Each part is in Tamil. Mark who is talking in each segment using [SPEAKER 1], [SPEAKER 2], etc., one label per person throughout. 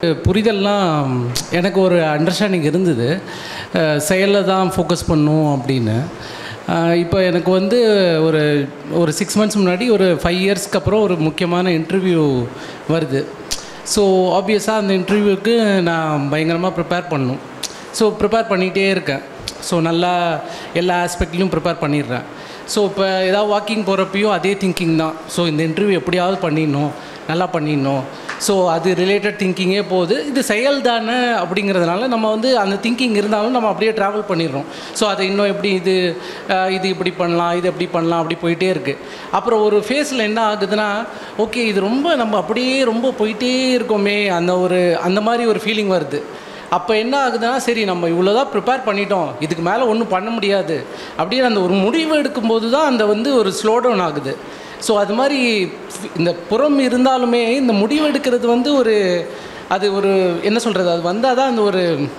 [SPEAKER 1] புரிதல்லாம் எனக்கு ஒரு அண்டர்ஸ்டாண்டிங் இருந்தது செயலில் தான் ஃபோக்கஸ் பண்ணும் அப்படின்னு அஹ் இப்போ எனக்கு வந்து ஒரு ஒரு சிக்ஸ் மந்த்ஸ் முன்னாடி ஒரு ஃபைவ் இயர்ஸ்க்கு அப்புறம் ஒரு முக்கியமான இன்டர்வியூ வருது ஸோ ஆப்வியஸாக அந்த இன்டர்வியூக்கு நான் பயங்கரமாக ப்ரிப்பேர் பண்ணணும் ஸோ ப்ரிப்பேர் பண்ணிகிட்டே இருக்கேன் ஸோ நல்லா எல்லா ஆஸ்பெக்ட்லையும் ப்ரிப்பேர் பண்ணிடுறேன் ஸோ இப்போ ஏதாவது வாக்கிங் போகிறப்பையும் அதே திங்கிங் தான் ஸோ இந்த இன்டர்வியூ எப்படியாவது பண்ணிடணும் நல்லா பண்ணிடணும் ஸோ அது ரிலேட்டட் திங்கிங்கே போகுது இது செயல் தானே அப்படிங்கிறதுனால நம்ம வந்து அந்த திங்கிங் இருந்தாலும் நம்ம அப்படியே ட்ராவல் பண்ணிடுறோம் ஸோ அதை இன்னும் எப்படி இது அஹ், இது இப்படி பண்ணலாம் இது எப்படி பண்ணலாம் அப்படி போயிட்டே இருக்குது அப்புறம் ஒரு ஃபேஸில் என்ன ஆகுதுன்னா ஓகே இது ரொம்ப நம்ம அப்படியே ரொம்ப போயிட்டே இருக்கோமே அந்த ஒரு அந்த மாதிரி ஒரு ஃபீலிங் வருது அப்போ என்ன ஆகுதுன்னா சரி நம்ம இவ்வளோ தான் ப்ரிப்பேர் பண்ணிட்டோம் இதுக்கு மேலே ஒன்றும் பண்ண முடியாது அப்படின்னு அந்த ஒரு முடிவு எடுக்கும்போது தான் அந்த வந்து ஒரு ஸ்லோ டவுன் ஆகுது ஸோ அது மாதிரி இந்த புறம் இருந்தாலுமே இந்த முடிவு எடுக்கிறது வந்து ஒரு அது ஒரு என்ன சொல்கிறது அது வந்தால் தான் அந்த ஒரு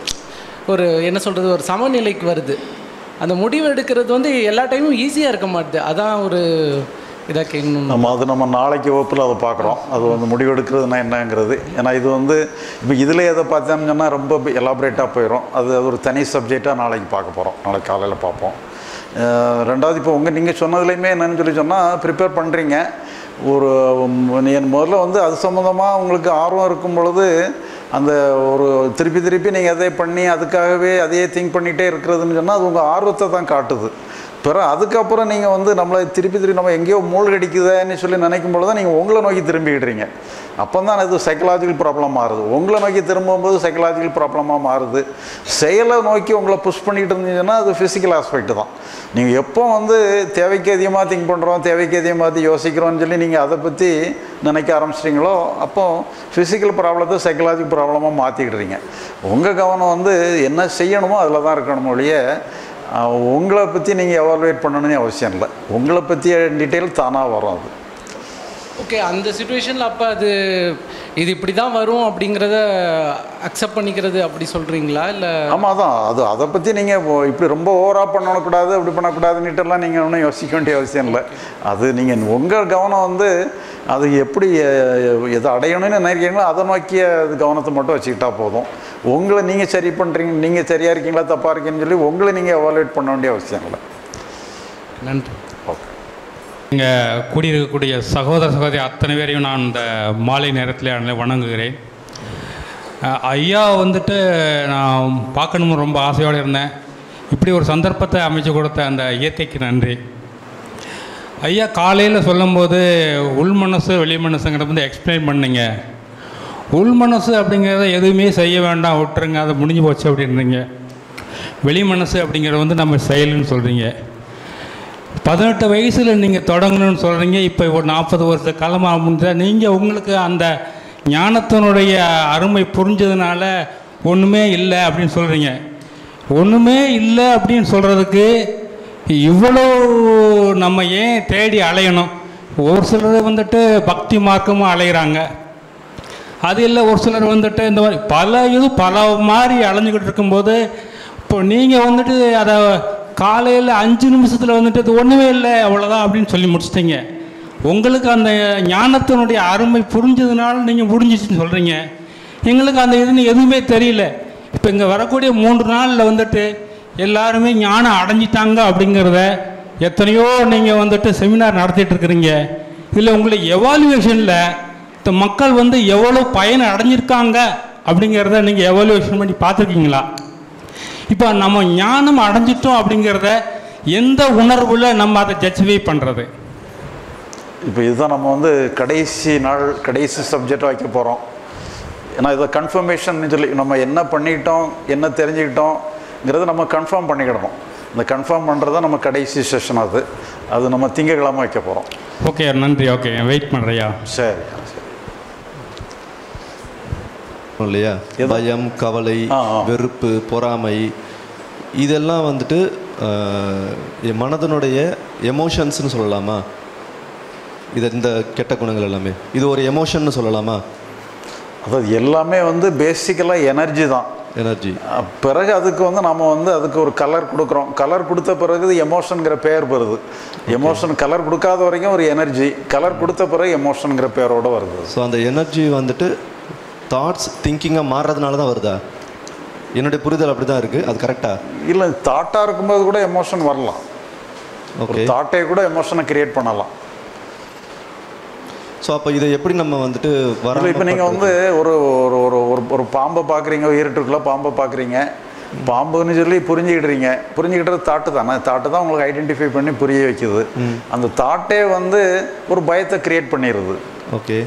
[SPEAKER 1] ஒரு என்ன சொல்கிறது ஒரு சமநிலைக்கு வருது அந்த முடிவு எடுக்கிறது வந்து எல்லா டைமும் ஈஸியாக இருக்க மாட்டுது அதான் ஒரு இதாக கேட்கணும்
[SPEAKER 2] நம்ம அது நம்ம நாளைக்கு வகுப்பில் அதை பார்க்குறோம் அது வந்து முடிவெடுக்கிறதுனா என்னங்கிறது ஏன்னா இது வந்து இப்போ இதில் எதை பார்த்தோம்னு சொன்னால் ரொம்ப எலாபரேட்டாக போயிடும் அது அது ஒரு தனி சப்ஜெக்டாக நாளைக்கு பார்க்க போகிறோம் நாளைக்கு காலையில் பார்ப்போம் அஹ் ரெண்டாவது இப்போ உங்கள் நீங்கள் சொன்னதுலேயுமே என்னன்னு சொல்லி சொன்னால் ப்ரிப்பேர் பண்ணுறீங்க ஒரு ம், என் முதல்ல வந்து அது சம்மந்தமாக உங்களுக்கு ஆர்வம் இருக்கும் பொழுது அந்த ஒரு திருப்பி திருப்பி நீங்கள் எதை பண்ணி அதுக்காகவே அதையே திங்க் பண்ணிகிட்டே இருக்கிறதுன்னு சொன்னால் அது உங்கள் ஆர்வத்தை தான் காட்டுது பிறகு அதுக்கப்புறம் நீங்கள் வந்து நம்மளை திருப்பி திருப்பி நம்ம எங்கேயோ மூழ்கடிக்குதேன்னு சொல்லி நினைக்கும் பொழுது தான் நீங்கள் உங்களை நோக்கி திரும்பிடுறீங்க அப்போ தான் அது சைக்கலாஜிக்கல் ப்ராப்ளம் மாறுது உங்களை நோக்கி திரும்பும்போது சைக்கலாஜிக்கல் ப்ராப்ளமாக மாறுது செயலை நோக்கி உங்களை புஷ் பண்ணிட்டு இருந்தீங்கன்னா அது ஃபிசிக்கல் ஆஸ்பெக்ட் தான் நீங்கள் எப்போ வந்து தேவைக்கு அதிகமாக திங்க் பண்ணுறோம் தேவைக்கு அதிகமாக யோசிக்கிறோம்னு சொல்லி நீங்கள் அதை பற்றி நினைக்க ஆரம்பிச்சிட்டிங்களோ அப்போ ஃபிசிக்கல் ப்ராப்ளத்தை சைக்கலாஜிக்கல் ப்ராப்ளமாக மாற்றிக்கிடுறீங்க உங்கள் கவனம் வந்து என்ன செய்யணுமோ அதில் தான் இருக்கணும் ஒழிய அஹ், உங்களை பற்றி நீங்கள் எவால்வேட் பண்ணணும்னு அவசியம் இல்லை உங்களை பற்றிய டீட்டெயில் தானாக வரும் அது
[SPEAKER 1] ஓகே அந்த சுச்சுவேஷனில் அப்போ அது இது இப்படி தான் வரும் அப்படிங்கிறத அக்செப்ட் பண்ணிக்கிறது அப்படி சொல்கிறீங்களா இல்லை
[SPEAKER 2] ஆமாம் அதான் அது அதை பற்றி நீங்கள் இப்படி ரொம்ப ஓவராக பண்ணக்கூடாது அப்படி பண்ணக்கூடாதுன்னுட்டுலாம் நீங்கள் ஒன்றும் யோசிக்க வேண்டிய அவசியம் இல்லை அது நீங்கள் உங்கள் கவனம் வந்து அது எப்படி அஹ், எதை அடையணும்னு நினைக்கிறீங்களோ அதை நோக்கிய அது கவனத்தை மட்டும் வச்சுக்கிட்டா போதும் உங்களை நீங்கள் சரி பண்ணுறீங்க நீங்கள் சரியாக இருக்கீங்களா தப்பாக இருக்கீங்கன்னு சொல்லி உங்களை நீங்கள் எவாலுவேட் பண்ண வேண்டிய அவசியம் இல்லை
[SPEAKER 1] நன்றி
[SPEAKER 2] ஓகே
[SPEAKER 3] இங்கே கூடியிருக்கக்கூடிய சகோதர சகோதரி அத்தனை பேரையும் நான் இந்த மாலை நேரத்தில் வணங்குகிறேன் அஹ் ஐயா வந்துட்டு நான் பார்க்கணும்னு ரொம்ப ஆசையோடு இருந்தேன் இப்படி ஒரு சந்தர்ப்பத்தை அமைச்சு கொடுத்த அந்த இயற்கைக்கு நன்றி ஐயா காலையில் சொல்லும்போது உள் மனசு வெளி மனசுங்கிறத வந்து எக்ஸ்பிளைன் பண்ணீங்க உள் மனசு அப்படிங்கிறத எதுவுமே செய்ய வேண்டாம் விட்டுருங்க அதை முடிஞ்சு போச்சு அப்படின்றீங்க வெளி மனசு அப்படிங்கிறது வந்து நம்ம செயலுன்னு சொல்கிறீங்க பதினெட்டு வயசில் நீங்கள் தொடங்கணும்னு சொல்கிறீங்க இப்போ ஒரு நாற்பது வருஷ காலமாக முடிஞ்சா நீங்கள் உங்களுக்கு அந்த ஞானத்தினுடைய அருமை புரிஞ்சதுனால ஒன்றுமே இல்லை அப்படின்னு சொல்கிறீங்க ஒன்றுமே இல்லை அப்படின்னு சொல்கிறதுக்கு இவ்வளோ நம்ம ஏன் தேடி அலையணும் ஒரு சிலர் வந்துட்டு பக்தி மார்க்கமும் அலையிறாங்க அது இல்லை ஒரு சிலர் வந்துட்டு இந்த மாதிரி பல இது பல மாதிரி அலைஞ்சிக்கிட்டு இருக்கும்போது இப்போ நீங்கள் வந்துட்டு அதை காலையில் அஞ்சு நிமிஷத்தில் வந்துட்டு இது ஒன்றுமே இல்லை அவ்வளோதான் அப்படின்னு சொல்லி முடிச்சிட்டீங்க உங்களுக்கு அந்த ஞானத்தினுடைய அருமை புரிஞ்சதுனால நீங்கள் முடிஞ்சிச்சுன்னு சொல்கிறீங்க எங்களுக்கு அந்த இதுன்னு எதுவுமே தெரியல இப்போ இங்கே வரக்கூடிய மூன்று நாளில் வந்துட்டு எல்லாருமே ஞானம் அடைஞ்சிட்டாங்க அப்படிங்கிறத எத்தனையோ நீங்கள் வந்துட்டு செமினார் நடத்திட்டு இருக்கிறீங்க இதில் உங்களுக்கு எவாலுவேஷனில் இந்த மக்கள் வந்து எவ்வளோ பயன் அடைஞ்சிருக்காங்க அப்படிங்கிறத நீங்கள் எவாலுவேஷன் பண்ணி பார்த்துருக்கீங்களா இப்போ நம்ம ஞானம் அடைஞ்சிட்டோம் அப்படிங்கிறத எந்த உணர்வில் நம்ம அதை ஜட்ஜிஃபை பண்ணுறது
[SPEAKER 2] இப்போ இதுதான் நம்ம வந்து கடைசி நாள் கடைசி சப்ஜெக்ட் வைக்க போகிறோம் ஏன்னா இதை கன்ஃபர்மேஷன் சொல்லி நம்ம என்ன பண்ணிக்கிட்டோம் என்ன தெரிஞ்சுக்கிட்டோங்கிறத நம்ம கன்ஃபார்ம் பண்ணிக்கிடணும் இந்த கன்ஃபார்ம் பண்ணுறது தான் நம்ம கடைசி செஷன் அது அது நம்ம திங்கக்கிழமை வைக்க போகிறோம்
[SPEAKER 3] ஓகே நன்றி ஓகே வெயிட் பண்ணுறியா
[SPEAKER 2] சரி
[SPEAKER 4] இல்லையா
[SPEAKER 2] எது?
[SPEAKER 4] பயம் கவலை
[SPEAKER 2] ஆ, ஆ.
[SPEAKER 4] வெறுப்பு பொறாமை இதெல்லாம் வந்துட்டு ஆஹ், என் மனதனுடைய எமோஷன்ஸ்னு சொல்லலாமா இது இந்த கெட்ட குணங்கள் எல்லாமே இது ஒரு எமோஷன்னு சொல்லலாமா
[SPEAKER 2] அதாவது எல்லாமே வந்து பேசிக்கலாக எனர்ஜி தான்
[SPEAKER 4] எனர்ஜி
[SPEAKER 2] அஹ் பிறகு அதுக்கு வந்து நம்ம வந்து அதுக்கு ஒரு கலர் கொடுக்குறோம் கலர் கொடுத்த பிறகு எமோஷனுங்கிற பேர் வருது எமோஷன் கலர் கொடுக்காத வரைக்கும் ஒரு எனர்ஜி கலர் கொடுத்த பிறகு எமோஷனுங்கிற பேரோட வருது
[SPEAKER 4] ஸோ அந்த எனர்ஜி வந்துட்டு தாட்ஸ் திங்கிங்காக மாறுறதுனால தான் வருதா என்னுடைய புரிதல் அப்படி தான் இருக்குது அது கரெக்டாக
[SPEAKER 2] இல்லை தாட்டாக இருக்கும்போது கூட எமோஷன் வரலாம் ஒரு
[SPEAKER 4] ஓகே
[SPEAKER 2] தாட்டே கூட எமோஷனை கிரியேட் பண்ணலாம்
[SPEAKER 4] ஸோ அப்போ இதை எப்படி நம்ம வந்துட்டு
[SPEAKER 2] இல்லை
[SPEAKER 4] வர
[SPEAKER 2] இப்போ நீங்கள் வந்து ஒரு ஒரு ஒரு ஒரு ஒரு பாம்பை பார்க்குறீங்க இருட்டுக்குள்ளே பாம்பை பார்க்குறீங்க பாம்புன்னு சொல்லி புரிஞ்சுக்கிடுறீங்க புரிஞ்சுக்கிட்டது தாட்டு தானே தாட்டு தான் உங்களுக்கு ஐடென்டிஃபை பண்ணி புரிய வைக்குது அந்த தாட்டே வந்து ஒரு பயத்தை கிரியேட் பண்ணிடுது
[SPEAKER 4] ஓகே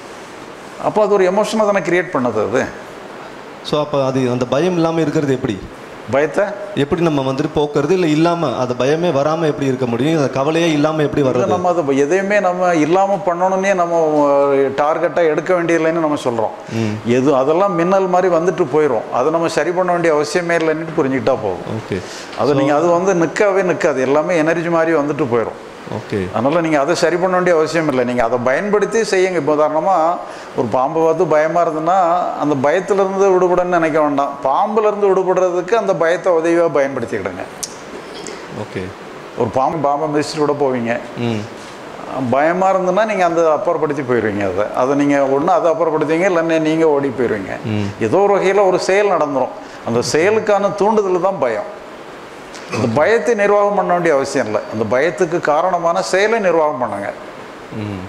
[SPEAKER 2] அப்போ அது ஒரு எமோஷனை தானே கிரியேட் பண்ணுது அது
[SPEAKER 4] ஸோ அப்போ அது அந்த பயம் இல்லாமல் இருக்கிறது எப்படி
[SPEAKER 2] பயத்தை
[SPEAKER 4] எப்படி நம்ம வந்துட்டு போக்குறது இல்லை இல்லாமல் அந்த பயமே வராமல் எப்படி இருக்க முடியும் அந்த கவலையே இல்லாமல் எப்படி
[SPEAKER 2] இல்லை
[SPEAKER 4] வர்றது
[SPEAKER 2] நம்ம அதை எதையுமே நம்ம இல்லாமல் பண்ணணும்னே நம்ம டார்கெட்டாக எடுக்க வேண்டியதில்லைன்னு நம்ம சொல்கிறோம் எது அதெல்லாம் மின்னல் மாதிரி வந்துட்டு போயிடும் அதை நம்ம சரி பண்ண வேண்டிய அவசியமே இல்லைன்னு புரிஞ்சுக்கிட்டா போதும்
[SPEAKER 4] ஓகே
[SPEAKER 2] அது நீங்கள் அது வந்து நிற்கவே நிற்காது எல்லாமே எனர்ஜி மாதிரி வந்துட்டு போயிடும்
[SPEAKER 4] ஓகே
[SPEAKER 2] அதனால் நீங்கள் அதை சரி பண்ண வேண்டிய அவசியம் இல்லை நீங்கள் அதை பயன்படுத்தி செய்யுங்க இப்போ உதாரணமாக ஒரு பாம்பை பார்த்து பயமாக இருந்ததுன்னா அந்த பயத்திலிருந்து விடுபடன்னு நினைக்க வேண்டாம் பாம்புலேருந்து விடுபடுறதுக்கு அந்த பயத்தை உதவியாக பயன்படுத்திக்கிடுங்க
[SPEAKER 4] ஓகே
[SPEAKER 2] ஒரு பாம்பு பாம்பை மிதிச்சுட்டு கூட போவீங்க
[SPEAKER 4] ம்
[SPEAKER 2] பயமாக இருந்ததுன்னா நீங்கள் அந்த அப்புறப்படுத்தி போயிடுவீங்க அதை அதை நீங்கள் ஒன்று அதை அப்புறப்படுத்துவீங்க இல்லைன்னா நீங்கள் ஓடி போயிடுவீங்க ஏதோ ஒரு வகையில் ஒரு செயல் நடந்துடும் அந்த செயலுக்கான தூண்டுதல் தான் பயம் அந்த பயத்தை நிர்வாகம் பண்ண வேண்டிய அவசியம் இல்லை அந்த பயத்துக்கு காரணமான செயலை நிர்வாகம் பண்ணுங்க
[SPEAKER 4] ம்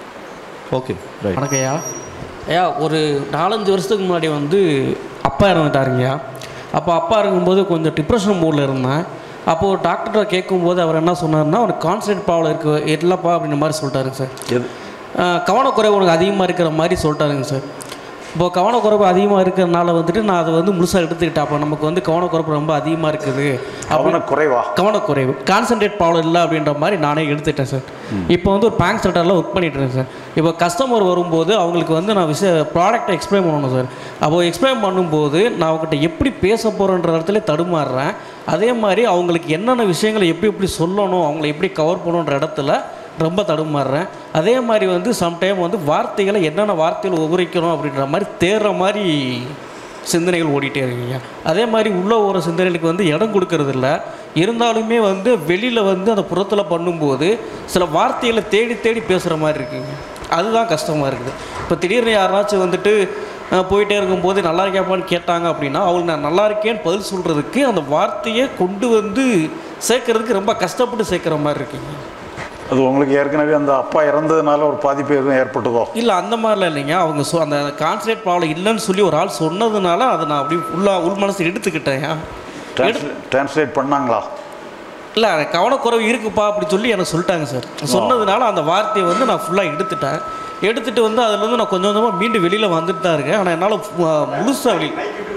[SPEAKER 4] ஓகே ரைட்
[SPEAKER 5] வணக்கம் ஐயா ஐயா ஒரு நாலஞ்சு வருஷத்துக்கு முன்னாடி வந்து அப்பா இறந்துட்டாருங்கய்யா அப்போ அப்பா இருக்கும்போது கொஞ்சம் டிப்ரெஷன் மூடில் இருந்தேன் அப்போது டாக்டர்கிட்ட கேட்கும்போது அவர் என்ன சொன்னார்னா உனக்கு கான்சன்ட்ரேட் ப்ராப்ளம் இருக்கு இல்லைப்பா அப்படின்ற மாதிரி சொல்லிட்டாருங்க சார்
[SPEAKER 2] எது
[SPEAKER 5] ஆஹ் கவனக்குறைவு உனக்கு அதிகமாக இருக்கிற மாதிரி சொல்லிட்டாருங்க சார் இப்போ கவனக்குறைவு அதிகமாக இருக்கிறனால வந்துட்டு நான் அதை வந்து முழுசாக எடுத்துக்கிட்டேன் அப்போ நமக்கு வந்து கவனக்குறைவு ரொம்ப அதிகமாக இருக்குது
[SPEAKER 2] அவனை குறைவா
[SPEAKER 5] கவனக்குறைவு கான்சன்ட்ரேட் ப்ராப்ளம் இல்லை அப்படின்ற மாதிரி நானே எடுத்துட்டேன் சார் இப்போ வந்து ஒரு பேங்க் செக்டரில் ஒர்க் பண்ணிட்டு இருக்கேன் சார் இப்போ கஸ்டமர் வரும்போது அவங்களுக்கு வந்து நான் விஷய ப்ராடக்ட்டை எக்ஸ்பிளைன் பண்ணணும் சார் அப்போது எக்ஸ்பிளைன் பண்ணும்போது நான் அவங்ககிட்ட எப்படி பேச போகிறேன்ற இடத்துல தடுமாறுறேன் அதே மாதிரி அவங்களுக்கு என்னென்ன விஷயங்களை எப்படி எப்படி சொல்லணும் அவங்கள எப்படி கவர் பண்ணணுன்ற இடத்துல ரொம்ப தடுமாறுறேன் அதே மாதிரி வந்து சம்டைம் வந்து வார்த்தைகளை என்னென்ன வார்த்தைகள் உபரிக்கணும் அப்படின்ற மாதிரி தேடுற மாதிரி சிந்தனைகள் ஓடிட்டே இருக்குங்க அதே மாதிரி உள்ள ஒரு சிந்தனைகளுக்கு வந்து இடம் கொடுக்கறது இல்ல இருந்தாலுமே வந்து வெளியில் வந்து அந்த புறத்தில் பண்ணும்போது சில வார்த்தைகளை தேடி தேடி பேசுகிற மாதிரி இருக்குங்க அதுதான் கஷ்டமாக இருக்குது இப்போ திடீர்னு யாராச்சும் வந்துட்டு அஹ், போயிட்டே இருக்கும்போது நல்லா இருக்கியாப்பான்னு கேட்டாங்க அப்படின்னா அவங்களுக்கு நான் நல்லா இருக்கேன்னு பதில் சொல்கிறதுக்கு அந்த வார்த்தையை கொண்டு வந்து சேர்க்கறதுக்கு ரொம்ப கஷ்டப்பட்டு சேர்க்குற மாதிரி இருக்குங்க
[SPEAKER 2] அது உங்களுக்கு ஏற்கனவே அந்த அப்பா இறந்ததுனால ஒரு பாதிப்பு எதுவும் ஏற்பட்டதோ
[SPEAKER 5] இல்லை அந்த மாதிரிலாம் இல்லைங்க அவங்க சொ அந்த கான்சன்ட்ரேட் ப்ராப்ளம் இல்லைன்னு சொல்லி ஒரு ஆள் சொன்னதுனால அதை நான் அப்படியே ஃபுல்லாக உள் மனசு எடுத்துக்கிட்டேன்
[SPEAKER 2] டிரான்ஸ்லேட் பண்ணாங்களா
[SPEAKER 5] இல்லை கவனக்குறைவு இருக்குப்பா அப்படி சொல்லி எனக்கு சொல்லிட்டாங்க சார் சொன்னதுனால அந்த வார்த்தையை வந்து நான் ஃபுல்லாக எடுத்துட்டேன் எடுத்துட்டு வந்து அதுலேருந்து நான் கொஞ்சம் கொஞ்சமாக மீண்டும் வெளியில் வந்துட்டு தான் இருக்கேன் ஆனால் என்னால் முழுசாக வெளி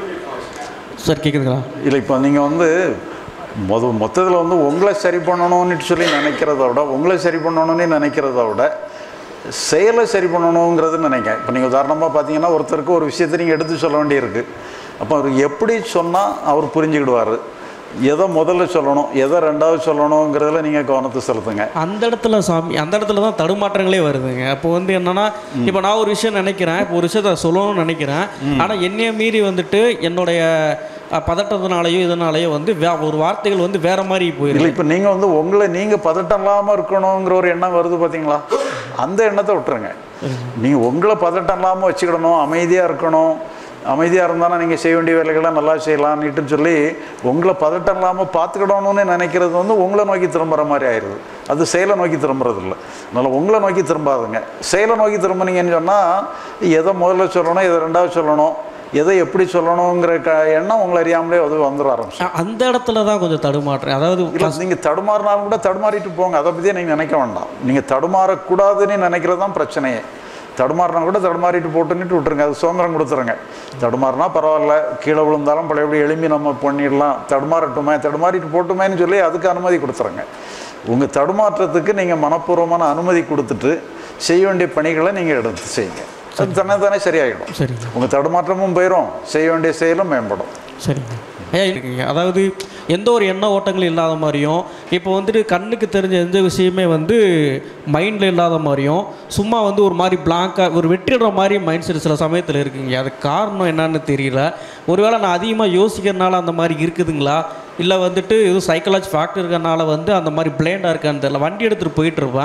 [SPEAKER 5] சார் கேட்குதுங்களா
[SPEAKER 2] இல்லை இப்போ நீங்கள் வந்து மொத மொத்தத்தில் வந்து உங்களை சரி பண்ணணும்னு சொல்லி நினைக்கிறத விட உங்களை சரி பண்ணணும்னு நினைக்கிறத விட செயலை சரி பண்ணணுங்கிறது நினைக்கிறேன் இப்போ நீங்கள் உதாரணமாக பார்த்தீங்கன்னா ஒருத்தருக்கு ஒரு விஷயத்தை நீங்கள் எடுத்து சொல்ல வேண்டியிருக்கு அப்போ அவர் எப்படி சொன்னால் அவர் புரிஞ்சுக்கிடுவார் எதை முதல்ல சொல்லணும் எதை ரெண்டாவது சொல்லணுங்கிறதுல நீங்கள் கவனத்தை செலுத்துங்க
[SPEAKER 5] அந்த இடத்துல சாமி அந்த இடத்துல தான் தடுமாற்றங்களே வருதுங்க அப்போ வந்து என்னன்னா இப்போ நான் ஒரு விஷயம் நினைக்கிறேன் இப்போ ஒரு விஷயத்த சொல்லணும்னு நினைக்கிறேன் ஆனால் என்னைய மீறி வந்துட்டு என்னுடைய அஹ், பதட்டத்தினாலேயோ இதனாலேயோ வந்து வே- ஒரு வார்த்தைகள் வந்து வேற மாதிரி
[SPEAKER 2] இல்லை
[SPEAKER 5] போயிருக்கு
[SPEAKER 2] இப்போ நீங்கள் வந்து உங்களை நீங்கள் பதட்டம் இல்லாமல் இருக்கணுங்கிற ஒரு எண்ணம் வருது பார்த்தீங்களா அந்த எண்ணத்தை விட்டுருங்க நீங்கள் உங்களை பதட்டம் இல்லாமல் வச்சுக்கிடணும் அமைதியாக இருக்கணும் அமைதியாக இருந்தாலும் நீங்கள் செய்ய வேண்டிய வேலைகளை நல்லா செய்யலான்னுட்டு சொல்லி உங்களை பதட்டம் இல்லாமல் பார்த்துக்கிடணும்னு நினைக்கிறது வந்து உங்களை நோக்கி திரும்புகிற மாதிரி ஆயிடுது அது செயலை நோக்கி திரும்புறது இல்லை அதனால் உங்களை நோக்கி திரும்பாதுங்க செயலை நோக்கி திரும்பினீங்கன்னு சொன்னால் எதை முதல்ல சொல்லணும் எதை ரெண்டாவது சொல்லணும் எதை எப்படி சொல்லணுங்கிற க எண்ணம் உங்களை அறியாமலே அது வந்துட ஆரம்பிச்சு
[SPEAKER 5] அ- அந்த இடத்துல தான் கொஞ்சம் தடுமாற்றேன் அதாவது
[SPEAKER 2] இல்லை நீங்கள் தடுமாறினாலும் கூட தடுமாறிட்டு போங்க அதை பற்றியே நீங்கள் நினைக்க வேண்டாம் நீங்கள் தடுமாறக்கூடாதுன்னு நினைக்கிறது தான் பிரச்சனையே தடுமாறினா கூட தடுமாறிட்டு போட்டுன்னுட்டு விட்டுருங்க அது சுதந்திரம் கொடுத்துருங்க தடுமாறினா பரவாயில்ல கீழே விழுந்தாலும் பழையபடி எழும்பி நம்ம பண்ணிடலாம் தடுமாறட்டுமே தடுமாறிட்டு போட்டுமேன்னு சொல்லி அதுக்கு அனுமதி கொடுத்துருங்க உங்கள் தடுமாற்றத்துக்கு நீங்கள் மனப்பூர்வமான அனுமதி கொடுத்துட்டு செய்ய வேண்டிய பணிகளை நீங்கள் எடுத்து செய்யுங்க அது தானே தானே சரியாயிடும்
[SPEAKER 5] சரிங்க
[SPEAKER 2] உங்கள் தடுமாற்றமும் போயிடும் செய்ய வேண்டிய செயலும் மேம்படும்
[SPEAKER 5] சரிங்க ஏன் இருக்குங்க அதாவது எந்த ஒரு எண்ண ஓட்டங்களும் இல்லாத மாதிரியும் இப்போ வந்துட்டு கண்ணுக்கு தெரிஞ்ச எந்த விஷயமே வந்து மைண்டில் இல்லாத மாதிரியும் சும்மா வந்து ஒரு மாதிரி பிளாங்காக ஒரு வெற்றிடுற மாதிரி மைண்ட் செட் சில சமயத்தில் இருக்குங்க அதுக்கு காரணம் என்னன்னு தெரியல ஒருவேளை நான் அதிகமாக யோசிக்கிறதுனால அந்த மாதிரி இருக்குதுங்களா இல்லை வந்துட்டு எதுவும் சைக்காலஜி ஃபேக்டர் இருக்கறனால வந்து அந்த மாதிரி பிளேண்டாக இருக்கான்னு தெரியல வண்டி எடுத்துகிட்டு போயிட்டு இருப்பேன்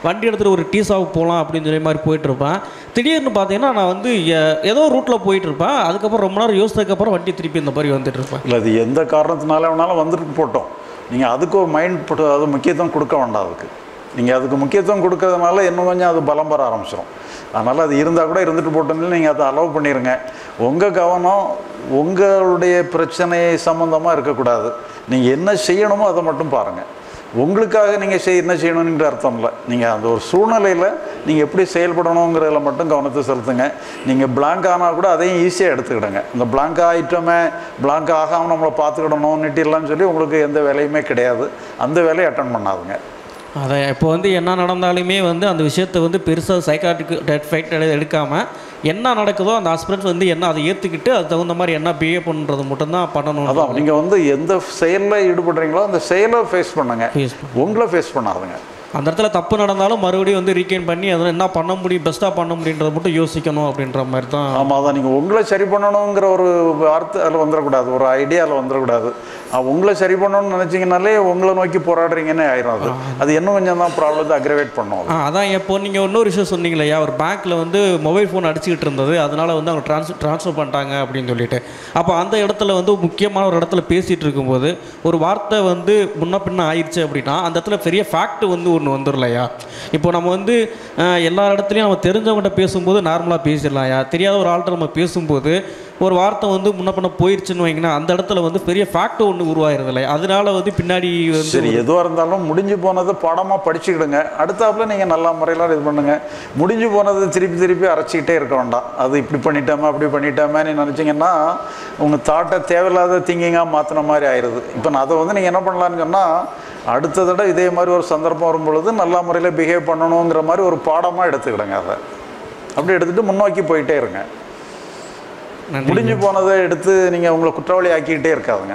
[SPEAKER 5] வண்டி எடுத்துகிட்டு ஒரு டீ ஷாப் போகலாம் அப்படின்னு சொல்லி மாதிரி போயிட்டுருப்பேன் திடீர்னு பார்த்தீங்கன்னா நான் வந்து எ- ஏதோ ரூட்டில் போயிட்டுருப்பேன் அதுக்கப்புறம் ரொம்ப நேரம் யோசிச்சதுக்கப்புறம் வண்டி திருப்பி இந்த மாதிரி வந்துட்டு இருப்பேன்
[SPEAKER 2] இல்லை அது எந்த காரணத்தினால வேணாலும் வந்துட்டு போட்டோம் நீங்கள் அதுக்கு ஒரு மைண்ட் போட்டு அது முக்கியத்துவம் கொடுக்க வேண்டாம் அதுக்கு நீங்கள் அதுக்கு முக்கியத்துவம் கொடுக்கறதுனால இன்னும் கொஞ்சம் அது பலம் பெற ஆரம்பிச்சிடும் அதனால் அது இருந்தால் கூட இருந்துட்டு போட்டோம்னு நீங்கள் அதை அலோவ் பண்ணிடுங்க உங்கள் கவனம் உங்களுடைய பிரச்சனை சம்மந்தமாக இருக்கக்கூடாது நீங்கள் என்ன செய்யணுமோ அதை மட்டும் பாருங்கள் உங்களுக்காக நீங்கள் செய் என்ன செய்யணுங்கிற அர்த்தம் இல்லை நீங்கள் அந்த ஒரு சூழ்நிலையில் நீங்கள் எப்படி செயல்படணுங்கிறதுல மட்டும் கவனத்தை செலுத்துங்க நீங்கள் blank ஆனால் கூட அதையும் ஈஸியாக எடுத்துக்கிடுங்க இந்த blank ஆகிட்டோமே blank ஆகாமல் நம்மளை பார்த்துக்கிடணும்னுட்டு இல்லைன்னு சொல்லி உங்களுக்கு எந்த வேலையுமே கிடையாது அந்த வேலையை அட்டன் பண்ணாதுங்க
[SPEAKER 5] அதை இப்போ வந்து என்ன நடந்தாலுமே வந்து அந்த விஷயத்தை வந்து பெருசாக சைக்காட்டிக் எஃபெக்ட் எடுக்காமல் என்ன நடக்குதோ அந்த ஹஸ்பண்ட்ஸ் வந்து என்ன அதை ஏற்றுக்கிட்டு அது தகுந்த மாதிரி என்ன பிஹேவ் பண்ணுறது மட்டும்தான் பண்ணணும்
[SPEAKER 2] அதான் நீங்கள் வந்து எந்த செயலில் ஈடுபடுறீங்களோ அந்த செயலை ஃபேஸ் பண்ணுங்க
[SPEAKER 5] Face
[SPEAKER 2] உங்களை ஃபேஸ் பண்ணாதுங்க
[SPEAKER 5] அந்த இடத்துல தப்பு நடந்தாலும் மறுபடியும் வந்து ரீகெயின் பண்ணி அதில் என்ன பண்ண முடியும் பெஸ்ட்டாக பண்ண முடியுன்றதை மட்டும் யோசிக்கணும் அப்படின்ற மாதிரி தான்
[SPEAKER 2] ஆமாம் அதான் நீங்கள் உங்களை சரி பண்ணணுங்கிற ஒரு வார்த்தை அதில் வந்துடக்கூடாது ஒரு ஐடியாவில் வந்துடக்கூடாது அஹ் உங்களை சரி பண்ணணும்னு நினச்சிங்கனாலே உங்களை நோக்கி போராடுறீங்கன்னே ஆயிரும் அது அது இன்னும் கொஞ்சம் தான் ப்ராப்ளத்தை அக்ரவேட் பண்ணும் அது.
[SPEAKER 5] ஆ அதான் இப்போ நீங்கள் இன்னொரு விஷயம் சொன்னீங்களே ஒரு பேங்க்கில் வந்து மொபைல் ஃபோன் அடிச்சுக்கிட்டு இருந்தது அதனால வந்து அவங்க ட்ரான்ஸ் ட்ரான்ஸ்ஃபர் பண்ணிட்டாங்க அப்படின்னு சொல்லிட்டு அப்போ அந்த இடத்துல வந்து முக்கியமான ஒரு இடத்துல பேசிகிட்டு இருக்கும்போது ஒரு வார்த்தை வந்து முன்ன பின்ன ஆயிடுச்சு அப்படின்னா அந்த இடத்துல பெரிய ஃபேக்ட் வந்து ஒன்று வந்துடலையா இப்போ நம்ம வந்து அஹ், எல்லா இடத்துலையும் நம்ம தெரிஞ்சவங்ககிட்ட பேசும்போது நார்மலாக பேசிடலாம்யா தெரியாத ஒரு ஆள்கிட்ட நம்ம பேசும்போது ஒரு வார்த்தை வந்து முன்ன பின்ன போயிடுச்சுன்னு வைங்கன்னா அந்த இடத்துல வந்து பெரிய ஃபேக்ட் ஒன்று உருவாயிருது இல்லையா அதனால வந்து பின்னாடி வந்து
[SPEAKER 2] சரி எதுவாக இருந்தாலும் முடிஞ்சு போனதை பாடமாக படிச்சுக்கிடுங்க அடுத்தாப்புல நீங்கள் நல்ல முறையில் இது பண்ணுங்க முடிஞ்சு போனதை திருப்பி திருப்பி அரைச்சிக்கிட்டே இருக்க வேண்டாம் அது இப்படி பண்ணிட்டோமா அப்படி பண்ணிட்டோமேன்னு நினச்சிங்கன்னா உங்கள் தாட்டை தேவையில்லாத திங்கிங்காக மாற்றின மாதிரி ஆயிடுது இப்போ நான் அதை வந்து நீங்கள் என்ன பண்ணலான்னு சொன்னால் அடுத்த தடவை இதே மாதிரி ஒரு சந்தர்ப்பம் வரும் பொழுது நல்ல முறையில் பிஹேவ் பண்ணணுங்கிற மாதிரி ஒரு பாடமாக எடுத்துக்கிடுங்க அதை அப்படி எடுத்துகிட்டு முன்னோக்கி போயிட்டே இருங்க
[SPEAKER 5] நன்றி.
[SPEAKER 2] முடிஞ்சு போனதை எடுத்து நீங்கள் உங்களை குற்றவாளி ஆக்கிக்கிட்டே இருக்காதுங்க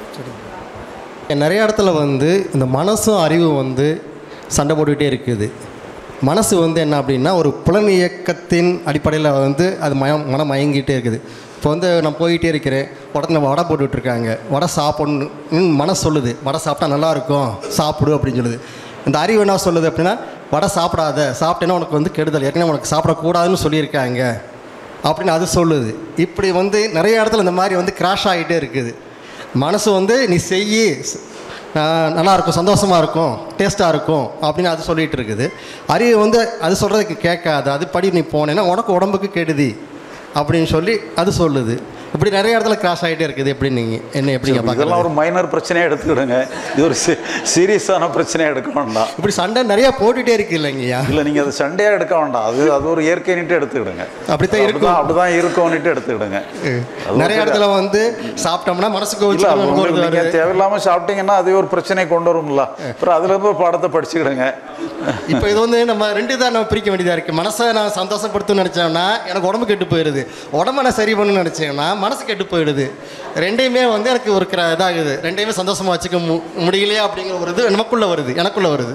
[SPEAKER 6] நிறைய இடத்துல வந்து இந்த மனசும் அறிவும் வந்து சண்டை போட்டுக்கிட்டே இருக்குது மனசு வந்து என்ன அப்படின்னா ஒரு புலன் இயக்கத்தின் அடிப்படையில் வந்து அது மயம் மனம் மயங்கிட்டே இருக்குது இப்போ வந்து நான் போயிட்டே இருக்கிறேன் உடனே வடை போட்டுட்டு இருக்காங்க வடை சாப்பிடணும் மனசு சொல்லுது வடை சாப்பிட்டா நல்லா இருக்கும் சாப்பிடு அப்படின்னு சொல்லுது இந்த அறிவு என்ன சொல்லுது அப்படின்னா வடை சாப்பிடாத சாப்பிட்டேன்னா உனக்கு வந்து கெடுதல் ஏற்கனவே உனக்கு சாப்பிடக்கூடாதுன்னு சொல்லியிருக்காங்க அப்படின்னு அது சொல்லுது இப்படி வந்து நிறைய இடத்துல இந்த மாதிரி வந்து கிராஷ் ஆகிட்டே இருக்குது மனசு வந்து நீ செய்யி ஸ்- ஆஹ் நல்லா இருக்கும் சந்தோஷமாக இருக்கும் டேஸ்ட்டாக இருக்கும் அப்படின்னு அது சொல்லிகிட்டு இருக்குது அறிவு வந்து அது சொல்கிறதுக்கு கேட்காது அது படி நீ போனேன்னா உனக்கு உடம்புக்கு கெடுதி அப்படின்னு சொல்லி அது சொல்லுது இப்படி நிறைய இடத்துல கிராஷ் ஆகிட்டே இருக்குது எப்படி நீங்கள் என்ன எப்படிங்க
[SPEAKER 2] இதெல்லாம்
[SPEAKER 6] பார்க்கலாம்
[SPEAKER 2] ஒரு மைனர் பிரச்சனையாக எடுத்துக்கிடுங்க இது ஒரு சீரியஸான பிரச்சனையாக எடுக்க வேண்டாம்
[SPEAKER 6] இப்படி சண்டை நிறைய போட்டுகிட்டே இருக்கு இல்லைங்கய்யா
[SPEAKER 2] இல்லை நீங்கள் அது சண்டையாக எடுக்க வேண்டாம் அது அது ஒரு இயற்கைன்னுட்டு எடுத்துக்கிடுங்க
[SPEAKER 6] அப்படித்தான் இருக்கும்.
[SPEAKER 2] அப்படிதான் இருக்கும்னுட்டு எடுத்துக்கிடுங்க அது
[SPEAKER 6] நிறைய
[SPEAKER 2] ஒரு
[SPEAKER 6] இடத்துல வந்து சாப்பிட்டோம்னா மனசுக்கு
[SPEAKER 2] இல்ல அது உங்களுக்கு
[SPEAKER 6] வச்சு
[SPEAKER 2] நீங்க தேவையில்லாம சாப்பிட்டீங்கன்னா அதே ஒரு பிரச்சனை கொண்டு வரும்ல அப்புறம் அதுல இருந்து ஒரு பாடத்தை படிச்சுக்கிடுங்க
[SPEAKER 6] இப்போ இது வந்து நம்ம ரெண்டு தான் நம்ம பிரிக்க வேண்டியதாக இருக்குது மனசை நான் சந்தோஷப்படுத்தணும்னு நினச்சேன்னா எனக்கு உடம்பு கெட்டு போயிடுது உடம்ப நான் சரி பண்ணணும்னு நினச்சேன்னா மனசு கெட்டு போயிடுது ரெண்டையுமே வந்து எனக்கு ஒரு கிர இதாகுது ரெண்டையுமே சந்தோஷமாக வச்சுக்க மு முடியலையா அப்படிங்கிற ஒரு இது நமக்குள்ளே வருது எனக்குள்ளே வருது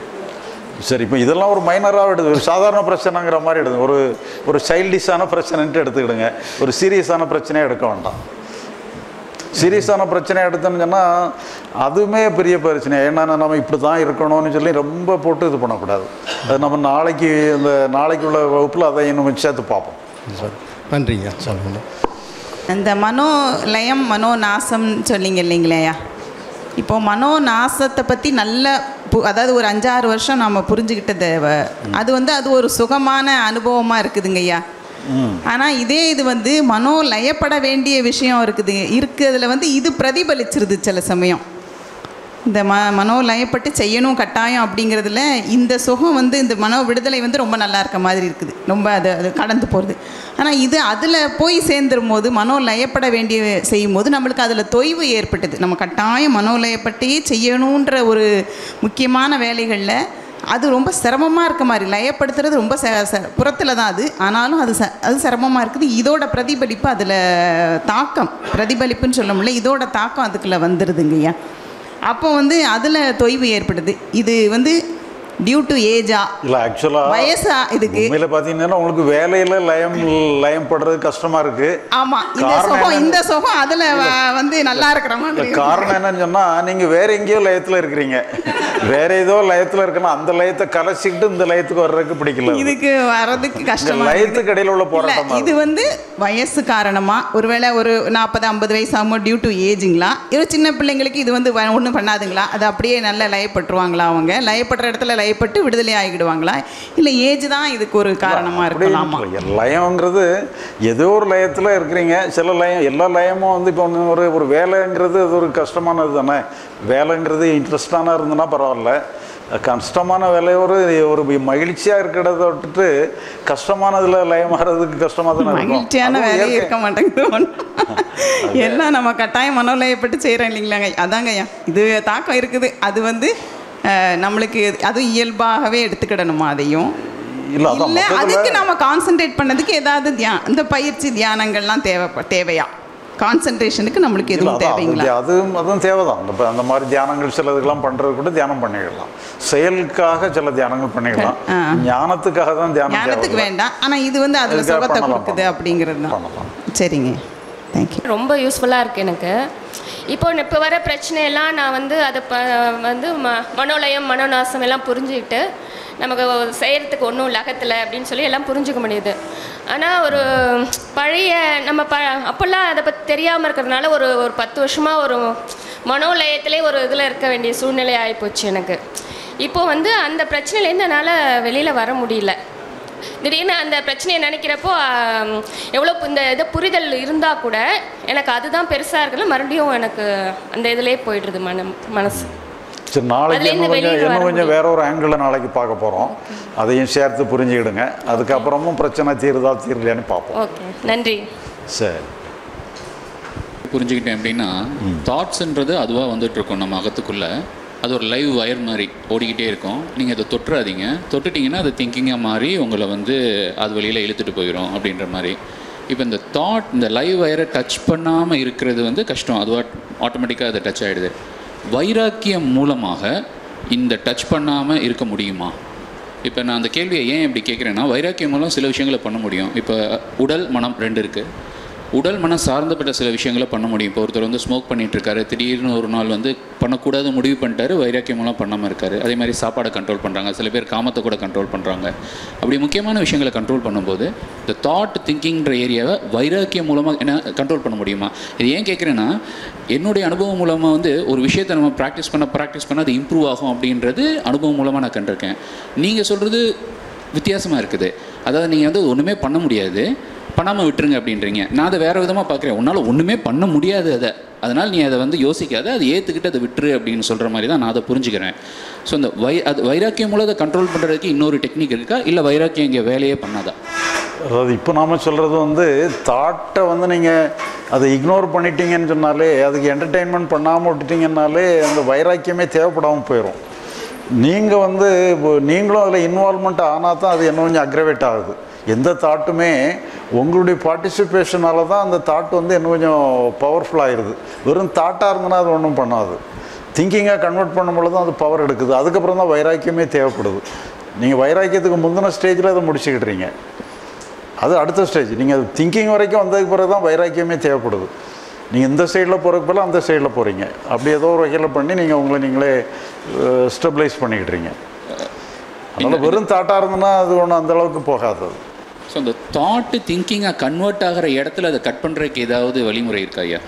[SPEAKER 2] சரி இப்போ இதெல்லாம் ஒரு மைனராக எடுது ஒரு சாதாரண பிரச்சனைங்கிற மாதிரி எடுது ஒரு ஒரு சைல்டிஷான பிரச்சனைன்ட்டு எடுத்துக்கிடுங்க ஒரு சீரியஸான பிரச்சனையை எடுக்க வேண்டாம் சீரியஸான பிரச்சனை எடுத்தோம்னு சொன்னால் அதுவுமே பெரிய பிரச்சனை ஏன்னா நம்ம இப்படி தான் இருக்கணும்னு சொல்லி ரொம்ப போட்டு இது பண்ணக்கூடாது அது நம்ம நாளைக்கு இந்த நாளைக்குள்ள வகுப்பில் அதை இன்னும் சேர்த்து பார்ப்போம்
[SPEAKER 6] நன்றிங்க சொல்லுங்க
[SPEAKER 7] இந்த மனோ லயம் மனோ நாசம்னு சொன்னீங்க இல்லைங்களையா இப்போ மனோ நாசத்தை பற்றி நல்ல பு அதாவது ஒரு அஞ்சாறு வருஷம் நாம் புரிஞ்சுக்கிட்டது வ- அது வந்து அது ஒரு சுகமான அனுபவமாக இருக்குதுங்கய்யா ஆனால் இதே இது வந்து மனோ லயப்பட வேண்டிய விஷயம் இருக்குது இருக்கிறதுல வந்து இது பிரதிபலிச்சிருது சில சமயம் இந்த ம மனோ லயப்பட்டு செய்யணும் கட்டாயம் அப்படிங்கிறதுல இந்த சுகம் வந்து இந்த மனோ விடுதலை வந்து ரொம்ப நல்லா இருக்க மாதிரி இருக்குது ரொம்ப அது அது கடந்து போகிறது ஆனால் இது அதில் போய் சேர்ந்துரும் போது மனோ லயப்பட வேண்டிய செய்யும் போது நம்மளுக்கு அதில் தொய்வு ஏற்பட்டது நம்ம கட்டாயம் மனோ லயப்பட்டே செய்யணுன்ற ஒரு முக்கியமான வேலைகளில் அது ரொம்ப சிரமமாக இருக்க மாதிரி லயப்படுத்துறது ரொம்ப ச ச புறத்தில் தான் அது ஆனாலும் அது ச அது சிரமமாக இருக்குது இதோட பிரதிபலிப்பு அதில் தாக்கம் பிரதிபலிப்புன்னு சொல்ல முடியல இதோட தாக்கம் அதுக்குள்ளே வந்துடுதுங்கய்யா அப்போ வந்து அதில் தொய்வு ஏற்படுது இது வந்து டியூ டு ஏஜா
[SPEAKER 2] இல்லை ஆக்சுவலாக
[SPEAKER 7] வயசா இதுக்கு
[SPEAKER 2] உண்மையில பார்த்தீங்கன்னா உங்களுக்கு வேலையில் லயம் லயம் படுறது கஷ்டமாக இருக்குது
[SPEAKER 7] ஆமா இந்த
[SPEAKER 2] காரணம்
[SPEAKER 7] சுகம்
[SPEAKER 2] என்னன்னு-
[SPEAKER 7] இந்த சுகம் அதுல வ- வந்து நல்லா இருக்கிற
[SPEAKER 2] இல்ல,
[SPEAKER 7] மாதிரி
[SPEAKER 2] காரணம் என்னன்னு சொன்னால் நீங்கள் வேற எங்கேயோ லயத்தில் இருக்கிறீங்க வேற ஏதோ லயத்தில் இருக்கணும் அந்த லயத்தை கலைச்சிக்கிட்டு இந்த லயத்துக்கு வர்றதுக்கு பிடிக்கல அது.
[SPEAKER 7] இதுக்கு வர்றதுக்கு
[SPEAKER 2] இந்த
[SPEAKER 7] கஷ்டமா இருக்கு.
[SPEAKER 2] லயத்துக்கு இடையில உள்ள
[SPEAKER 7] இல்ல,
[SPEAKER 2] போராட்டம்
[SPEAKER 7] இது வந்து வயசு காரணமா ஒருவேளை ஒரு நாற்பது ஐம்பது வயசு ஆகும்போது டியூ டு ஏஜுங்களா ஒரு சின்ன பிள்ளைங்களுக்கு இது வந்து ஒன்றும் பண்ணாதுங்களா அது அப்படியே நல்லா லயப்பட்டுருவாங்களா அவங்க லயப்படுற இடத்துல லயப்பட்டு விடுதலை ஆகிடுவாங்களா இல்லை ஏஜ் தான் இதுக்கு ஒரு காரணமா
[SPEAKER 2] அப்படி
[SPEAKER 7] இருக்கலாமா
[SPEAKER 2] இல்லை. லயங்கிறது ஏதோ ஒரு லயத்தில் இருக்கிறீங்க சில லயம் எல்லா லயமும் வந்து இப்போ ஒன்று ஒரு ஒரு வேலைங்கிறது அது ஒரு கஷ்டமானது தானே வேலைங்கிறது இன்ட்ரெஸ்டான இருந்ததுன்னா பரவாயில்ல கஷ்டமான வேலை ஒரு ஒரு மகிழ்ச்சியாக இருக்கிறத விட்டுட்டு கஷ்டமானதில் லயமாறதுக்கு கஷ்டமாக தானே இருக்கும்
[SPEAKER 7] மகிழ்ச்சியான
[SPEAKER 2] அதுவும்
[SPEAKER 7] வேலையே
[SPEAKER 2] இயற்கை.
[SPEAKER 7] இருக்க மாட்டேங்குது ஒண்ணும். எல்லாம் நம்ம கட்டாயம் மனோலயப்பட்டு செய்கிறோம் இல்லைங்களாங்க அதாங்கய்யா இது தாக்கம் இருக்குது அது வந்து அஹ், நம்மளுக்கு அதுவும் இயல்பாகவே எடுத்துக்கிடணுமா அதையும்
[SPEAKER 2] இல்லை அதான்
[SPEAKER 7] இல்லை
[SPEAKER 2] மொத்தத்துல-
[SPEAKER 7] அதுக்கு நம்ம கான்சென்ட்ரேட் பண்ணதுக்கு ஏதாவது தியா இந்த பயிற்சி தியானங்கள்லாம் தேவை தேவையா கான்சென்ட்ரேஷனுக்கு நம்மளுக்கு
[SPEAKER 2] இல்லை
[SPEAKER 7] எதுவும்
[SPEAKER 2] அதான் அது
[SPEAKER 7] தேவைங்களா
[SPEAKER 2] தியா- அதுவும் அதுவும் தேவைதான் இப்போ அந்த மாதிரி தியானங்கள் சிலதுக்கெல்லாம் பண்ணுறது கூட தியானம் பண்ணிடலாம் செயலுக்காக சில தியானங்கள் பண்ணிடலாம்
[SPEAKER 7] ஆ.
[SPEAKER 2] ஞானத்துக்காக தான் தியானம்
[SPEAKER 7] ஞானத்துக்கு
[SPEAKER 2] தேவையில்ல.
[SPEAKER 7] வேண்டாம் ஆனால் இது வந்து அதில்
[SPEAKER 2] இதுக்காக
[SPEAKER 7] சுகத்தை
[SPEAKER 2] பண்ணலாம்,
[SPEAKER 7] கொடுக்குது
[SPEAKER 2] பண்ணலாம்.
[SPEAKER 7] அப்படிங்கிறது தான்
[SPEAKER 2] பண்ணலாம்.
[SPEAKER 7] சரிங்க தேங்க்யூ
[SPEAKER 8] ரொம்ப யூஸ்ஃபுல்லாக இருக்குது எனக்கு இப்போ இப்போ வர பிரச்சனையெல்லாம் நான் வந்து அதை ப வந்து ம மனோலயம் மனோநாசம் எல்லாம் புரிஞ்சுக்கிட்டு நமக்கு செய்கிறதுக்கு ஒன்றும் லகத்தில் அப்படின்னு சொல்லி எல்லாம் புரிஞ்சுக்க முடியுது ஆனால் ஒரு பழைய நம்ம ப அப்போல்லாம் அதை பற்றி தெரியாமல் இருக்கிறதுனால ஒரு ஒரு பத்து வருஷமாக ஒரு மனோலயத்திலே ஒரு இதில் இருக்க வேண்டிய சூழ்நிலை ஆகிப்போச்சு எனக்கு இப்போ வந்து அந்த பிரச்சனையிலேருந்து என்னால் வெளியில் வர முடியல திடீர்னு அந்த பிரச்சனையை நினைக்கிறப்போ ஆம், எவ்வளோ இந்த இது புரிதல் இருந்தால் கூட எனக்கு அதுதான் பெருசாக இருக்குல்ல மறுபடியும் எனக்கு அந்த இதிலே போயிடுது மனம் மனசு
[SPEAKER 2] சரி நாளைக்கு
[SPEAKER 8] அதுலேருந்து
[SPEAKER 2] இன்னும் கொஞ்சம்
[SPEAKER 8] வெளியில
[SPEAKER 2] இன்னும்
[SPEAKER 8] வர
[SPEAKER 2] கொஞ்சம் வேற ஒரு ஆங்கிளில் நாளைக்கு பார்க்க போகிறோம் அதையும் சேர்த்து புரிஞ்சுக்கிடுங்க அதுக்கப்புறமும் பிரச்சனை தீருதா தீரலையான்னு பார்ப்போம்
[SPEAKER 8] ஓகே நன்றி
[SPEAKER 2] சரி
[SPEAKER 9] புரிஞ்சுக்கிட்டேன் அப்படின்னா தாட்ஸ்ன்றது அதுவாக வந்துட்டு இருக்கும் நம்ம அகத்துக்குள்ள அது ஒரு லைவ் வயர் மாதிரி ஓடிக்கிட்டே இருக்கும் நீங்கள் அதை தொட்டுறாதீங்க தொட்டுட்டீங்கன்னா அது திங்கிங்காக மாறி உங்களை வந்து அது வழியில் இழுத்துட்டு போயிடும் அப்படின்ற மாதிரி இப்போ இந்த தாட் இந்த லைவ் வயரை டச் பண்ணாமல் இருக்கிறது வந்து கஷ்டம் அதுவாக ஆட்டோமேட்டிக்காக அது டச் ஆகிடுது வைராக்கியம் மூலமாக இந்த டச் பண்ணாமல் இருக்க முடியுமா இப்போ நான் அந்த கேள்வியை ஏன் இப்படி கேட்குறேன்னா வைராக்கியம் மூலம் சில விஷயங்களை பண்ண முடியும் இப்போ உடல் மனம் ரெண்டு இருக்குது உடல் மனம் சார்ந்தப்பட்ட சில விஷயங்களை பண்ண முடியும் இப்போ ஒருத்தர் வந்து ஸ்மோக் பண்ணிட்டு இருக்காரு திடீர்னு ஒரு நாள் வந்து பண்ணக்கூடாது முடிவு பண்ணிட்டாரு வைராக்கியம் மூலம் பண்ணாமல் இருக்காரு அதே மாதிரி சாப்பாடை கண்ட்ரோல் பண்ணுறாங்க சில பேர் காமத்தை கூட கண்ட்ரோல் பண்ணுறாங்க அப்படி முக்கியமான விஷயங்களை கண்ட்ரோல் பண்ணும்போது இந்த தாட் திங்கிங்ன்ற ஏரியாவை வைராக்கியம் மூலமாக என்ன கண்ட்ரோல் பண்ண முடியுமா இது ஏன் கேட்குறேன்னா என்னுடைய அனுபவம் மூலமாக வந்து ஒரு விஷயத்தை நம்ம ப்ராக்டிஸ் பண்ண ப்ராக்டிஸ் பண்ண அது இம்ப்ரூவ் ஆகும் அப்படின்றது அனுபவம் மூலமாக நான் கண்டிருக்கேன் நீங்கள் சொல்கிறது வித்தியாசமாக இருக்குது அதாவது நீங்கள் வந்து ஒன்றுமே பண்ண முடியாது பண்ணாமல் விட்டுருங்க அப்படின்றீங்க நான் அதை வேறு விதமாக பார்க்குறேன் உன்னால் ஒன்றுமே பண்ண முடியாது அதை அதனால் நீ அதை வந்து யோசிக்காத அதை ஏற்றுக்கிட்டு அதை விட்டுரு அப்படின்னு சொல்கிற மாதிரி தான் நான் அதை புரிஞ்சுக்கிறேன் ஸோ இந்த வை அது வைராக்கியம் மூலம் அதை கண்ட்ரோல் பண்ணுறதுக்கு இன்னொரு டெக்னிக் இருக்கா இல்லை வைராக்கியம் இங்கே வேலையே பண்ணாதா
[SPEAKER 2] அதாவது இப்போ நாம் சொல்கிறது வந்து தாட்டை வந்து நீங்கள் அதை இக்னோர் பண்ணிட்டீங்கன்னு சொன்னாலே அதுக்கு என்டர்டெயின்மெண்ட் பண்ணாமல் விட்டுட்டீங்கன்னாலே அந்த வைராக்கியமே தேவைப்படாமல் போயிடும் நீங்கள் வந்து இப்போ நீங்களும் அதில் இன்வால்மெண்ட் ஆனால் தான் அது இன்னும் கொஞ்சம் அக்ரவேட் ஆகுது எந்த தாட்டுமே உங்களுடைய பார்ட்டிசிபேஷனால தான் அந்த தாட் வந்து இன்னும் கொஞ்சம் பவர்ஃபுல்லாகிடுது வெறும் தாட்டாக இருந்ததுன்னா அது ஒன்றும் பண்ணாது திங்கிங்காக கன்வெர்ட் பண்ணும்பொழுது தான் அது பவர் எடுக்குது அதுக்கப்புறம் தான் வைராக்கியமே தேவைப்படுது நீங்கள் வைராக்கியத்துக்கு முந்தின ஸ்டேஜில் அதை முடிச்சுக்கிட்டுறீங்க அது அடுத்த ஸ்டேஜ் நீங்கள் திங்கிங் வரைக்கும் வந்ததுக்கு பிறகு தான் வைராக்கியமே தேவைப்படுது நீங்கள் இந்த சைடில் போகிறதுக்கு பதிலாக அந்த சைடில் போகிறீங்க அப்படி ஏதோ ஒரு வகையில் பண்ணி நீங்கள் உங்களை நீங்களே ஸ்டெபிளைஸ் பண்ணிக்கிட்டுறீங்க அதனால் வெறும் தாட்டாக இருந்ததுன்னா அது ஒன்றும் அந்த அளவுக்கு போகாது அது.
[SPEAKER 9] ஸோ அந்த தாட்டு திங்கிங்காக கன்வெர்ட் ஆகிற இடத்துல அதை கட் பண்ணுறதுக்கு ஏதாவது வழிமுறை இருக்கா ஐயா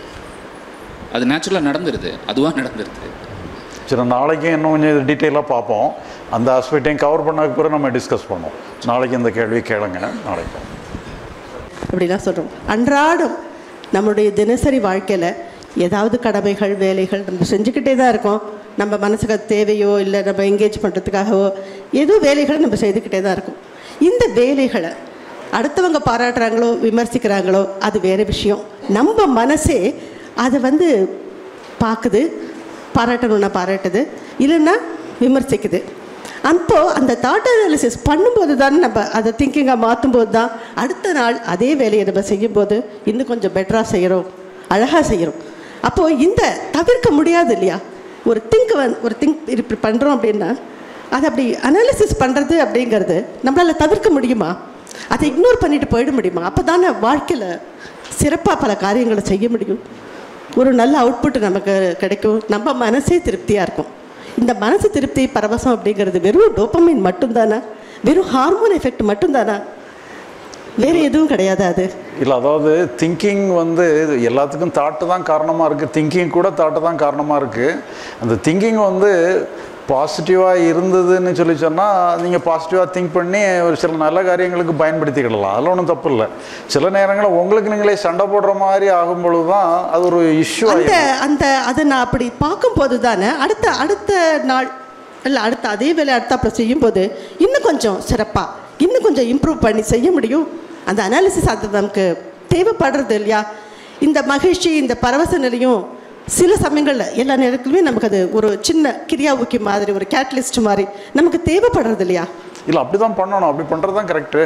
[SPEAKER 9] அது நேச்சுரலாக நடந்துருது அதுவாக நடந்துருது
[SPEAKER 2] சரி நாளைக்கு இன்னும் கொஞ்சம் டீட்டெயிலாக பார்ப்போம் அந்த ஆஸ்பெக்டையும் கவர் பண்ணதுக்கு பிறகு நம்ம டிஸ்கஸ் பண்ணுவோம் நாளைக்கு இந்த கேள்வி கேளுங்க நாளைக்கு
[SPEAKER 10] அப்படிலாம் சொல்கிறோம் அன்றாடம் நம்மளுடைய தினசரி வாழ்க்கையில் ஏதாவது கடமைகள் வேலைகள் நம்ம செஞ்சுக்கிட்டே தான் இருக்கோம் நம்ம மனசுக்கு அது தேவையோ இல்லை நம்ம எங்கேஜ் பண்ணுறதுக்காகவோ ஏதோ வேலைகளை நம்ம செய்துக்கிட்டே தான் இருக்கோம் இந்த வேலைகளை அடுத்தவங்க பாராட்டுறாங்களோ விமர்சிக்கிறாங்களோ அது வேறு விஷயம் நம்ம மனசே அதை வந்து பார்க்குது பாராட்டணும்னா பாராட்டுது இல்லைன்னா விமர்சிக்குது அப்போ அந்த தாட் அனாலிசிஸ் பண்ணும்போது தான் நம்ம அதை திங்கிங்காக மாற்றும்போது தான் அடுத்த நாள் அதே வேலையை நம்ம செய்யும்போது இன்னும் கொஞ்சம் பெட்டராக செய்கிறோம் அழகாக செய்கிறோம் அப்போது இந்த தவிர்க்க முடியாது இல்லையா ஒரு திங்க் வந் ஒரு திங்க் இப்படி பண்ணுறோம் அப்படின்னா அதை அப்படி அனாலிசிஸ் பண்ணுறது அப்படிங்கிறது நம்மளால் தவிர்க்க முடியுமா அதை இக்னோர் பண்ணிட்டு போயிட முடியுமா அப்போ தானே வாழ்க்கையில் சிறப்பாக பல காரியங்களை செய்ய முடியும் ஒரு நல்ல அவுட்புட் நமக்கு கிடைக்கும் நம்ம மனசே திருப்தியாக இருக்கும் இந்த மனசு திருப்தி பரவசம் அப்படிங்கிறது வெறும் டோப்பமைன் மட்டும்தானா வெறும் ஹார்மோன் எஃபெக்ட் மட்டும்தானா வேறு எதுவும் கிடையாது அது
[SPEAKER 2] இல்லை அதாவது திங்கிங் வந்து இது எல்லாத்துக்கும் தாட்டு தான் காரணமாக இருக்குது திங்கிங் கூட தாட்டு தான் காரணமாக இருக்குது அந்த திங்கிங் வந்து பாசிட்டிவாக இருந்ததுன்னு சொல்லி சொன்னால் நீங்கள் பாசிட்டிவாக திங்க் பண்ணி ஒரு சில நல்ல காரியங்களுக்கு பயன்படுத்திக்கிடலாம் அதில் ஒன்றும் தப்பு இல்லை சில நேரங்களில் உங்களுக்கு நீங்களே சண்டை போடுற மாதிரி ஆகும் பொழுது தான் அது ஒரு இஷ்யூ
[SPEAKER 10] அந்த அந்த அதை நான் அப்படி பார்க்கும்போது தானே அடுத்த அடுத்த நாள் இல்லை அடுத்த அதே வேலை அடுத்தாப்புல செய்யும்போது இன்னும் கொஞ்சம் சிறப்பாக இன்னும் கொஞ்சம் இம்ப்ரூவ் பண்ணி செய்ய முடியும் அந்த அனாலிசிஸ் அது நமக்கு தேவைப்படுறது இல்லையா இந்த மகிழ்ச்சி இந்த பரவச நிலையும் சில சமயங்களில் எல்லா நேரத்துலையுமே நமக்கு அது ஒரு சின்ன கிரியா ஊக்கி மாதிரி ஒரு கேட்டலிஸ்ட் மாதிரி நமக்கு தேவைப்படுறது இல்லையா
[SPEAKER 2] இல்லை அப்படி தான் பண்ணணும் அப்படி பண்ணுறது தான் கரெக்டு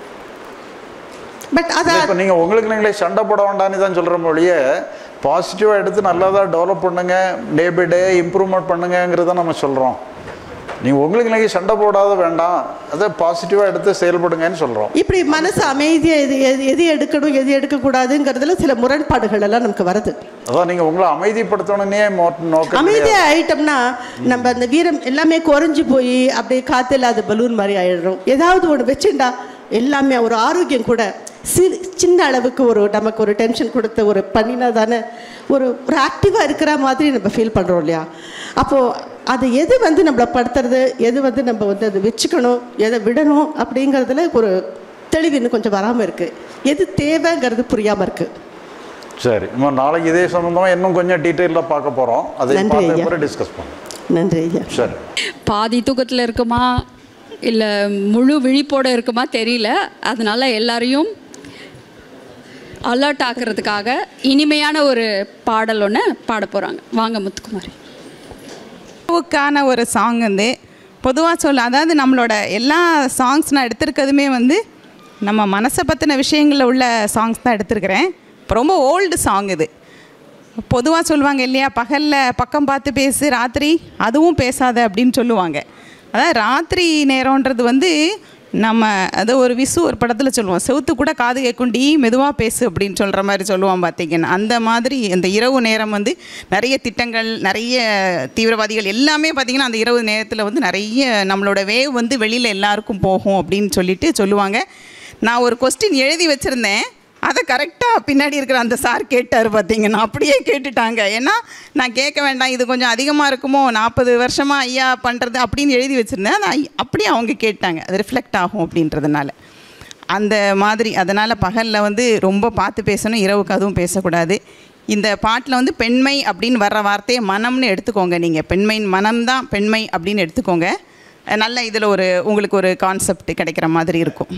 [SPEAKER 10] பட் அதை
[SPEAKER 2] இப்போ நீங்கள் உங்களுக்கு நீங்களே சண்டை போட வேண்டாம்னு தான் சொல்கிற மொழிய பாசிட்டிவாக எடுத்து நல்லதாக டெவலப் பண்ணுங்க டே பை டே இம்ப்ரூவ்மெண்ட் பண்ணுங்கங்கிறத நம்ம சொல்கிறோம் நீங்கள் உங்களுக்கு நீங்கள் சண்டை போடாத வேண்டாம் அதை பாசிட்டிவாக எடுத்து செயல்படுங்கன்னு சொல்கிறோம்
[SPEAKER 10] இப்படி மனசு அமைதியாக எது எது எது எடுக்கணும் எது எடுக்கக்கூடாதுங்கிறதுல சில முரண்பாடுகள் எல்லாம் நமக்கு வருது
[SPEAKER 2] அதான் நீங்கள் உங்களை அமைதிப்படுத்தணுன்னே மோ- நோக்கம் கிடையாது.
[SPEAKER 10] அமைதியாக ஆயிட்டோம்னா நம்ம அந்த வீரம் எல்லாமே குறைஞ்சி போய் அப்படியே காற்று இல்லாத பலூன் மாதிரி ஆயிடுறோம் ஏதாவது ஒன்று வச்சுண்டா எல்லாமே ஒரு ஆரோக்கியம் கூட சி சின்ன அளவுக்கு ஒரு நமக்கு ஒரு டென்ஷன் கொடுத்த ஒரு பண்ணினா தானே ஒரு ஒரு ஆக்டிவாக இருக்கிற மாதிரி நம்ம ஃபீல் பண்ணுறோம் இல்லையா அப்போது அது எது வந்து நம்மளை படுத்துறது எது வந்து நம்ம வந்து அதை வச்சுக்கணும் எதை விடணும் அப்படிங்கிறதுல ஒரு தெளிவு இன்னும் கொஞ்சம் வராமல் இருக்குது எது தேவைங்கிறது புரியாமல் இருக்குது
[SPEAKER 2] சரி நம்ம நாளைக்கு இதே சம்மந்தமாக இன்னும் கொஞ்சம் டீட்டெயிலாக பார்க்க போகிறோம் அதை
[SPEAKER 10] நன்றி
[SPEAKER 2] பார்த்த
[SPEAKER 10] ஐயா.
[SPEAKER 2] பிறகு டிஸ்கஸ் பண்ணுவோம்
[SPEAKER 10] நன்றி ஐயா
[SPEAKER 2] சரி
[SPEAKER 11] பாதி தூக்கத்தில் இருக்குமா இல்லை முழு விழிப்போடு இருக்குமா தெரியல அதனால எல்லாரையும் அலர்ட் ஆக்கிறதுக்காக இனிமையான ஒரு பாடல் ஒன்று பாட போகிறாங்க வாங்க முத்துக்குமாரி
[SPEAKER 7] வுக்கான ஒரு சாங் வந்து பொதுவாக சொல்ல அதாவது நம்மளோட எல்லா சாங்ஸ் நான் எடுத்திருக்கிறதுமே வந்து நம்ம மனசை பற்றின விஷயங்களில் உள்ள சாங்ஸ் தான் எடுத்திருக்கிறேன் இப்போ ரொம்ப ஓல்டு சாங் இது பொதுவாக சொல்லுவாங்க இல்லையா பகலில் பக்கம் பார்த்து பேசு ராத்திரி அதுவும் பேசாத அப்படின்னு சொல்லுவாங்க அதாவது ராத்திரி நேரம்ன்றது வந்து நம்ம அது ஒரு விசு ஒரு படத்தில் சொல்லுவோம் செவுத்து கூட காது கேட்குண்டி மெதுவாக பேசு அப்படின்னு சொல்கிற மாதிரி சொல்லுவோம் பார்த்தீங்கன்னா அந்த மாதிரி அந்த இரவு நேரம் வந்து நிறைய திட்டங்கள் நிறைய தீவிரவாதிகள் எல்லாமே பார்த்திங்கன்னா அந்த இரவு நேரத்தில் வந்து நிறைய நம்மளோட வேவ் வந்து வெளியில் எல்லாருக்கும் போகும் அப்படின்னு சொல்லிட்டு சொல்லுவாங்க நான் ஒரு கொஸ்டின் எழுதி வச்சுருந்தேன் அதை கரெக்டாக பின்னாடி இருக்கிற அந்த சார் கேட்டார் பார்த்தீங்கன்னா அப்படியே கேட்டுட்டாங்க ஏன்னா நான் கேட்க வேண்டாம் இது கொஞ்சம் அதிகமாக இருக்குமோ நாற்பது வருஷமாக ஐயா பண்ணுறது அப்படின்னு எழுதி வச்சுருந்தேன் அதை ஐ- அப்படியே அவங்க கேட்டாங்க அது ரிஃப்ளெக்ட் ஆகும் அப்படின்றதுனால அந்த மாதிரி அதனால் பகலில் வந்து ரொம்ப பார்த்து பேசணும் இரவுக்கு அதுவும் பேசக்கூடாது இந்த பாட்டில் வந்து பெண்மை அப்படின்னு வர்ற வார்த்தையை மனம்னு எடுத்துக்கோங்க நீங்கள் பெண்மை மனம் தான் பெண்மை அப்படின்னு எடுத்துக்கோங்க நல்ல இதில் ஒரு உங்களுக்கு ஒரு கான்செப்ட் கிடைக்கிற மாதிரி இருக்கும்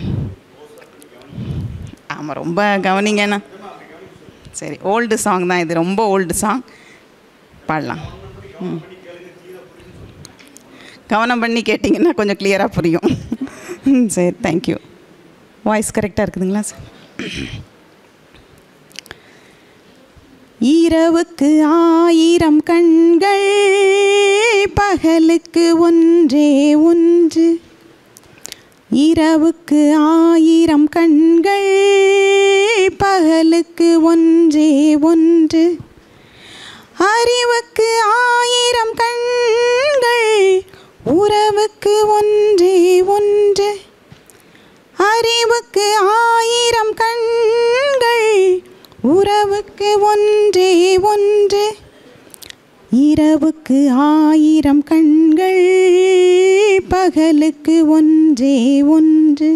[SPEAKER 7] ஆமாம் ரொம்ப கவனிங்கண்ணா சரி ஓல்டு சாங் தான் இது ரொம்ப ஓல்டு சாங் பாடலாம் ம் கவனம் பண்ணி கேட்டிங்கன்னா கொஞ்சம் கிளியராக புரியும் ம், சரி தேங்க்யூ வாய்ஸ் கரெக்டாக இருக்குதுங்களா சார் இரவுக்கு ஆயிரம் கண்கள் பகலுக்கு ஒன்றே ஒன்று இரவுக்கு ஆயிரம் கண்கள் பகலுக்கு ஒன்றே ஒன்று அறிவுக்கு ஆயிரம் கண்கள் உறவுக்கு ஒன்றே ஒன்று அறிவுக்கு ஆயிரம் கண்கள் உறவுக்கு ஒன்றே ஒன்று இரவுக்கு ஆயிரம் கண்கள் பகலுக்கு ஒன்றே ஒன்று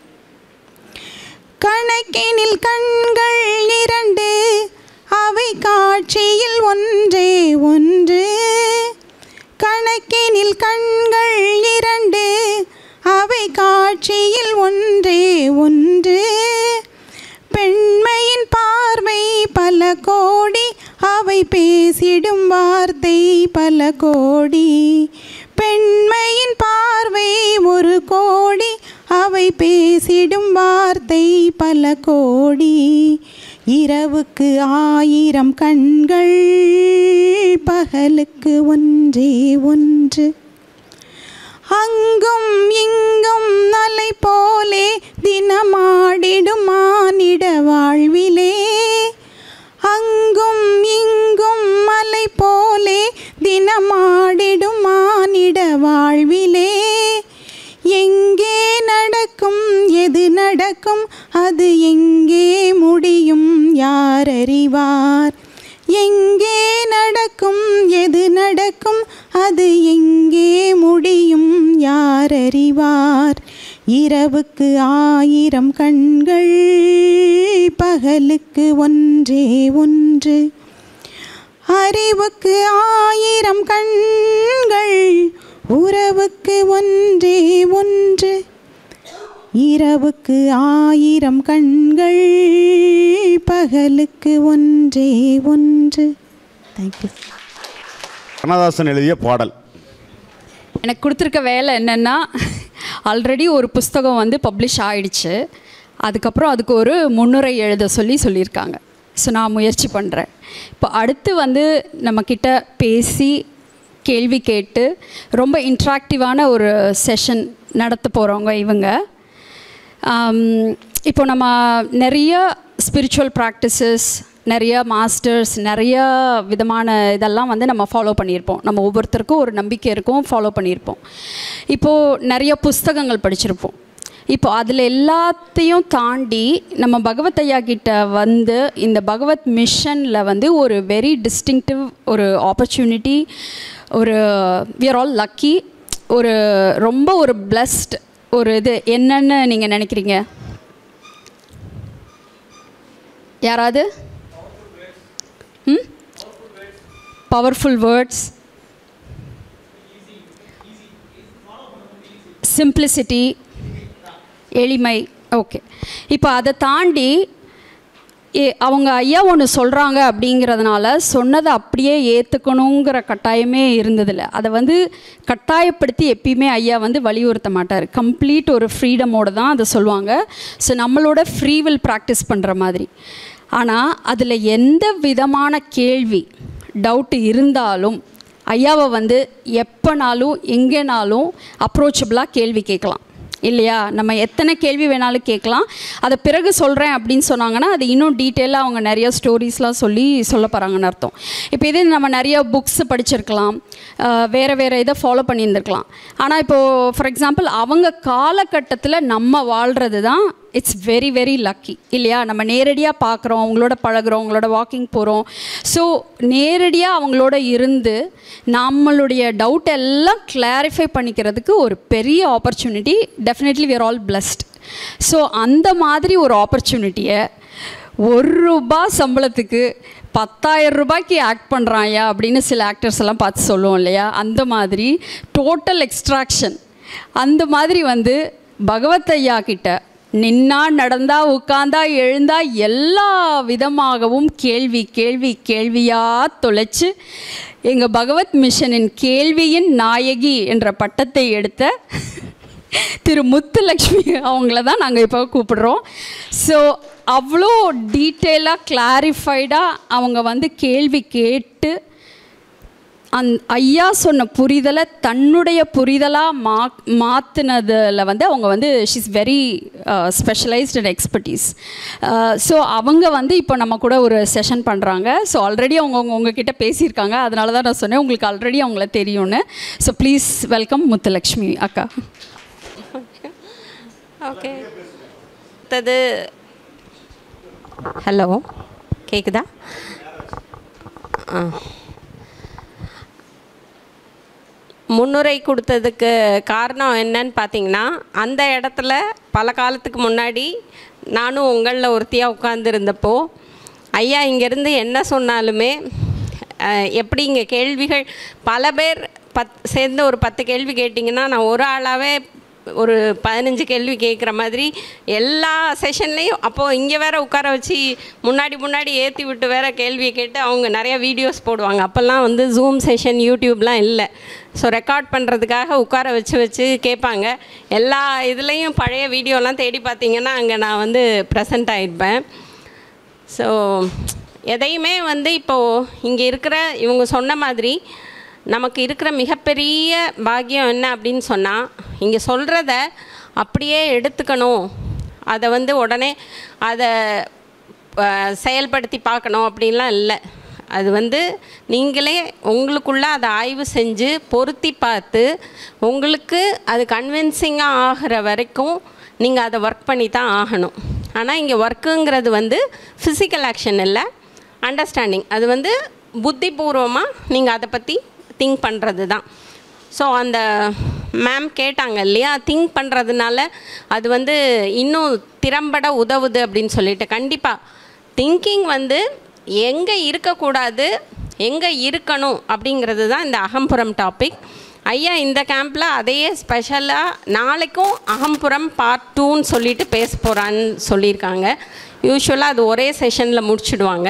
[SPEAKER 7] கணக்கினில் கண்கள் இரண்டு அவை காட்சியில் ஒன்றே ஒன்று கணக்கினில் கண்கள் இரண்டு அவை காட்சியில் ஒன்றே ஒன்று பெண்மையின் பார்வை பல கோடி அவை பேசிடும் வார்த்தை பல கோடி பெண்மையின் பார்வை ஒரு கோடி அவை பேசிடும் வார்த்தை பல கோடி இரவுக்கு ஆயிரம் கண்கள் பகலுக்கு ஒன்றே ஒன்று அங்கும் இங்கும் அலை போலே தினமாடிடும் மானிட வாழ்விலே அங்கும் இங்கும் அலை போலே தினமாடிடும் மா யார் அறிவார் எங்கே நடக்கும் எது நடக்கும் அது எங்கே முடியும் யார் அறிவார் இரவுக்கு ஆயிரம் கண்கள் பகலுக்கு ஒன்றே ஒன்று அறிவுக்கு ஆயிரம் கண்கள் உறவுக்கு ஒன்றே ஒன்று இரவுக்கு ஆயிரம் கண்கள் பகலுக்கு ஒன்றே ஒன்று தேங்க்யூ
[SPEAKER 12] கண்ணதாசன் எழுதிய பாடல்
[SPEAKER 11] எனக்கு கொடுத்துருக்க வேலை என்னென்னா ஆல்ரெடி ஒரு புஸ்தகம் வந்து பப்ளிஷ் ஆயிடுச்சு அதுக்கப்புறம் அதுக்கு ஒரு முன்னுரை எழுத சொல்லி சொல்லியிருக்காங்க ஸோ நான் முயற்சி பண்ணுறேன் இப்போ அடுத்து வந்து நம்மக்கிட்ட பேசி கேள்வி கேட்டு ரொம்ப இன்ட்ராக்டிவான ஒரு செஷன் நடத்த போகிறவங்க இவங்க ஆம், இப்போ நம்ம நிறைய ஸ்பிரிச்சுவல் ப்ராக்டிசஸ் நிறைய மாஸ்டர்ஸ் நிறைய விதமான இதெல்லாம் வந்து நம்ம ஃபாலோ பண்ணியிருப்போம் நம்ம ஒவ்வொருத்தருக்கும் ஒரு நம்பிக்கை இருக்கும் ஃபாலோ பண்ணியிருப்போம் இப்போது நிறைய புஸ்தகங்கள் படிச்சிருப்போம் இப்போ அதில் எல்லாத்தையும் தாண்டி நம்ம பகவத் ஐயா கிட்ட வந்து இந்த பகவத் மிஷனில் வந்து ஒரு வெரி டிஸ்டிங்டிவ் ஒரு ஆப்பர்ச்சுனிட்டி ஒரு we are ஆல் லக்கி ஒரு ரொம்ப ஒரு பிளஸ்ட் ஒரு இது என்னன்னு நீங்கள் நினைக்கிறீங்க யாராவது ம் பவர்ஃபுல் வேர்ட்ஸ் சிம்பிளிசிட்டி எளிமை ஓகே இப்போ அதை தாண்டி ஏ- அவங்க ஐயா ஒன்று சொல்கிறாங்க அப்படிங்கிறதுனால சொன்னதை அப்படியே ஏற்றுக்கணுங்கிற கட்டாயமே இருந்ததில்ல அதை வந்து கட்டாயப்படுத்தி எப்பயுமே ஐயா வந்து வலியுறுத்த மாட்டார் கம்ப்ளீட் ஒரு ஃப்ரீடமோடு தான் அதை சொல்லுவாங்க ஸோ நம்மளோட ஃப்ரீவில் ப்ராக்டிஸ் பண்ணுற மாதிரி ஆனால் அதில் எந்த விதமான கேள்வி டவுட் இருந்தாலும் ஐயாவை வந்து எப்போனாலும் எங்கேனாலும் அப்ரோச்சபிளாக கேள்வி கேட்கலாம் இல்லையா நம்ம எத்தனை கேள்வி வேணாலும் கேட்கலாம் அதை பிறகு சொல்கிறேன் அப்படின்னு சொன்னாங்கன்னா அது இன்னும் டீட்டெயிலாக அவங்க நிறைய ஸ்டோரிஸ்லாம் சொல்லி சொல்ல போகிறாங்கன்னு அர்த்தம் இப்போ இதே நம்ம நிறைய புக்ஸ் படிச்சிருக்கலாம் அஹ் வேறு வேறு இதை ஃபாலோ பண்ணியிருந்திருக்கலாம் ஆனால் இப்போது ஃபார் எக்ஸாம்பிள் அவங்க காலகட்டத்தில் நம்ம வாழ்கிறது தான் இட்ஸ் வெரி வெரி லக்கி இல்லையா நம்ம நேரடியாக பார்க்குறோம் அவங்களோட பழகுறோம் அவங்களோட வாக்கிங் போகிறோம் ஸோ நேரடியாக அவங்களோட இருந்து நம்மளுடைய டவுட் எல்லாம் கிளாரிஃபை பண்ணிக்கிறதுக்கு ஒரு பெரிய opportunity definitely we are all blessed so அந்த மாதிரி ஒரு ஆப்பர்ச்சுனிட்டியை ஒரு ரூபா சம்பளத்துக்கு பத்தாயிரம் ரூபாய்க்கு ஆக்ட் பண்ணுறாயா அப்படின்னு சில ஆக்டர்ஸ் எல்லாம் பார்த்து சொல்லுவோம் இல்லையா அந்த மாதிரி டோட்டல் எக்ஸ்ட்ராக்ஷன் அந்த மாதிரி வந்து பகவத் ஐயா கிட்ட நின்னா நடந்தா உட்கார்ந்தா எழுந்தா எல்லா விதமாகவும் கேள்வி கேள்வி கேள்வியா தொலைச்சு எங்கள் பகவத் மிஷனின் கேள்வியின் நாயகி என்ற பட்டத்தை எடுத்த திரு முத்துலக்ஷ்மி அவங்கள தான் நாங்கள் இப்போ கூப்பிடுறோம் ஸோ அவ்வளோ டீட்டெயிலாக கிளாரிஃபைடாக அவங்க வந்து கேள்வி கேட்டு அந் ஐயா சொன்ன புரிதலை தன்னுடைய புரிதலாக மா மாற்றினதில் வந்து அவங்க வந்து she's very specialised and expertise so அவங்க வந்து இப்போ நம்ம கூட ஒரு செஷன் பண்ணுறாங்க ஸோ ஆல்ரெடி அவங்க உங்க உங்ககிட்ட பேசியிருக்காங்க அதனால தான் நான் சொன்னேன் உங்களுக்கு ஆல்ரெடி அவங்கள தெரியும்னு ஸோ ப்ளீஸ் வெல்கம் முத்துலக்ஷ்மி அக்கா
[SPEAKER 13] ஓகே அடுத்தது ஹலோ கேட்குதா ஆ முன்னுரை கொடுத்ததுக்கு காரணம் என்னன்னு பார்த்தீங்கன்னா அந்த இடத்துல பல காலத்துக்கு முன்னாடி நானும் உங்களில் ஒருத்தியாக உட்காந்துருந்தப்போ ஐயா இங்கேருந்து என்ன சொன்னாலுமே அஹ், எப்படி இங்கே கேள்விகள் பல பேர் பத் சேர்ந்து ஒரு பத்து கேள்வி கேட்டிங்கன்னா நான் ஒரு ஆளாகவே ஒரு பதினஞ்சு கேள்வி கேட்குற மாதிரி எல்லா செஷன்லேயும் அப்போது இங்கே வேற உட்கார வச்சு முன்னாடி முன்னாடி ஏற்றி விட்டு வேற கேள்வியை கேட்டு அவங்க நிறைய வீடியோஸ் போடுவாங்க அப்போல்லாம் வந்து ஜூம் செஷன் யூடியூப்லாம் இல்லை ஸோ ரெக்கார்ட் பண்ணுறதுக்காக உட்கார வச்சு வச்சு கேட்பாங்க எல்லா இதுலேயும் பழைய வீடியோலாம் தேடி பார்த்தீங்கன்னா அங்கே நான் வந்து ப்ரெசண்ட் ஆகிருப்பேன் ஸோ எதையுமே வந்து இப்போது இங்கே இருக்கிற இவங்க சொன்ன மாதிரி நமக்கு இருக்கிற மிகப்பெரிய பாக்கியம் என்ன அப்படின்னு சொன்னால் இங்கே சொல்கிறத அப்படியே எடுத்துக்கணும் அதை வந்து உடனே அதை அஹ், செயல்படுத்தி பார்க்கணும் அப்படின்லாம் இல்லை அது வந்து நீங்களே உங்களுக்குள்ள அதை ஆய்வு செஞ்சு பொருத்தி பார்த்து உங்களுக்கு அது கன்வின்சிங்காக ஆகிற வரைக்கும் நீங்கள் அதை ஒர்க் பண்ணி தான் ஆகணும் ஆனால் இங்கே ஒர்க்குங்கிறது வந்து ஃபிசிக்கல் ஆக்ஷன் இல்லை அண்டர்ஸ்டாண்டிங் அது வந்து புத்திபூர்வமாக நீங்கள் அதை பற்றி திங்க் பண்ணுறது தான் ஸோ அந்த மேம் கேட்டாங்க இல்லையா திங்க் பண்ணுறதுனால அது வந்து இன்னும் திறம்பட உதவுது அப்படின்னு சொல்லிட்டு கண்டிப்பாக திங்கிங் வந்து எங்கே இருக்கக்கூடாது எங்கே இருக்கணும் அப்படிங்கிறது தான் இந்த அகம்புறம் டாபிக் ஐயா இந்த கேம்பில் அதையே ஸ்பெஷலாக நாளைக்கும் அகம்புறம் பார்ட் டூன்னு சொல்லிட்டு பேச போகிறான்னு சொல்லியிருக்காங்க யூஸ்வலாக அது ஒரே செஷனில் முடிச்சிடுவாங்க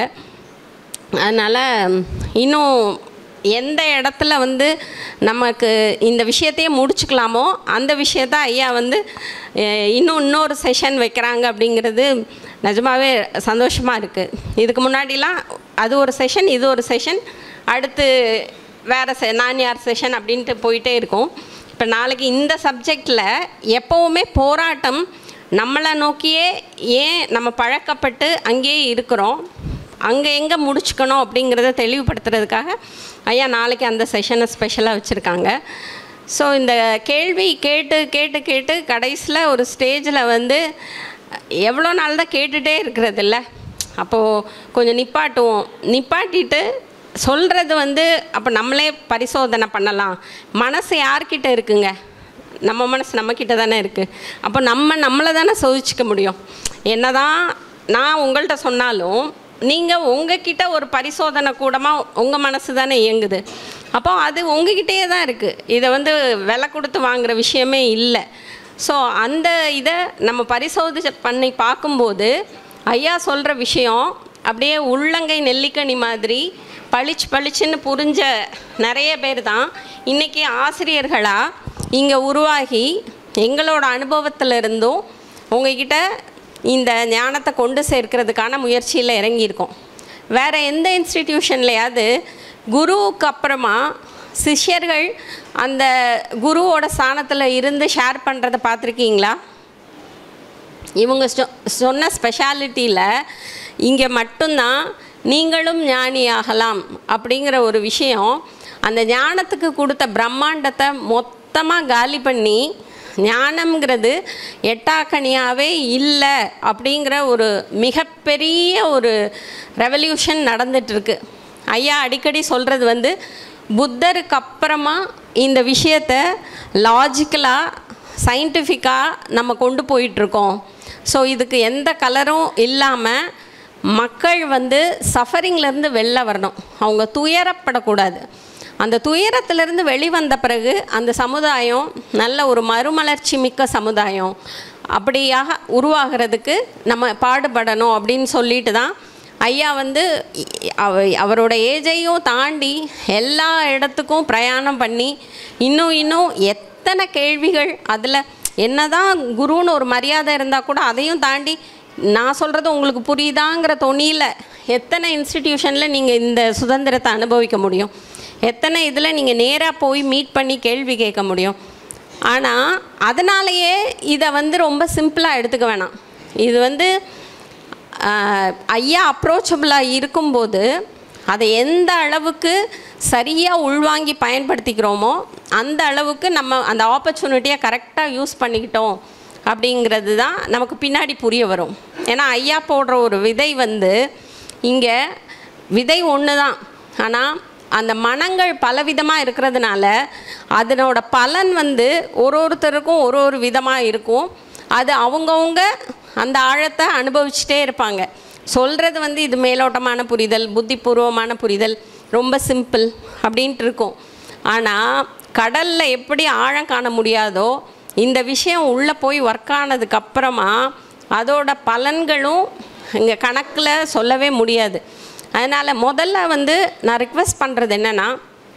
[SPEAKER 13] அதனால் இன்னும் எந்த இடத்துல வந்து நமக்கு இந்த விஷயத்தையே முடிச்சுக்கலாமோ அந்த விஷயத்த ஐயா வந்து அஹ், இன்னும் இன்னொரு செஷன் வைக்கிறாங்க அப்படிங்கிறது நிஜமாவே சந்தோஷமாக இருக்குது இதுக்கு முன்னாடிலாம் அது ஒரு செஷன் இது ஒரு செஷன் அடுத்து வேறு செ நான் யார் செஷன் அப்படின்ட்டு போயிட்டே இருக்கும் இப்போ நாளைக்கு இந்த சப்ஜெக்டில் எப்போவுமே போராட்டம் நம்மளை நோக்கியே ஏன் நம்ம பழக்கப்பட்டு அங்கேயே இருக்கிறோம் அங்கே எங்கே முடிச்சுக்கணும் அப்படிங்கிறத தெளிவுபடுத்துறதுக்காக ஐயா நாளைக்கு அந்த செஷனை ஸ்பெஷலாக வச்சுருக்காங்க ஸோ இந்த கேள்வி கேட்டு கேட்டு கேட்டு கடைசியில் ஒரு ஸ்டேஜில் வந்து எவ்வளோ நாள் தான் கேட்டுகிட்டே இருக்கிறது இல்லை அப்போது கொஞ்சம் நிப்பாட்டுவோம் நிப்பாட்டிட்டு சொல்கிறது வந்து அப்போ நம்மளே பரிசோதனை பண்ணலாம் மனசு யார்கிட்ட இருக்குங்க நம்ம மனசு நம்மக்கிட்ட தானே இருக்குது அப்போ நம்ம நம்மளை தானே சோதிச்சுக்க முடியும் என்னதான் நான் உங்கள்கிட்ட சொன்னாலும் நீங்கள் உங்ககிட்ட ஒரு பரிசோதனை கூடமாக உங்கள் மனசு தானே இயங்குது அப்போ அது உங்ககிட்டயே தான் இருக்குது இதை வந்து விலை கொடுத்து வாங்குற விஷயமே இல்லை ஸோ அந்த இதை நம்ம பரிசோதி பண்ணி பார்க்கும்போது ஐயா சொல்கிற விஷயம் அப்படியே உள்ளங்கை நெல்லிக்கனி மாதிரி பளிச்சு பளிச்சுன்னு புரிஞ்ச நிறைய பேர் தான் இன்றைக்கி ஆசிரியர்களாக இங்கே உருவாகி எங்களோட அனுபவத்தில் இருந்தும் உங்ககிட்ட இந்த ஞானத்தை கொண்டு சேர்க்கிறதுக்கான முயற்சியில் இறங்கியிருக்கோம் வேறு எந்த இன்ஸ்டிடியூஷன்லையாவது குருவுக்கு அப்புறமா சிஷ்யர்கள் அந்த குருவோட ஸ்தானத்தில் இருந்து ஷேர் பண்ணுறதை பார்த்துருக்கீங்களா இவங்க சொ- சொன்ன ஸ்பெஷாலிட்டியில் இங்கே மட்டும்தான் நீங்களும் ஞானியாகலாம் அப்படிங்கிற ஒரு விஷயம் அந்த ஞானத்துக்கு கொடுத்த பிரம்மாண்டத்தை மொத்தமாக காலி பண்ணி ஞானம்ங்கிறது எட்டாக்கனியாகவே இல்லை அப்படிங்கிற ஒரு மிகப்பெரிய ஒரு ரெவல்யூஷன் நடந்துட்டுருக்கு ஐயா அடிக்கடி சொல்கிறது வந்து புத்தருக்கு அப்புறமா இந்த விஷயத்தை லாஜிக்கலாக சயின்டிஃபிக்காக நம்ம கொண்டு போயிட்டுருக்கோம் ஸோ இதுக்கு எந்த கலரும் இல்லாமல் மக்கள் வந்து சஃபரிங்லேருந்து வெளில வரணும் அவங்க துயரப்படக்கூடாது அந்த துயரத்திலிருந்து வெளிவந்த பிறகு அந்த சமுதாயம் நல்ல ஒரு மறுமலர்ச்சி மிக்க சமுதாயம் அப்படியாக உருவாகிறதுக்கு நம்ம பாடுபடணும் அப்படின்னு சொல்லிட்டு தான் ஐயா வந்து இ- அவ அவரோட ஏஜையும் தாண்டி எல்லா இடத்துக்கும் பிரயாணம் பண்ணி இன்னும் இன்னும் எத்தனை கேள்விகள் அதில் என்னதான் குருன்னு ஒரு மரியாதை இருந்தால் கூட அதையும் தாண்டி நான் சொல்கிறது உங்களுக்கு புரியுதாங்கிற தொனியில் எத்தனை இன்ஸ்டிடியூஷனில் நீங்கள் இந்த சுதந்திரத்தை அனுபவிக்க முடியும் எத்தனை இதில் நீங்கள் நேராக போய் மீட் பண்ணி கேள்வி கேட்க முடியும் ஆனால் அதனாலேயே இதை வந்து ரொம்ப சிம்பிளாக எடுத்துக்க வேணாம் இது வந்து ஆஹ், ஐயா அப்ரோச்சபிளாக இருக்கும்போது அதை எந்த அளவுக்கு சரியாக உள்வாங்கி பயன்படுத்திக்கிறோமோ அந்த அளவுக்கு நம்ம அந்த ஆப்பர்ச்சுனிட்டியை கரெக்டாக யூஸ் பண்ணிக்கிட்டோம் அப்படிங்கிறது தான் நமக்கு பின்னாடி புரிய வரும் ஏன்னா ஐயா போடுற ஒரு விதை வந்து இங்கே விதை ஒன்று தான் ஆனால் அந்த மனங்கள் பலவிதமாக இருக்கிறதுனால அதனோட பலன் வந்து ஒரு ஒருத்தருக்கும் ஒரு ஒரு விதமாக இருக்கும் அது அவங்கவுங்க அந்த ஆழத்தை அனுபவிச்சுட்டே இருப்பாங்க சொல்கிறது வந்து இது மேலோட்டமான புரிதல் புத்திபூர்வமான புரிதல் ரொம்ப சிம்பிள் அப்படின்ட்டு இருக்கும் ஆனால் கடலில் எப்படி ஆழம் காண முடியாதோ இந்த விஷயம் உள்ளே போய் ஒர்க் ஆனதுக்கப்புறமா அதோட பலன்களும் இங்கே கணக்கில் சொல்லவே முடியாது அதனால் முதல்ல வந்து நான் ரிக்வெஸ்ட் பண்ணுறது என்னென்னா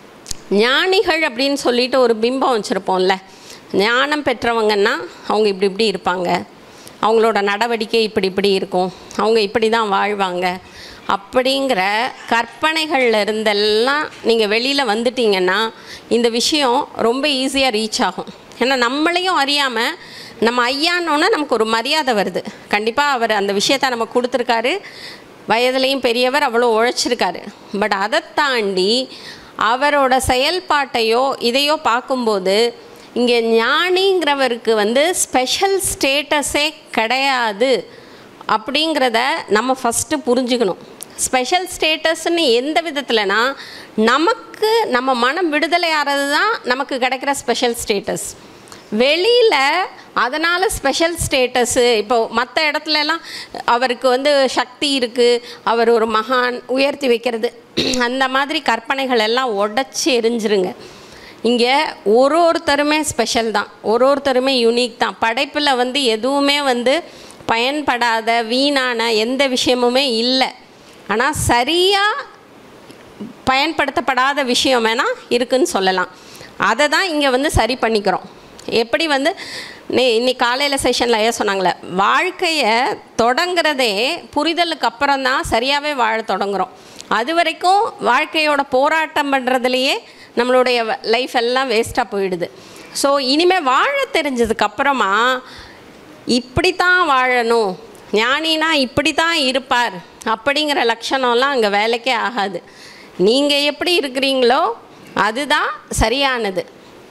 [SPEAKER 13] ஞானிகள் அப்படின்னு சொல்லிட்டு ஒரு பிம்பம் வச்சுருப்போம்ல ஞானம் பெற்றவங்கன்னா அவங்க இப்படி இப்படி இருப்பாங்க அவங்களோட நடவடிக்கை இப்படி இப்படி இருக்கும் அவங்க இப்படி தான் வாழ்வாங்க அப்படிங்கிற கற்பனைகள்ல இருந்தெல்லாம் நீங்கள் வெளியில் வந்துட்டீங்கன்னா இந்த விஷயம் ரொம்ப ஈஸியாக ரீச் ஆகும் ஏன்னா நம்மளையும் அறியாமல் நம்ம ஐயானோன்னா நமக்கு ஒரு மரியாதை வருது கண்டிப்பாக அவர் அந்த விஷயத்தை நமக்கு கொடுத்துருக்காரு வயதுலேயும் பெரியவர் அவ்வளோ உழைச்சிருக்காரு பட் அதை தாண்டி அவரோட செயல்பாட்டையோ இதையோ பார்க்கும்போது இங்கே ஞானிங்கிறவருக்கு வந்து ஸ்பெஷல் ஸ்டேட்டஸே கிடையாது அப்படிங்கிறத நம்ம ஃபஸ்ட்டு புரிஞ்சுக்கணும் ஸ்பெஷல் ஸ்டேட்டஸ்ன்னு எந்த விதத்தில்னா நமக்கு நம்ம மனம் விடுதலை ஆகிறது தான் நமக்கு கிடைக்கிற ஸ்பெஷல் ஸ்டேட்டஸ் வெளியில் அதனால் ஸ்பெஷல் ஸ்டேட்டஸு இப்போ மற்ற இடத்துலலாம் அவருக்கு வந்து சக்தி இருக்குது அவர் ஒரு மகான் உயர்த்தி வைக்கிறது அந்த மாதிரி கற்பனைகள் எல்லாம் உடச்சி எரிஞ்சிருங்க இங்கே ஒரு ஒருத்தருமே ஸ்பெஷல் தான் ஒரு ஒருத்தருமே யூனிக் தான் படைப்பில் வந்து எதுவுமே வந்து பயன்படாத வீணான எந்த விஷயமுமே இல்லை ஆனால் சரியாக பயன்படுத்தப்படாத விஷயம் வேணால் இருக்குன்னு சொல்லலாம் அதை தான் இங்கே வந்து சரி பண்ணிக்கிறோம் எப்படி வந்து நீ இன்னைக்கு காலையில் செஷனில் ஐயா சொன்னாங்களே வாழ்க்கையை தொடங்குறதே புரிதலுக்கு அப்புறம் தான் சரியாகவே வாழ தொடங்குறோம் அது வரைக்கும் வாழ்க்கையோட போராட்டம் பண்ணுறதுலையே நம்மளுடைய லைஃப் எல்லாம் வேஸ்ட்டாக போயிடுது ஸோ இனிமேல் வாழ தெரிஞ்சதுக்கப்புறமா இப்படி தான் வாழணும் ஞானினா இப்படி தான் இருப்பார் அப்படிங்கிற லட்சணம்லாம் அங்கே வேலைக்கே ஆகாது நீங்கள் எப்படி இருக்கிறீங்களோ அதுதான் சரியானது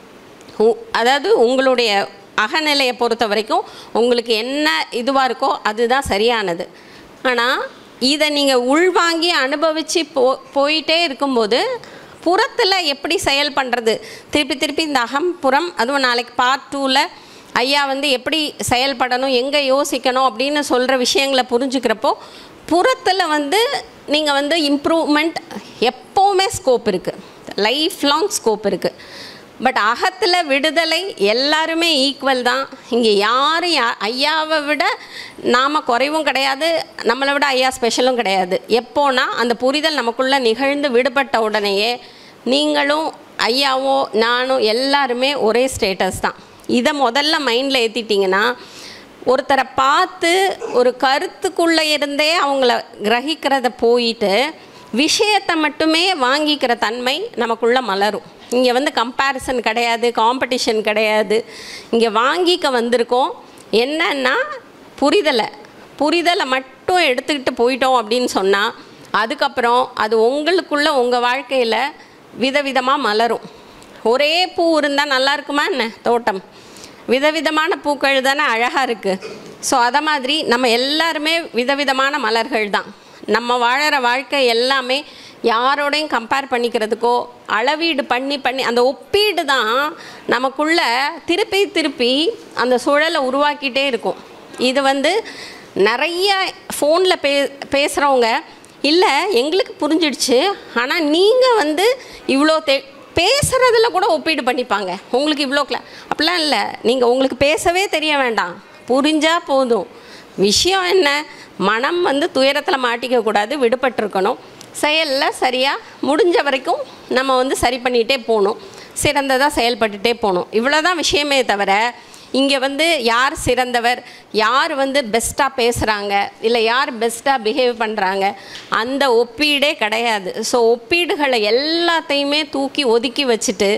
[SPEAKER 13] உ- அதாவது உங்களுடைய அகநிலையை பொறுத்த வரைக்கும் உங்களுக்கு என்ன இதுவாக இருக்கோ அதுதான் சரியானது ஆனால் இதை நீங்கள் உள்வாங்கி அனுபவித்து போ போயிட்டே இருக்கும்போது புறத்தில் எப்படி செயல் பண்ணுறது திருப்பி திருப்பி இந்த அகம் புறம் அதுவும் நாளைக்கு பார்ட் டூவில் ஐயா வந்து எப்படி செயல்படணும் எங்கே யோசிக்கணும் அப்படின்னு சொல்கிற விஷயங்களை புரிஞ்சுக்கிறப்போ புறத்தில் வந்து நீங்கள் வந்து இம்ப்ரூவ்மெண்ட் எப்போவுமே ஸ்கோப் இருக்குது லைஃப் லாங் ஸ்கோப் இருக்குது பட் அகத்தில் விடுதலை எல்லாருமே ஈக்குவல் தான் இங்கே யாரும் யா ஐயாவை விட நாம் குறைவும் கிடையாது நம்மளை விட ஐயா ஸ்பெஷலும் கிடையாது எப்போனா அந்த புரிதல் நமக்குள்ளே நிகழ்ந்து விடுபட்ட உடனேயே நீங்களும் ஐயாவோ நானும் எல்லாருமே ஒரே ஸ்டேட்டஸ் தான் இதை முதல்ல மைண்டில் ஏற்றிட்டிங்கன்னா ஒருத்தரை பார்த்து ஒரு கருத்துக்குள்ளே இருந்தே அவங்கள கிரகிக்கிறத போயிட்டு விஷயத்தை மட்டுமே வாங்கிக்கிற தன்மை நமக்குள்ளே மலரும் இங்கே வந்து கம்பேரிசன் கிடையாது காம்படிஷன் கிடையாது இங்கே வாங்கிக்க வந்திருக்கோம் என்னன்னா புரிதலை புரிதலை மட்டும் எடுத்துக்கிட்டு போயிட்டோம் அப்படின்னு சொன்னால் அதுக்கப்புறம் அது உங்களுக்குள்ள உங்கள் வாழ்க்கையில் விதவிதமாக மலரும் ஒரே பூ இருந்தால் நல்லா இருக்குமா என்ன தோட்டம் விதவிதமான பூக்கள் தானே அழகாக இருக்குது ஸோ அதை மாதிரி நம்ம எல்லாருமே விதவிதமான மலர்கள் தான் நம்ம வாழற வாழ்க்கை எல்லாமே யாரோடையும் கம்பேர் பண்ணிக்கிறதுக்கோ அளவீடு பண்ணி பண்ணி அந்த ஒப்பீடு தான் நமக்குள்ள திருப்பி திருப்பி அந்த சுழலை உருவாக்கிட்டே இருக்கும் இது வந்து நிறைய ஃபோனில் பே பேசுகிறவங்க இல்லை எங்களுக்கு புரிஞ்சிடுச்சு ஆனால் நீங்கள் வந்து இவ்வளோ தே பேசுகிறதுல கூட ஒப்பீடு பண்ணிப்பாங்க உங்களுக்கு இவ்வளோ கிளா அப்படிலாம் இல்லை நீங்கள் உங்களுக்கு பேசவே தெரிய வேண்டாம் புரிஞ்சால் போதும் விஷயம் என்ன மனம் வந்து துயரத்தில் மாட்டிக்க கூடாது விடுபட்டிருக்கணும் செயலில் சரியாக முடிஞ்ச வரைக்கும் நம்ம வந்து சரி பண்ணிகிட்டே போகணும் சிறந்ததாக செயல்பட்டுட்டே போகணும் இவ்வளோ தான் விஷயமே தவிர இங்கே வந்து யார் சிறந்தவர் யார் வந்து பெஸ்ட்டாக பேசுகிறாங்க இல்லை யார் பெஸ்ட்டாக பிஹேவ் பண்ணுறாங்க அந்த ஒப்பீடே கிடையாது ஸோ ஒப்பீடுகளை எல்லாத்தையுமே தூக்கி ஒதுக்கி வச்சுட்டு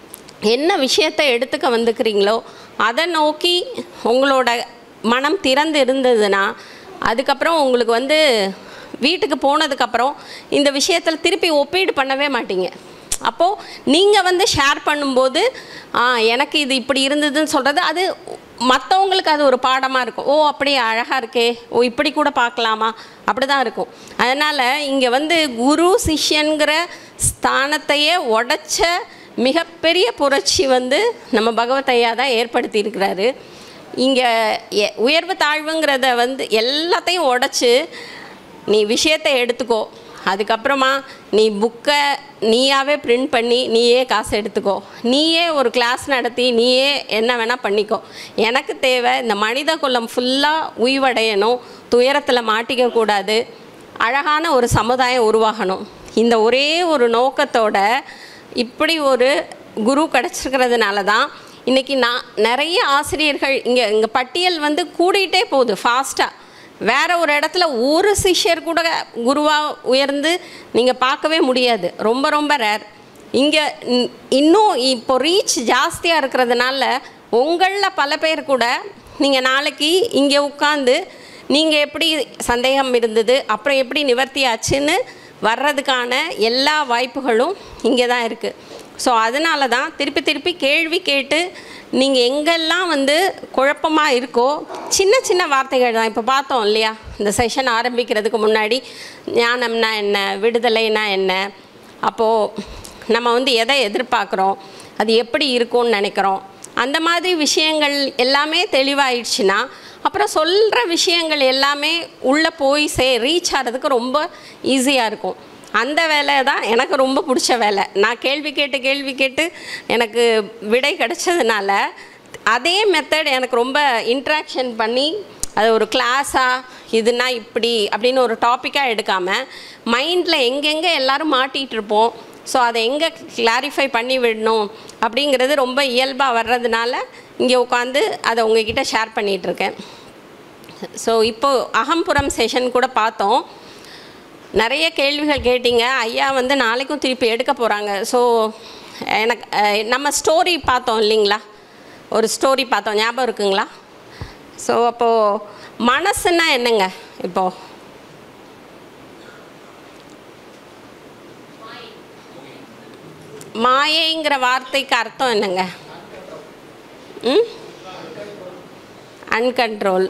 [SPEAKER 13] என்ன விஷயத்தை எடுத்துக்க வந்துக்கிறீங்களோ அதை நோக்கி உங்களோட மனம் திறந்து இருந்ததுன்னா அதுக்கப்புறம் உங்களுக்கு வந்து வீட்டுக்கு போனதுக்கப்புறம் இந்த விஷயத்தில் திருப்பி ஒப்பீடு பண்ணவே மாட்டீங்க அப்போது நீங்கள் வந்து ஷேர் பண்ணும்போது ஆ எனக்கு இது இப்படி இருந்ததுன்னு சொல்கிறது அது மற்றவங்களுக்கு அது ஒரு பாடமாக இருக்கும் ஓ அப்படி அழகாக இருக்கே ஓ இப்படி கூட பார்க்கலாமா அப்படி தான் இருக்கும் அதனால் இங்கே வந்து குரு சிஷ்யன்கிற ஸ்தானத்தையே உடைச்ச மிகப்பெரிய புரட்சி வந்து நம்ம பகவத் ஐயா தான் ஏற்படுத்தி இருக்கிறாரு இங்கே எ- உயர்வு தாழ்வுங்கிறத வந்து எல்லாத்தையும் உடைச்சு நீ விஷயத்தை எடுத்துக்கோ அதுக்கப்புறமா நீ புக்கை நீயாவே பிரிண்ட் பண்ணி நீயே காசு எடுத்துக்கோ நீயே ஒரு கிளாஸ் நடத்தி நீயே என்ன வேணால் பண்ணிக்கோ எனக்கு தேவை இந்த மனித குலம் ஃபுல்லாக உய்வடையணும் துயரத்தில் மாட்டிக்க கூடாது அழகான ஒரு சமுதாயம் உருவாகணும் இந்த ஒரே ஒரு நோக்கத்தோட இப்படி ஒரு குரு கிடச்சிருக்கிறதுனால தான் இன்றைக்கி நான் நிறைய ஆசிரியர்கள் இங்கே இங்கே பட்டியல் வந்து கூடிட்டே போகுது ஃபாஸ்ட்டாக வேற ஒரு இடத்துல ஒரு சிஷ்யர் கூட குருவாக உயர்ந்து நீங்கள் பார்க்கவே முடியாது ரொம்ப ரொம்ப ரேர் இங்கே இன்னும் இப்போ ரீச் ஜாஸ்தியாக இருக்கிறதுனால உங்களில் பல பேர் கூட நீங்கள் நாளைக்கு இங்கே உட்காந்து நீங்கள் எப்படி சந்தேகம் இருந்தது அப்புறம் எப்படி நிவர்த்தி ஆச்சுன்னு வர்றதுக்கான எல்லா வாய்ப்புகளும் இங்கே தான் இருக்குது ஸோ அதனால தான் திருப்பி திருப்பி கேள்வி கேட்டு நீங்கள் எங்கெல்லாம் வந்து குழப்பமாக இருக்கோ சின்ன சின்ன வார்த்தைகள் தான் இப்போ பார்த்தோம் இல்லையா இந்த செஷன் ஆரம்பிக்கிறதுக்கு முன்னாடி ஞானம்னா என்ன விடுதலைனா என்ன அப்போது நம்ம வந்து எதை எதிர்பார்க்குறோம் அது எப்படி இருக்கும்னு நினைக்கிறோம் அந்த மாதிரி விஷயங்கள் எல்லாமே தெளிவாயிடுச்சுன்னா அப்புறம் சொல்கிற விஷயங்கள் எல்லாமே உள்ளே போய் சே ரீச் ஆகிறதுக்கு ரொம்ப ஈஸியாக இருக்கும் அந்த வேலை தான் எனக்கு ரொம்ப பிடிச்ச வேலை நான் கேள்வி கேட்டு கேள்வி கேட்டு எனக்கு விடை கிடைச்சதுனால அதே மெத்தட் எனக்கு ரொம்ப இன்ட்ராக்ஷன் பண்ணி அது ஒரு கிளாஸாக இதுனா இப்படி அப்படின்னு ஒரு டாப்பிக்காக எடுக்காமல் மைண்டில் எங்கெங்கே எல்லாரும் மாட்டிகிட்டு இருப்போம் ஸோ அதை எங்கே கிளாரிஃபை பண்ணி விடணும் அப்படிங்கிறது ரொம்ப இயல்பாக வர்றதுனால இங்கே உட்காந்து அதை உங்ககிட்ட ஷேர் பண்ணிகிட்ருக்கேன் ஸோ இப்போது அகம்புறம் செஷன் கூட பார்த்தோம் நிறைய கேள்விகள் கேட்டீங்க ஐயா வந்து நாளைக்கும் திருப்பி எடுக்க போகிறாங்க ஸோ எனக்கு அஹ், நம்ம ஸ்டோரி பார்த்தோம் இல்லைங்களா ஒரு ஸ்டோரி பார்த்தோம் ஞாபகம் இருக்குங்களா ஸோ அப்போது மனசுன்னா என்னங்க இப்போது மாயைங்கிற வார்த்தைக்கு அர்த்தம் என்னங்க ம் அன்கண்ட்ரோல்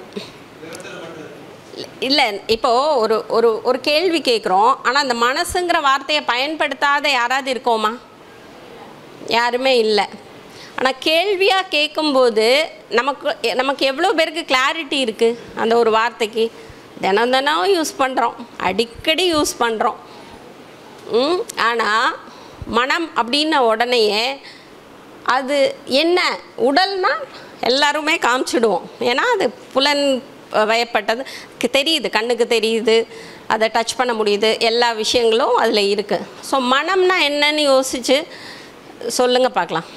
[SPEAKER 13] இல்லை இப்போது ஒரு ஒரு ஒரு கேள்வி கேட்குறோம் ஆனால் அந்த மனசுங்கிற வார்த்தையை பயன்படுத்தாத யாராவது இருக்கோமா யாருமே இல்லை ஆனால் கேள்வியாக கேட்கும்போது நமக்கு நமக்கு எவ்வளோ பேருக்கு கிளாரிட்டி இருக்குது அந்த ஒரு வார்த்தைக்கு தினம் தினம் யூஸ் பண்ணுறோம் அடிக்கடி யூஸ் பண்ணுறோம் ம் ஆனால் மனம் அப்படின்ன உடனேயே அது என்ன உடல்னா எல்லாருமே காமிச்சிடுவோம் ஏன்னா அது புலன் வயப்பட்டது க்கு தெரியுது கண்ணுக்கு தெரியுது அதை டச் பண்ண முடியுது எல்லா விஷயங்களும் அதில் இருக்குது ஸோ மனம்னா என்னன்னு யோசித்து சொல்லுங்கள் பார்க்கலாம்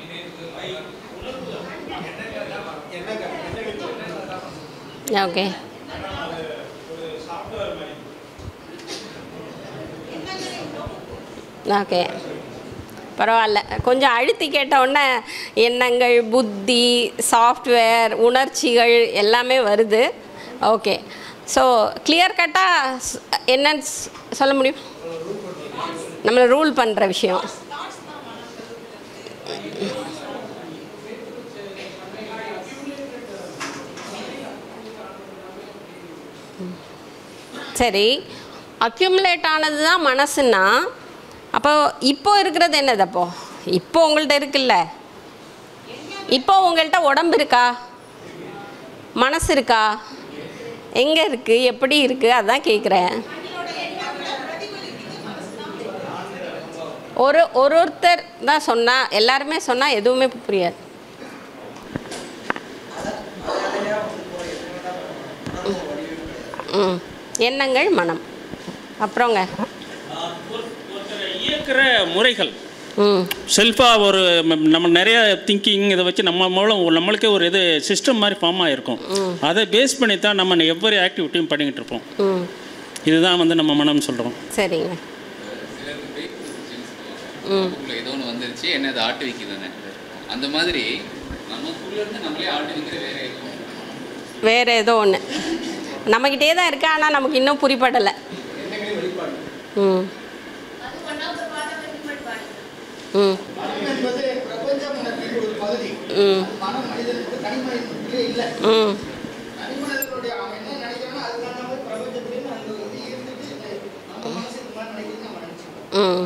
[SPEAKER 13] ஓகே ஓகே பரவாயில்ல கொஞ்சம் அழுத்தி கேட்ட உடனே எண்ணங்கள் புத்தி சாஃப்ட்வேர் உணர்ச்சிகள் எல்லாமே வருது ஓகே ஸோ கிளியர் கட்டாக என்னன்னு ஸ்- சொல்ல முடியும் நம்மளை ரூல் பண்ணுற விஷயம் சரி அக்யூமுலேட் ஆனது தான் மனசுன்னா அப்போ இப்போ இருக்கிறது என்னது அப்போ இப்போ உங்கள்கிட்ட இருக்குல்ல இப்போ உங்கள்கிட்ட உடம்பு இருக்கா மனசு இருக்கா எங்கே இருக்குது எப்படி இருக்குது அதான் கேட்குறேன் ஒரு ஒரு ஒருத்தர் தான் சொன்னால் எல்லாருமே சொன்னால் எதுவுமே புரியாது ம் எண்ணங்கள் மனம் அப்புறங்க
[SPEAKER 14] இயக்கிற முறைகள்
[SPEAKER 13] ம்
[SPEAKER 14] செல்ஃபாக ஒரு ம- நம்ம நிறைய திங்கிங் இதை வச்சு நம்ம மூலம் ஒரு- நம்மளுக்கே ஒரு இது சிஸ்டம் மாதிரி ஃபார்ம் ஆகிருக்கும் அதை பேஸ் பண்ணி தான் நம்ம எவ்வொரு ஆக்டிவிட்டியும் பண்ணிக்கிட்டு இருப்போம்
[SPEAKER 13] ம்
[SPEAKER 14] இதுதான் வந்து நம்ம மனம்னு சொல்கிறோம்
[SPEAKER 13] சரிங்க ம்
[SPEAKER 9] உள்ள ஏதோ ஒன்று வந்துருச்சு என்ன அதை ஆட்டு வைக்குதுன்னு அந்த மாதிரி நமக்குள்ள இருந்து நம்மளே ஆட்டு வைக்கிற வேற எதுவும்
[SPEAKER 13] வேறு ஏதோ ஒன்று நம்மக்கிட்டே தான் இருக்கு ஆனால் நமக்கு இன்னும் புரிப்படலை ம் ம் ம் ம் ம்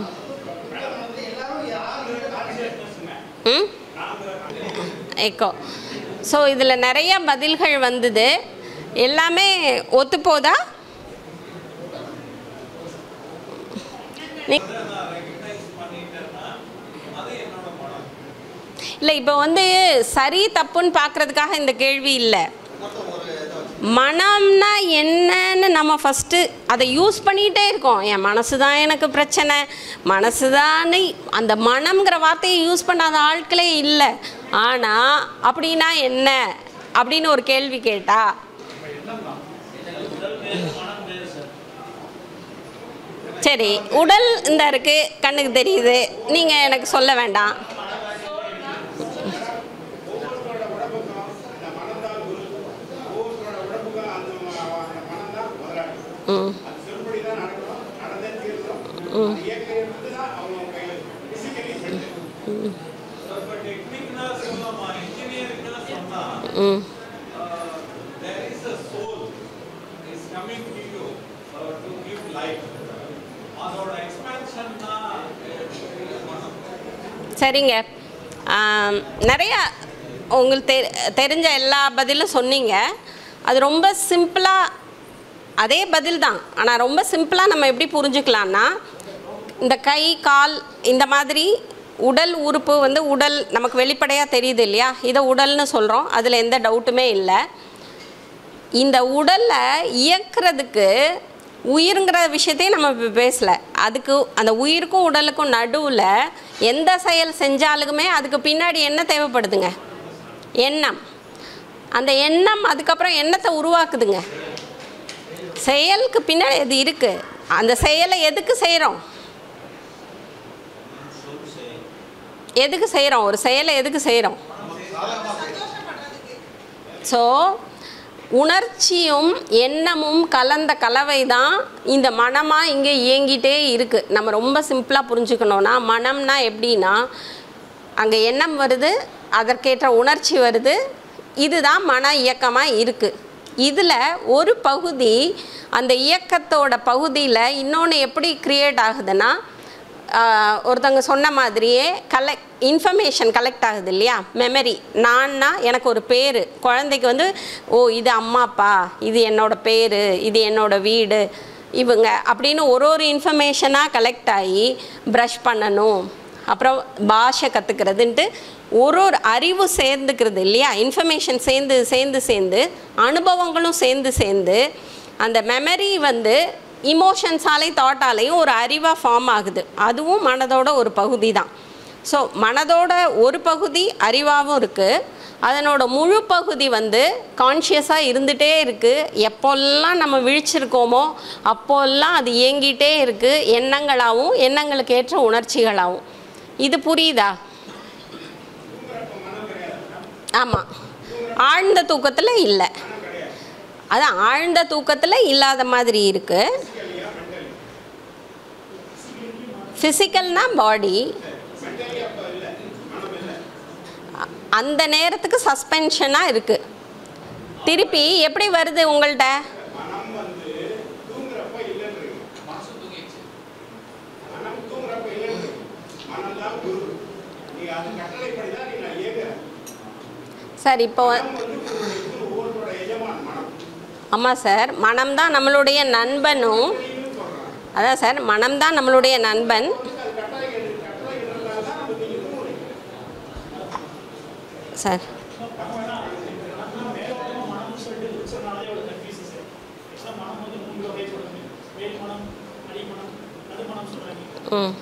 [SPEAKER 13] ம் எக்கோ ஸோ இதில் நிறைய பதில்கள் வந்தது எல்லாமே ஒத்துப்போதா நீ- இல்லை இப்போ வந்து சரி தப்புன்னு பார்க்குறதுக்காக இந்த கேள்வி இல்லை மனம்னா என்னன்னு நம்ம ஃபஸ்ட்டு அதை யூஸ் பண்ணிகிட்டே இருக்கோம் என் மனசு தான் எனக்கு பிரச்சனை மனசு தான் அந்த மனம்ங்கிற வார்த்தையை யூஸ் பண்ணாத ஆட்களே இல்லை ஆனால் அப்படின்னா என்ன அப்படின்னு ஒரு கேள்வி கேட்டா சரி உடல் இந்த இருக்கு கண்ணுக்கு தெரியுது நீங்கள் எனக்கு சொல்ல வேண்டாம் ம் ம் ம் ம் சரிங்க ஆம், நிறைய உங்களுக்கு தெ தெரிஞ்ச எல்லா பதிலும் சொன்னீங்க அது ரொம்ப சிம்பிளாக அதே பதில் தான் ஆனால் ரொம்ப சிம்பிளாக நம்ம எப்படி புரிஞ்சுக்கலான்னா இந்த கை கால் இந்த மாதிரி உடல் உறுப்பு வந்து உடல் நமக்கு வெளிப்படையாக தெரியுது இல்லையா இதை உடல்னு சொல்கிறோம் அதில் எந்த டவுட்டுமே இல்லை இந்த உடலை இயக்கிறதுக்கு உயிருங்கிற விஷயத்தையும் நம்ம இப்போ பேசலை அதுக்கு அந்த உயிருக்கும் உடலுக்கும் நடுவில் எந்த செயல் செஞ்சாலுமே அதுக்கு பின்னாடி என்ன தேவைப்படுதுங்க எண்ணம் அந்த எண்ணம் அதுக்கப்புறம் எண்ணத்தை உருவாக்குதுங்க செயலுக்கு பின்னாடி இது இருக்குது அந்த செயலை எதுக்கு செய்கிறோம் எதுக்கு செய்கிறோம் ஒரு செயலை எதுக்கு செய்கிறோம் ஸோ உணர்ச்சியும் எண்ணமும் கலந்த கலவை தான் இந்த மனமாக இங்கே இயங்கிட்டே இருக்குது நம்ம ரொம்ப சிம்பிளாக புரிஞ்சுக்கணுன்னா மனம்னா எப்படின்னா அங்கே எண்ணம் வருது அதற்கேற்ற உணர்ச்சி வருது இதுதான் மன இயக்கமாக இருக்குது இதில் ஒரு பகுதி அந்த இயக்கத்தோட பகுதியில் இன்னொன்று எப்படி க்ரியேட் ஆகுதுன்னா ஆஹ், ஒருத்தவங்க சொன்ன மாதிரியே கலெக்ட் இன்ஃபர்மேஷன் கலெக்ட் ஆகுது இல்லையா மெமரி நான்னா எனக்கு ஒரு பேர் குழந்தைக்கு வந்து ஓ இது அம்மா அப்பா இது என்னோட பேர் இது என்னோட வீடு இவங்க அப்படின்னு ஒரு ஒரு இன்ஃபர்மேஷனாக கலெக்ட் ஆகி ப்ரஷ் பண்ணணும் அப்புறம் பாஷை கற்றுக்கிறதுன்ட்டு ஒரு ஒரு அறிவு சேர்ந்துக்கிறது இல்லையா இன்ஃபர்மேஷன் சேர்ந்து சேர்ந்து சேர்ந்து அனுபவங்களும் சேர்ந்து சேர்ந்து அந்த மெமரி வந்து இமோஷன்ஸாலையும் தாட்டாலையும் ஒரு அறிவாக ஃபார்ம் ஆகுது அதுவும் மனதோட ஒரு பகுதி தான் ஸோ மனதோட ஒரு பகுதி அறிவாகவும் இருக்குது அதனோட முழு பகுதி வந்து கான்ஷியஸாக இருந்துகிட்டே இருக்குது எப்போல்லாம் நம்ம விழிச்சிருக்கோமோ அப்போல்லாம் அது இயங்கிட்டே இருக்குது எண்ணங்களாகவும் எண்ணங்களுக்கு ஏற்ற உணர்ச்சிகளாகவும் இது புரியுதா ஆமாம் ஆழ்ந்த தூக்கத்தில் இல்லை அதான் ஆழ்ந்த தூக்கத்தில் இல்லாத மாதிரி இருக்கு ஃபிசிக்கல்னா பாடி அந்த நேரத்துக்கு சஸ்பென்ஷனாக இருக்கு திருப்பி எப்படி வருது உங்கள்கிட்ட சார் இப்போ வ- ஆமாம் சார் மனம்தான் நம்மளுடைய நண்பனும் அதான் சார் மனம்தான் நம்மளுடைய நண்பன் சார் ம்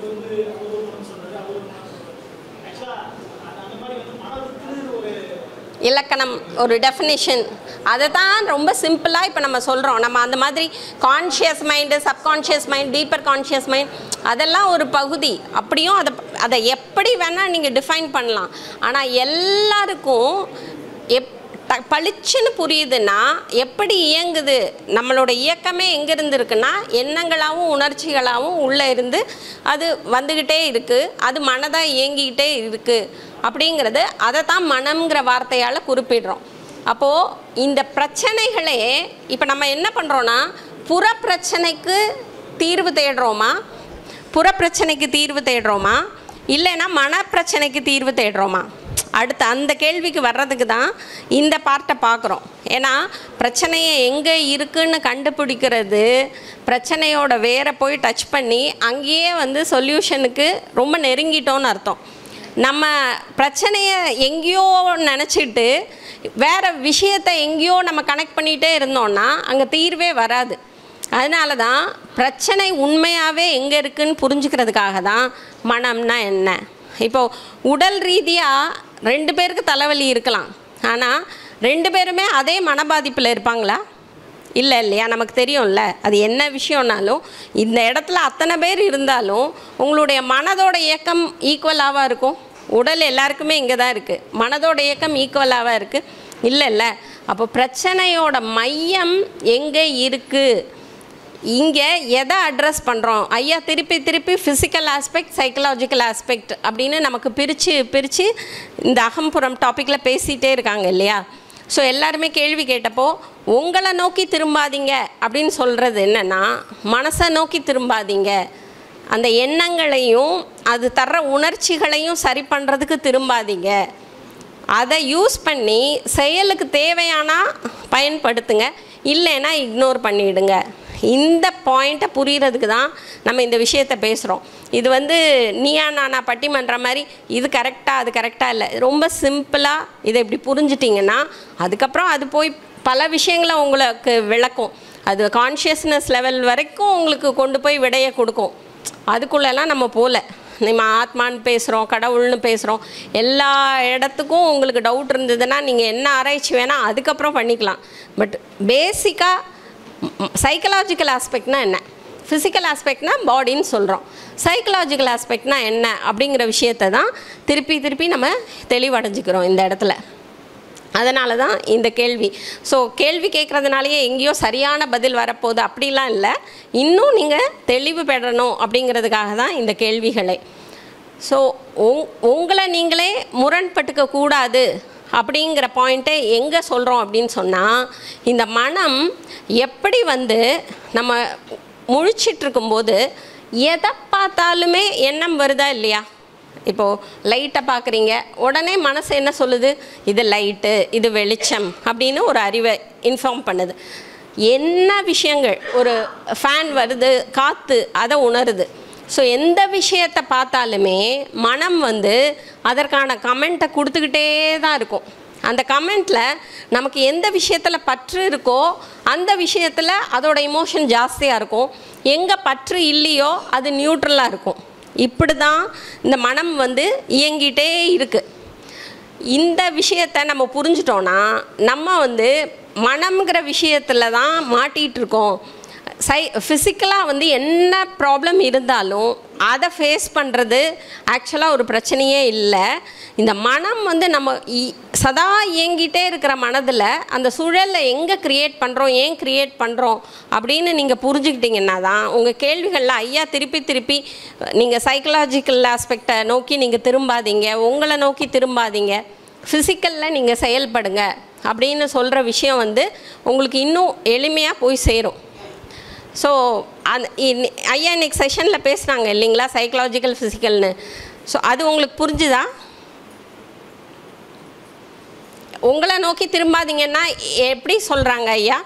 [SPEAKER 13] இலக்கணம் ஒரு டெஃபினிஷன் அதை தான் ரொம்ப சிம்பிளாக இப்போ நம்ம சொல்கிறோம் நம்ம அந்த மாதிரி conscious mind subconscious mind deeper conscious mind அதெல்லாம் ஒரு பகுதி அப்படியும் அதை அதை எப்படி வேணால் நீங்கள் டிஃபைன் பண்ணலாம் ஆனால் எல்லாருக்கும் எப் ட- பளிச்சுன்னு புரியுதுன்னா எப்படி இயங்குது நம்மளோட இயக்கமே எங்கேருந்து இருக்குன்னா எண்ணங்களாகவும் உணர்ச்சிகளாகவும் உள்ளே இருந்து அது வந்துக்கிட்டே இருக்குது அது மனதாக இயங்கிக்கிட்டே இருக்குது அப்படிங்கிறது அதை தான் மனம்ங்கிற வார்த்தையால் குறிப்பிடுறோம் அப்போது இந்த பிரச்சனைகளே இப்போ நம்ம என்ன பண்ணுறோன்னா புற பிரச்சனைக்கு தீர்வு தேடுறோமா புற பிரச்சனைக்கு தீர்வு தேடுறோமா இல்லைன்னா மன பிரச்சனைக்கு தீர்வு தேடுறோமா அடுத்து அந்த கேள்விக்கு வர்றதுக்கு தான் இந்த பார்ட்டை பார்க்குறோம் ஏன்னா பிரச்சனையை எங்கே இருக்குன்னு கண்டுபிடிக்கிறது பிரச்சனையோட வேரை போய் டச் பண்ணி அங்கேயே வந்து சொல்யூஷனுக்கு ரொம்ப நெருங்கிட்டோன்னு அர்த்தம் நம்ம பிரச்சனையை எங்கேயோ நினச்சிட்டு வேறு விஷயத்தை எங்கேயோ நம்ம கனெக்ட் பண்ணிகிட்டே இருந்தோம்னா அங்கே தீர்வே வராது அதனால தான் பிரச்சனை உண்மையாகவே எங்கே இருக்குன்னு புரிஞ்சுக்கிறதுக்காக தான் மனம்னா என்ன இப்போது உடல் ரீதியாக ரெண்டு பேருக்கு தலைவலி இருக்கலாம் ஆனால் ரெண்டு பேருமே அதே மனபாதிப்பில் இருப்பாங்களா இல்லை இல்லையா நமக்கு தெரியும்ல அது என்ன விஷயம்னாலும் இந்த இடத்துல அத்தனை பேர் இருந்தாலும் உங்களுடைய மனதோட இயக்கம் ஈக்குவலாகவா இருக்கும் உடல் எல்லாருக்குமே இங்கே தான் இருக்குது மனதோட இயக்கம் ஈக்குவலாகவா இருக்குது இல்லை இல்லை அப்போ பிரச்சனையோட மையம் எங்கே இருக்குது இங்கே எதை அட்ரஸ் பண்ணுறோம் ஐயா திருப்பி திருப்பி ஃபிசிக்கல் ஆஸ்பெக்ட் சைக்கலாஜிக்கல் ஆஸ்பெக்ட் அப்படின்னு நமக்கு பிரித்து பிரித்து இந்த அகம்புறம் டாப்பிக்கில் பேசிகிட்டே இருக்காங்க இல்லையா ஸோ எல்லாருமே கேள்வி கேட்டப்போ உங்களை நோக்கி திரும்பாதீங்க அப்படின்னு சொல்கிறது என்னென்னா மனசை நோக்கி திரும்பாதீங்க அந்த எண்ணங்களையும் அது தர்ற உணர்ச்சிகளையும் சரி பண்ணுறதுக்கு திரும்பாதீங்க அதை யூஸ் பண்ணி செயலுக்கு தேவையானா பயன்படுத்துங்க இல்லைன்னா இக்னோர் பண்ணிவிடுங்க இந்த பாயிண்ட்டை புரியறதுக்கு தான் நம்ம இந்த விஷயத்தை பேசுகிறோம் இது வந்து நீயா நானா பட்டிமன்ற மாதிரி இது கரெக்டாக அது கரெக்டாக இல்லை ரொம்ப சிம்பிளாக இதை இப்படி புரிஞ்சிட்டிங்கன்னா அதுக்கப்புறம் அது போய் பல விஷயங்களை உங்களுக்கு விளக்கும் அது கான்ஷியஸ்னஸ் லெவல் வரைக்கும் உங்களுக்கு கொண்டு போய் விடையை கொடுக்கும் அதுக்குள்ளெல்லாம் நம்ம போகல நம்ம ஆத்மான்னு பேசுகிறோம் கடவுள்னு பேசுகிறோம் எல்லா இடத்துக்கும் உங்களுக்கு டவுட் இருந்ததுன்னா நீங்கள் என்ன ஆராய்ச்சி வேணால் அதுக்கப்புறம் பண்ணிக்கலாம் பட் பேசிக்காக சைக்கலாஜிக்கல் ஆஸ்பெக்ட்னா என்ன ஃபிசிக்கல் ஆஸ்பெக்ட்னா பாடின்னு சொல்கிறோம் சைக்கலாஜிக்கல் ஆஸ்பெக்ட்னா என்ன அப்படிங்கிற விஷயத்தை தான் திருப்பி திருப்பி நம்ம தெளிவடைஞ்சிக்கிறோம் இந்த இடத்துல அதனால தான் இந்த கேள்வி ஸோ கேள்வி கேட்குறதுனாலயே எங்கேயோ சரியான பதில் வரப்போகுது அப்படிலாம் இல்லை இன்னும் நீங்கள் தெளிவு பெறணும் அப்படிங்கிறதுக்காக தான் இந்த கேள்விகளை ஸோ உங் உங்களை நீங்களே முரண்பட்டுக்க கூடாது அப்படிங்கிற பாயிண்ட்டை எங்கே சொல்கிறோம் அப்படின்னு சொன்னால் இந்த மனம் எப்படி வந்து நம்ம முழிச்சிட்டு இருக்கும்போது எதை பார்த்தாலுமே எண்ணம் வருதா இல்லையா இப்போது லைட்டை பார்க்குறீங்க உடனே மனசு என்ன சொல்லுது இது லைட்டு இது வெளிச்சம் அப்படின்னு ஒரு அறிவை இன்ஃபார்ம் பண்ணுது என்ன விஷயங்கள் ஒரு ஃபேன் வருது காற்று அதை உணருது ஸோ எந்த விஷயத்தை பார்த்தாலுமே மனம் வந்து அதற்கான கமெண்ட்டை கொடுத்துக்கிட்டே தான் இருக்கும் அந்த கமெண்ட்டில் நமக்கு எந்த விஷயத்தில் பற்று இருக்கோ அந்த விஷயத்தில் அதோட இமோஷன் ஜாஸ்தியாக இருக்கும் எங்கே பற்று இல்லையோ அது நியூட்ரலாக இருக்கும் இப்படி தான் இந்த மனம் வந்து இயங்கிட்டே இருக்குது இந்த விஷயத்தை நம்ம புரிஞ்சிட்டோன்னா நம்ம வந்து மனம்ங்கிற விஷயத்தில் தான் மாட்டிகிட்டு இருக்கோம் சை ஃபிசிக்கலாக வந்து என்ன ப்ராப்ளம் இருந்தாலும் அதை ஃபேஸ் பண்ணுறது ஆக்சுவலாக ஒரு பிரச்சனையே இல்லை இந்த மனம் வந்து நம்ம இ- சதா இயங்கிட்டே இருக்கிற மனதில் அந்த சூழலில் எங்கே க்ரியேட் பண்ணுறோம் ஏன் க்ரியேட் பண்ணுறோம் அப்படின்னு நீங்கள் புரிஞ்சுக்கிட்டீங்கன்னா தான் உங்கள் கேள்விகளில் ஐயா திருப்பி திருப்பி நீங்கள் சைக்கலாஜிக்கல் ஆஸ்பெக்டை நோக்கி நீங்கள் திரும்பாதீங்க உங்களை நோக்கி திரும்பாதீங்க ஃபிசிக்கலில் நீங்கள் செயல்படுங்க அப்படின்னு சொல்கிற விஷயம் வந்து உங்களுக்கு இன்னும் எளிமையாக போய் சேரும் ஸோ அந்த இன்னி- ஐயா இன்னைக்கு செஷனில் பேசுனாங்க இல்லைங்களா சைக்கலாஜிக்கல் ஃபிசிக்கல்னு ஸோ அது உங்களுக்கு புரிஞ்சுதா உங்களை நோக்கி திரும்பாதீங்கன்னா எப்படி சொல்கிறாங்க ஐயா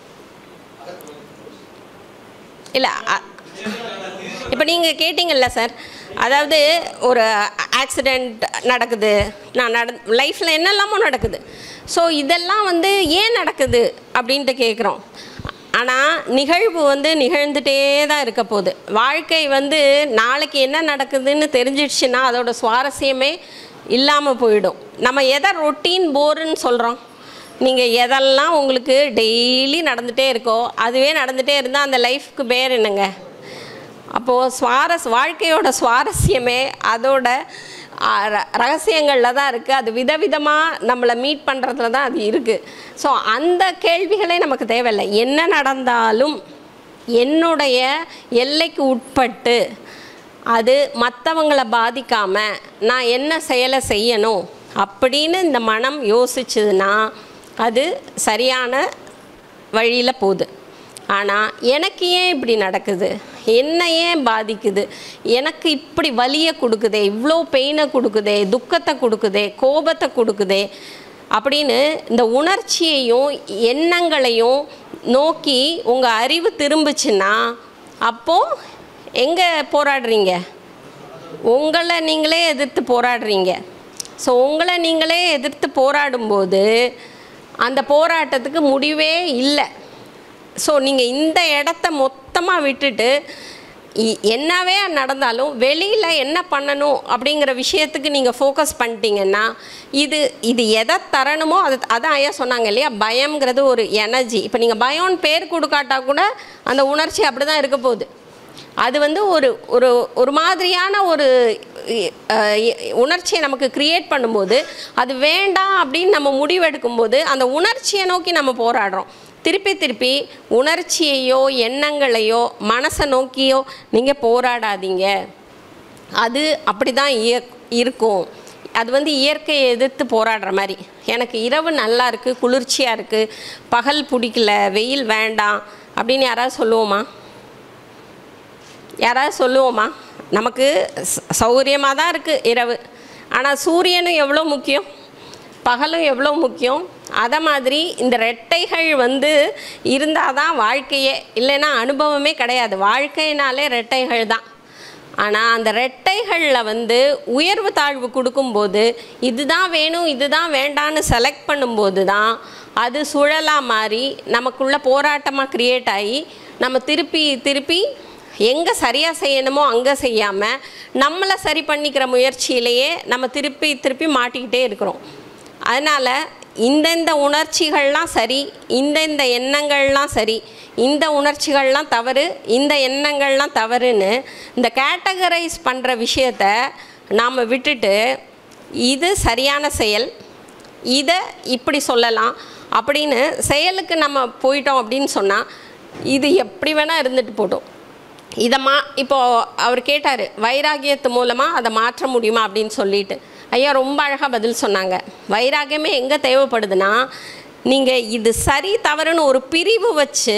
[SPEAKER 13] இல்லை இப்போ நீங்கள் கேட்டிங்கல்ல சார் அதாவது ஒரு ஆக்சிடெண்ட் நடக்குது நான் நட லைஃப்பில் என்னெல்லாமோ நடக்குது ஸோ இதெல்லாம் வந்து ஏன் நடக்குது அப்படின்ட்டு கேட்குறோம் ஆனால் நிகழ்வு வந்து நிகழ்ந்துட்டே தான் இருக்க போகுது வாழ்க்கை வந்து நாளைக்கு என்ன நடக்குதுன்னு தெரிஞ்சிடுச்சுன்னா அதோட சுவாரஸ்யமே இல்லாமல் போயிடும் நம்ம எதை ரொட்டீன் போருன்னு சொல்கிறோம் நீங்கள் எதெல்லாம் உங்களுக்கு டெய்லி நடந்துகிட்டே இருக்கோ அதுவே நடந்துகிட்டே இருந்தால் அந்த லைஃப்க்கு பேர் என்னங்க அப்போது சுவாரஸ் வாழ்க்கையோட சுவாரஸ்யமே அதோட ஆ, ர- ரகசியங்களில் தான் இருக்குது அது விதவிதமாக நம்மளை மீட் பண்ணுறதுல தான் அது இருக்குது ஸோ அந்த கேள்விகளே நமக்கு தேவையில்லை என்ன நடந்தாலும் என்னுடைய எல்லைக்கு உட்பட்டு அது மற்றவங்கள பாதிக்காமல் நான் என்ன செயலை செய்யணும் அப்படின்னு இந்த மனம் யோசிச்சதுன்னா அது சரியான வழியில் போகுது ஆனால் எனக்கு ஏன் இப்படி நடக்குது என்ன ஏன் பாதிக்குது எனக்கு இப்படி வலியை கொடுக்குதே இவ்வளோ பெயினை கொடுக்குதே துக்கத்தை கொடுக்குதே கோபத்தை கொடுக்குதே அப்படின்னு இந்த உணர்ச்சியையும் எண்ணங்களையும் நோக்கி உங்கள் அறிவு திரும்புச்சுன்னா அப்போது எங்கே போராடுறீங்க உங்களை நீங்களே எதிர்த்து போராடுறீங்க ஸோ உங்களை நீங்களே எதிர்த்து போராடும்போது அந்த போராட்டத்துக்கு முடிவே இல்லை ஸோ நீங்கள் இந்த இடத்த மொத்தமாக விட்டுட்டு இ- என்னவே நடந்தாலும் வெளியில் என்ன பண்ணணும் அப்படிங்கிற விஷயத்துக்கு நீங்கள் ஃபோக்கஸ் பண்ணிட்டீங்கன்னா இது இது எதை தரணுமோ அது அதான் ஐயா சொன்னாங்க இல்லையா பயம்ங்கிறது ஒரு எனர்ஜி இப்போ நீங்கள் பயம்னு பேர் கொடுக்காட்டா கூட அந்த உணர்ச்சி அப்படி தான் இருக்க போகுது அது வந்து ஒரு ஒரு ஒரு மாதிரியான ஒரு இ- அஹ் இ- உணர்ச்சியை நமக்கு கிரியேட் பண்ணும்போது அது வேண்டாம் அப்படின்னு நம்ம முடிவெடுக்கும்போது அந்த உணர்ச்சியை நோக்கி நம்ம போராடுறோம் திருப்பி திருப்பி உணர்ச்சியையோ எண்ணங்களையோ மனசை நோக்கியோ நீங்கள் போராடாதீங்க அது அப்படி தான் இய இருக்கும் அது வந்து இயற்கையை எதிர்த்து போராடுற மாதிரி எனக்கு இரவு நல்லா இருக்குது குளிர்ச்சியாக இருக்குது பகல் பிடிக்கல வெயில் வேண்டாம் அப்படின்னு யாராவது சொல்லுவோமா யாராவது சொல்லுவோமா நமக்கு சௌகரியமாக தான் இருக்குது இரவு ஆனால் சூரியனும் எவ்வளோ முக்கியம் பகலும் எவ்வளோ முக்கியம் அதை மாதிரி இந்த ரெட்டைகள் வந்து இருந்தால் தான் வாழ்க்கையே இல்லைன்னா அனுபவமே கிடையாது வாழ்க்கைனாலே ரெட்டைகள் தான் ஆனால் அந்த ரெட்டைகளில் வந்து உயர்வு தாழ்வு கொடுக்கும்போது இதுதான் வேணும் இதுதான் வேண்டான்னு செலக்ட் பண்ணும்போது தான் அது சுழலாக மாறி நமக்குள்ள போராட்டமாக க்ரியேட் ஆகி நம்ம திருப்பி திருப்பி எங்கே சரியாக செய்யணுமோ அங்கே செய்யாமல் நம்மளை சரி பண்ணிக்கிற முயற்சியிலேயே நம்ம திருப்பி திருப்பி மாட்டிக்கிட்டே இருக்கிறோம் அதனால் இந்தந்த உணர்ச்சிகள்லாம் சரி இந்தந்த எண்ணங்கள்லாம் சரி இந்த உணர்ச்சிகள்லாம் தவறு இந்த எண்ணங்கள்லாம் தவறுன்னு இந்த கேட்டகரைஸ் பண்ணுற விஷயத்த நாம் விட்டுட்டு இது சரியான செயல் இதை இப்படி சொல்லலாம் அப்படின்னு செயலுக்கு நம்ம போயிட்டோம் அப்படின்னு சொன்னால் இது எப்படி வேணால் இருந்துட்டு போட்டோம் இதை மா இப்போது அவர் கேட்டார் வைராகியத்து மூலமாக அதை மாற்ற முடியுமா அப்படின்னு சொல்லிட்டு ஐயா ரொம்ப அழகாக பதில் சொன்னாங்க வைராகியமே எங்கே தேவைப்படுதுன்னா நீங்கள் இது சரி தவறுன்னு ஒரு பிரிவு வச்சு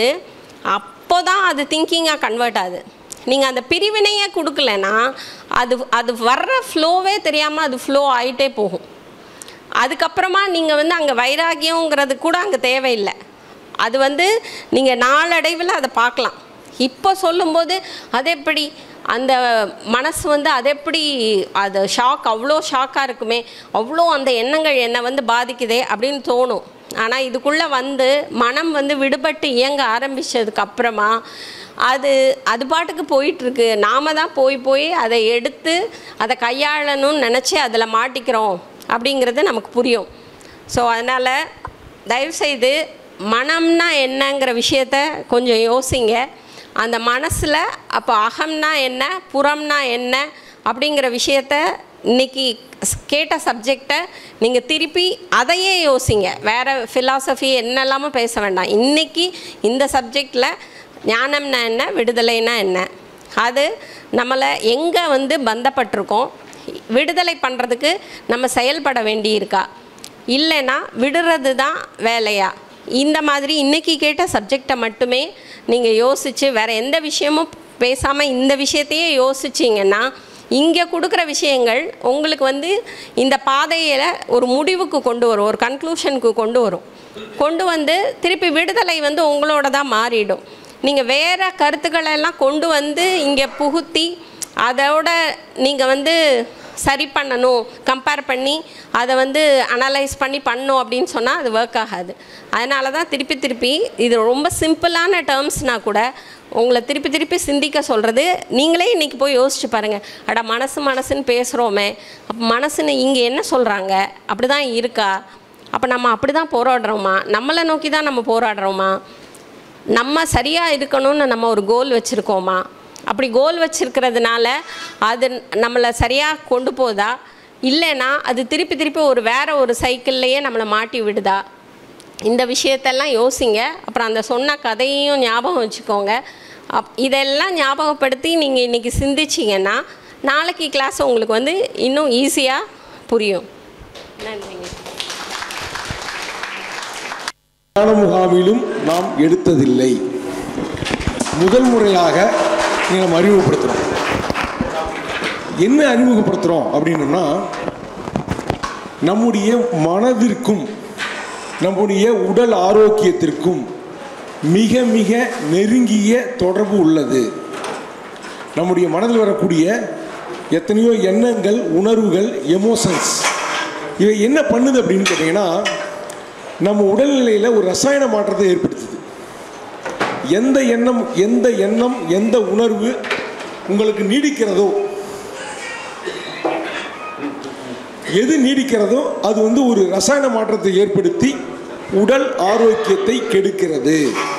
[SPEAKER 13] அப்போ தான் அது திங்கிங்காக கன்வெர்ட் ஆகுது நீங்கள் அந்த பிரிவினையே கொடுக்கலன்னா அது அது வர்ற ஃப்ளோவே தெரியாமல் அது ஃப்ளோ ஆகிட்டே போகும் அதுக்கப்புறமா நீங்கள் வந்து அங்கே வைராகியங்கிறது கூட அங்கே தேவையில்லை அது வந்து நீங்கள் நாளடைவில் அதை பார்க்கலாம் இப்போ சொல்லும்போது அது எப்படி அந்த மனசு வந்து அது எப்படி அது ஷாக் அவ்வளோ ஷாக்காக இருக்குமே அவ்வளோ அந்த எண்ணங்கள் என்னை வந்து பாதிக்குதே அப்படின்னு தோணும் ஆனால் இதுக்குள்ளே வந்து மனம் வந்து விடுபட்டு இயங்க ஆரம்பித்ததுக்கு அப்புறமா அது அது பாட்டுக்கு போயிட்டுருக்கு நாம தான் போய் போய் அதை எடுத்து அதை கையாளணும்னு நினச்சி அதில் மாட்டிக்கிறோம் அப்படிங்கிறது நமக்கு புரியும் ஸோ அதனால் தயவுசெய்து மனம்னா என்னங்கிற விஷயத்த கொஞ்சம் யோசிங்க அந்த மனசில் அப்போ அகம்னா என்ன புறம்னா என்ன அப்படிங்கிற விஷயத்த இன்னைக்கு கேட்ட சப்ஜெக்டை நீங்கள் திருப்பி அதையே யோசிங்க வேறு ஃபிலாசபி என்னெல்லாமோ பேச வேண்டாம் இன்றைக்கி இந்த சப்ஜெக்டில் ஞானம்னா என்ன விடுதலைனா என்ன அது நம்மளை எங்கே வந்து பந்தப்பட்டிருக்கோம் விடுதலை பண்ணுறதுக்கு நம்ம செயல்பட வேண்டியிருக்கா இல்லைன்னா விடுறது தான் வேலையா இந்த மாதிரி இன்றைக்கி கேட்ட சப்ஜெக்டை மட்டுமே நீங்கள் யோசித்து வேறு எந்த விஷயமும் பேசாமல் இந்த விஷயத்தையே யோசிச்சிங்கன்னா இங்கே கொடுக்குற விஷயங்கள் உங்களுக்கு வந்து இந்த பாதையில் ஒரு முடிவுக்கு கொண்டு வரும் ஒரு கன்க்ளூஷனுக்கு கொண்டு வரும் கொண்டு வந்து திருப்பி விடுதலை வந்து உங்களோட தான் மாறிடும் நீங்கள் வேறு கருத்துக்களெல்லாம் கொண்டு வந்து இங்கே புகுத்தி அதோட நீங்கள் வந்து சரி பண்ணணும் கம்பேர் பண்ணி அதை வந்து அனலைஸ் பண்ணி பண்ணும் அப்படின்னு சொன்னால் அது ஒர்க் ஆகாது அதனால தான் திருப்பி திருப்பி இது ரொம்ப சிம்பிளான டேர்ம்ஸ்னால் கூட உங்களை திருப்பி திருப்பி சிந்திக்க சொல்கிறது நீங்களே இன்றைக்கி போய் யோசிச்சு பாருங்கள் அட மனசு மனசுன்னு பேசுகிறோமே அப்போ மனசுன்னு இங்கே என்ன சொல்கிறாங்க அப்படி தான் இருக்கா அப்போ நம்ம அப்படி தான் போராடுறோமா நம்மளை நோக்கி தான் நம்ம போராடுறோமா நம்ம சரியாக இருக்கணும்னு நம்ம ஒரு கோல் வச்சுருக்கோமா அப்படி கோல் வச்சுருக்கிறதுனால அது நம்மளை சரியாக கொண்டு போதா இல்லைன்னா அது திருப்பி திருப்பி ஒரு வேறு ஒரு சைக்கிள்லையே நம்மளை மாட்டி விடுதா இந்த விஷயத்தெல்லாம் யோசிங்க அப்புறம் அந்த சொன்ன கதையையும் ஞாபகம் வச்சுக்கோங்க அப் இதெல்லாம் ஞாபகப்படுத்தி நீங்கள் இன்றைக்கி சிந்திச்சிங்கன்னா நாளைக்கு கிளாஸ் உங்களுக்கு வந்து இன்னும் ஈஸியாக புரியும் நன்றிங்க
[SPEAKER 15] ஞான முகாமிலும் நாம் எடுத்ததில்லை முதல் முறையாக நம்ம அறிமுகப்படுத்துகிறோம் என்ன அறிமுகப்படுத்துகிறோம் அப்படின்னோம்னா நம்முடைய மனதிற்கும் நம்முடைய உடல் ஆரோக்கியத்திற்கும் மிக மிக நெருங்கிய தொடர்பு உள்ளது நம்முடைய மனதில் வரக்கூடிய எத்தனையோ எண்ணங்கள் உணர்வுகள் எமோஷன்ஸ் இவை என்ன பண்ணுது அப்படின்னு கேட்டிங்கன்னா நம்ம உடல்நிலையில் ஒரு ரசாயன மாற்றத்தை ஏற்படுத்துது எந்த எண்ணம் எந்த எண்ணம் எந்த உணர்வு உங்களுக்கு நீடிக்கிறதோ எது நீடிக்கிறதோ அது வந்து ஒரு ரசாயன மாற்றத்தை ஏற்படுத்தி உடல் ஆரோக்கியத்தை கெடுக்கிறது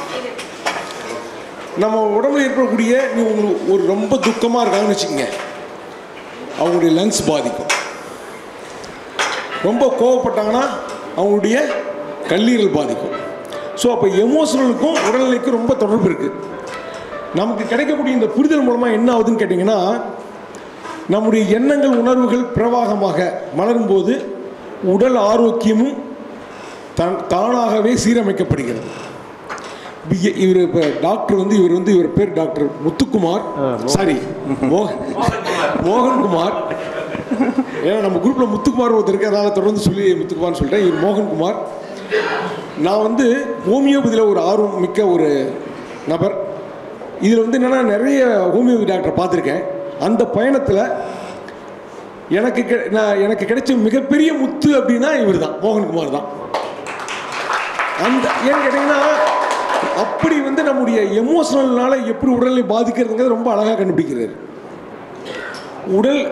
[SPEAKER 15] நம்ம உடம்புல ஏற்படக்கூடிய நீ உங்களுக்கு ஒரு ரொம்ப துக்கமாக இருக்காங்கன்னு வச்சுக்கோங்க அவங்களுடைய லங்ஸ் பாதிக்கும் ரொம்ப கோவப்பட்டாங்கன்னா அவங்களுடைய கல்லீரல் பாதிக்கும் ஸோ அப்போ எமோஷனலுக்கும் உடல்நிலைக்கும் ரொம்ப தொடர்பு இருக்குது நமக்கு கிடைக்கக்கூடிய இந்த புரிதல் மூலமாக என்ன ஆகுதுன்னு கேட்டிங்கன்னா நம்முடைய எண்ணங்கள் உணர்வுகள் பிரவாகமாக மலரும்போது உடல் ஆரோக்கியமும் தான் தானாகவே சீரமைக்கப்படுகிறது பி- இவர் இப்போ டாக்டர் வந்து இவர் வந்து இவர் பேர் டாக்டர் முத்துக்குமார் சாரி மோகன் மோகன்குமார் ஏன்னா நம்ம குரூப்பில் முத்துக்குமார் ஒருத்தர் இருக்கு அதனால் தொடர்ந்து சொல்லி முத்துக்குமார்னு சொல்லிட்டேன் இவர் மோகன்குமார் நான் வந்து ஹோமியோபதியில் ஒரு ஆர்வம் மிக்க ஒரு நபர் இதில் வந்து என்னென்னா நிறைய ஹோமியோபதி டாக்டரை பார்த்துருக்கேன் அந்த பயணத்தில் எனக்கு கெ- நான் எனக்கு கிடைச்ச மிகப்பெரிய முத்து அப்படின்னா இவர் தான் மோகன்குமார் தான் அந்த ஏன்னு கேட்டிங்கன்னா அப்படி வந்து நம்முடைய எமோஷனல்னால எப்படி உடலை பாதிக்கிறதுங்கிறது ரொம்ப அழகாக கண்டுபிடிக்கிறாரு உடல்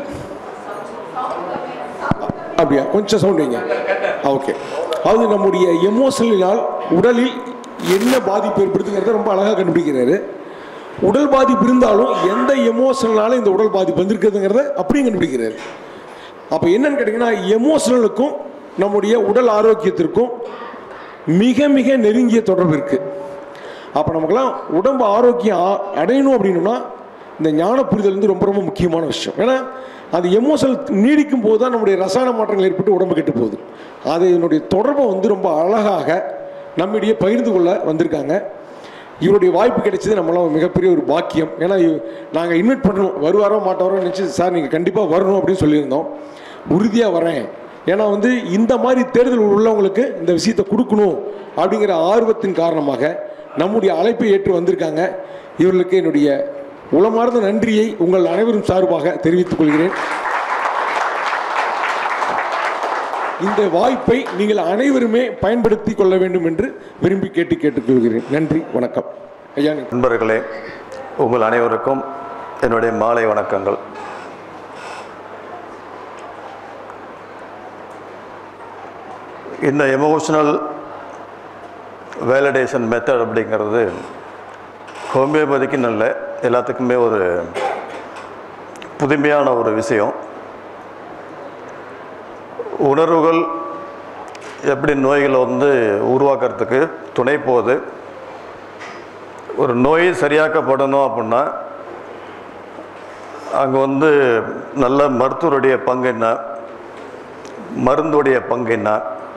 [SPEAKER 15] அப்படியா கொஞ்சம் சவுண்ட் வைங்க ஓகே அது நம்முடைய எமோஷனலினால் உடலில் என்ன பாதிப்பு ஏற்படுத்துங்கிறத ரொம்ப அழகாக கண்டுபிடிக்கிறாரு உடல் பாதிப்பு இருந்தாலும் எந்த எமோஷனலால இந்த உடல் பாதிப்பு வந்திருக்குதுங்கிறத அப்படியும் கண்டுபிடிக்கிறாரு அப்போ என்னன்னு கேட்டிங்கன்னா எமோஷனலுக்கும் நம்முடைய உடல் ஆரோக்கியத்திற்கும் மிக மிக நெருங்கிய தொடர்பு இருக்குது அப்போ நமக்கெல்லாம் உடம்பு ஆரோக்கியம் ஆ- அடையணும் அப்படின்னோம்னா இந்த ஞான புரிதல் வந்து ரொம்ப ரொம்ப முக்கியமான விஷயம் ஏன்னா அது எமோஷனல் நீடிக்கும் போது தான் நம்முடைய ரசாயன மாற்றங்கள் ஏற்பட்டு உடம்பு கெட்டு போகுது அது என்னுடைய தொடர்பை வந்து ரொம்ப அழகாக நம்மிடையே பகிர்ந்து கொள்ள வந்திருக்காங்க இவருடைய வாய்ப்பு கிடைச்சது நம்மளாம் மிகப்பெரிய ஒரு பாக்கியம் ஏன்னா நாங்கள் இன்வைட் பண்ணணும் வருவாரோ மாட்டாரோ நினச்சி சார் நீங்கள் கண்டிப்பாக வரணும் அப்படின்னு சொல்லியிருந்தோம் உறுதியாக வரேன் ஏன்னா வந்து இந்த மாதிரி தேர்தல் உள்ளவங்களுக்கு இந்த விஷயத்தை கொடுக்கணும் அப்படிங்கிற ஆர்வத்தின் காரணமாக நம்முடைய அழைப்பை ஏற்று வந்திருக்காங்க இவர்களுக்கு என்னுடைய உளமார்ந்த நன்றியை உங்கள் அனைவரும் சார்பாக தெரிவித்துக் கொள்கிறேன் இந்த வாய்ப்பை நீங்கள் அனைவருமே பயன்படுத்தி கொள்ள வேண்டும் என்று விரும்பி கேட்டு கேட்டுக்கொள்கிறேன் நன்றி வணக்கம் ஐயா நீங்க-
[SPEAKER 16] நண்பர்களே உங்கள் அனைவருக்கும் என்னுடைய மாலை வணக்கங்கள் இந்த எமோஷனல் வேலிடேஷன் மெத்தட் அப்படிங்கிறது ஹோமியோபதிக்கு நல்ல எல்லாத்துக்குமே ஒரு புதுமையான ஒரு விஷயம் உணர்வுகள் எப்படி நோய்களை வந்து உருவாக்குறதுக்கு துணை போகுது ஒரு நோய் சரியாக்கப்படணும் அப்படின்னா அங்கே வந்து நல்ல மருத்துவருடைய பங்கு என்ன மருந்துடைய பங்கு என்ன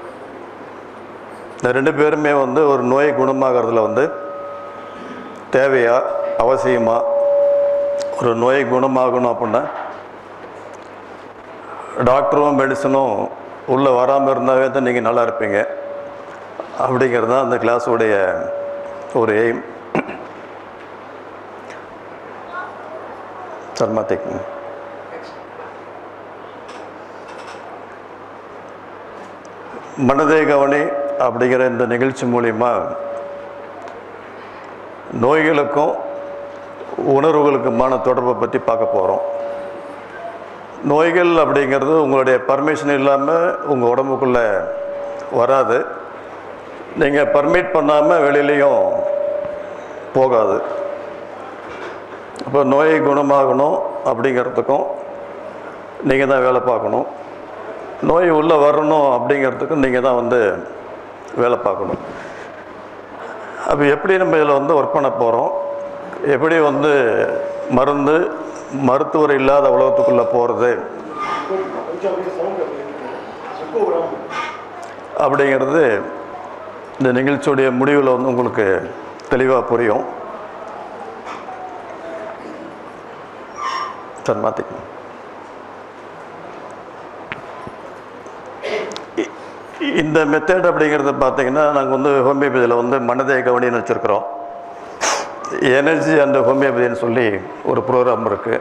[SPEAKER 16] இந்த ரெண்டு பேருமே வந்து ஒரு நோய் குணமாகறதுல வந்து தேவையா அவசியமா ஒரு நோய் குணமாகணும் அப்படின்னா டாக்டரும் மெடிசனும் உள்ளே வராமல் இருந்தாவே தான் நீங்கள் நல்லா இருப்பீங்க அப்படிங்கிறது தான் அந்த கிளாஸுடைய ஒரு எய்ம் சர்மாத்திக் மனதே கவனி அப்படிங்கிற இந்த நிகழ்ச்சி மூலிமா நோய்களுக்கும் உணர்வுகளுக்குமான தொடர்பை பற்றி பார்க்க போகிறோம் நோய்கள் அப்படிங்கிறது உங்களுடைய பர்மிஷன் இல்லாமல் உங்கள் உடம்புக்குள்ளே வராது நீங்கள் பர்மிட் பண்ணாமல் வெளியிலையும் போகாது அப்போ நோயை குணமாகணும் அப்படிங்கிறதுக்கும் நீங்கள் தான் வேலை பார்க்கணும் நோய் உள்ளே வரணும் அப்படிங்கிறதுக்கும் நீங்கள் தான் வந்து வேலை பார்க்கணும் அப்போ எப்படி நம்ம இதில் வந்து ஒர்க் பண்ண போகிறோம் எப்படி வந்து மருந்து மருத்துவர் இல்லாத உலகத்துக்குள்ளே போகிறது அப்படிங்கிறது இந்த நிகழ்ச்சியுடைய முடிவில் வந்து உங்களுக்கு தெளிவாக புரியும் சார் மாற்றிக்கணும் இந்த மெத்தட் அப்படிங்கிறது பார்த்தீங்கன்னா நாங்கள் வந்து ஹோமியோபதியில் வந்து மனதை கவனின்னு வச்சுருக்குறோம் எனர்ஜி அண்ட் ஹோமியோபதினு சொல்லி ஒரு ப்ரோக்ராம் இருக்குது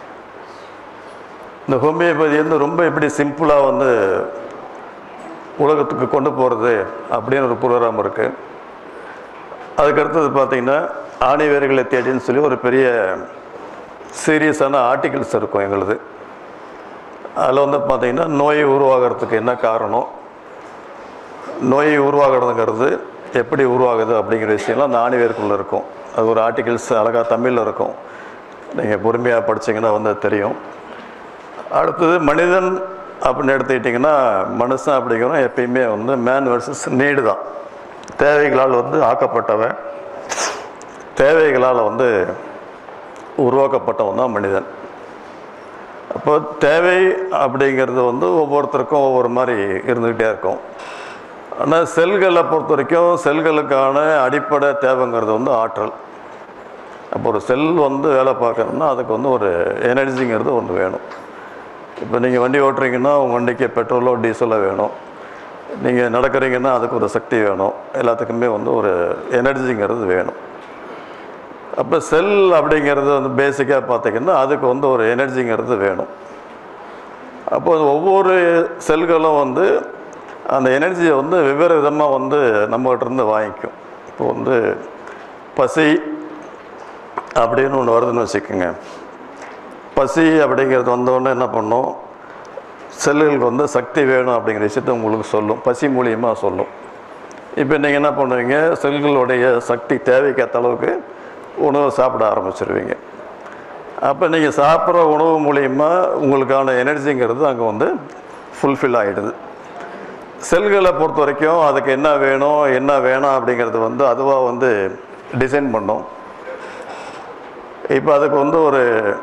[SPEAKER 16] இந்த ஹோமியோபதி வந்து ரொம்ப எப்படி சிம்பிளாக வந்து உலகத்துக்கு கொண்டு போகிறது அப்படின்னு ஒரு ப்ரோக்ராம் இருக்குது அதுக்கு அடுத்தது பார்த்தீங்கன்னா ஆணிவேர்களை தேடின்னு சொல்லி ஒரு பெரிய சீரியஸான ஆர்டிகிள்ஸ் இருக்கும் எங்களுது அதில் வந்து பார்த்தீங்கன்னா நோய் உருவாகிறதுக்கு என்ன காரணம் நோய் உருவாகிறதுங்கிறது எப்படி உருவாகுது அப்படிங்கிற விஷயம்லாம் அந்த ஆணிவேருக்குள்ளே இருக்கும் அது ஒரு ஆர்டிகிள்ஸ் அழகாக தமிழில் இருக்கும் நீங்கள் பொறுமையாக படிச்சீங்கன்னா வந்து அது தெரியும் அடுத்தது மனிதன் அப்படின்னு எடுத்துக்கிட்டிங்கன்னா மனுஷன் அப்படிங்கிறோம் எப்பயுமே வந்து மேன் வர்சஸ் நீடு தான் தேவைகளால் வந்து ஆக்கப்பட்டவன் தேவைகளால் வந்து உருவாக்கப்பட்டவன் தான் மனிதன் அப்போ தேவை அப்படிங்கிறது வந்து ஒவ்வொருத்தருக்கும் ஒவ்வொரு மாதிரி இருந்துக்கிட்டே இருக்கும் ஆனால் செல்களை பொறுத்த வரைக்கும் செல்களுக்கான அடிப்படை தேவைங்கிறது வந்து ஆற்றல் அப்போ ஒரு செல் வந்து வேலை பார்க்கணும்னா அதுக்கு வந்து ஒரு எனர்ஜிங்கிறது ஒன்று வேணும் இப்போ நீங்கள் வண்டி ஓட்டுறீங்கன்னா உங்கள் வண்டிக்கு பெட்ரோலோ டீசலோ வேணும் நீங்கள் நடக்கிறீங்கன்னா அதுக்கு ஒரு சக்தி வேணும் எல்லாத்துக்குமே வந்து ஒரு எனர்ஜிங்கிறது வேணும் அப்போ செல் அப்படிங்கிறது வந்து பேசிக்காக பார்த்தீங்கன்னா அதுக்கு வந்து ஒரு எனர்ஜிங்கிறது வேணும் அப்போ ஒவ்வொரு செல்களும் வந்து அந்த எனர்ஜியை வந்து வெவ்வேறு விதமாக வந்து நம்மகிட்ட இருந்து வாங்கிக்கும் இப்போ வந்து பசி அப்படின்னு ஒன்று வருதுன்னு வச்சுக்கோங்க பசி அப்படிங்கிறது வந்தோடனே என்ன பண்ணும் செல்லுகளுக்கு வந்து சக்தி வேணும் அப்படிங்கிற விஷயத்த உங்களுக்கு சொல்லும் பசி மூலியமாக சொல்லும் இப்போ நீங்கள் என்ன பண்ணுவீங்க செல்களுடைய சக்தி தேவைக்கேற்ற அளவுக்கு உணவு சாப்பிட ஆரம்பிச்சிருவீங்க அப்போ நீங்கள் சாப்பிட்ற உணவு மூலியமா உங்களுக்கான எனர்ஜிங்கிறது அங்கே வந்து ஃபுல்ஃபில் ஆகிடுது செல்களை பொறுத்த வரைக்கும் அதுக்கு என்ன வேணும் என்ன வேணாம் அப்படிங்கிறது வந்து அதுவாக வந்து டிசைன் பண்ணும் இப்போ அதுக்கு வந்து ஒரு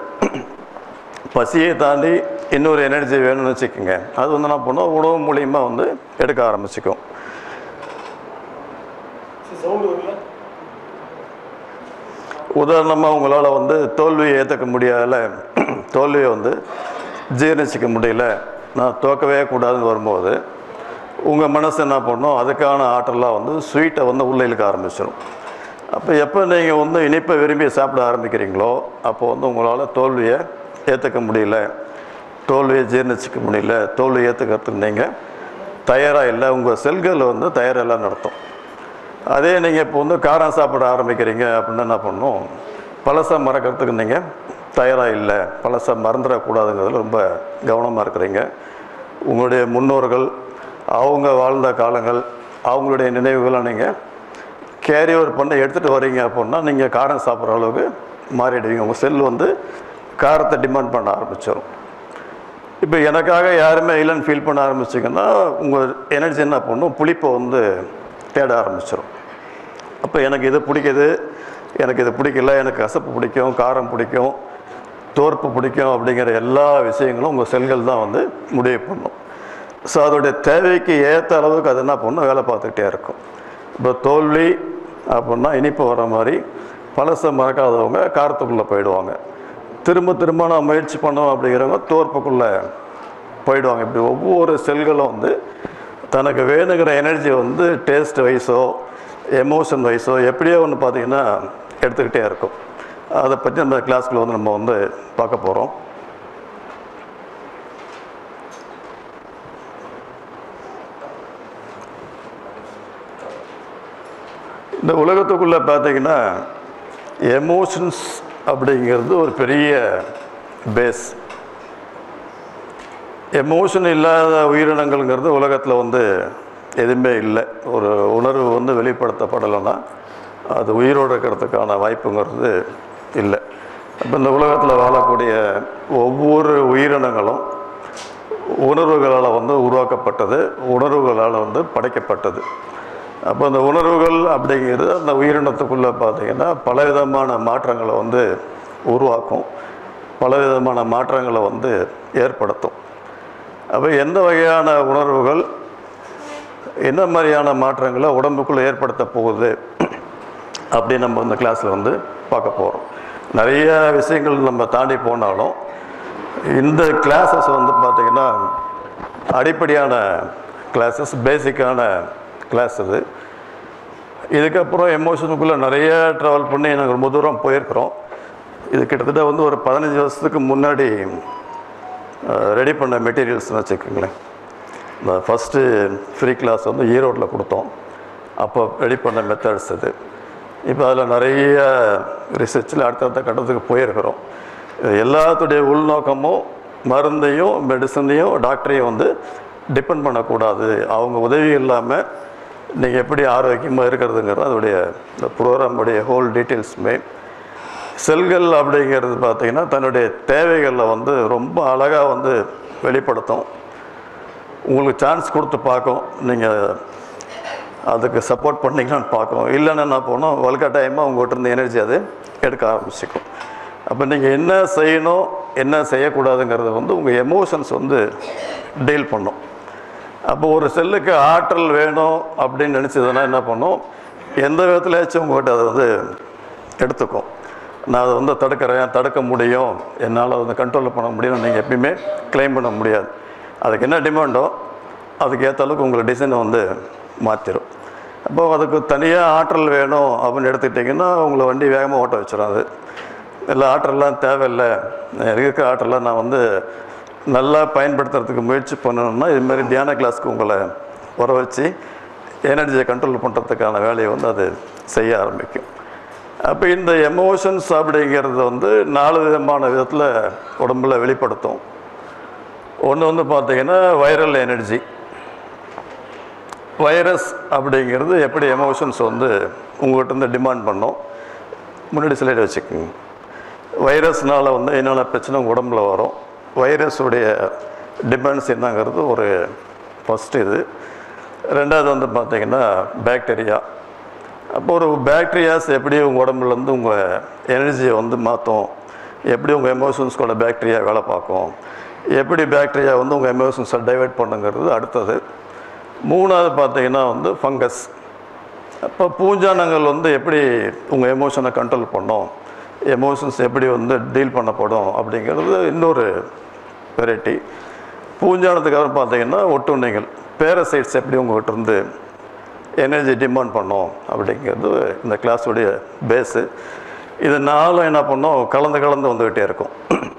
[SPEAKER 16] பசியை தாண்டி இன்னொரு எனர்ஜி வேணும்னு வச்சுக்கோங்க அது வந்து என்ன பண்ணும் உணவு மூலியமா வந்து எடுக்க ஆரம்பிச்சுக்கும் உதாரணமாக உங்களால் வந்து தோல்வியை ஏற்றுக்க முடியாத தோல்வியை வந்து ஜீர்ணிச்சிக்க முடியல நான் தோக்கவே கூடாதுன்னு வரும்போது உங்கள் மனசு என்ன பண்ணும் அதுக்கான ஆற்றலாக வந்து ஸ்வீட்டை வந்து உள்ளே இழுக்க ஆரம்பிச்சிடும் அப்போ எப்போ நீங்கள் வந்து இனிப்பை விரும்பி சாப்பிட ஆரம்பிக்கிறீங்களோ அப்போ வந்து உங்களால் தோல்வியை ஏற்றுக்க முடியல தோல்வியை ஜீர்ணிச்சிக்க முடியல தோல்வியை ஏற்றுக்கிறதுக்கு நீங்கள் தயாராக இல்லை உங்கள் செல்கள் வந்து தயாராக இல்லைன்னு அர்த்தம் அதே நீங்கள் இப்போ வந்து காரம் சாப்பிட ஆரம்பிக்கிறீங்க அப்படின்னா என்ன பண்ணணும் பழசை மறக்கிறதுக்கு நீங்கள் தயாராக இல்லை பழசை மறந்துடக்கூடாதுங்கிறதுல ரொம்ப கவனமாக இருக்கிறீங்க உங்களுடைய முன்னோர்கள் அவங்க வாழ்ந்த காலங்கள் அவங்களுடைய நினைவுகளை நீங்கள் கேரி ஓவர் பண்ணி எடுத்துகிட்டு வரீங்க அப்படின்னா நீங்கள் காரம் சாப்பிட்ற அளவுக்கு மாறிடுவீங்க உங்கள் செல் வந்து காரத்தை டிமாண்ட் பண்ண ஆரம்பிச்சிடும் இப்போ எனக்காக யாருமே இல்லைன்னு ஃபீல் பண்ண ஆரம்பிச்சிங்கன்னா உங்கள் எனர்ஜி என்ன பண்ணும் புளிப்பை வந்து தேட ஆரம்பிச்சிடும் அப்போ எனக்கு இது பிடிக்குது எனக்கு இது பிடிக்கல எனக்கு கசப்பு பிடிக்கும் காரம் பிடிக்கும் தோற்பு பிடிக்கும் அப்படிங்கிற எல்லா விஷயங்களும் உங்கள் செல்கள் தான் வந்து முடிவு பண்ணும் ஸோ அதோடைய தேவைக்கு ஏற்ற அளவுக்கு அது என்ன பண்ணும் வேலை பார்த்துக்கிட்டே இருக்கும் இப்போ தோல்வி அப்படின்னா இனிப்பு வர மாதிரி பழசை மறக்காதவங்க காரத்துக்குள்ளே போயிடுவாங்க திரும்ப திரும்ப நான் முயற்சி பண்ணோம் அப்படிங்கிறவங்க தோற்புக்குள்ளே போயிடுவாங்க இப்படி ஒவ்வொரு செல்களும் வந்து தனக்கு வேணுங்கிற எனர்ஜி வந்து டேஸ்ட் வைஸோ எமோஷன் வைஸோ எப்படியோ ஒன்று பார்த்தீங்கன்னா எடுத்துக்கிட்டே இருக்கும் அதை பற்றி அந்த கிளாஸ்க்குள்ள வந்து நம்ம வந்து பார்க்க போகிறோம் இந்த உலகத்துக்குள்ளே பார்த்தீங்கன்னா எமோஷன்ஸ் அப்படிங்கிறது ஒரு பெரிய பேஸ் எமோஷன் இல்லாத உயிரினங்கள்ங்கிறது உலகத்தில் வந்து எதுவுமே இல்லை ஒரு உணர்வு வந்து வெளிப்படுத்தப்படலைன்னா அது உயிரோடு இருக்கிறதுக்கான வாய்ப்புங்கிறது இல்லை அப்போ இந்த உலகத்தில் வாழக்கூடிய ஒவ்வொரு உயிரினங்களும் உணர்வுகளால் வந்து உருவாக்கப்பட்டது உணர்வுகளால் வந்து படைக்கப்பட்டது அப்போ அந்த உணர்வுகள் அப்படிங்கிறது அந்த உயிரினத்துக்குள்ளே பார்த்தீங்கன்னா பலவிதமான மாற்றங்களை வந்து உருவாக்கும் பலவிதமான மாற்றங்களை வந்து ஏற்படுத்தும் அப்போ எந்த வகையான உணர்வுகள் என்ன மாதிரியான மாற்றங்களை உடம்புக்குள்ளே ஏற்படுத்த போகுது அப்படின்னு நம்ம இந்த கிளாஸில் வந்து பார்க்க போகிறோம் நிறைய விஷயங்கள் நம்ம தாண்டி போனாலும் இந்த கிளாஸஸ் வந்து பார்த்திங்கன்னா அடிப்படையான கிளாஸஸ் பேசிக்கான கிளாஸ் இது இதுக்கப்புறம் எமோஷனுக்குள்ளே நிறைய ட்ராவல் பண்ணி நாங்கள் ரொம்ப தூரம் போயிருக்கிறோம் இது கிட்டத்தட்ட வந்து ஒரு பதினஞ்சு வருஷத்துக்கு முன்னாடி ரெடி பண்ண மெட்டீரியல்ஸ்னு வச்சுக்கோங்களேன் இந்த ஃபஸ்ட்டு ஃப்ரீ கிளாஸ் வந்து ஈரோட்டில் கொடுத்தோம் அப்போ ரெடி பண்ண மெத்தட்ஸ் இது இப்போ அதில் நிறைய ரிசர்ச்சில் அடுத்தடுத்த கட்டத்துக்கு போயிருக்கிறோம் இது எல்லாத்துடைய உள்நோக்கமும் மருந்தையும் மெடிசனையும் டாக்டரையும் வந்து டிபெண்ட் பண்ணக்கூடாது அவங்க உதவி இல்லாமல் நீங்கள் எப்படி ஆரோக்கியமாக இருக்கிறதுங்கிறது அதோடைய இந்த ப்ரோக்ராமுடைய ஹோல் டீட்டெயில்ஸுமே செல்கள் அப்படிங்கிறது பார்த்திங்கன்னா தன்னுடைய தேவைகளில் வந்து ரொம்ப அழகாக வந்து வெளிப்படுத்தும் உங்களுக்கு சான்ஸ் கொடுத்து பார்க்கும் நீங்கள் அதுக்கு சப்போர்ட் பண்ணீங்களான்னு பார்க்கும் இல்லைன்னா என்ன போனோம் வலுக்கட்டாயமாக உங்கள்கிட்ட இருந்து எனர்ஜி அது எடுக்க ஆரம்பிச்சிக்கும் அப்போ நீங்கள் என்ன செய்யணும் என்ன செய்யக்கூடாதுங்கிறத வந்து உங்கள் எமோஷன்ஸ் வந்து டீல் பண்ணும் அப்போ ஒரு செல்லுக்கு ஆற்றல் வேணும் அப்படின்னு நினச்சதுன்னா என்ன பண்ணும் எந்த விதத்துலயாச்சும் உங்கள்கிட்ட அதை வந்து எடுத்துக்கும் நான் அதை வந்து தடுக்கிறேன் தடுக்க முடியும் என்னால் அதை கண்ட்ரோல் பண்ண முடியும்னு நீங்கள் எப்பயுமே க்ளைம் பண்ண முடியாது அதுக்கு என்ன டிமாண்டோ அதுக்கு ஏற்ற அளவுக்கு உங்களை டிசைனை வந்து மாற்றிடும் அப்போ அதுக்கு தனியாக ஆற்றல் வேணும் அப்படின்னு எடுத்துக்கிட்டிங்கன்னா உங்களை வண்டி வேகமாக ஓட்ட வச்சிடும் அது இல்லை ஆற்றல்லாம் தேவையில்லை இருக்கிற ஆற்றலாம் நான் வந்து நல்லா பயன்படுத்துறதுக்கு முயற்சி பண்ணணும்னா இது மாதிரி தியான கிளாஸ்க்கு உங்களை வர வச்சு எனர்ஜியை கண்ட்ரோல் பண்ணுறதுக்கான வேலையை வந்து அது செய்ய ஆரம்பிக்கும் அப்போ இந்த எமோஷன்ஸ் அப்படிங்கிறது வந்து நாலு விதமான விதத்தில் உடம்புல வெளிப்படுத்தும் ஒன்று வந்து பார்த்தீங்கன்னா வைரல் எனர்ஜி வைரஸ் அப்படிங்கிறது எப்படி எமோஷன்ஸ் வந்து உங்கள்கிட்ட இருந்து டிமாண்ட் பண்ணும் முன்னாடி ஸ்லைடு வச்சுக்கோங்க வைரஸ்னால் வந்து என்னென்ன பிரச்சனை உங்க உடம்புல வரும் வைரஸுடைய டிமாண்ட்ஸ் என்னங்கிறது ஒரு ஃபஸ்ட்டு இது ரெண்டாவது வந்து பார்த்தீங்கன்னா பாக்டீரியா அப்போ ஒரு பாக்டீரியாஸ் எப்படி உங்கள் உடம்புலேருந்து உங்கள் எனர்ஜியை வந்து மாற்றும் எப்படி உங்கள் எமோஷன்ஸ்கோட பாக்டீரியா வேலை பார்க்கும் எப்படி பாக்டீரியா வந்து உங்கள் எமோஷன்ஸை டைவெர்ட் பண்ணுங்கிறது அடுத்தது மூணாவது பார்த்தீங்கன்னா வந்து ஃபங்கஸ் அப்போ பூஞ்சானங்கள் வந்து எப்படி உங்கள் எமோஷனை கண்ட்ரோல் பண்ணும் எமோஷன்ஸ் எப்படி வந்து டீல் பண்ணப்படும் அப்படிங்கிறது இன்னொரு வெரைட்டி பூஞ்சானத்துக்கு அப்புறம் பார்த்தீங்கன்னா ஒட்டுண்ணிகள் பேரசைட்ஸ் எப்படி உங்கள்கிட்ட இருந்து எனர்ஜி டிமாண்ட் பண்ணோம் அப்படிங்கிறது இந்த கிளாஸுடைய பேஸு இது நாளும் என்ன பண்ணோம் கலந்து கலந்து வந்துக்கிட்டே இருக்கும்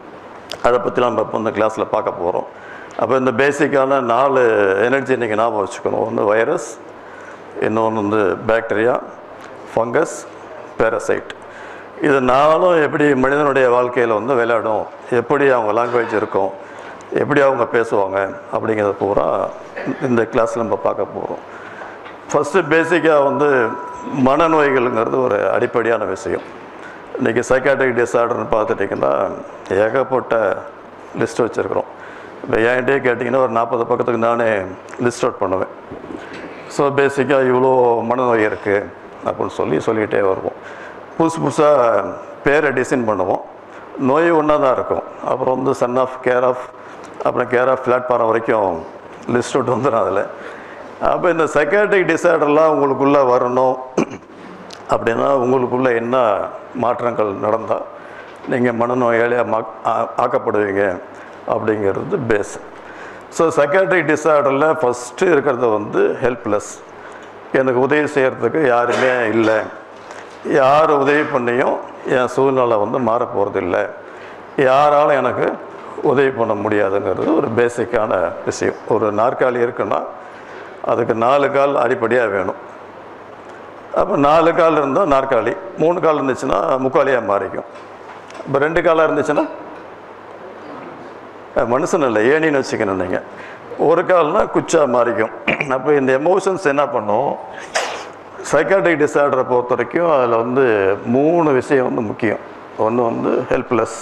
[SPEAKER 16] அதை பற்றிலாம் நம்ம இப்போ இந்த கிளாஸில் பார்க்க போகிறோம் அப்போ இந்த பேசிக்கான நாலு எனர்ஜி நீங்கள் ஞாபகம் வச்சுக்கணும் ஒன்று வைரஸ் இன்னொன்று வந்து பாக்டீரியா ஃபங்கஸ் பேரசைட் இது நாளும் எப்படி மனிதனுடைய வாழ்க்கையில் வந்து விளையாடும் எப்படி அவங்க லாங்குவேஜ் இருக்கும் எப்படி அவங்க பேசுவாங்க அப்படிங்கிறத பூரா இந்த கிளாஸில் நம்ம பார்க்க போகிறோம் ஃபஸ்ட்டு பேசிக்காக வந்து மனநோய்கள்ங்கிறது ஒரு அடிப்படையான விஷயம் இன்றைக்கி சைக்காட்ரிக் டிஸார்டர்னு பார்த்துட்டிங்கன்னா ஏகப்பட்ட லிஸ்ட் வச்சுருக்குறோம் இப்போ என்கிட்டயே கேட்டிங்கன்னா ஒரு நாற்பது பக்கத்துக்கு நானே லிஸ்ட் அவுட் பண்ணுவேன் ஸோ பேசிக்காக இவ்வளோ மனநோய் இருக்குது அப்படின்னு சொல்லி சொல்லிகிட்டே வருவோம் புதுசு புதுசாக பேரை டிசைன் பண்ணுவோம் நோய் ஒன்றா தான் இருக்கும் அப்புறம் வந்து சன் ஆஃப் கேர் ஆஃப் அப்புறம் கேர் ஆஃப் பிளாட்ஃபாரம் வரைக்கும் லிஸ்ட் அவுட் வந்துடும் அதில் அப்போ இந்த சைக்காட்ரிக் டிஸார்டர்லாம் உங்களுக்குள்ளே வரணும் அப்படின்னா உங்களுக்குள்ளே என்ன மாற்றங்கள் நடந்தால் நீங்கள் மனநோயாளியாக மா ஆ- ஆக்கப்படுவீங்க அப்படிங்கிறது பேஸ் ஸோ சைக்காட்ரிக் டிஸார்டரில் ஃபஸ்ட்டு இருக்கிறது வந்து ஹெல்ப்லெஸ் எனக்கு உதவி செய்கிறதுக்கு யாருமே இல்லை யார் உதவி பண்ணியும் என் சூழ்நிலை வந்து மாறப் போகிறது இல்லை யாராலும் எனக்கு உதவி பண்ண முடியாதுங்கிறது ஒரு பேசிக்கான விஷயம் ஒரு நாற்காலி இருக்குன்னா அதுக்கு நாலு கால் அடிப்படையாக வேணும் அப்போ நாலு கால் இருந்தால் நாற்காலி மூணு கால் இருந்துச்சுன்னா முக்காலியாக மாறிக்கும் இப்போ ரெண்டு காலாக இருந்துச்சுன்னா அஹ், மனுஷன் இல்லை ஏணின்னு வச்சுக்கணும் நீங்கள் ஒரு கால்னா குச்சா மாறிக்கும் அப்போ இந்த எமோஷன்ஸ் என்ன பண்ணும் சைக்காட்ரிக் டிஸார்டரை பொறுத்த வரைக்கும் அதில் வந்து மூணு விஷயம் வந்து முக்கியம் ஒன்று வந்து ஹெல்ப்லெஸ்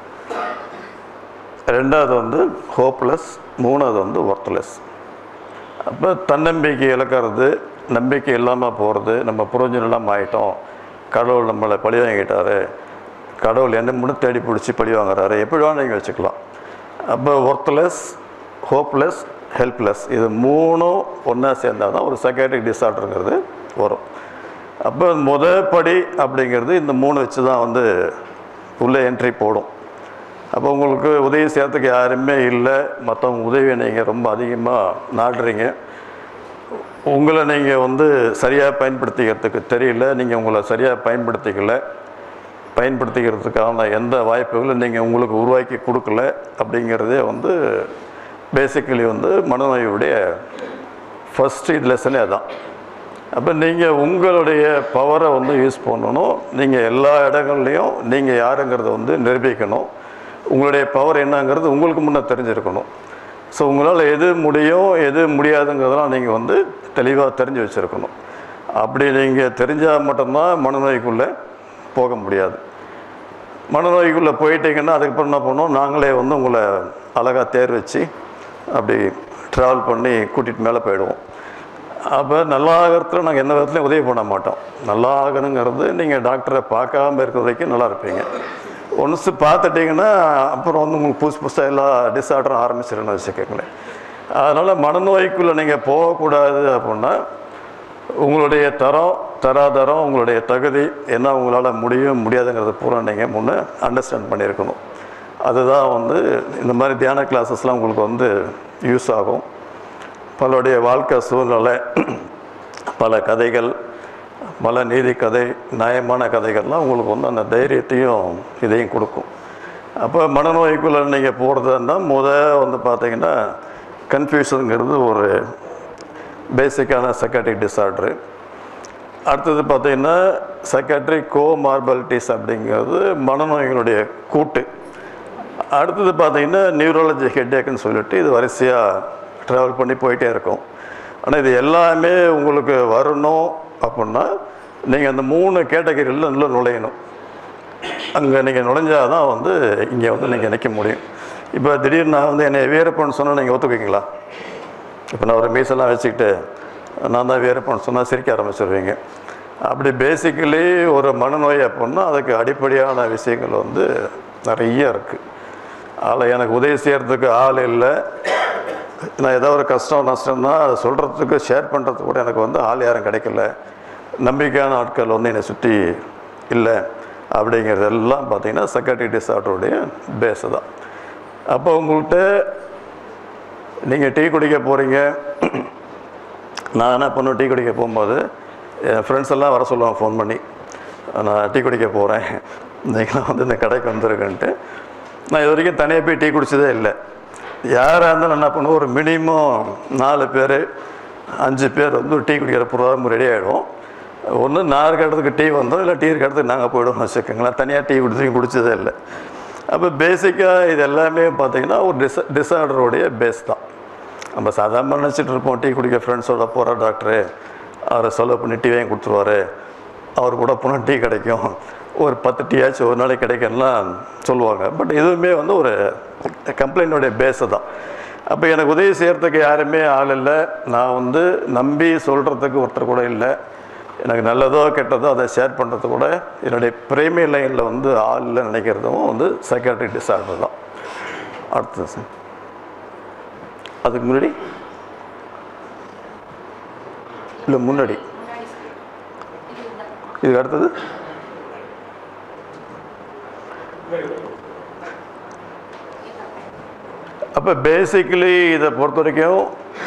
[SPEAKER 16] ரெண்டாவது வந்து ஹோப்லெஸ் மூணாவது வந்து ஒர்த்லெஸ் அப்போ தன்னம்பிக்கை இழக்கிறது நம்பிக்கை இல்லாமல் போகிறது நம்ம புரோஜனம் இல்லாமல் ஆயிட்டோம் கடவுள் நம்மளை பழி வாங்கிட்டாரு கடவுள் என்ன முன்னு தேடி பிடிச்சி பழி வாங்குறாரு எப்படி வேணால் நீங்கள் வச்சுக்கலாம் அப்போ ஒர்த்லெஸ் ஹோப்லெஸ் ஹெல்ப்லெஸ் இது மூணும் ஒன்றா சேர்ந்தால் தான் ஒரு சைக்காட்ரிக் டிஸார்டருங்கிறது வரும் அப்போ முத படி அப்படிங்கிறது இந்த மூணு வச்சு தான் வந்து உள்ளே என்ட்ரி போடும் அப்போ உங்களுக்கு உதவி செய்யறதுக்கு யாருமே இல்லை மற்றவங்க உதவியை நீங்கள் ரொம்ப அதிகமாக நாடுறீங்க உங்களை நீங்கள் வந்து சரியாக பயன்படுத்திக்கிறதுக்கு தெரியல நீங்கள் உங்களை சரியாக பயன்படுத்திக்கல பயன்படுத்திக்கிறதுக்கான எந்த வாய்ப்புகளும் நீங்கள் உங்களுக்கு உருவாக்கி கொடுக்கல அப்படிங்கிறதே வந்து பேசிக்கலி வந்து மனநோயுடைய ஃபஸ்ட்டு இது லெசனே அதான் அப்போ நீங்கள் உங்களுடைய பவரை வந்து யூஸ் பண்ணணும் நீங்கள் எல்லா இடங்கள்லையும் நீங்கள் யாருங்கிறத வந்து நிரூபிக்கணும் உங்களுடைய பவர் என்னங்கிறது உங்களுக்கு முன்னே தெரிஞ்சிருக்கணும் ஸோ உங்களால் எது முடியும் எது முடியாதுங்கிறதெல்லாம் நீங்கள் வந்து தெளிவாக தெரிஞ்சு வச்சுருக்கணும் அப்படி நீங்கள் தெரிஞ்சால் மட்டும்தான் மனநோய்க்குள்ளே போக முடியாது மனநோய்க்குள்ளே போயிட்டீங்கன்னா அதுக்கப்புறம் என்ன பண்ணோம் நாங்களே வந்து உங்களை அழகாக தேர் வச்சு அப்படி ட்ராவல் பண்ணி கூட்டிகிட்டு மேலே போயிடுவோம் அப்போ நல்லா ஆகிறதுல நாங்கள் எந்த விதத்துலையும் உதவி பண்ண மாட்டோம் நல்லா ஆகணுங்கிறது நீங்கள் டாக்டரை பார்க்காம இருக்கிற வரைக்கும் நல்லா இருப்பீங்க ஒன்ஸ் பார்த்துட்டிங்கன்னா அப்புறம் வந்து உங்களுக்கு புதுசு புதுசாக எல்லா டிஸார்டரும் ஆரம்பிச்சிடணும்னு வச்சுக்கோங்களேன் அதனால் மனநோய்க்குள்ளே நீங்கள் போகக்கூடாது அப்படின்னா உங்களுடைய தரம் தராதரம் உங்களுடைய தகுதி என்ன உங்களால் முடியும் முடியாதுங்கிறத பூரா நீங்கள் முன்னே அண்டர்ஸ்டாண்ட் பண்ணியிருக்கணும் அதுதான் வந்து இந்த மாதிரி தியான கிளாஸஸ்லாம் உங்களுக்கு வந்து யூஸ் ஆகும் பலருடைய வாழ்க்கை சூழ்நிலை பல கதைகள் பல நீதி கதை நியாயமான கதைகள்லாம் உங்களுக்கு வந்து அந்த தைரியத்தையும் இதையும் கொடுக்கும் அப்போ மனநோய்க்குள்ளே நீங்கள் போகிறதுன்னா முத வந்து பார்த்தீங்கன்னா கன்ஃபியூஷனுங்கிறது ஒரு பேசிக்கான சைக்காட்ரிக் டிஸார்டரு அடுத்தது பார்த்தீங்கன்னா சைக்காட்ரிக் கோமார்பாலிட்டிஸ் அப்படிங்கிறது மனநோய்களுடைய கூட்டு அடுத்தது பார்த்தீங்கன்னா நியூரலஜி ஹெட்டேக்குன்னு சொல்லிட்டு இது வரிசையாக ட்ராவல் பண்ணி போயிட்டே இருக்கும் ஆனால் இது எல்லாமே உங்களுக்கு வரணும் அப்படின்னா நீங்கள் அந்த மூணு கேட்டகரியில் நல்லா நுழையணும் அங்கே நீங்கள் நுழைஞ்சால் தான் வந்து இங்கே வந்து நீங்கள் நிற்க முடியும் இப்போ திடீர்னு நான் வந்து என்னை வீரப்பன்னு சொன்னால் நீங்கள் ஒத்துக்குவீங்களா இப்போ நான் ஒரு மீசெல்லாம் வச்சுக்கிட்டு நான் தான் வீரப்பன்னு சொன்னால் சிரிக்க ஆரம்பிச்சிருவீங்க அப்படி பேசிக்கலி ஒரு மனநோய் அப்படின்னா அதுக்கு அடிப்படையான விஷயங்கள் வந்து நிறைய இருக்குது அதில் எனக்கு உதவி செய்கிறதுக்கு ஆள் இல்லை நான் ஏதோ ஒரு கஷ்டம் நஷ்டம்னா அதை சொல்கிறதுக்கு ஷேர் பண்ணுறதுக்கு கூட எனக்கு வந்து ஆள் யாரும் கிடைக்கல நம்பிக்கையான ஆட்கள் வந்து என்னை சுற்றி இல்லை அப்படிங்கிறது எல்லாம் பார்த்தீங்கன்னா சைக்காட்ரி டிஸார்டருடைய பேஸு தான் அப்போ உங்கள்கிட்ட நீங்கள் டீ குடிக்க போகிறீங்க நான் என்ன பண்ணுவேன் டீ குடிக்க போகும்போது என் ஃப்ரெண்ட்ஸ் எல்லாம் வர சொல்லுவாங்க ஃபோன் பண்ணி நான் டீ குடிக்க போகிறேன் நீங்களாம் வந்து இந்த கடைக்கு வந்துருக்குன்ட்டு நான் இது வரைக்கும் தனியாக போய் டீ குடிச்சதே இல்லை யாராக இருந்தாலும் என்ன பண்ணுவோம் ஒரு மினிமம் நாலு பேர் அஞ்சு பேர் வந்து ஒரு டீ குடிக்கிற ப்ரோக்ராம் ரெடி ஆகிடும் ஒன்று நான் இருக்க இடத்துக்கு டீ வந்தோம் இல்லை டீ இருக்க இடத்துக்கு நாங்கள் போயிடுவோம் வச்சுக்கோங்களேன் தனியாக டீ குடிச்சு குடிச்சதே இல்லை அப்போ பேசிக்காக இது எல்லாமே பார்த்தீங்கன்னா ஒரு டிஸ் டிஸார்டருடைய பேஸ் தான் நம்ம சாதாரண நினச்சிட்டு இருப்போம் டீ குடிக்க ஃப்ரெண்ட்ஸோட போகிற டாக்டரு அவரை செலவு பண்ணி டீ வாங்கி கொடுத்துருவாரு அவர் கூட போனால் டீ கிடைக்கும் ஒரு பத்து டீயாச்சும் ஒரு நாளைக்கு கிடைக்கும்லாம் சொல்லுவாங்க பட் இதுவுமே வந்து ஒரு கம்ப்ளைண்ட்டோடைய பேஸு தான் அப்போ எனக்கு உதவி செய்கிறதுக்கு யாருமே ஆள் இல்லை நான் வந்து நம்பி சொல்கிறதுக்கு ஒருத்தர் கூட இல்லை எனக்கு நல்லதோ கெட்டதோ அதை ஷேர் பண்ணுறது கூட என்னுடைய பிரேமி லைனில் வந்து ஆள் இல்லை நினைக்கிறதும் வந்து சைக்காட்ரிக் டிஸார்டர் தான் அடுத்தது சார் அதுக்கு முன்னாடி இல்லை முன்னாடி இதுக்கு அடுத்தது அப்போ பேசிக்கலி இதை பொறுத்த வரைக்கும்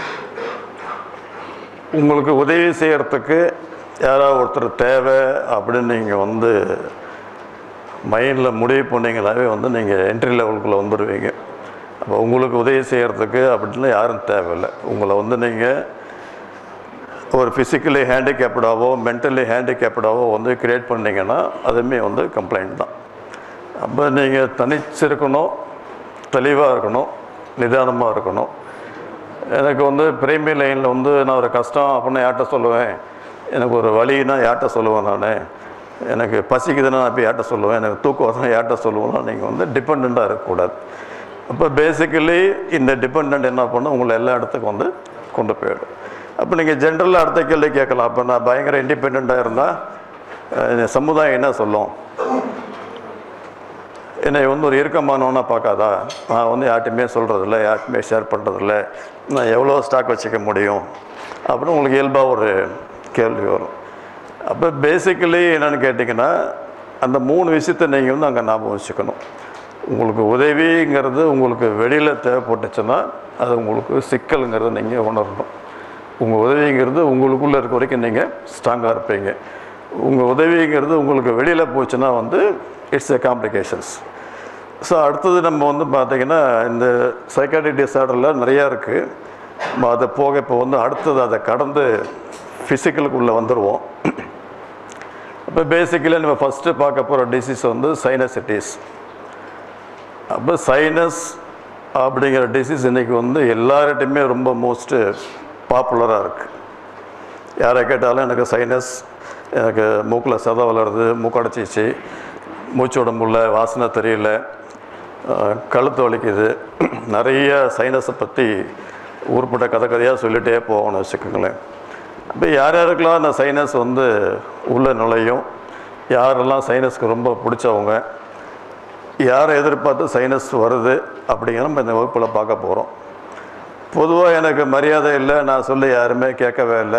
[SPEAKER 16] உங்களுக்கு உதவி செய்கிறதுக்கு யாராவது ஒருத்தர் தேவை அப்படின்னு நீங்கள் வந்து மைண்டில் முடிவு பண்ணீங்களாவே வந்து நீங்கள் என்ட்ரி லெவலுக்குள்ளே வந்துடுவீங்க அப்போ உங்களுக்கு உதவி செய்கிறதுக்கு அப்படின்லாம் யாரும் தேவையில்லை உங்களை வந்து நீங்கள் ஒரு ஃபிசிக்கலி ஹேண்டிகேப்டாவோ மென்டலி ஹேண்டிகேப்டாவோ வந்து கிரியேட் பண்ணீங்கன்னா அதுவுமே வந்து கம்ப்ளைண்ட் தான் அப்போ நீங்கள் தனிச்சிருக்கணும் தெளிவாக இருக்கணும் நிதானமாக இருக்கணும் எனக்கு வந்து பிரைமரி லைனில் வந்து நான் ஒரு கஷ்டம் அப்படின்னு யார்கிட்ட சொல்லுவேன் எனக்கு ஒரு வலின்னா யார்கிட்ட சொல்லுவேன் நான் எனக்கு பசிக்குதுன்னா நான் போய் யார்கிட்ட சொல்லுவேன் எனக்கு தூக்கம் வரணும் யார்கிட்ட சொல்லுவேன்னா நீங்கள் வந்து டிபெண்ட்டாக இருக்கக்கூடாது அப்போ பேசிக்கலி இந்த டிபெண்ட் என்ன பண்ணும் உங்களை எல்லா இடத்துக்கும் வந்து கொண்டு போயிடும் அப்போ நீங்கள் ஜென்ரலாக அடுத்த கேள்வி கேட்கலாம் அப்போ நான் பயங்கர இண்டிபெண்ட்டாக இருந்தால் சமுதாயம் என்ன சொல்லும் என்னை வந்து ஒரு இறுக்கமானவனா பார்க்காதா நான் வந்து யார்ட்டையுமே சொல்கிறதில்ல யார்ட்டுமே ஷேர் பண்ணுறதில்ல நான் எவ்வளோ ஸ்டாக் வச்சுக்க முடியும் அப்படின்னு உங்களுக்கு இயல்பாக ஒரு கேள்வி வரும் அப்போ பேசிக்கலி என்னென்னு கேட்டிங்கன்னா அந்த மூணு விஷயத்தை நீங்கள் வந்து அங்கே ஞாபகம் வச்சுக்கணும் உங்களுக்கு உதவிங்கிறது உங்களுக்கு வெளியில் தேவைப்பட்டுச்சுன்னா அது உங்களுக்கு சிக்கலுங்கிறத நீங்கள் உணரணும் உங்கள் உதவிங்கிறது உங்களுக்குள்ளே இருக்க வரைக்கும் நீங்கள் ஸ்ட்ராங்காக இருப்பீங்க உங்கள் உதவிங்கிறது உங்களுக்கு வெளியில் போச்சுன்னா வந்து இட்ஸ் எ காம்ப்ளிகேஷன்ஸ் ஸோ அடுத்தது நம்ம வந்து பார்த்திங்கன்னா இந்த சைக்காட்ரிக் டிஸார்டரில் நிறையா இருக்குது அதை போக இப்போ வந்து அடுத்தது அதை கடந்து ஃபிசிக்கலுக்குள்ளே வந்துடுவோம் இப்போ பேசிக்கலி நம்ம ஃபஸ்ட்டு பார்க்க போகிற டிசீஸ் வந்து சைனசிட்டிஸ் அப்போ சைனஸ் அப்படிங்கிற டிசீஸ் இன்றைக்கி வந்து எல்லார்கிட்டையுமே ரொம்ப மோஸ்ட்டு பாப்புலராக இருக்குது யாரை கேட்டாலும் எனக்கு சைனஸ் எனக்கு மூக்கில் சதை வளருது மூக்கடைச்சிச்சு மூச்சு விட முடியல வாசனை தெரியல அஹ், கழுத்து வலிக்குது நிறைய சைனஸை பற்றி ஊர்பட்ட கதை கதையாக சொல்லிகிட்டே போகணும்னு வச்சுக்கோங்களேன் அப்போ யார் யாருக்கெல்லாம் அந்த சைனஸ் வந்து உள்ள நுழையும் யாரெல்லாம் சைனஸ்க்கு ரொம்ப பிடிச்சவங்க யாரை எதிர்பார்த்து சைனஸ் வருது அப்படிங்கிற நம்ம இந்த வகுப்பில் பார்க்க போகிறோம் பொதுவாக எனக்கு மரியாதை இல்லை நான் சொல்லி யாருமே கேட்கவே இல்லை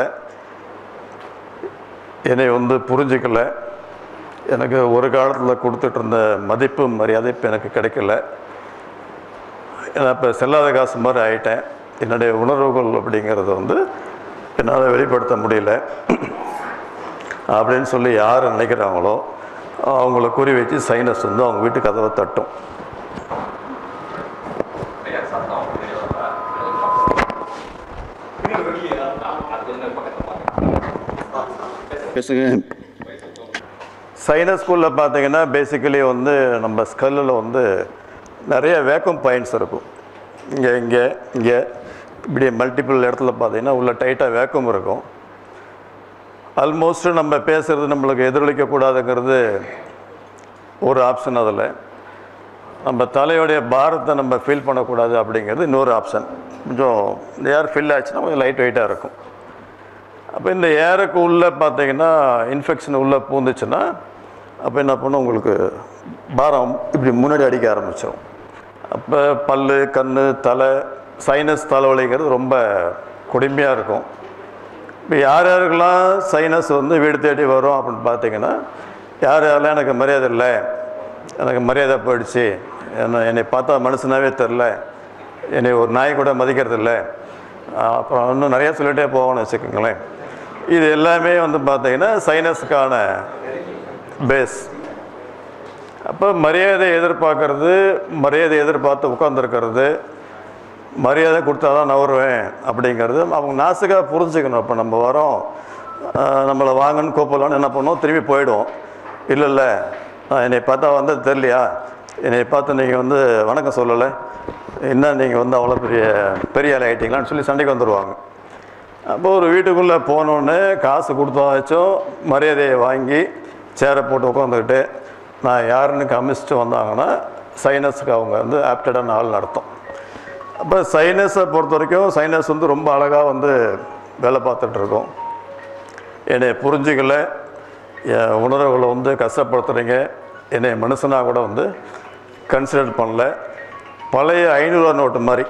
[SPEAKER 16] என்னை வந்து புரிஞ்சிக்கல எனக்கு ஒரு காலத்தில் கொடுத்துட்டு இருந்த மதிப்பு மரியாதை இப்போ எனக்கு கிடைக்கல நான் இப்போ செல்லாத காசு மாதிரி ஆயிட்டேன் என்னுடைய உணர்வுகள் அப்படிங்கிறது வந்து என்னால் வெளிப்படுத்த முடியல அப்படின்னு சொல்லி யார் நினைக்கிறாங்களோ அவங்கள குறி வச்சு சைனஸ் வந்து அவங்க வீட்டு கதவை தட்டும்
[SPEAKER 12] பேசுங்க
[SPEAKER 16] சைனஸ் ஸ்கூலில் பார்த்தீங்கன்னா பேசிக்கலி வந்து நம்ம ஸ்கல்லில் வந்து நிறைய வேக்கம் பாயிண்ட்ஸ் இருக்கும் இங்கே இங்கே இங்கே இப்படி மல்டிபிள் இடத்துல பார்த்தீங்கன்னா உள்ள டைட்டாக வேக்கம் இருக்கும் ஆல்மோஸ்ட் நம்ம பேசுகிறது நம்மளுக்கு எதிரொலிக்கக்கூடாதுங்கிறது ஒரு ஆப்ஷன் அதில் நம்ம தலையோடைய பாரத்தை நம்ம ஃபீல் பண்ணக்கூடாது அப்படிங்கிறது இன்னொரு ஆப்ஷன் கொஞ்சம் இந்த ஏர் ஃபில் ஆச்சுன்னா கொஞ்சம் லைட் வெயிட்டாக இருக்கும் அப்போ இந்த ஏருக்கு உள்ளே பார்த்தீங்கன்னா இன்ஃபெக்ஷன் உள்ளே பூந்துச்சுன்னா அப்போ என்ன பண்ணும் உங்களுக்கு பாரம் இப்படி முன்னாடி அடிக்க ஆரம்பிச்சிடும் அப்போ பல் கண் தலை சைனஸ் தலைவலிங்கிறது ரொம்ப கொடுமையாக இருக்கும் இப்போ யார் யாருக்கெல்லாம் சைனஸ் வந்து வீடு தேடி வரும் அப்படின்னு பார்த்தீங்கன்னா யார் யாரெல்லாம் எனக்கு மரியாதை இல்லை எனக்கு மரியாதை போயிடுச்சு என்ன என்னை பார்த்தா மனுஷனாவே தெரில என்னை ஒரு நாய் கூட மதிக்கிறது இல்லை அப்புறம் இன்னும் நிறையா சொல்லிகிட்டே போகணும்னு வச்சுக்கோங்களேன் இது எல்லாமே வந்து பார்த்தீங்கன்னா சைனஸுக்கான பேஸ் அப்போ மரியாதை எதிர்பார்க்கறது மரியாதை எதிர்பார்த்து உட்காந்துருக்கிறது மரியாதை கொடுத்தா தான் நவருவேன் அப்படிங்கிறது அவங்க நாசுக்காக புரிஞ்சுக்கணும் இப்போ நம்ம வரோம் ஆஹ் நம்மளை வாங்கன்னு கூப்பிடலான்னு என்ன பண்ணுவோம் திரும்பி போயிடுவோம் இல்லை இல்லை என்னை பார்த்தா வந்தது தெரியலையா என்னை பார்த்து நீங்கள் வந்து வணக்கம் சொல்லலை என்ன நீங்கள் வந்து அவ்வளோ பெரிய பெரிய ஆள் ஆகிட்டீங்களான்னு சொல்லி சண்டைக்கு வந்துடுவாங்க அப்போ ஒரு வீட்டுக்குள்ளே போனோடனே காசு கொடுத்தாச்சும் மரியாதையை வாங்கி சேரை போட்டு உட்காந்துக்கிட்டு நான் யாருன்னு கமிச்சிட்டு வந்தாங்கன்னா சைனஸுக்கு அவங்க வந்து ஆப்டடான ஆள் நடத்தும் அப்போ சைனஸை பொறுத்த வரைக்கும் சைனஸ் வந்து ரொம்ப அழகாக வந்து வேலை பார்த்துட்டு இருக்கோம் என்னை புரிஞ்சுக்கல என் உணர்வுகளை வந்து கஷ்டப்படுத்துகிறீங்க என்னை மனுஷனாக கூட வந்து கன்சிடர் பண்ணல பழைய ஐநூறுரூவா நோட்டு மாதிரி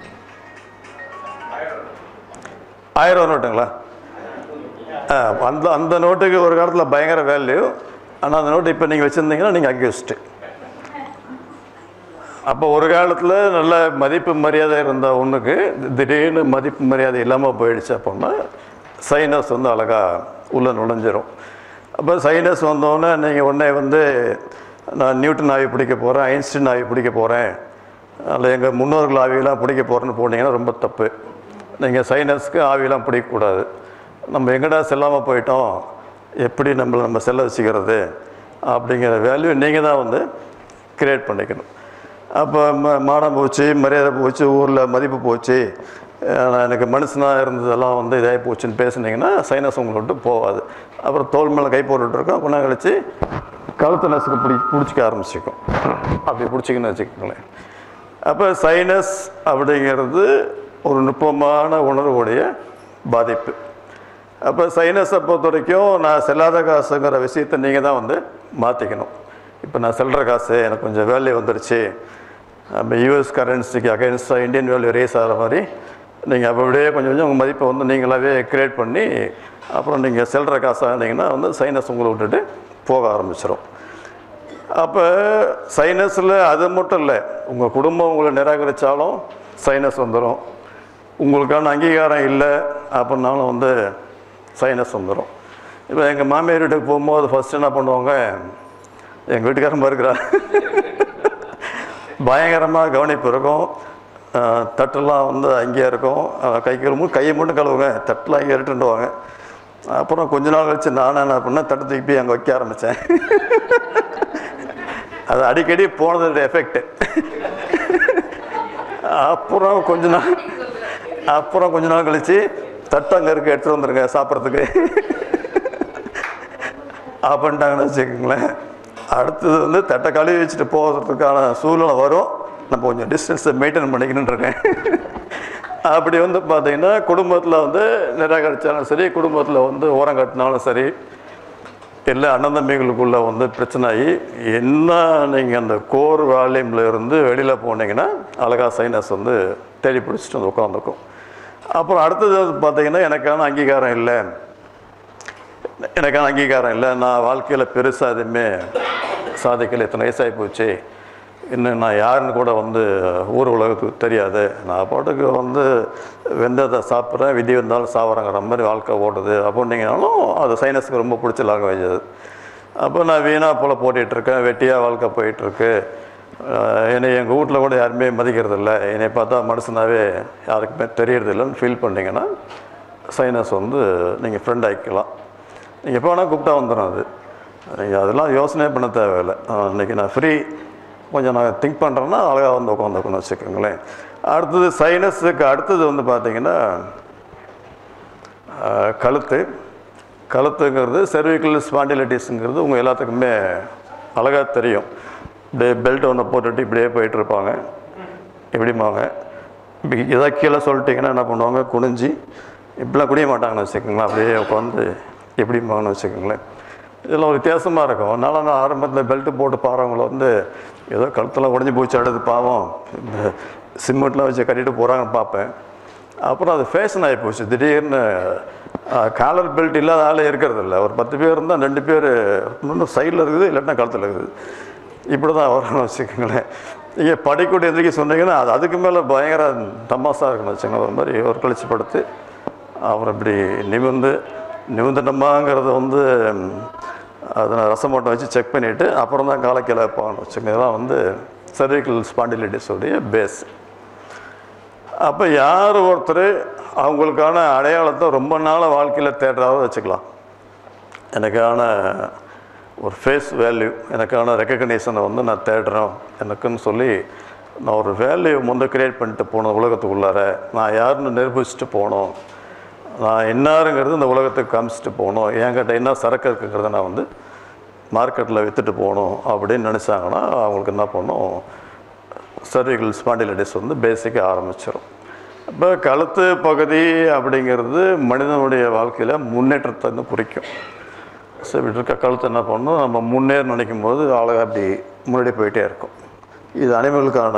[SPEAKER 16] ஆயிரம் ரூபா நோட்டுங்களா ஆ, அந்த அந்த நோட்டுக்கு ஒரு காலத்தில் பயங்கர வேல்யூ ஆனால் அந்த நோட்டு இப்போ நீங்கள் வச்சுருந்தீங்கன்னா நீங்கள் அக்யூஸ்டு அப்போ ஒரு காலத்தில் நல்ல மதிப்பு மரியாதை இருந்த ஒன்றுக்கு திடீர்னு மதிப்பு மரியாதை இல்லாமல் போயிடுச்சு அப்படின்னா சைனஸ் வந்து அழகாக உள்ளே நுழைஞ்சிரும் அப்போ சைனஸ் வந்தோடனே நீங்கள் உடனே வந்து நான் நியூட்டன் ஆவி பிடிக்க போகிறேன் ஐன்ஸ்டீன் ஆவி பிடிக்க போகிறேன் அதில் எங்கள் முன்னோர்கள் ஆவியெல்லாம் பிடிக்க போகிறேன்னு போனீங்கன்னா ரொம்ப தப்பு நீங்கள் சைனஸ்க்கு ஆவியெல்லாம் பிடிக்கக்கூடாது நம்ம எங்கடா செல்லாமல் போயிட்டோம் எப்படி நம்மளை நம்ம செல்ல வச்சுக்கிறது அப்படிங்கிற வேல்யூ நீங்கள் தான் வந்து கிரியேட் பண்ணிக்கணும் அப்போ ம மானம் போச்சு மரியாதை போச்சு ஊரில் மதிப்பு போச்சு அஹ் நான் எனக்கு மனுஷனாக இருந்ததெல்லாம் வந்து இதாகி போச்சுன்னு பேசுனீங்கன்னா சைனஸ் உங்களை விட்டு போகாது அப்புறம் தோல் மேலே கை போட்டுட்ருக்கோம் கொஞ்ச நேரம் கழிச்சு கழுத்து நசுக்கு பிடி பிடிச்சிக்க ஆரம்பிச்சிக்கும் அப்படி பிடிச்சிக்கன்னு வச்சுக்கோங்களேன் அப்போ சைனஸ் அப்படிங்கிறது ஒரு நுட்பமான உணர்வுடைய பாதிப்பு அப்போ சைனஸை பொறுத்த வரைக்கும் நான் செல்லாத காசுங்கிற விஷயத்தை நீங்கள் தான் வந்து மாற்றிக்கணும் இப்போ நான் செல்ற காசு எனக்கு கொஞ்சம் வேல்யூ வந்துருச்சு நம்ம யூஎஸ் கரன்சிக்கு அகைன்ஸ்டாக இந்தியன் வேல்யூ ரேஸ் ஆகிற மாதிரி நீங்கள் அப்போ அப்படியே கொஞ்சம் கொஞ்சம் உங்கள் மதிப்பை வந்து நீங்களாவே கிரியேட் பண்ணி அப்புறம் நீங்கள் செல்ற காசாக இருந்தீங்கன்னா வந்து சைனஸ் உங்களை விட்டுட்டு போக ஆரம்பிச்சிடும் அப்போ சைனஸில் அது மட்டும் இல்லை உங்கள் குடும்பம் உங்களை நிராகரித்தாலும் சைனஸ் வந்துடும் உங்களுக்கான அங்கீகாரம் இல்லை அப்படின்னாலும் வந்து சைனஸ் வந்துடும் இப்போ எங்கள் மாமியார் வீட்டுக்கு போகும்போது ஃபஸ்ட் என்ன பண்ணுவாங்க எங்கள் வீட்டுக்காரன் இருக்கிறா பயங்கரமாக கவனிப்பு இருக்கும் அஹ், தட்டெல்லாம் வந்து அங்கேயே இருக்கும் அஹ், கை கழுவு கையை மட்டும் கழுவுங்க தட்டெல்லாம் அங்கே இருட்டுவாங்க அப்புறம் கொஞ்ச நாள் கழிச்சு நானும் என்ன பண்ணேன் தட்டு தூக்கி போய் அங்கே வைக்க ஆரம்பித்தேன் அது அடிக்கடி போனதோட எஃபெக்ட் அப்புறம் கொஞ்ச நாள் அப்புறம் கொஞ்ச நாள் கழிச்சு தட்டு அங்கே இருக்க எடுத்துகிட்டு வந்துருங்க சாப்பிட்றதுக்கு அப்படின்ட்டாங்கன்னு வச்சுக்கோங்களேன் அடுத்தது வந்து தட்டை கழுவி வச்சுட்டு போகிறதுக்கான சூழ்நிலை வரும் நம்ம கொஞ்சம் டிஸ்டன்ஸை மெயின்டைன் பண்ணிக்கணுன்னு இருக்கேன் அப்படி வந்து பார்த்தீங்கன்னா குடும்பத்தில் வந்து நிராகரித்தாலும் சரி குடும்பத்தில் வந்து ஓரம் கட்டினாலும் சரி எல்லா அண்ணன் தம்பிகளுக்குள்ள வந்து பிரச்சனை ஆகி என்ன நீங்கள் அந்த கோர் வால்யூமில் இருந்து வெளியில் போனீங்கன்னா அழகா சைனஸ் வந்து தேடி பிடிச்சிட்டு வந்து உட்காந்துக்கும் அப்புறம் அடுத்தது வந்து பார்த்தீங்கன்னா எனக்கான அங்கீகாரம் இல்லை எனக்கான அங்கீகாரம் இல்லை நான் வாழ்க்கையில் பெருசாக எதுவுமே சாதிக்கல இத்தனை வயசாகி போச்சு இன்னும் நான் யாருன்னு கூட வந்து ஊர் உலகத்துக்கு தெரியாது நான் பாட்டுக்கு வந்து வெந்ததை சாப்பிட்றேன் விதி வந்தாலும் சாப்பிட்றேங்கிற மாதிரி வாழ்க்கை ஓடுது அப்படின்னீங்கனாலும் அது சைனஸுக்கு ரொம்ப பிடிச்ச லாங்குவேஜ் அது அப்போ நான் வீணாக போல் போட்டிகிட்ருக்கேன் வெட்டியாக வாழ்க்கை போயிட்டுருக்கு என்னை எங்கள் வீட்டில் கூட யாருமே மதிக்கிறது இல்லை என்னை பார்த்தா மனுஷனாவே யாருக்குமே தெரியறதில்லைன்னு ஃபீல் பண்ணிங்கன்னா சைனஸ் வந்து நீங்கள் ஃப்ரெண்ட் ஆக்கிக்கலாம் நீங்கள் எப்போ வேணால் கூப்பிட்டா வந்துடும் அது நீங்கள் அதெல்லாம் யோசனையே பண்ண தேவையில்லை இன்றைக்கி நான் ஃப்ரீ கொஞ்சம் நான் திங்க் பண்ணுறேன்னா அழகாக வந்து உட்காந்துக்கணும் வச்சுக்கோங்களேன் அடுத்தது சைனஸுக்கு அடுத்தது வந்து பார்த்தீங்கன்னா ஆஹ், கழுத்து கழுத்துங்கிறது செர்விக்கல் ஸ்பாண்டிலைட்டிஸுங்கிறது உங்கள் எல்லாத்துக்குமே அழகாக தெரியும் இப்படியே பெல்ட் ஒன்று போட்டுட்டு இப்படியே போயிட்டு இருப்பாங்க இப்படிம்பாங்க இப்படி எதாவது கீழே சொல்லிட்டிங்கன்னா என்ன பண்ணுவாங்க குனிஞ்சு இப்படிலாம் குனிய மாட்டாங்கன்னு வச்சுக்கோங்களேன் அப்படியே உட்காந்து எப்படிம்பாங்கன்னு வச்சுக்கோங்களேன் இதெல்லாம் ஒரு வித்தியாசமாக இருக்கும் அதனால் நான் ஆரம்பத்தில் பெல்ட்டு போட்டு பாருறவங்கள வந்து ஏதோ கழுத்தெல்லாம் உடஞ்சி போச்சு அடுத்து பாவம் இந்த சிமெண்ட்லாம் வச்சு கட்டிட்டு போகிறாங்கன்னு பார்ப்பேன் அப்புறம் அது ஃபேஷன் ஆகி போச்சு திடீர்னு காலர் பெல்ட் இல்லாத ஆளே இருக்கிறது இல்லை ஒரு பத்து பேர் இருந்தால் ரெண்டு பேர் இன்னும் சைடில் இருக்குது இல்லாட்டினா கழுத்தில் இருக்குது இப்படி தான் வரணும்னு வச்சுக்கோங்களேன் நீங்கள் படிக்கூட எதிர்க்க சொன்னீங்கன்னா அது அதுக்கு மேலே பயங்கர தமாசா இருக்குன்னு வச்சுக்கோங்களேன் ஒரு மாதிரி ஒரு கழிச்சு படுத்து அப்புறம் இப்படி நிமிர்ந்து நிமிர்ந்துட்டோமாங்கிறத வந்து ம், அதை நான் ரசமோட்டை வச்சு செக் பண்ணிவிட்டு அப்புறம் தான் காலை கீழே வைப்பாங்கன்னு வச்சுக்கோங்க இதெல்லாம் வந்து cervical spondylitis உடைய பேஸ் அப்போ யார் ஒருத்தர் அவங்களுக்கான அடையாளத்தை ரொம்ப நாளாக வாழ்க்கையில் தேடுறாரோ வச்சுக்கலாம் எனக்கான ஒரு ஃபேஸ் வேல்யூ எனக்கான ரெக்கக்னேஷனை வந்து நான் தேடுறேன் எனக்குன்னு சொல்லி நான் ஒரு வேல்யூ முந்த கிரியேட் பண்ணிட்டு போனோம் உலகத்துக்குள்ளார நான் யாருன்னு நிரூபிச்சுட்டு போனோம் நான் என்னாருங்கிறது இந்த உலகத்துக்கு காமிச்சிட்டு போகணும் என்கிட்ட என்ன சரக்கு இருக்குங்கிறத நான் வந்து மார்க்கெட்டில் விற்றுட்டு போகணும் அப்படின்னு நினச்சாங்கன்னா அவங்களுக்கு என்ன பண்ணணும் சர்விகல் ஸ்பாண்டிலைட்டிஸ் வந்து பேசிக்காக ஆரம்பிச்சிடும் இப்போ கழுத்து பகுதி அப்படிங்கிறது மனிதனுடைய வாழ்க்கையில் முன்னேற்றத்தை வந்து குறிக்கும் ஸோ இப்படி இருக்க கழுத்து என்ன பண்ணணும் நம்ம முன்னேற நினைக்கும் போது அழகாக அப்படி முன்னாடி போயிட்டே இருக்கும் இது அனிமலுக்கான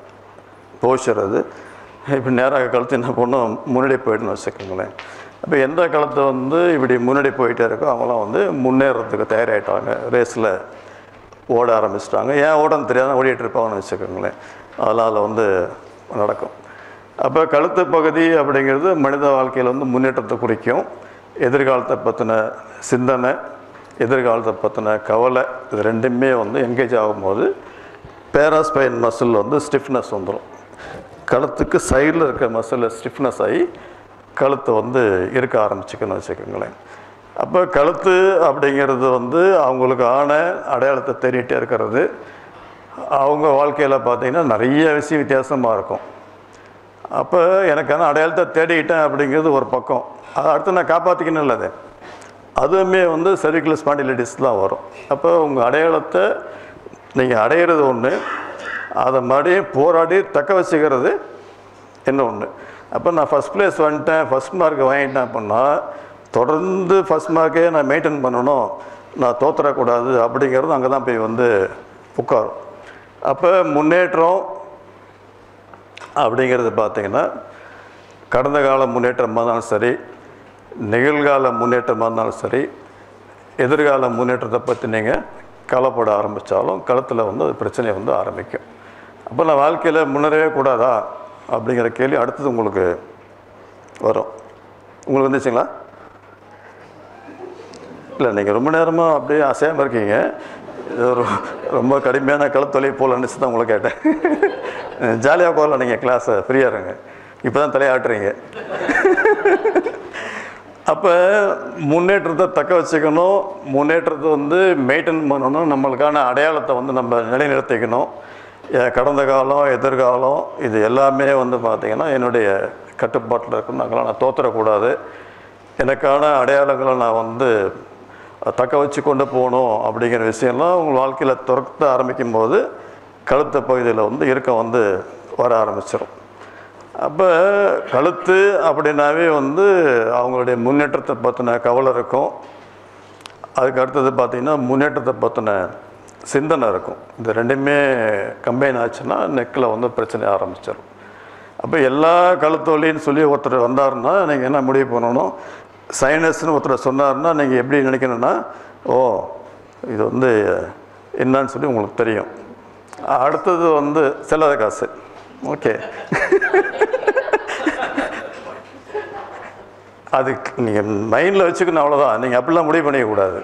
[SPEAKER 16] போஸ்டர் அது இப்படி நேராக கழுத்து என்ன பண்ணும் முன்னாடி போயிட்டுன்னு வச்சுக்கோங்களேன் அப்போ எந்த கழுத்தை வந்து இப்படி முன்னாடி போயிட்டே இருக்கோ அவங்களாம் வந்து முன்னேறதுக்கு தயாராகிட்டாங்க ரேஸில் ஓட ஆரம்பிச்சிட்டாங்க ஏன் ஓடன்னு தெரியாத ஓடிட்டு இருப்பாங்கன்னு வச்சுக்கோங்களேன் அதெல்லாம் அதில் வந்து நடக்கும் அப்போ கழுத்து பகுதி அப்படிங்கிறது மனித வாழ்க்கையில் வந்து முன்னேற்றத்தை குறிக்கும் எதிர்காலத்தை பற்றின சிந்தனை எதிர்காலத்தை பற்றின கவலை இது ரெண்டுமே வந்து என்கேஜ் ஆகும்போது பேராஸ்பைன் மசில் வந்து ஸ்டிஃப்னஸ் வந்துடும் கழுத்துக்கு சைடில் இருக்க மசில் ஸ்டிஃப்னஸ் ஆகி கழுத்தை வந்து இருக்க ஆரம்பிச்சுக்கன்னு வச்சுக்கோங்களேன் அப்போ கழுத்து அப்படிங்கிறது வந்து அவங்களுக்கு ஆன அடையாளத்தை தேடிட்டே இருக்கிறது அவங்க வாழ்க்கையில் பார்த்தீங்கன்னா நிறைய விஷயம் வித்தியாசமாக இருக்கும் அப்போ எனக்கான அடையாளத்தை தேடிக்கிட்டேன் அப்படிங்கிறது ஒரு பக்கம் அதை அடுத்து நான் காப்பாற்றிக்கணும் இல்லை அது அதுவுமே வந்து cervical spondylitis தான் வரும் அப்போ உங்கள் அடையாளத்தை நீங்கள் அடையிறது ஒன்று அதை மறுபடியும் போராடி தக்க வச்சுக்கிறது என்ன ஒன்று அப்போ நான் ஃபஸ்ட் ப்ளேஸ் வந்துட்டேன் ஃபஸ்ட் மார்க் வாங்கிட்டேன் அப்படின்னா தொடர்ந்து ஃபஸ்ட் மார்க்கே நான் மெயின்டைன் பண்ணணும் நான் தோத்துறக்கூடாது அப்படிங்கிறது அங்கே தான் போய் வந்து உட்காரும் அப்போ முன்னேற்றம் அப்படிங்கிறது பார்த்தீங்கன்னா கடந்த கால முன்னேற்றமாக இருந்தாலும் சரி நிகழ்கால முன்னேற்றமாக இருந்தாலும் சரி எதிர்கால முன்னேற்றத்தை பற்றி நீங்கள் கவலைப்பட ஆரம்பித்தாலும் கழுத்தில் வந்து அது பிரச்சனை வந்து ஆரம்பிக்கும் அப்போ நான் வாழ்க்கையில் முன்னேறவே கூடாதா அப்படிங்கிற கேள்வி அடுத்தது உங்களுக்கு வரும் உங்களுக்கு வந்துச்சுங்களா இல்லை நீங்கள் ரொம்ப நேரமாக அப்படியே அசையாமல் இருக்கீங்க இது ஒரு ரொம்ப கடுமையான கழுத்தொலை போல் நினச்சி தான் உங்களை கேட்டேன் ஜாலியாக போகலாம் நீங்கள் கிளாஸை ஃப்ரீயாக இருங்க இப்போ தான் தலையாட்டுறீங்க அப்போ முன்னேற்றத்தை தக்க வச்சுக்கணும் முன்னேற்றத்தை வந்து மெயின்டைன் பண்ணணும் நம்மளுக்கான அடையாளத்தை வந்து நம்ம நிலைநிறுத்திக்கணும் என் கடந்த காலம் எதிர்காலம் இது எல்லாமே வந்து பார்த்திங்கன்னா என்னுடைய கட்டுப்பாட்டில் இருக்கணும் நாங்களாம் நான் தோத்துறக்கூடாது எனக்கான அடையாளங்களை நான் வந்து தக்க வச்சு கொண்டு போகணும் அப்படிங்கிற விஷயம்லாம் உங்கள் வாழ்க்கையில் துறக்க ஆரம்பிக்கும் போது கழுத்து பகுதியில் வந்து இறுக்கம் வந்து வர ஆரம்பிச்சிடும் அப்போ கழுத்து அப்படின்னாவே வந்து அவங்களுடைய முன்னேற்றத்தை பற்றின கவலை இருக்கும் அதுக்கு அடுத்தது பார்த்திங்கன்னா முன்னேற்றத்தை பற்றின சிந்தனை இருக்கும் இந்த ரெண்டுமே கம்பைன் ஆச்சுன்னா நெக்கில் வந்து பிரச்சனை ஆரம்பிச்சிடும் அப்போ எல்லா கழுத்தொலின்னு சொல்லி ஒருத்தர் வந்தாருன்னா நீங்கள் என்ன முடிவு பண்ணணும் சைனஸ்னு ஒருத்தர் சொன்னாருன்னா நீங்கள் எப்படி நினைக்கணும்னா ஓ இது வந்து என்னன்னு சொல்லி உங்களுக்கு தெரியும் அடுத்தது வந்து செல்லாத காசு ஓகே அது நீங்கள் மைண்டில் வச்சுக்கணும் அவ்வளோதான் நீங்கள் அப்படிலாம் முடிவு பண்ணிக்கக்கூடாது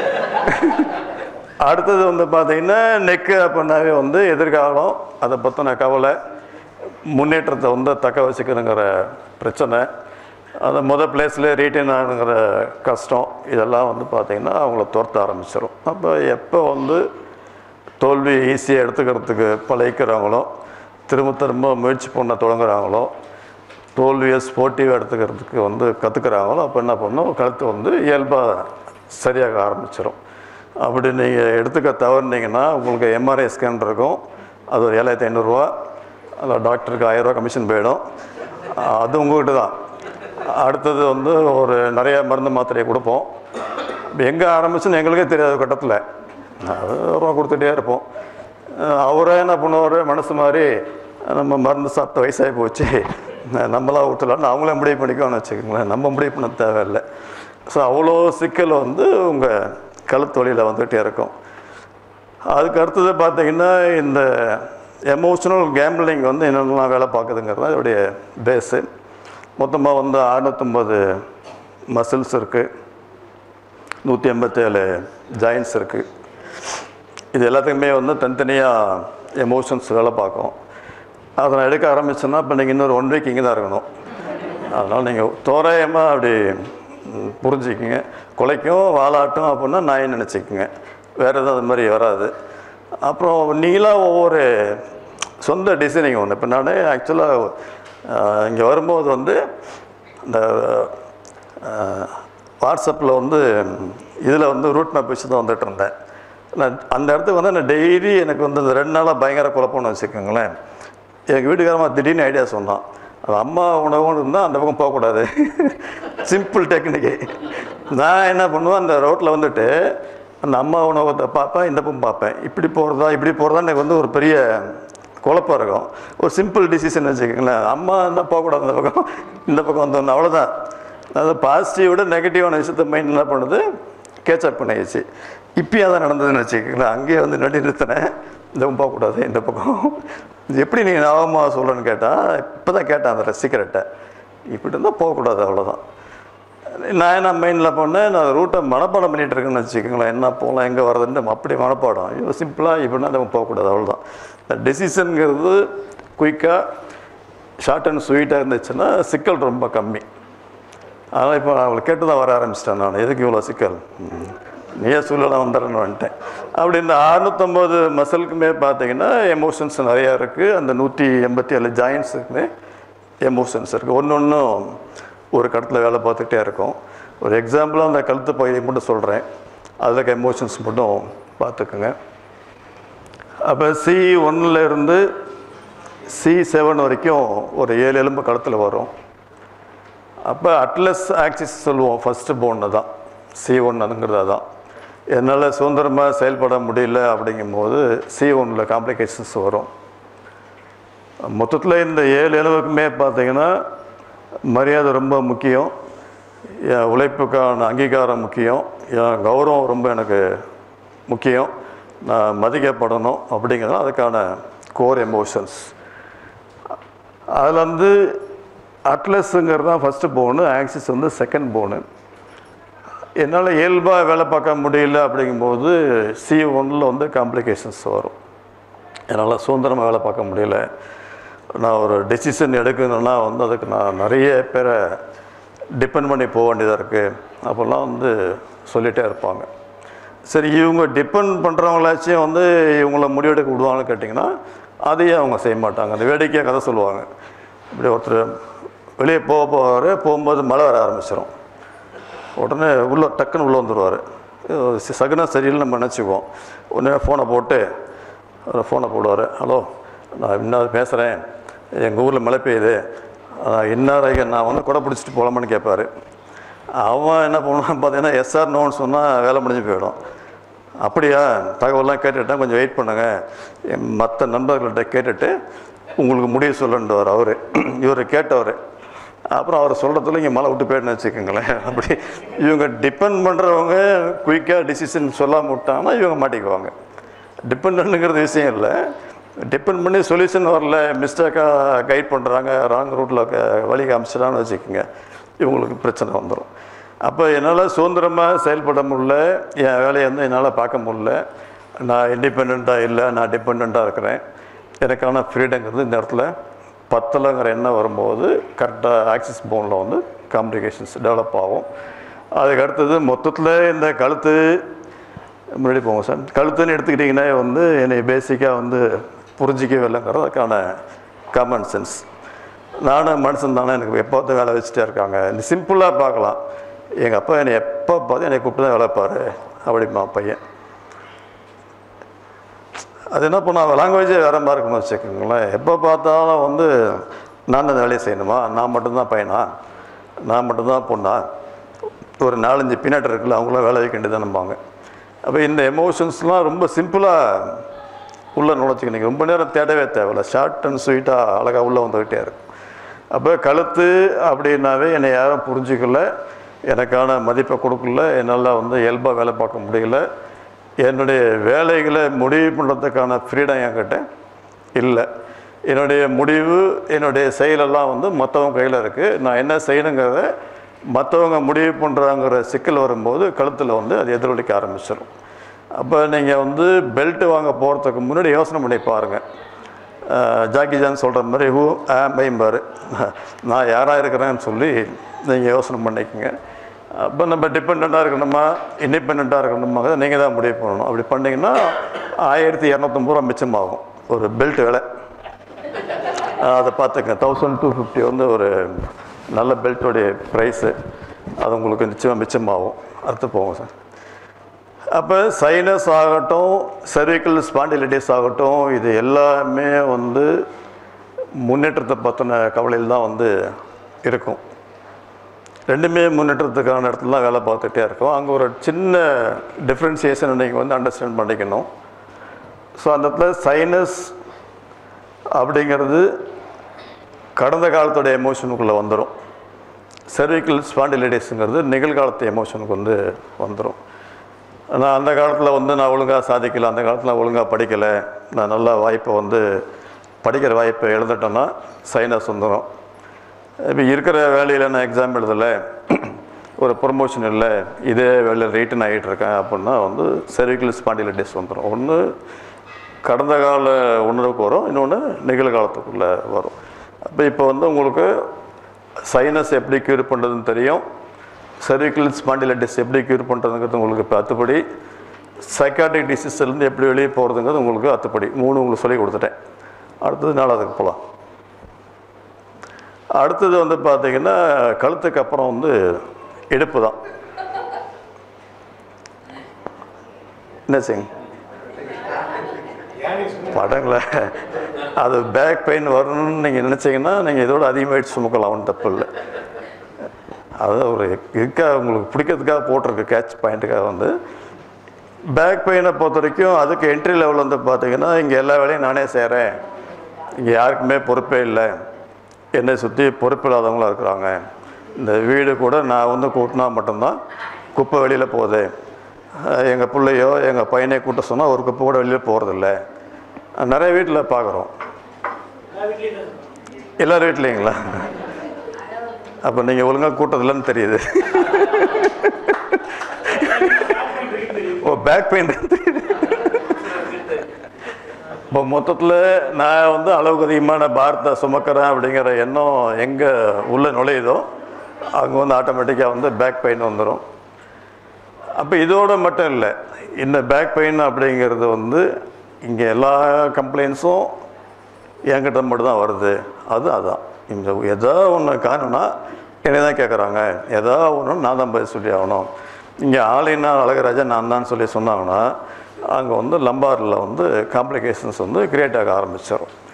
[SPEAKER 16] அடுத்தது வந்து பார்த்தீங்கன்னா நெக்கு அப்படின்னாவே வந்து எதிர்காலம் அதை பற்றின கவலை முன்னேற்றத்தை வந்து தக்க வச்சுக்கணுங்கிற பிரச்சனை அந்த முத பிளேஸில் ரீட்டைன் ஆகுங்கிற கஷ்டம் இதெல்லாம் வந்து பார்த்திங்கன்னா அவங்கள துரத்த ஆரம்பிச்சிடும் அப்போ எப்போ வந்து தோல்வி ஈஸியாக எடுத்துக்கிறதுக்கு பழகிக்கிறாங்களோ திரும்ப திரும்ப முயற்சி பண்ண தொடங்குறாங்களோ தோல்வியை ஸ்போர்ட்டிவாக எடுத்துக்கிறதுக்கு வந்து கற்றுக்குறாங்களோ அப்போ என்ன பண்ணும் கழுத்து வந்து இயல்பாக சரியாக ஆரம்பிச்சிடும் அப்படி நீங்கள் எடுத்துக்க தவறுனீங்கன்னா உங்களுக்கு எம்ஆர்ஐ ஸ்கேன் இருக்கும் அது ஒரு ஏழாயிரத்தி ஐநூறுரூவா அதில் டாக்டருக்கு ஆயிரரூவா கமிஷன் போயிடும் அது உங்கள்கிட்ட தான் அடுத்தது வந்து ஒரு நிறைய மருந்து மாத்திரையை கொடுப்போம் எங்கே ஆரம்பிச்சுன்னு எங்களுக்கே தெரியாத கட்டத்தில் ரூபா கொடுத்துட்டே இருப்போம் அஹ் அவரே என்ன பண்ணுவார் மனசு மாதிரி நம்ம மருந்து சாப்பிட்ட வயசாகி போச்சு நம்மளா ஊற்றலான்னு அவங்களே முடிவு பண்ணிக்கோன்னு வச்சுக்கோங்களேன் நம்ம முடிவு பண்ண தேவையில்லை ஸோ அவ்வளோ சிக்கல் வந்து உங்கள் கழுத்தொழியில் வந்துகிட்டே இருக்கும் அதுக்கு அடுத்தது பார்த்தீங்கன்னா இந்த எமோஷனல் கேம்பிளிங் வந்து என்னென்னலாம் வேலை பார்க்குதுங்கிறது அதோடைய பேஸு மொத்தமாக வந்து அறுநூத்தொம்பது மசில்ஸ் இருக்குது நூற்றி எண்பத்தேழு ஜாயின்ஸ் இருக்குது இது எல்லாத்துக்குமே வந்து தனித்தனியாக எமோஷன்ஸ் வேலை பார்க்கும் அதை நான் எடுக்க ஆரம்பிச்சேன்னா இப்போ நீங்கள் இன்னொரு ஒன் வீக் இங்கே தான் இருக்கணும் அதனால் நீங்கள் தோராயமாக அப்படி ம், புரிஞ்சுக்கிங்க குலைக்கும் வாலாட்டும் அப்படின்னா நாய் நினச்சிக்கோங்க வேறு எதுவும் அது மாதிரி வராது அப்புறம் நீங்களாக ஒவ்வொரு சொந்த டிசைனிங் ஒன்று இப்போ நான் ஆக்சுவலாக இங்கே வரும்போது வந்து இந்த வாட்ஸ்அப்பில் வந்து இதில் வந்து ரூட் மேப் வச்சு தான் வந்துட்டு இருந்தேன் நான் அந்த இடத்துக்கு வந்து நான் டெய்லி எனக்கு வந்து இந்த ரெண்டு நாளாக பயங்கர குழப்பம்னு வச்சுக்கோங்களேன் எங்கள் வீட்டுக்காரமா திடீர்னு ஐடியா சொன்னான் அது அம்மா உணவுன்னு இருந்தால் அந்த பக்கம் போகக்கூடாது சிம்பிள் டெக்னிக்கு நான் என்ன பண்ணுவேன் அந்த ரோட்டில் வந்துட்டு அந்த அம்மா உணவத்தை பார்ப்பேன் இந்த பக்கம் பார்ப்பேன் இப்படி போகிறதா இப்படி போகிறதா எனக்கு வந்து ஒரு பெரிய குழப்பம் இருக்கும் ஒரு சிம்பிள் டிசிஷன் வச்சுக்கோங்களேன் அம்மா இருந்தால் போகக்கூடாது அந்த பக்கம் இந்த பக்கம் வந்தோன்னு அவ்வளோதான் அதாவது பாசிட்டிவோட நெகட்டிவான விஷயத்த மைண்ட் என்ன பண்ணுது கேட்சப் பண்ணிடுச்சு இப்பயும் அதான் நடந்ததுன்னு வச்சுக்கோங்களேன் அங்கேயே வந்து நடி நிறுத்தினேன் இந்த பக்கம் போகக்கூடாது இந்த பக்கம் இது எப்படி நீங்கள் ஞாபகமாக சொல்கிறேன்னு கேட்டால் இப்போ தான் கேட்டேன் அந்த சீக்கிரட்டை இப்படி இருந்தால் போகக்கூடாது அவ்வளோதான் நான் என்ன மைண்டில் பண்ணேன் நான் ரூட்டை மனப்பாடம் பண்ணிகிட்டு இருக்கேன்னு வச்சுக்கோங்களேன் என்ன போகலாம் எங்கே வர்றதுன்னு அப்படி மனப்பாடம் இது சிம்பிளாக இப்படின்னா நம்ம போகக்கூடாது அவ்வளோதான் இந்த டெசிஷனுங்கிறது குயிக்காக ஷார்ட் அண்ட் ஸ்வீட்டாக இருந்துச்சுன்னா சிக்கல் ரொம்ப கம்மி அதனால் இப்போ அவளை கேட்டு தான் வர ஆரம்பிச்சிட்டேன் நான் எதுக்கு இவ்வளோ சிக்கல் ம். நீயே சூழலாம் வந்துடுறேன்னு வந்துட்டேன் அப்படி இந்த அறுநூத்தொம்பது மசிலுக்குமே பார்த்தீங்கன்னா எமோஷன்ஸ் நிறையா இருக்குது அந்த நூற்றி எண்பத்தி ஏழு ஜாயின்ஸுக்குமே எமோஷன்ஸ் இருக்குது ஒன்று ஒன்றும் ஒரு கடத்தில் வேலை பார்த்துக்கிட்டே இருக்கும் ஒரு எக்ஸாம்பிளாக அந்த கழுத்து பகுதியை மட்டும் சொல்கிறேன் அதில் எமோஷன்ஸ் மட்டும் பார்த்துக்குங்க அப்போ சி இருந்து சி செவன் வரைக்கும் ஒரு ஏழு எலும்பு கழுத்தில் வரும் அப்போ அட்லஸ் ஆக்சிஸ் சொல்லுவோம் ஃபஸ்ட்டு போன்னு தான் சி ஒன் அதுங்கிறது தான் என்னால் சுதந்திரமாக செயல்பட முடியல அப்படிங்கும்போது சி ஒன்னில் காம்ப்ளிகேஷன்ஸ் வரும் மொத்தத்தில் இந்த ஏழு எலும்புக்குமே பார்த்தீங்கன்னா மரியாதை ரொம்ப முக்கியம் என் உழைப்புக்கான அங்கீகாரம் முக்கியம் என் கௌரவம் ரொம்ப எனக்கு முக்கியம் நான் மதிக்கப்படணும் அப்படிங்கிறது அதுக்கான கோர் எமோஷன்ஸ் அதில் வந்து அட்லஸுங்கிறது தான் ஃபஸ்ட்டு போனு ஆக்சிஸ் வந்து செகண்ட் போனு என்னால் இயல்பாக வேலை பார்க்க முடியல அப்படிங்கும்போது சி ஒன்னில் வந்து காம்ப்ளிகேஷன்ஸ் வரும் என்னால் சுதந்திரமாக வேலை பார்க்க முடியல நான் ஒரு டெசிஷன் எடுக்கணும்னா வந்து அதுக்கு நான் நிறைய பேரை டிபெண்ட் பண்ணி போக வேண்டியதாக இருக்குது அப்போல்லாம் வந்து சொல்லிகிட்டே இருப்பாங்க சரி இவங்க டிபெண்ட் பண்ணுறவங்களாச்சும் வந்து இவங்கள முடிவெடுக்க விடுவாங்கன்னு கேட்டிங்கன்னா அதையே அவங்க செய்ய மாட்டாங்க அந்த வேடிக்கையாக கதை சொல்லுவாங்க இப்படி ஒருத்தர் வெளியே போக போவார் போகும்போது மழை வர ஆரம்பிச்சிடும் உடனே உள்ளே டக்குன்னு உள்ளே வந்துடுவார் சகுனம் சரியில்லை நம்ம நினச்சிக்குவோம் உடனே ஃபோனை போட்டு ஃபோனை போடுவார் ஹலோ நான் இன்னும் பேசுகிறேன் எங்கள் ஊரில் மழை பெய்யுது இன்னார நான் வந்து குடை பிடிச்சிட்டு போகலாமான்னு கேட்பாரு அவன் என்ன பண்ணுவான் பார்த்தீங்கன்னா எஸ்ஆர் நோன்னு சொன்னால் வேலை முடிஞ்சு போயிடும் அப்படியா தகவல்லாம் கேட்டுட்டேன் கொஞ்சம் வெயிட் பண்ணுங்கள் மற்ற நண்பர்கள்ட்ட கேட்டுட்டு உங்களுக்கு முடிவு சொல்லுன்றவர் அவர் இவர் கேட்டவர் அப்புறம் அவர் சொல்கிறதுல இங்கே மழை விட்டு போயிட்டுன்னு வச்சுக்கோங்களேன் அப்படி இவங்க டிபெண்ட் பண்ணுறவங்க குயிக்காக டிசிஷன் சொல்லாமல் விட்டாங்கன்னா இவங்க மாட்டிக்குவாங்க டிபெண்ட்ங்கிறது விஷயம் இல்லை டிபெண்ட் பண்ணி சொல்யூஷன் வரல மிஸ்டேக்காக கைட் பண்ணுறாங்க ராங் ரூட்டில் வழி காமிச்சிடான்னு வச்சுக்கோங்க இவங்களுக்கு பிரச்சனை வந்துடும் அப்போ என்னால் சுதந்திரமாக செயல்பட முடியல என் வேலையை வந்து என்னால் பார்க்க முடியல நான் இண்டிபெண்ட்டாக இல்லை நான் டிபெண்ட்டாக இருக்கிறேன் எனக்கான ஃப்ரீடங்கிறது இந்த இடத்துல பத்தலைங்கிற எண்ணம் வரும்போது கரெக்டாக ஆக்சிஸ் போனில் வந்து கம்யூனிகேஷன்ஸ் டெவலப் ஆகும் அதுக்கு அடுத்தது மொத்தத்தில் இந்த கழுத்து முன்னாடி போங்க சார் கழுத்துன்னு எடுத்துக்கிட்டிங்கன்னா வந்து என்னை பேசிக்காக வந்து புரிஞ்சிக்கவே இல்லைங்கிறது அதுக்கான காமன் சென்ஸ் நானும் மனுஷன் தானே எனக்கு எப்போது வேலை வச்சுட்டே இருக்காங்க இந்த சிம்பிளாக பார்க்கலாம் எங்கள் அப்பா என்னை எப்போ பார்த்து என்னை கூப்பிட்டு தான் வேலை பாரு அப்படிமா பையன் அது என்ன பண்ண லாங்குவேஜே வேற மாதிரி இருக்குன்னு வச்சுக்கோங்களேன் எப்போ பார்த்தாலும் வந்து நான் அந்த வேலையை செய்யணுமா நான் மட்டும்தான் பையனா நான் மட்டும்தான் பொண்ணா ஒரு நாலஞ்சு பின்னாடி இருக்குல்ல அவங்களாம் வேலை வைக்க வேண்டியதானும்பாங்க அப்போ இந்த எமோஷன்ஸ்லாம் ரொம்ப சிம்பிளாக உள்ளே நுழைச்சிக்க நீங்கள் ரொம்ப நேரம் தேடவே தேவையில்ல ஷார்ட் அண்ட் ஸ்வீட்டாக அழகாக உள்ளே வந்துக்கிட்டே இருக்கும் அப்போ கழுத்து அப்படின்னாவே என்னை யாரும் புரிஞ்சிக்கல எனக்கான மதிப்பை கொடுக்கல என்னால் வந்து இயல்பாக வேலை பார்க்க முடியல என்னுடைய வேலைகளை முடிவு பண்ணுறதுக்கான ஃப்ரீடம் என்கிட்ட இல்லை என்னுடைய முடிவு என்னுடைய செயலெல்லாம் வந்து மற்றவங்க கையில் இருக்குது நான் என்ன செய்யணுங்கிறத மற்றவங்க முடிவு பண்ணுறாங்கிற சிக்கல் வரும்போது கழுத்தில் வந்து அது எதிரொலிக்க ஆரம்பிச்சிடும் அப்போ நீங்கள் வந்து பெல்ட் வாங்க போகிறதுக்கு முன்னாடி யோசனை பண்ணி பாருங்கள் ஜாக்கி ஜான் சொல்கிற மாதிரி ஹூ ஆம்பைம்பார் நான் யாராக இருக்கிறேன்னு சொல்லி நீங்கள் யோசனை பண்ணிக்கோங்க அப்போ நம்ம டிபெண்ட்டாக இருக்கணுமா இண்டிபெண்ட்டாக இருக்கணுமா நீங்கள் தான் முடிவு பண்ணணும் அப்படி பண்ணிங்கன்னா ஆயிரத்தி இரநூத்தம்பது ரூபா மிச்சமாகும் ஒரு பெல்ட் விலை அதை பார்த்துங்க தௌசண்ட் டூ ஃபிஃப்டி வந்து ஒரு நல்ல பெல்ட்டோடைய ப்ரைஸு அது உங்களுக்கு நிச்சயமாக மிச்சமாகும் அடுத்து போவோம் சார் அப்போ சைனஸ் ஆகட்டும் cervical ஸ்பாண்டிலிட்டிஸ் ஆகட்டும் இது எல்லாமே வந்து முன்னேற்றத்தை பற்றின கவலையில் தான் வந்து இருக்கும் ரெண்டுமே முன்னேற்றத்துக்கான இடத்துல தான் வேலை பார்த்துட்டே இருக்கும் அங்கே ஒரு சின்ன டிஃப்ரென்சியேஷன் நீங்கள் வந்து அண்டர்ஸ்டாண்ட் பண்ணிக்கணும் ஸோ அந்த இடத்துல சைனஸ் அப்படிங்கிறது கடந்த காலத்தோட எமோஷனுக்குள்ளே வந்துடும் cervical ஸ்பாண்டிலிட்டிஸுங்கிறது நிகழ்காலத்து எமோஷனுக்கு வந்து வந்துடும் நான் அந்த காலத்தில் வந்து நான் ஒழுங்காக சாதிக்கலை அந்த காலத்தில் நான் ஒழுங்காக படிக்கலை நான் நல்ல வாய்ப்பை வந்து படிக்கிற வாய்ப்பை எழுதிட்டேன்னா சைனஸ் வந்துடும் இப்போ இருக்கிற வேலையில் நான் எக்ஸாம் எழுதலை ஒரு ப்ரொமோஷன் இல்லை இதே வேலையில் ரேட்டு நான் ஆகிட்டு இருக்கேன் அப்படின்னா வந்து cervical ஸ்பாண்டிலிட்டிஸ் வந்துடும் ஒன்று கடந்த கால உணர்வுக்கு வரும் இன்னொன்று நிகழ்காலத்துக்குள்ளே வரும் அப்போ இப்போ வந்து உங்களுக்கு சைனஸ் எப்படி க்யூர் பண்ணுறதுன்னு தெரியும் cervical ஸ்பாண்டிலைட்டிஸ் எப்படி க்யூர் பண்ணுறதுங்கிறது உங்களுக்கு இப்போ அத்துப்படி சைக்காட்டிக் டிசீஸ்லேருந்து எப்படி வெளியே போகிறதுங்கிறது உங்களுக்கு அத்துப்படி மூணு உங்களுக்கு சொல்லி கொடுத்துட்டேன் அடுத்தது நாலாவதுக்கு போகலாம் அடுத்தது வந்து பார்த்தீங்கன்னா கழுத்துக்கு அப்புறம் வந்து இடுப்பு தான் என்ன செய்யுங்க படங்கள அது பேக் பெயின் வரணும்னு நீங்கள் நினச்சிங்கன்னா நீங்கள் இதோட அதிகமாகிட்டு சுமக்கலாம் ஒன்றும் தப்பு இல்லை அது ஒரு இதுக்காக உங்களுக்கு பிடிக்கிறதுக்காக போட்டிருக்கு கேட்ச் பாயிண்ட்டுக்காக வந்து பேக் பெயினை பொறுத்த வரைக்கும் அதுக்கு என்ட்ரி லெவல் வந்து பார்த்தீங்கன்னா இங்கே எல்லா வேலையும் நானே செய்கிறேன் இங்கே யாருக்குமே பொறுப்பே இல்லை என்னை சுற்றி பொறுப்பு இல்லாதவங்களாம் இருக்கிறாங்க இந்த வீடு கூட நான் வந்து கூட்டினா மட்டும்தான் குப்பை வெளியில் போகுது எங்கள் பிள்ளையோ எங்கள் பையனையோ கூட்ட சொன்னால் ஒரு குப்பை கூட வெளியில் போகிறதில்ல நிறைய வீட்டில் பார்க்குறோம் எல்லார் வீட்லேங்களா அப்போ நீங்கள் ஒழுங்காக கூட்டதில்லன்னு தெரியுது ஓ பேக் பெயின் இப்போ மொத்தத்தில் நான் வந்து அளவுக்கு அதிகமான பாரத்தை சுமக்கிறேன் அப்படிங்கிற எண்ணம் எங்கே உள்ளே நுழையுதோ அங்கே வந்து ஆட்டோமேட்டிக்காக வந்து பேக் பெயின் வந்துடும் அப்போ இதோட மட்டும் இல்லை இந்த பேக் பெயின் அப்படிங்கிறது வந்து இங்கே எல்லா கம்ப்ளைண்ட்ஸும் என்கிட்ட மட்டும் தான் வருது அது அதான் இந்த எதோ ஒன்று காரணம்னா என்னை தான் கேட்குறாங்க எதோ ஒன்று நான் தான் பதில் சொல்லி ஆகணும் இங்கே ஆலைனா அழகராஜா நான் தான் சொல்லி சொன்னாங்கன்னா அங்கே வந்து லம்பாரில் வந்து காம்ப்ளிகேஷன்ஸ் வந்து கிரியேட் ஆக ஆரம்பிச்சிடும்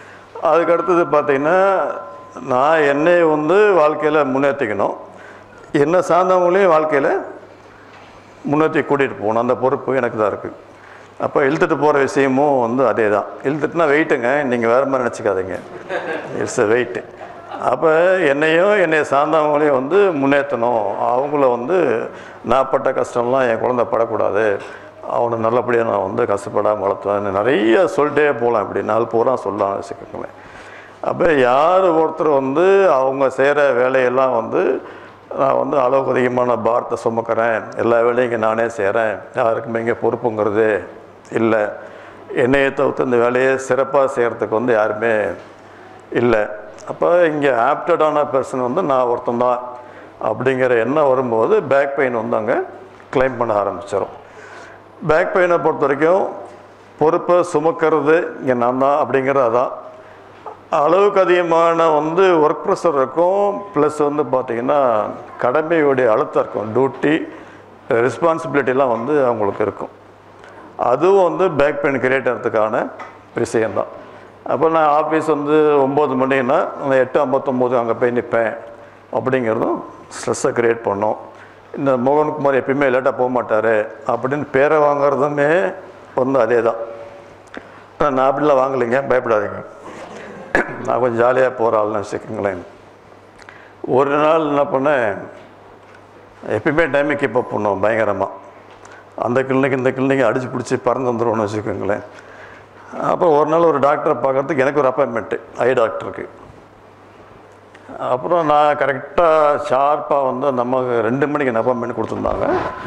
[SPEAKER 16] அதுக்கு அடுத்தது பார்த்தீங்கன்னா நான் என்னை வந்து வாழ்க்கையில் முன்னேற்றிக்கணும் என்னை சார்ந்தவங்களையும் வாழ்க்கையில் முன்னேற்றி கூட்டிகிட்டு போகணும் அந்த பொறுப்பு எனக்கு தான் இருக்குது அப்போ இழுத்துட்டு போகிற விஷயமும் வந்து அதே தான் இழுத்துட்டுனா வெயிட்டுங்க நீங்கள் வேறு மாதிரி நினச்சிக்காதீங்க இட்ஸ் எ வெயிட்டு அப்போ என்னையும் என்னை சார்ந்தவங்களையும் வந்து முன்னேற்றணும் அவங்கள வந்து நான் பட்ட கஷ்டம்லாம் என் குழந்தை படக்கூடாது அவனை நல்லபடியாக நான் வந்து கஷ்டப்படாமல் வளர்த்துவேன் நிறைய சொல்லிட்டே போகலாம் இப்படி நாள் பூரா சொல்லலாம் வச்சுக்கோங்களேன் அப்போ யார் ஒருத்தர் வந்து அவங்க செய்கிற வேலையெல்லாம் வந்து நான் வந்து அளவுக்கு அதிகமான பாரத்தை சுமக்கிறேன் எல்லா வேலையும் இங்கே நானே செய்கிறேன் யாருக்குமே இங்கே பொறுப்புங்கிறது இல்லை என்னையை தவிர்த்து இந்த வேலையை சிறப்பாக செய்கிறதுக்கு வந்து யாருமே இல்லை அப்போ இங்கே ஆப்டடான பர்சன் வந்து நான் ஒருத்தன் தான் அப்படிங்கிற எண்ணம் வரும்போது பேக் பெயின் வந்து அங்கே க்ளைம் பண்ண ஆரம்பிச்சிடும் பேக் பெயினை பொறுத்த வரைக்கும் பொறுப்பை சுமக்கிறது இங்கே நான் தான் அப்படிங்கிறது அதான் அளவுக்கு அதிகமான வந்து ஒர்க் ப்ரெஷர் இருக்கும் ப்ளஸ் வந்து பார்த்திங்கன்னா கடமையுடைய அழுத்தம் இருக்கும் டியூட்டி ரெஸ்பான்சிபிலிட்டிலாம் வந்து அவங்களுக்கு இருக்கும் அதுவும் வந்து பேக் பெயின் கிரியேட் ஆகிறதுக்கான விஷயந்தான் அப்போ நான் ஆஃபீஸ் வந்து ஒம்பது மணின்னா நான் எட்டு ஐம்பத்தொம்போது அங்கே போய் நிற்பேன் அப்படிங்கிறதும் ஸ்ட்ரெஸ்ஸை க்ரியேட் பண்ணும் இந்த மோகன்குமார் எப்பயுமே லேட்டாக போக மாட்டார் அப்படின்னு பேரை வாங்குறதுமே வந்து அதே தான் நான் அப்படிலாம் வாங்கலைங்க பயப்படாதீங்க நான் கொஞ்சம் ஜாலியாக போகிற ஆள்னு வச்சுக்கோங்களேன் ஒரு நாள் என்ன பண்ணேன் எப்பயுமே டைமை கீப் அப் பண்ணுவோம் பயங்கரமாக அந்த கிளினிக் இந்த கிளினிக் அடிச்சு பிடிச்சி பறந்து வந்துடுவோம்னு வச்சுக்கோங்களேன் அப்புறம் ஒரு நாள் ஒரு டாக்டரை பார்க்கறதுக்கு எனக்கு ஒரு அப்பாயின்மெண்ட்டு ஐ டாக்டருக்கு அப்புறம் நான் கரெக்டாக ஷார்ப்பாக வந்து நமக்கு ரெண்டு மணிக்கு என்ன அப்பாயின்மெண்ட் கொடுத்துருந்தாங்க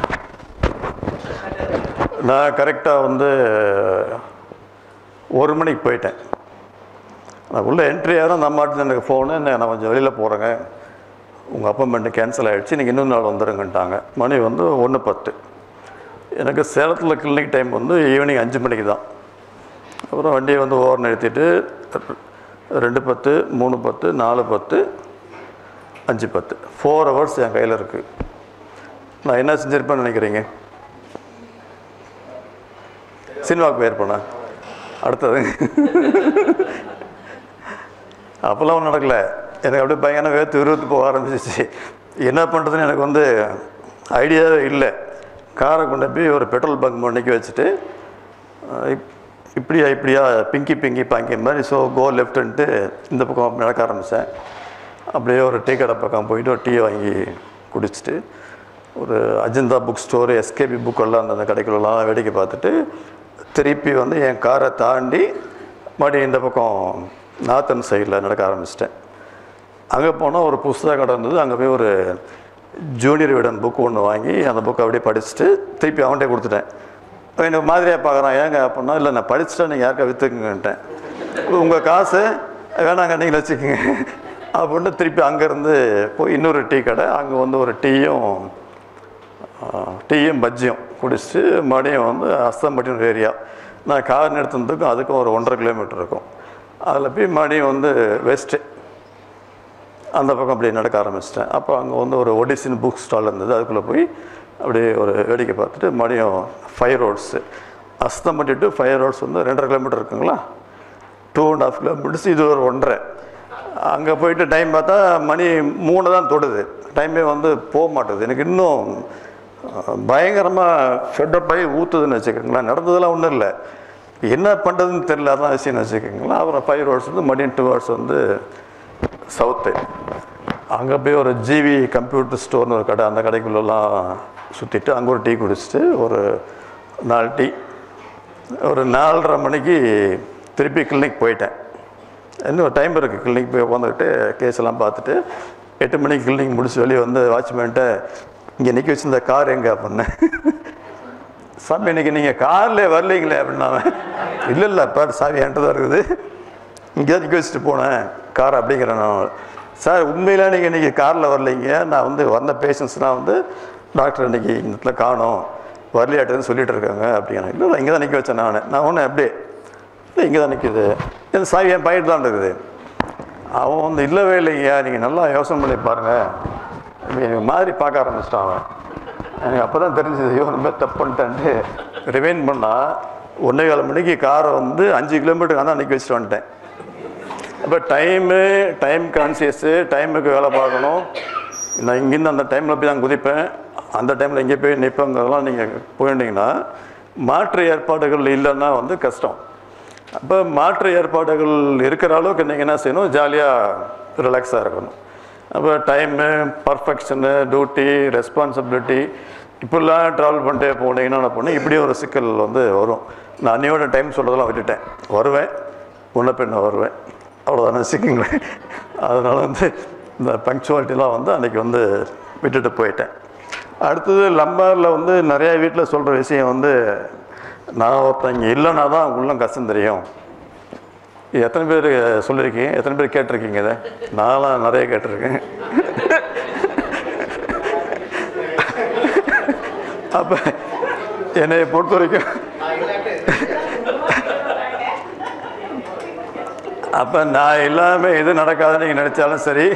[SPEAKER 16] நான் கரெக்டாக வந்து ஒரு மணிக்கு போயிட்டேன் நான் உள்ளே என்ட்ரி ஆகிறோம் நம்ம ஆட்டு எனக்கு ஃபோனு நான் கொஞ்சம் வெளியில் போகிறேங்க உங்கள் அப்பாயின்மெண்ட்டு கேன்சல் ஆகிடுச்சு நீங்கள் இன்னொரு நாள் வந்துடுங்கன்ட்டாங்க மணி வந்து ஒன்று பத்து எனக்கு சேலத்தில் கிளினிக் டைம் வந்து ஈவினிங் அஞ்சு மணிக்கு தான் அப்புறம் வண்டியை வந்து ஓவர் நிறுத்திட்டு ரெண்டு பத்து மூணு பத்து நாலு பத்து அஞ்சு பத்து ஃபோர் ஹவர்ஸ் என் கையில் இருக்குது நான் என்ன செஞ்சுருப்பேன்னு நினைக்கிறீங்க சினிமாவுக்கு போயிருப்பேண்ணா அடுத்தது அப்போல்லாம் ஒன்றும் நடக்கல எனக்கு அப்படியே பயங்கர வேர்த்து விருத்து போக ஆரம்பிச்சிச்சு என்ன பண்ணுறதுன்னு எனக்கு வந்து ஐடியாவே இல்லை காரை கொண்டு போய் ஒரு பெட்ரோல் பங்க் நிற்க வச்சுட்டு அஹ், இப்- இப்படியா இப்படியா பிங்கி பிங்கி பாங்கி மாதிரி ஸோ கோ லெஃப்ட்டுன்ட்டு இந்த பக்கம் நடக்க ஆரம்பித்தேன் அப்படியே ஒரு டீ கடை பக்கம் போயிட்டு ஒரு டீ வாங்கி குடிச்சிட்டு ஒரு அஜந்தா புக் ஸ்டோரு எஸ்கேபி புக்கெல்லாம் அந்த அந்த கடைக்குள்ளலாம் வேடிக்கை பார்த்துட்டு திருப்பி வந்து என் காரை தாண்டி மறுபடியும் இந்த பக்கம் நார்த்தன் சைடில் நடக்க ஆரம்பிச்சிட்டேன் அங்கே போனால் ஒரு புஸ்தக கடை இருந்தது அங்கே போய் ஒரு ஜூனியர் விடன் புக் ஒன்று வாங்கி அந்த புக்கை அப்படியே படிச்சுட்டு திருப்பி அவன்கிட்ட கொடுத்துட்டேன் அவன் எனக்கு மாதிரியாக பார்க்குறான் ஏங்க அப்படின்னா இல்லை நான் படிச்சுட்டா நீங்கள் யாருக்கா விற்றுக்குங்கன்ட்டேன் உங்கள் காசு வேணாங்க நீங்கள் வச்சுக்கோங்க அப்படின்ட்டு திருப்பி அங்கேருந்து போய் இன்னொரு டீ கடை அங்கே வந்து ஒரு டீயும் டீயும் பஜ்ஜியும் குடிச்சிட்டு மறுபடியும் வந்து அஸ்தம்பட்டின ஒரு ஏரியா நான் கார் நிறுத்தினதுக்கும் அதுக்கும் ஒரு ஒன்றரை கிலோமீட்டர் இருக்கும் அதில் போய் மறுபடியும் வந்து வெஸ்ட்டு அந்த பக்கம் அப்படியே நடக்க ஆரம்பிச்சிட்டேன் அப்போ அங்கே வந்து ஒரு ஒடிசின் புக் ஸ்டால் இருந்தது அதுக்குள்ளே போய் அப்படியே ஒரு வேடிக்கை பார்த்துட்டு மறுபடியும் five roads Asthampatti to five roads வந்து ரெண்டரை கிலோமீட்டர் இருக்குங்களா டூ அண்ட் ஆஃப் கிலோமீட்டர்ஸ் இது ஒரு ஒன்றரை அங்கே போயிட்டு டைம் பார்த்தா மணி மூணு தான் தொடுது டைமே வந்து போக மாட்டுது எனக்கு இன்னும் பயங்கரமாக ஃபெட்டப் ஆகி ஊற்றுதுன்னு வச்சுக்கோங்களேன் நடந்ததெல்லாம் ஒன்றும் இல்லை என்ன பண்ணுறதுன்னு தெரியல அதான் விஷயம்னு வச்சுக்கோங்களேன் அப்புறம் ஃபைவ் ஹவர்ஸ் வந்து மதியம் டூ ஹவர்ஸ் வந்து சவுத்து அங்கே போய் ஒரு ஜிவி கம்ப்யூட்டர் ஸ்டோர்னு ஒரு கடை அந்த கடைக்குள்ளெல்லாம் சுற்றிட்டு அங்கே ஒரு டீ குடிச்சிட்டு ஒரு நாலு டீ ஒரு நாலரை மணிக்கு திருப்பி கிளினிக் போயிட்டேன் இன்னும் டைம் இருக்குது கிளினிக் போய் உட்காந்துக்கிட்டு கேஸ் எல்லாம் பார்த்துட்டு எட்டு மணிக்கு கிளினிக் முடிச்சு வெளியே வந்து வாட்ச்மேன்ட்ட இங்கே நிற்க வச்சிருந்த கார் எங்கே அப்படின்னேன் சாமி இன்னைக்கு நீங்கள் காரில் வரலீங்களே அப்படின்னா இல்லை இல்லை இப்போ சாமி என்கிட்ட தான் இருக்குது இங்கே தான் நிற்க வச்சுட்டு போனேன் கார் அப்படிங்கிறேன் நான் சார் உண்மையில நீங்கள் இன்றைக்கி காரில் வரலைங்க நான் வந்து வந்த பேஷண்ட்ஸ்லாம் வந்து டாக்டர் இன்னைக்கு இந்த இடத்துல காணோம் வரலையாட்டுன்னு சொல்லிட்டு இருக்காங்க அப்படிங்கிறேன் இல்லை இல்லை இங்கே தான் நிற்க வச்சேன் நான் நான் ஒன்று அப்படியே இல்லை இங்கே தான் நிற்கிது இந்த சாவி என் பையன் தான் இருக்குது அவன் வந்து இல்லவே இல்லைங்கய்யா நீங்கள் நல்லா யோசனை பண்ணி பாருங்கள் எனக்கு மாதிரி பார்க்க ஆரம்பிச்சிட்டான் அவன் எனக்கு அப்போ தான் தெரிஞ்சது ஐயோ நம்ம தப்பு பண்ணிட்டேன்ட்டு ரிமைண்ட் பண்ணால் ஒன்றே கால் மணிக்கு காரை வந்து அஞ்சு கிலோமீட்டருக்கு தான் நிற்க வச்சுட்டு வந்துட்டேன் அப்போ டைமு டைம் கான்சியஸு டைமுக்கு வேலை பார்க்கணும் நான் இங்கேருந்து அந்த டைமில் போய் தான் குதிப்பேன் அந்த டைமில் இங்கே போய் நிற்பங்கிறதெல்லாம் நீங்கள் போயிட்டீங்கன்னா மாற்று ஏற்பாடுகள் இல்லைன்னா வந்து கஷ்டம் அப்போ மாற்று ஏற்பாடுகள் இருக்கிற அளவுக்கு நீங்கள் என்ன செய்யணும் ஜாலியாக ரிலாக்ஸாக இருக்கணும் அப்போ டைமு பர்ஃபெக்ஷனு டியூட்டி ரெஸ்பான்சிபிலிட்டி இப்படிலாம் ட்ராவல் பண்ணிட்டே போனீங்கன்னா என்ன பண்ணு இப்படி ஒரு சிக்கல் வந்து வரும் நான் அன்னையோட டைம் சொல்கிறதெல்லாம் விட்டுட்டேன் வருவேன் முன்ன பின்ன வருவேன் அவ்வளோதானே வச்சுக்கோங்களேன் அதனால் வந்து இந்த பங்க்சுவாலிட்டிலாம் வந்து அன்றைக்கி வந்து விட்டுட்டு போயிட்டேன் அடுத்தது லம்பாரில் வந்து நிறைய வீட்டில் சொல்கிற விஷயம் வந்து நான் ஒருத்தன் இங்கே இல்லைன்னா தான் உள்ளம் கஷ்டம் தெரியும் இது எத்தனை பேர் சொல்லியிருக்கீங்க எத்தனை பேர் கேட்டிருக்கீங்க இதை நான்லாம் நிறைய கேட்டிருக்கேன் அப்போ என்னை பொறுத்த வரைக்கும் அப்போ நான் இல்லாமல் எது நடக்காதுன்னு நீங்கள் நினச்சாலும் சரி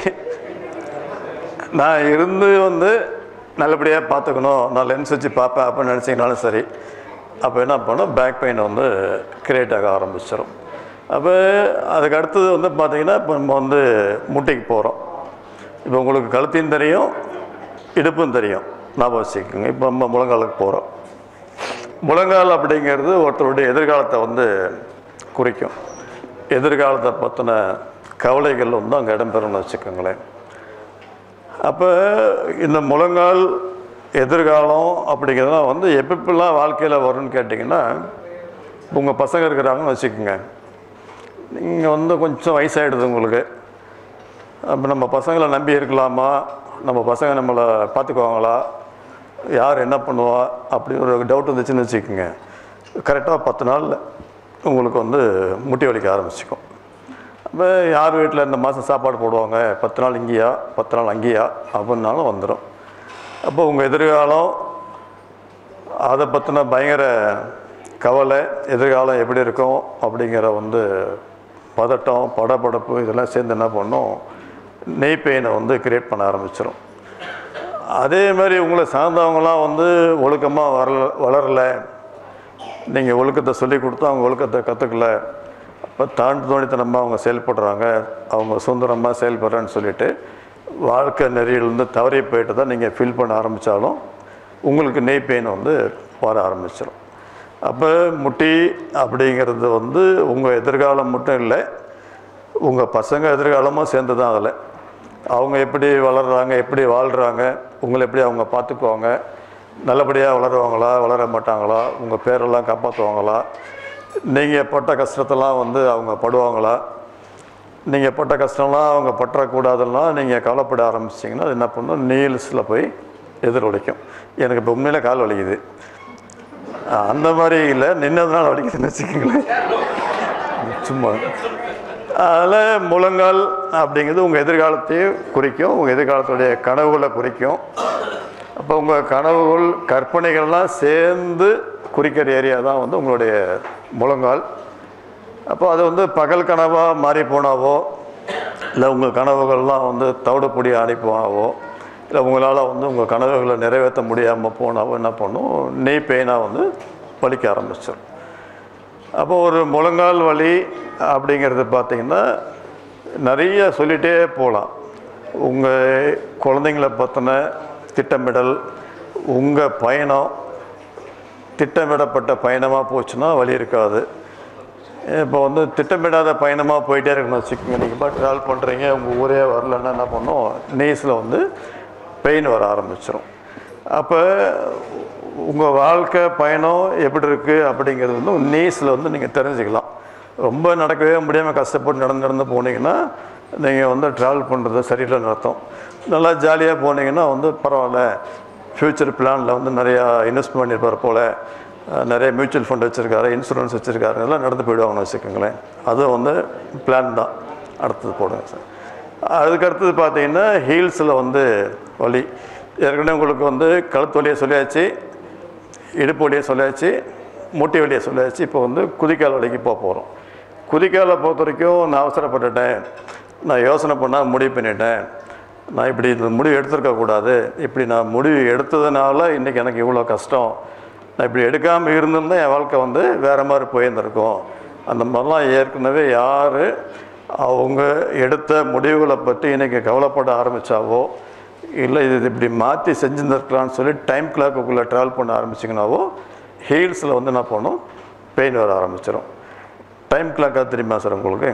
[SPEAKER 16] நான் இருந்து வந்து நல்லபடியாக பார்த்துக்கணும் நான் லென்ஸ் வச்சு பார்ப்பேன் அப்படின்னு நினச்சிங்கனாலும் சரி அப்போ என்ன பண்ணோம் பேக் பெயின் வந்து கிரியேட் ஆக ஆரம்பிச்சிடும் அப்போ அதுக்கு அடுத்தது வந்து பார்த்தீங்கன்னா இப்போ நம்ம வந்து முட்டைக்கு போகிறோம் இப்போ உங்களுக்கு கழுத்தையும் தெரியும் இடுப்பும் தெரியும் ஞாபகம் வச்சுக்கோங்க இப்போ நம்ம முழங்காலுக்கு போகிறோம் முழங்கால் அப்படிங்கிறது ஒருத்தருடைய எதிர்காலத்தை வந்து குறிக்கும் எதிர்காலத்தை பற்றின கவலைகள் வந்து அங்கே இடம்பெறும்னு வச்சுக்கோங்களேன் அப்போ இந்த முழங்கால் எதிர்காலம் அப்படிங்கிறதுலாம் வந்து எப்பப்பெல்லாம் வாழ்க்கையில் வரும்னு கேட்டிங்கன்னா உங்கள் பசங்க இருக்கிறாங்கன்னு வச்சுக்கோங்க நீங்கள் வந்து கொஞ்சம் வயசாகிடுது உங்களுக்கு அப்போ நம்ம பசங்களை நம்பி இருக்கலாமா நம்ம பசங்க நம்மளை பார்த்துக்குவாங்களா யார் என்ன பண்ணுவா அப்படி ஒரு டவுட் வந்துச்சுன்னு வச்சுக்கோங்க கரெக்டாக பத்து நாளில் உங்களுக்கு வந்து முட்டி வலிக்க ஆரம்பிச்சிக்கும் அப்போ யார் வீட்டில் இந்த மாதம் சாப்பாடு போடுவாங்க பத்து நாள் இங்கேயா பத்து நாள் அங்கேயா அப்படின்னாலும் வந்துடும் அப்போ உங்கள் எதிர்காலம் அதை பற்றின பயங்கர கவலை எதிர்காலம் எப்படி இருக்கும் அப்படிங்கிற வந்து பதட்டம் படபடப்பு இதெல்லாம் சேர்ந்து என்ன பண்ணும் நெய் பெயினை வந்து கிரியேட் பண்ண ஆரம்பிச்சிடும் அதே மாதிரி உங்களை சார்ந்தவங்களாம் வந்து ஒழுக்கமாக வரல வளரலை நீங்கள் ஒழுக்கத்தை சொல்லி கொடுத்து அவங்க ஒழுக்கத்தை கற்றுக்கல அப்போ தாண்டு தோணித்தனமாக அவங்க செயல்படுறாங்க அவங்க சுதந்திரமாக செயல்படுறேன்னு சொல்லிட்டு வாழ்க்கை நெறியிலேருந்து தவறி போயிட்டு தான் நீங்கள் ஃபீல் பண்ண ஆரம்பித்தாலும் உங்களுக்கு நெய் பெயின் வந்து வர ஆரம்பிச்சிடும் அப்போ முட்டி அப்படிங்கிறது வந்து உங்கள் எதிர்காலம் மட்டும் இல்லை உங்கள் பசங்க எதிர்காலமும் சேர்ந்து தான் அதில் அவங்க எப்படி வளர்கிறாங்க எப்படி வாழ்கிறாங்க உங்களை எப்படி அவங்க பார்த்துக்குவாங்க நல்லபடியாக வளருவாங்களா வளர மாட்டாங்களா உங்கள் பேரெல்லாம் காப்பாற்றுவாங்களா நீங்கள் பட்ட கஷ்டத்தெல்லாம் வந்து அவங்க படுவாங்களா நீங்கள் பட்ட கஷ்டம்லாம் அவங்க பற்றக்கூடாதுன்னா நீங்கள் கவலைப்பட ஆரம்பிச்சிங்கன்னா அது என்ன பண்ணும் நீல்ஸில் போய் எதிரொலிக்கும் எனக்கு இப்போ உண்மையில கால் வலிக்குது அந்த மாதிரி இல்லை நின்னதுனால வலிக்குதுன்னு வச்சுக்கோங்களேன் சும்மா அதில் முழங்கால் அப்படிங்கிறது உங்கள் எதிர்காலத்தையும் குறிக்கும் உங்கள் எதிர்காலத்துடைய கனவுகளை குறிக்கும் அப்போ உங்கள் கனவுகள் கற்பனைகள்லாம் சேர்ந்து குறிக்கிற ஏரியா தான் வந்து உங்களுடைய முழங்கால் அப்போ அது வந்து பகல் கனவாக மாறி போனாவோ இல்லை உங்கள் கனவுகள்லாம் வந்து தவிடப்பொடி ஆடி போனாவோ இல்லை உங்களால் வந்து உங்கள் கனவுகளை நிறைவேற்ற முடியாமல் போனாவோ என்ன பண்ணும் நெய் பெயினாக வந்து வலிக்க ஆரம்பிச்சிடும் அப்போ ஒரு முழங்கால் வலி அப்படிங்கிறது பார்த்திங்கன்னா நிறைய சொல்லிகிட்டே போகலாம் உங்கள் குழந்தைங்கள பற்றின திட்டமிடல் உங்கள் பயணம் திட்டமிடப்பட்ட பயணமாக போச்சுன்னா வழி இருக்காது இப்போ வந்து திட்டமிடாத பயணமாக போயிட்டே இருக்கணும் வச்சுக்கோங்க நீங்கள் பாட்டு ட்ராவல் பண்ணுறீங்க உங்கள் ஊரே வரலன்னா என்ன பண்ணும் நீஸில் வந்து பெயின் வர ஆரம்பிச்சிடும் அப்போ உங்கள் வாழ்க்கை பயணம் எப்படி இருக்குது அப்படிங்கிறது வந்து நீஸில் வந்து நீங்கள் தெரிஞ்சுக்கலாம் ரொம்ப நடக்கவே முடியாமல் கஷ்டப்பட்டு நடந்து நடந்து போனீங்கன்னா நீங்கள் வந்து ட்ராவல் பண்ணுறது சரியில்லைன்னு அர்த்தம் நல்லா ஜாலியாக போனீங்கன்னா வந்து பரவாயில்ல ஃப்யூச்சர் பிளானில் வந்து நிறையா இன்வெஸ்ட் பண்ணியிருப்பார் போல் அஹ், நிறைய மியூச்சுவல் ஃபண்ட் வச்சுருக்காரு இன்சூரன்ஸ் வச்சுருக்காரு எல்லாம் நடந்து போயிடுவாங்கன்னு வச்சுக்கோங்களேன் அதுவும் வந்து பிளான் தான் அடுத்தது போடுங்க சார் அதுக்கு அடுத்தது பார்த்தீங்கன்னா ஹீல்ஸில் வந்து வலி ஏற்கனவே உங்களுக்கு வந்து கழுத்து வலியை சொல்லியாச்சு இடுப்பு வலியை சொல்லியாச்சு முட்டி வலியை சொல்லியாச்சு இப்போ வந்து குதிக்கால் வலிக்கு போக போகிறோம் குதிக்காலை பொறுத்த வரைக்கும் நான் அவசரப்பட்டுட்டேன் நான் யோசனை பண்ணால் முடிவு பண்ணிட்டேன் நான் இப்படி இந்த முடிவு எடுத்திருக்கக்கூடாது இப்படி நான் முடிவு எடுத்ததுனால இன்றைக்கி எனக்கு இவ்வளோ கஷ்டம் நான் இப்படி எடுக்காமல் இருந்திருந்தா என் வாழ்க்கை வந்து வேறு மாதிரி போயிருந்திருக்கும் அந்த மாதிரிலாம் ஏற்கனவே யார் அவங்க எடுத்த முடிவுகளை பற்றி இன்றைக்கி கவலைப்பட ஆரம்பித்தாவோ இல்லை இது இப்படி மாற்றி செஞ்சுருந்துருக்கலான்னு சொல்லி டைம் கிளாக்குள்ளே ட்ராவல் பண்ண ஆரம்பிச்சிங்கனாவோ ஹீல்ஸில் வந்து என்ன பண்ணும் பெயின் வர ஆரம்பிச்சிடும் டைம் கிளாக்காக தெரியுமா சார் உங்களுக்கு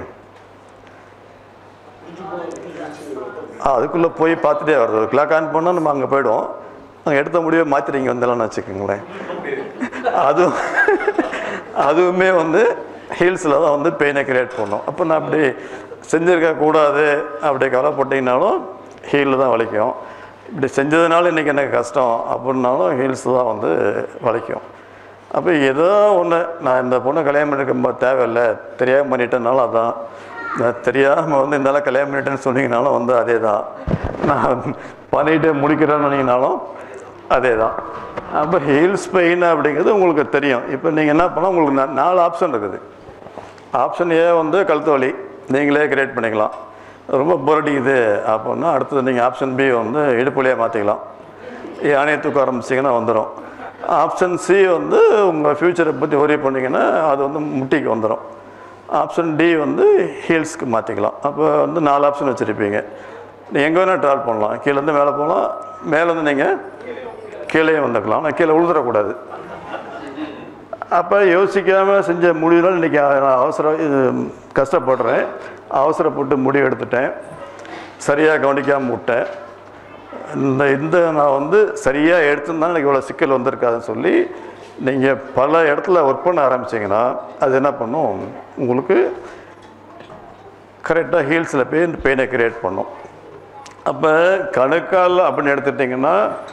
[SPEAKER 16] ஆ, அதுக்குள்ளே போய் பார்த்துட்டே வருது ஒரு கிளாக் ஆன் பண்ணால் நம்ம அங்கே போயிடுவோம் அங்கே எடுத்த முடிவை மாற்றிட்டீங்க வந்தலாம்னு வச்சுக்கோங்களேன் அதுவும் அதுவுமே வந்து ஹீல்ஸில் தான் வந்து பெயினை கிரியேட் பண்ணும் அப்போ நான் அப்படி செஞ்சுருக்க கூடாது அப்படி கவலைப்பட்டீங்கனாலும் ஹீலில் தான் வலிக்கும் இப்படி செஞ்சதுனால இன்றைக்கி எனக்கு கஷ்டம் அப்படின்னாலும் ஹீல்ஸ் தான் வந்து வலிக்கும் அப்போ ஏதோ ஒன்று நான் இந்த பொண்ணை கல்யாணம் பண்ணிருக்க தேவையில்லை தெரியாமல் பண்ணிட்டேனாலும் அதான் நான் தெரியாமல் வந்து இந்த ஆளை கல்யாணம் பண்ணிட்டேன்னு சொன்னீங்கனாலும் வந்து அதே தான் நான் பண்ணிட்டு முடிக்கிறேன்னு சொன்னீங்கனாலும் அதே தான் அப்போ ஹீல்ஸ் பெயின் அப்படிங்கிறது உங்களுக்கு தெரியும் இப்போ நீங்கள் என்ன பண்ணால் உங்களுக்கு நா- நாலு ஆப்ஷன் இருக்குது ஆப்ஷன் ஏ வந்து கழுத்து வலி நீங்களே கிரியேட் பண்ணிக்கலாம் ரொம்ப புரடிக்குது அப்படின்னா அடுத்தது நீங்கள் ஆப்ஷன் பி வந்து இடுப்புலையே மாற்றிக்கலாம் யானையை தூக்க ஆரம்பிச்சிங்கன்னா வந்துடும் ஆப்ஷன் சி வந்து உங்கள் ஃப்யூச்சரை பற்றி ஒரே பண்ணிங்கன்னா அது வந்து முட்டிக்கு வந்துடும் ஆப்ஷன் டி வந்து ஹீல்ஸ்க்கு மாற்றிக்கலாம் அப்போ வந்து நாலு ஆப்ஷன் வச்சுருப்பீங்க நீ எங்கே வேணால் ட்ராவல் பண்ணலாம் கீழேருந்து மேலே போகலாம் மேலேருந்து நீங்கள் கீழே வந்துக்கலாம் ஆனால் கீழே உழுதுறக்கூடாது அப்போ யோசிக்காமல் செஞ்ச முடிவுகள் இன்றைக்கி நான் அவசரம் இது கஷ்டப்படுறேன் அவசரப்பட்டு முடிவு எடுத்துட்டேன் சரியாக கவனிக்காமல் விட்டேன் இந்த இந்த நான் வந்து சரியாக எடுத்திருந்தா எனக்கு இவ்வளோ சிக்கல் வந்திருக்காதுன்னு சொல்லி நீங்கள் பல இடத்துல ஒர்க் பண்ண ஆரம்பிச்சிங்கன்னா அது என்ன பண்ணும் உங்களுக்கு கரெக்டாக ஹீல்ஸில் போய் இந்த பெயினை கிரியேட் பண்ணும் அப்போ கணுக்கால் அப்படின்னு எடுத்துட்டிங்கன்னா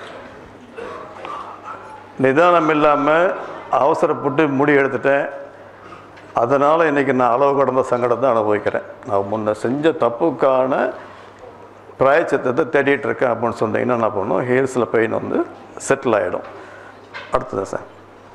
[SPEAKER 16] நிதானம் இல்லாமல் அவசரப்பட்டு முடி எடுத்துட்டேன் அதனால் இன்றைக்கி நான் அளவு கடந்த சங்கடத்தை அனுபவிக்கிறேன் நான் முன்ன செஞ்ச தப்புக்கான பிராயச்சித்தத்தை தேடிட்டு இருக்கேன் அப்படின்னு சொன்னீங்கன்னா என்ன பண்ணும் ஹீல்ஸில் பெயின் வந்து செட்டில் ஆகிடும் அடுத்தது சார்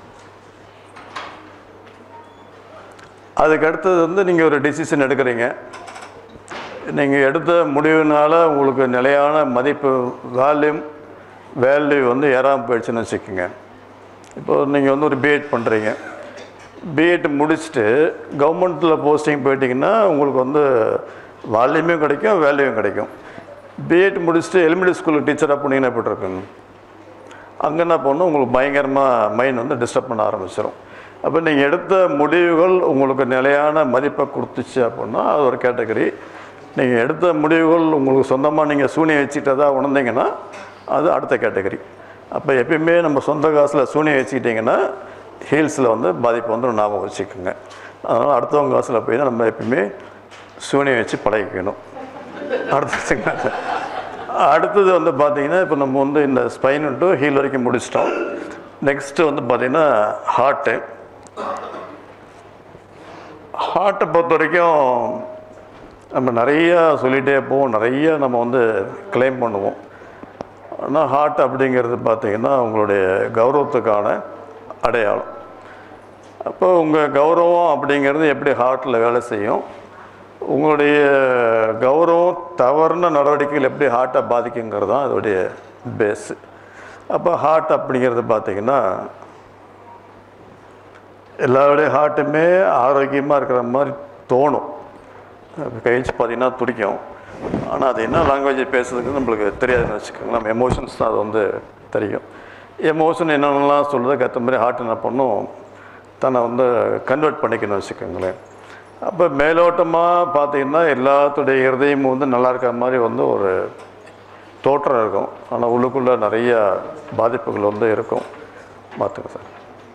[SPEAKER 16] அதுக்கு அடுத்தது வந்து நீங்கள் ஒரு டிசிஷன் எடுக்கிறீங்க நீங்கள் எடுத்த முடிவுனால உங்களுக்கு நிலையான மதிப்பு வேல்யூம் வேல்யூ வந்து ஏறாமல் போயிடுச்சுன்னு வச்சுக்கோங்க இப்போ நீங்கள் வந்து ஒரு பிஎட் பண்ணுறீங்க பிஎட் முடிச்சுட்டு கவர்மெண்ட்டில் போஸ்டிங் போயிட்டீங்கன்னா உங்களுக்கு வந்து வால்யூமும் கிடைக்கும் வேல்யூவும் கிடைக்கும் பிஎட் முடிச்சுட்டு எலிமெண்ட்ரி ஸ்கூலில் டீச்சராக போனீங்கன்னா எப்படி இருக்குங்க அங்கே என்ன பண்ணும் உங்களுக்கு பயங்கரமாக மைண்ட் வந்து டிஸ்டர்ப் பண்ண ஆரம்பிச்சிடும் அப்போ நீங்கள் எடுத்த முடிவுகள் உங்களுக்கு நிலையான மதிப்பை கொடுத்துச்சு அப்படின்னா அது ஒரு கேட்டகரி நீங்கள் எடுத்த முடிவுகள் உங்களுக்கு சொந்தமாக நீங்கள் சூனியம் வச்சுக்கிட்டதா உணர்ந்தீங்கன்னா அது அடுத்த கேட்டகரி அப்போ எப்பயுமே நம்ம சொந்த காசில் சூனியம் வச்சுக்கிட்டிங்கன்னா ஹீல்ஸில் வந்து பாதிப்பு வந்து ஞாபகம் வச்சுக்கோங்க அதனால் அடுத்தவங்க காசில் போய் தான் நம்ம எப்பயுமே சூனியம் வச்சு பழகிக்கணும் அடுத்தது அடுத்தது வந்து பார்த்தீங்கன்னா இப்போ நம்ம வந்து இந்த ஸ்பைன் டு ஹீல் வரைக்கும் முடிச்சிட்டோம் நெக்ஸ்ட்டு வந்து பார்த்தீங்கன்னா ஹார்ட்டு ஹார்ட்டை பொறுத்த வரைக்கும் நம்ம நிறையா சொல்லிகிட்டே போவோம் நிறைய நம்ம வந்து கிளைம் பண்ணுவோம் ஆனால் ஹார்ட் அப்படிங்கிறது பார்த்தீங்கன்னா உங்களுடைய கௌரவத்துக்கான அடையாளம் அப்போ உங்கள் கௌரவம் அப்படிங்கிறது எப்படி ஹார்ட்டில் வேலை செய்யும் உங்களுடைய கௌரவம் தவறுன நடவடிக்கைகள் எப்படி ஹார்ட்டை பாதிக்குங்கிறது தான் அதோடைய பேஸு அப்போ ஹார்ட் அப்படிங்கிறது பார்த்தீங்கன்னா எல்லாருடைய ஹார்ட்டுமே ஆரோக்கியமாக இருக்கிற மாதிரி தோணும் கழிச்சு பார்த்தீங்கன்னா துடிக்கும் ஆனால் அது என்ன லாங்குவேஜ் பேசுறதுக்கு நம்மளுக்கு தெரியாதுன்னு வச்சுக்கோங்க நம்ம எமோஷன்ஸ் தான் அது வந்து தெரியும் எமோஷன் என்னென்னலாம் சொல்லுறதுக்கு ஏற்ற மாதிரி ஹார்ட் என்ன பண்ணும் தன்னை வந்து கன்வெர்ட் பண்ணிக்கணும்னு வச்சுக்கோங்களேன் அப்போ மேலோட்டமாக பார்த்தீங்கன்னா எல்லாத்துடைய இருதயமும் வந்து நல்லா இருக்கிற மாதிரி வந்து ஒரு தோற்றம் இருக்கும் ஆனால் உள்ளுக்குள்ளே நிறைய பாதிப்புகள் வந்து இருக்கும் பார்த்துங்க சார்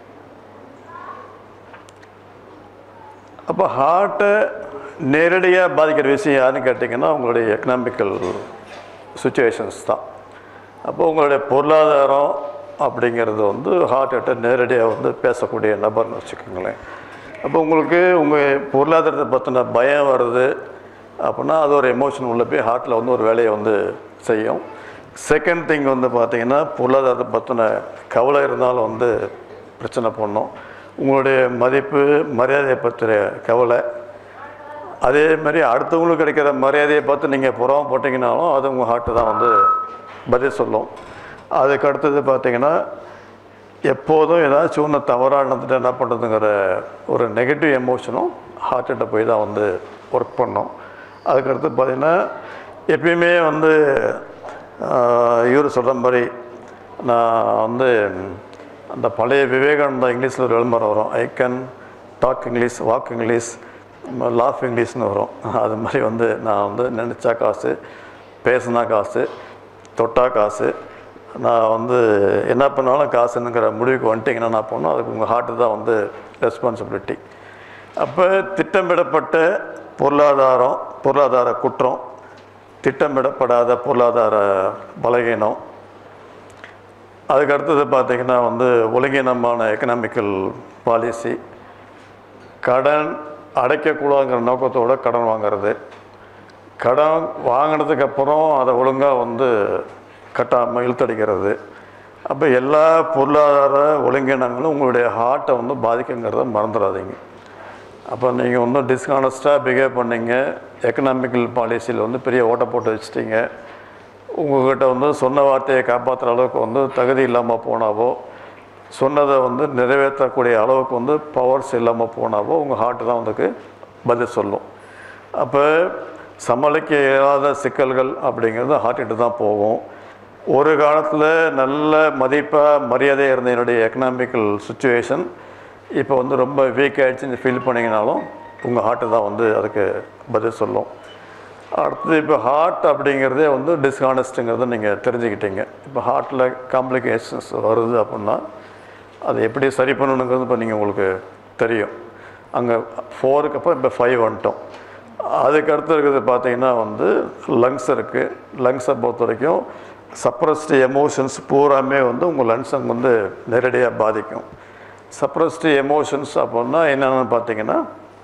[SPEAKER 16] அப்போ ஹார்ட்டை நேரடியாக பாதிக்கிற விஷயம் யாருன்னு கேட்டிங்கன்னா உங்களுடைய எக்கனாமிக்கல் சுச்சுவேஷன்ஸ் தான் அப்போ உங்களுடைய பொருளாதாரம் அப்படிங்கிறது வந்து ஹார்ட் அட்டை நேரடியாக வந்து பேசக்கூடிய நபர்னு வச்சுக்கோங்களேன் அப்போ உங்களுக்கு உங்கள் பொருளாதாரத்தை பற்றின பயம் வருது அப்படின்னா அது ஒரு எமோஷன் உள்ள போய் ஹார்ட்டில் வந்து ஒரு வேலையை வந்து செய்யும் செகண்ட் திங் வந்து பார்த்தீங்கன்னா பொருளாதாரத்தை பற்றின கவலை இருந்தாலும் வந்து பிரச்சனை பண்ணும் உங்களுடைய மதிப்பு மரியாதையை பற்றிய கவலை அதே மாதிரி அடுத்தவங்களுக்கு கிடைக்கிற மரியாதையை பார்த்து நீங்கள் புறாம போட்டிங்கனாலும் அது உங்கள் ஹார்ட்டு தான் வந்து பதில் சொல்லும் அதுக்கு அடுத்தது பார்த்தீங்கன்னா எப்போதும் ஏதாச்சும் ஒன்று தவறாக நடந்துட்டு என்ன பண்ணுறதுங்கிற ஒரு நெகட்டிவ் எமோஷனும் ஹார்ட்டிட்ட போய் தான் வந்து ஒர்க் பண்ணும் அதுக்கடுத்து பார்த்தீங்கன்னா எப்பயுமே வந்து இவர் சொல்கிற மாதிரி நான் வந்து அந்த பழைய விவேகானந்தா இங்கிலீஷில் ஒரு விளம்பரம் வரும் I can talk English walk English laugh English வரும் அது மாதிரி வந்து நான் வந்து நினச்சா காசு பேசுனா காசு தொட்டா காசு நான் வந்து என்ன பண்ணாலும் காசுங்கிற முடிவுக்கு வந்துட்டிங்கன்னா நான் பண்ணணும் அதுக்கு உங்கள் ஹார்ட்டு தான் வந்து ரெஸ்பான்சிபிலிட்டி அப்போ திட்டமிடப்பட்ட பொருளாதாரம் பொருளாதார குற்றம் திட்டமிடப்படாத பொருளாதார பலகீனம் அதுக்கு அடுத்தது பார்த்திங்கன்னா வந்து ஒழுங்கீனமான எக்கனாமிக்கல் பாலிசி கடன் அடைக்கக்கூடாதுங்கிற நோக்கத்தோட கடன் வாங்குறது கடன் வாங்கினதுக்கு அப்புறம் அதை ஒழுங்காக வந்து கட்டாமல் இழுத்தடிக்கிறது அப்போ எல்லா பொருளாதார ஒழுங்கினங்களும் உங்களுடைய ஹார்ட்டை வந்து பாதிக்குங்கிறத மறந்துடாதீங்க அப்போ நீங்கள் வந்து டிஸ்கானஸ்ட்டாக பிஹேவ் பண்ணீங்க எக்கனாமிக்கல் பாலிசியில் வந்து பெரிய ஓட்டை போட்டு வச்சிட்டீங்க உங்கள்கிட்ட வந்து சொன்ன வார்த்தையை காப்பாற்றுற அளவுக்கு வந்து தகுதி இல்லாமல் போனாவோ சொன்னதை வந்து நிறைவேற்றக்கூடிய அளவுக்கு வந்து பவர்ஸ் இல்லாமல் போனாவோ உங்கள் ஹார்ட்டு தான் வந்துக்கு பதில் சொல்லும் அப்போ சமாளிக்க இயலாத சிக்கல்கள் அப்படிங்கிறது ஹார்ட்டிட்டு தான் போகும் ஒரு காலத்தில் நல்ல மதிப்பாக மரியாதையாக இருந்த என்னுடைய எக்கனாமிக்கல் சுச்சுவேஷன் இப்போ வந்து ரொம்ப வீக் ஆகிடுச்சுன்னு ஃபீல் பண்ணிங்கனாலும் உங்கள் ஹார்ட்டு தான் வந்து அதுக்கு பதில் சொல்லும் அடுத்தது இப்போ ஹார்ட் அப்படிங்கிறதே வந்து டிஸ்ஹானஸ்ட்டுங்கிறத நீங்கள் தெரிஞ்சுக்கிட்டீங்க இப்போ ஹார்ட்டில் காம்ப்ளிகேஷன்ஸ் வருது அப்படின்னா அதை எப்படி சரி பண்ணணுங்கிறது இப்போ நீங்கள் உங்களுக்கு தெரியும் அங்கே ஃபோருக்கு அப்புறம் இப்போ ஃபைவ் வந்துட்டோம் அதுக்கு அடுத்து இருக்கிறது பார்த்தீங்கன்னா வந்து லங்ஸ் இருக்குது லங்ஸை பொறுத்த வரைக்கும் சப்ரஸ்டு எமோஷன்ஸ் பூராமே வந்து உங்கள் லங்ஸை வந்து நேரடியாக பாதிக்கும் சப்ரஸ்டு எமோஷன்ஸ் அப்படின்னா என்னென்னு பார்த்தீங்கன்னா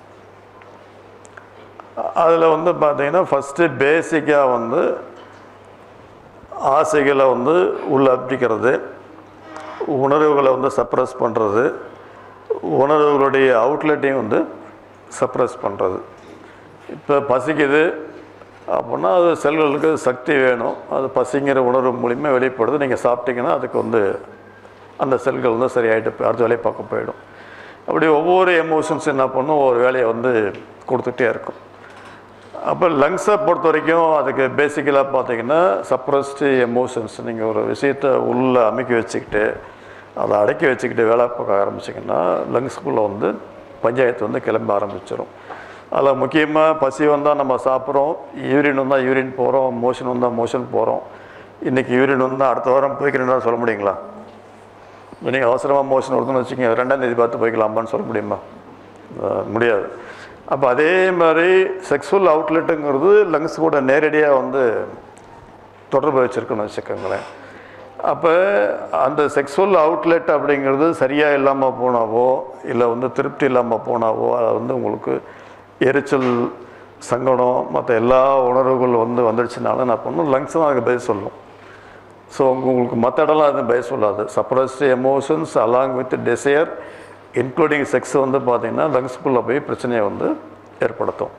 [SPEAKER 16] அதில் வந்து பார்த்தீங்கன்னா ஃபஸ்ட்டு பேசிக்காக வந்து ஆசைகளை வந்து உள்ள அப்பிக்கிறது உணர்வுகளை வந்து சப்ரஸ் பண்ணுறது உணர்வுகளுடைய அவுட்லெட்டையும் வந்து சப்ரஸ் பண்ணுறது இப்போ பசிக்குது அப்படின்னா அது செல்களுக்கு சக்தி வேணும் அது பசிங்கிற உணர்வு மூலிமா வெளிப்படுது நீங்கள் சாப்பிட்டீங்கன்னா அதுக்கு வந்து அந்த செல்கள் வந்து சரியாயிட்டு போய் அடுத்த வேலையை பார்க்க போயிடும் அப்படி ஒவ்வொரு எமோஷன்ஸ் என்ன பண்ணும் ஒரு வேலையை வந்து கொடுத்துட்டே இருக்கும் அப்போ லங்ஸை பொறுத்த வரைக்கும் அதுக்கு பேசிக்கலாக பார்த்தீங்கன்னா சப்ரஸ்டு எமோஷன்ஸ் நீங்கள் ஒரு விஷயத்தை உள்ளே அமைக்கி வச்சுக்கிட்டு அதை அடக்கி வச்சுக்கிட்டு வேலை பார்க்க ஆரம்பிச்சிங்கன்னா லங்ஸ்குள்ளே வந்து பஞ்சாயத்து வந்து கிளம்ப ஆரம்பிச்சிடும் அதில் முக்கியமாக பசி வந்தால் நம்ம சாப்பிட்றோம் யூரின் வந்தால் யூரின் போகிறோம் மோஷன் வந்தால் மோஷன் போகிறோம் இன்றைக்கி யூரின் வந்தால் அடுத்த வாரம் போய்க்கிறேன்னு சொல்ல முடியுங்களா நீங்கள் அவசரமாக மோஷன் வருதுன்னு வச்சுக்கோங்க ரெண்டாம் தேதி பார்த்து போய்க்கலாமான்னு சொல்ல முடியுமா அஹ் முடியாது அப்போ அதே மாதிரி செக்ஸுவல் அவுட்லெட்டுங்கிறது லங்ஸ் கூட நேரடியாக வந்து தொடர்பு வச்சுருக்குன்னு வச்சுக்கோங்களேன் அப்போ அந்த செக்ஸுவல் அவுட்லெட் அப்படிங்கிறது சரியாக இல்லாமல் போனாவோ இல்லை வந்து திருப்தி இல்லாமல் போனாவோ அதை வந்து உங்களுக்கு எரிச்சல் சங்கடம் மற்ற எல்லா உணர்வுகள் வந்து வந்துடுச்சுனாலும் என்ன பண்ணும் லங்ஸ் தான் அதுக்கு பதில் சொல்லும் ஸோ உங்களுக்கு மற்ற இடம்லாம் அது பய சொல்லாது suppressed emotions along with desire including sex வந்து பார்த்திங்கன்னா லங்ஸ்குள்ளே போய் பிரச்சனையை வந்து ஏற்படுத்தும்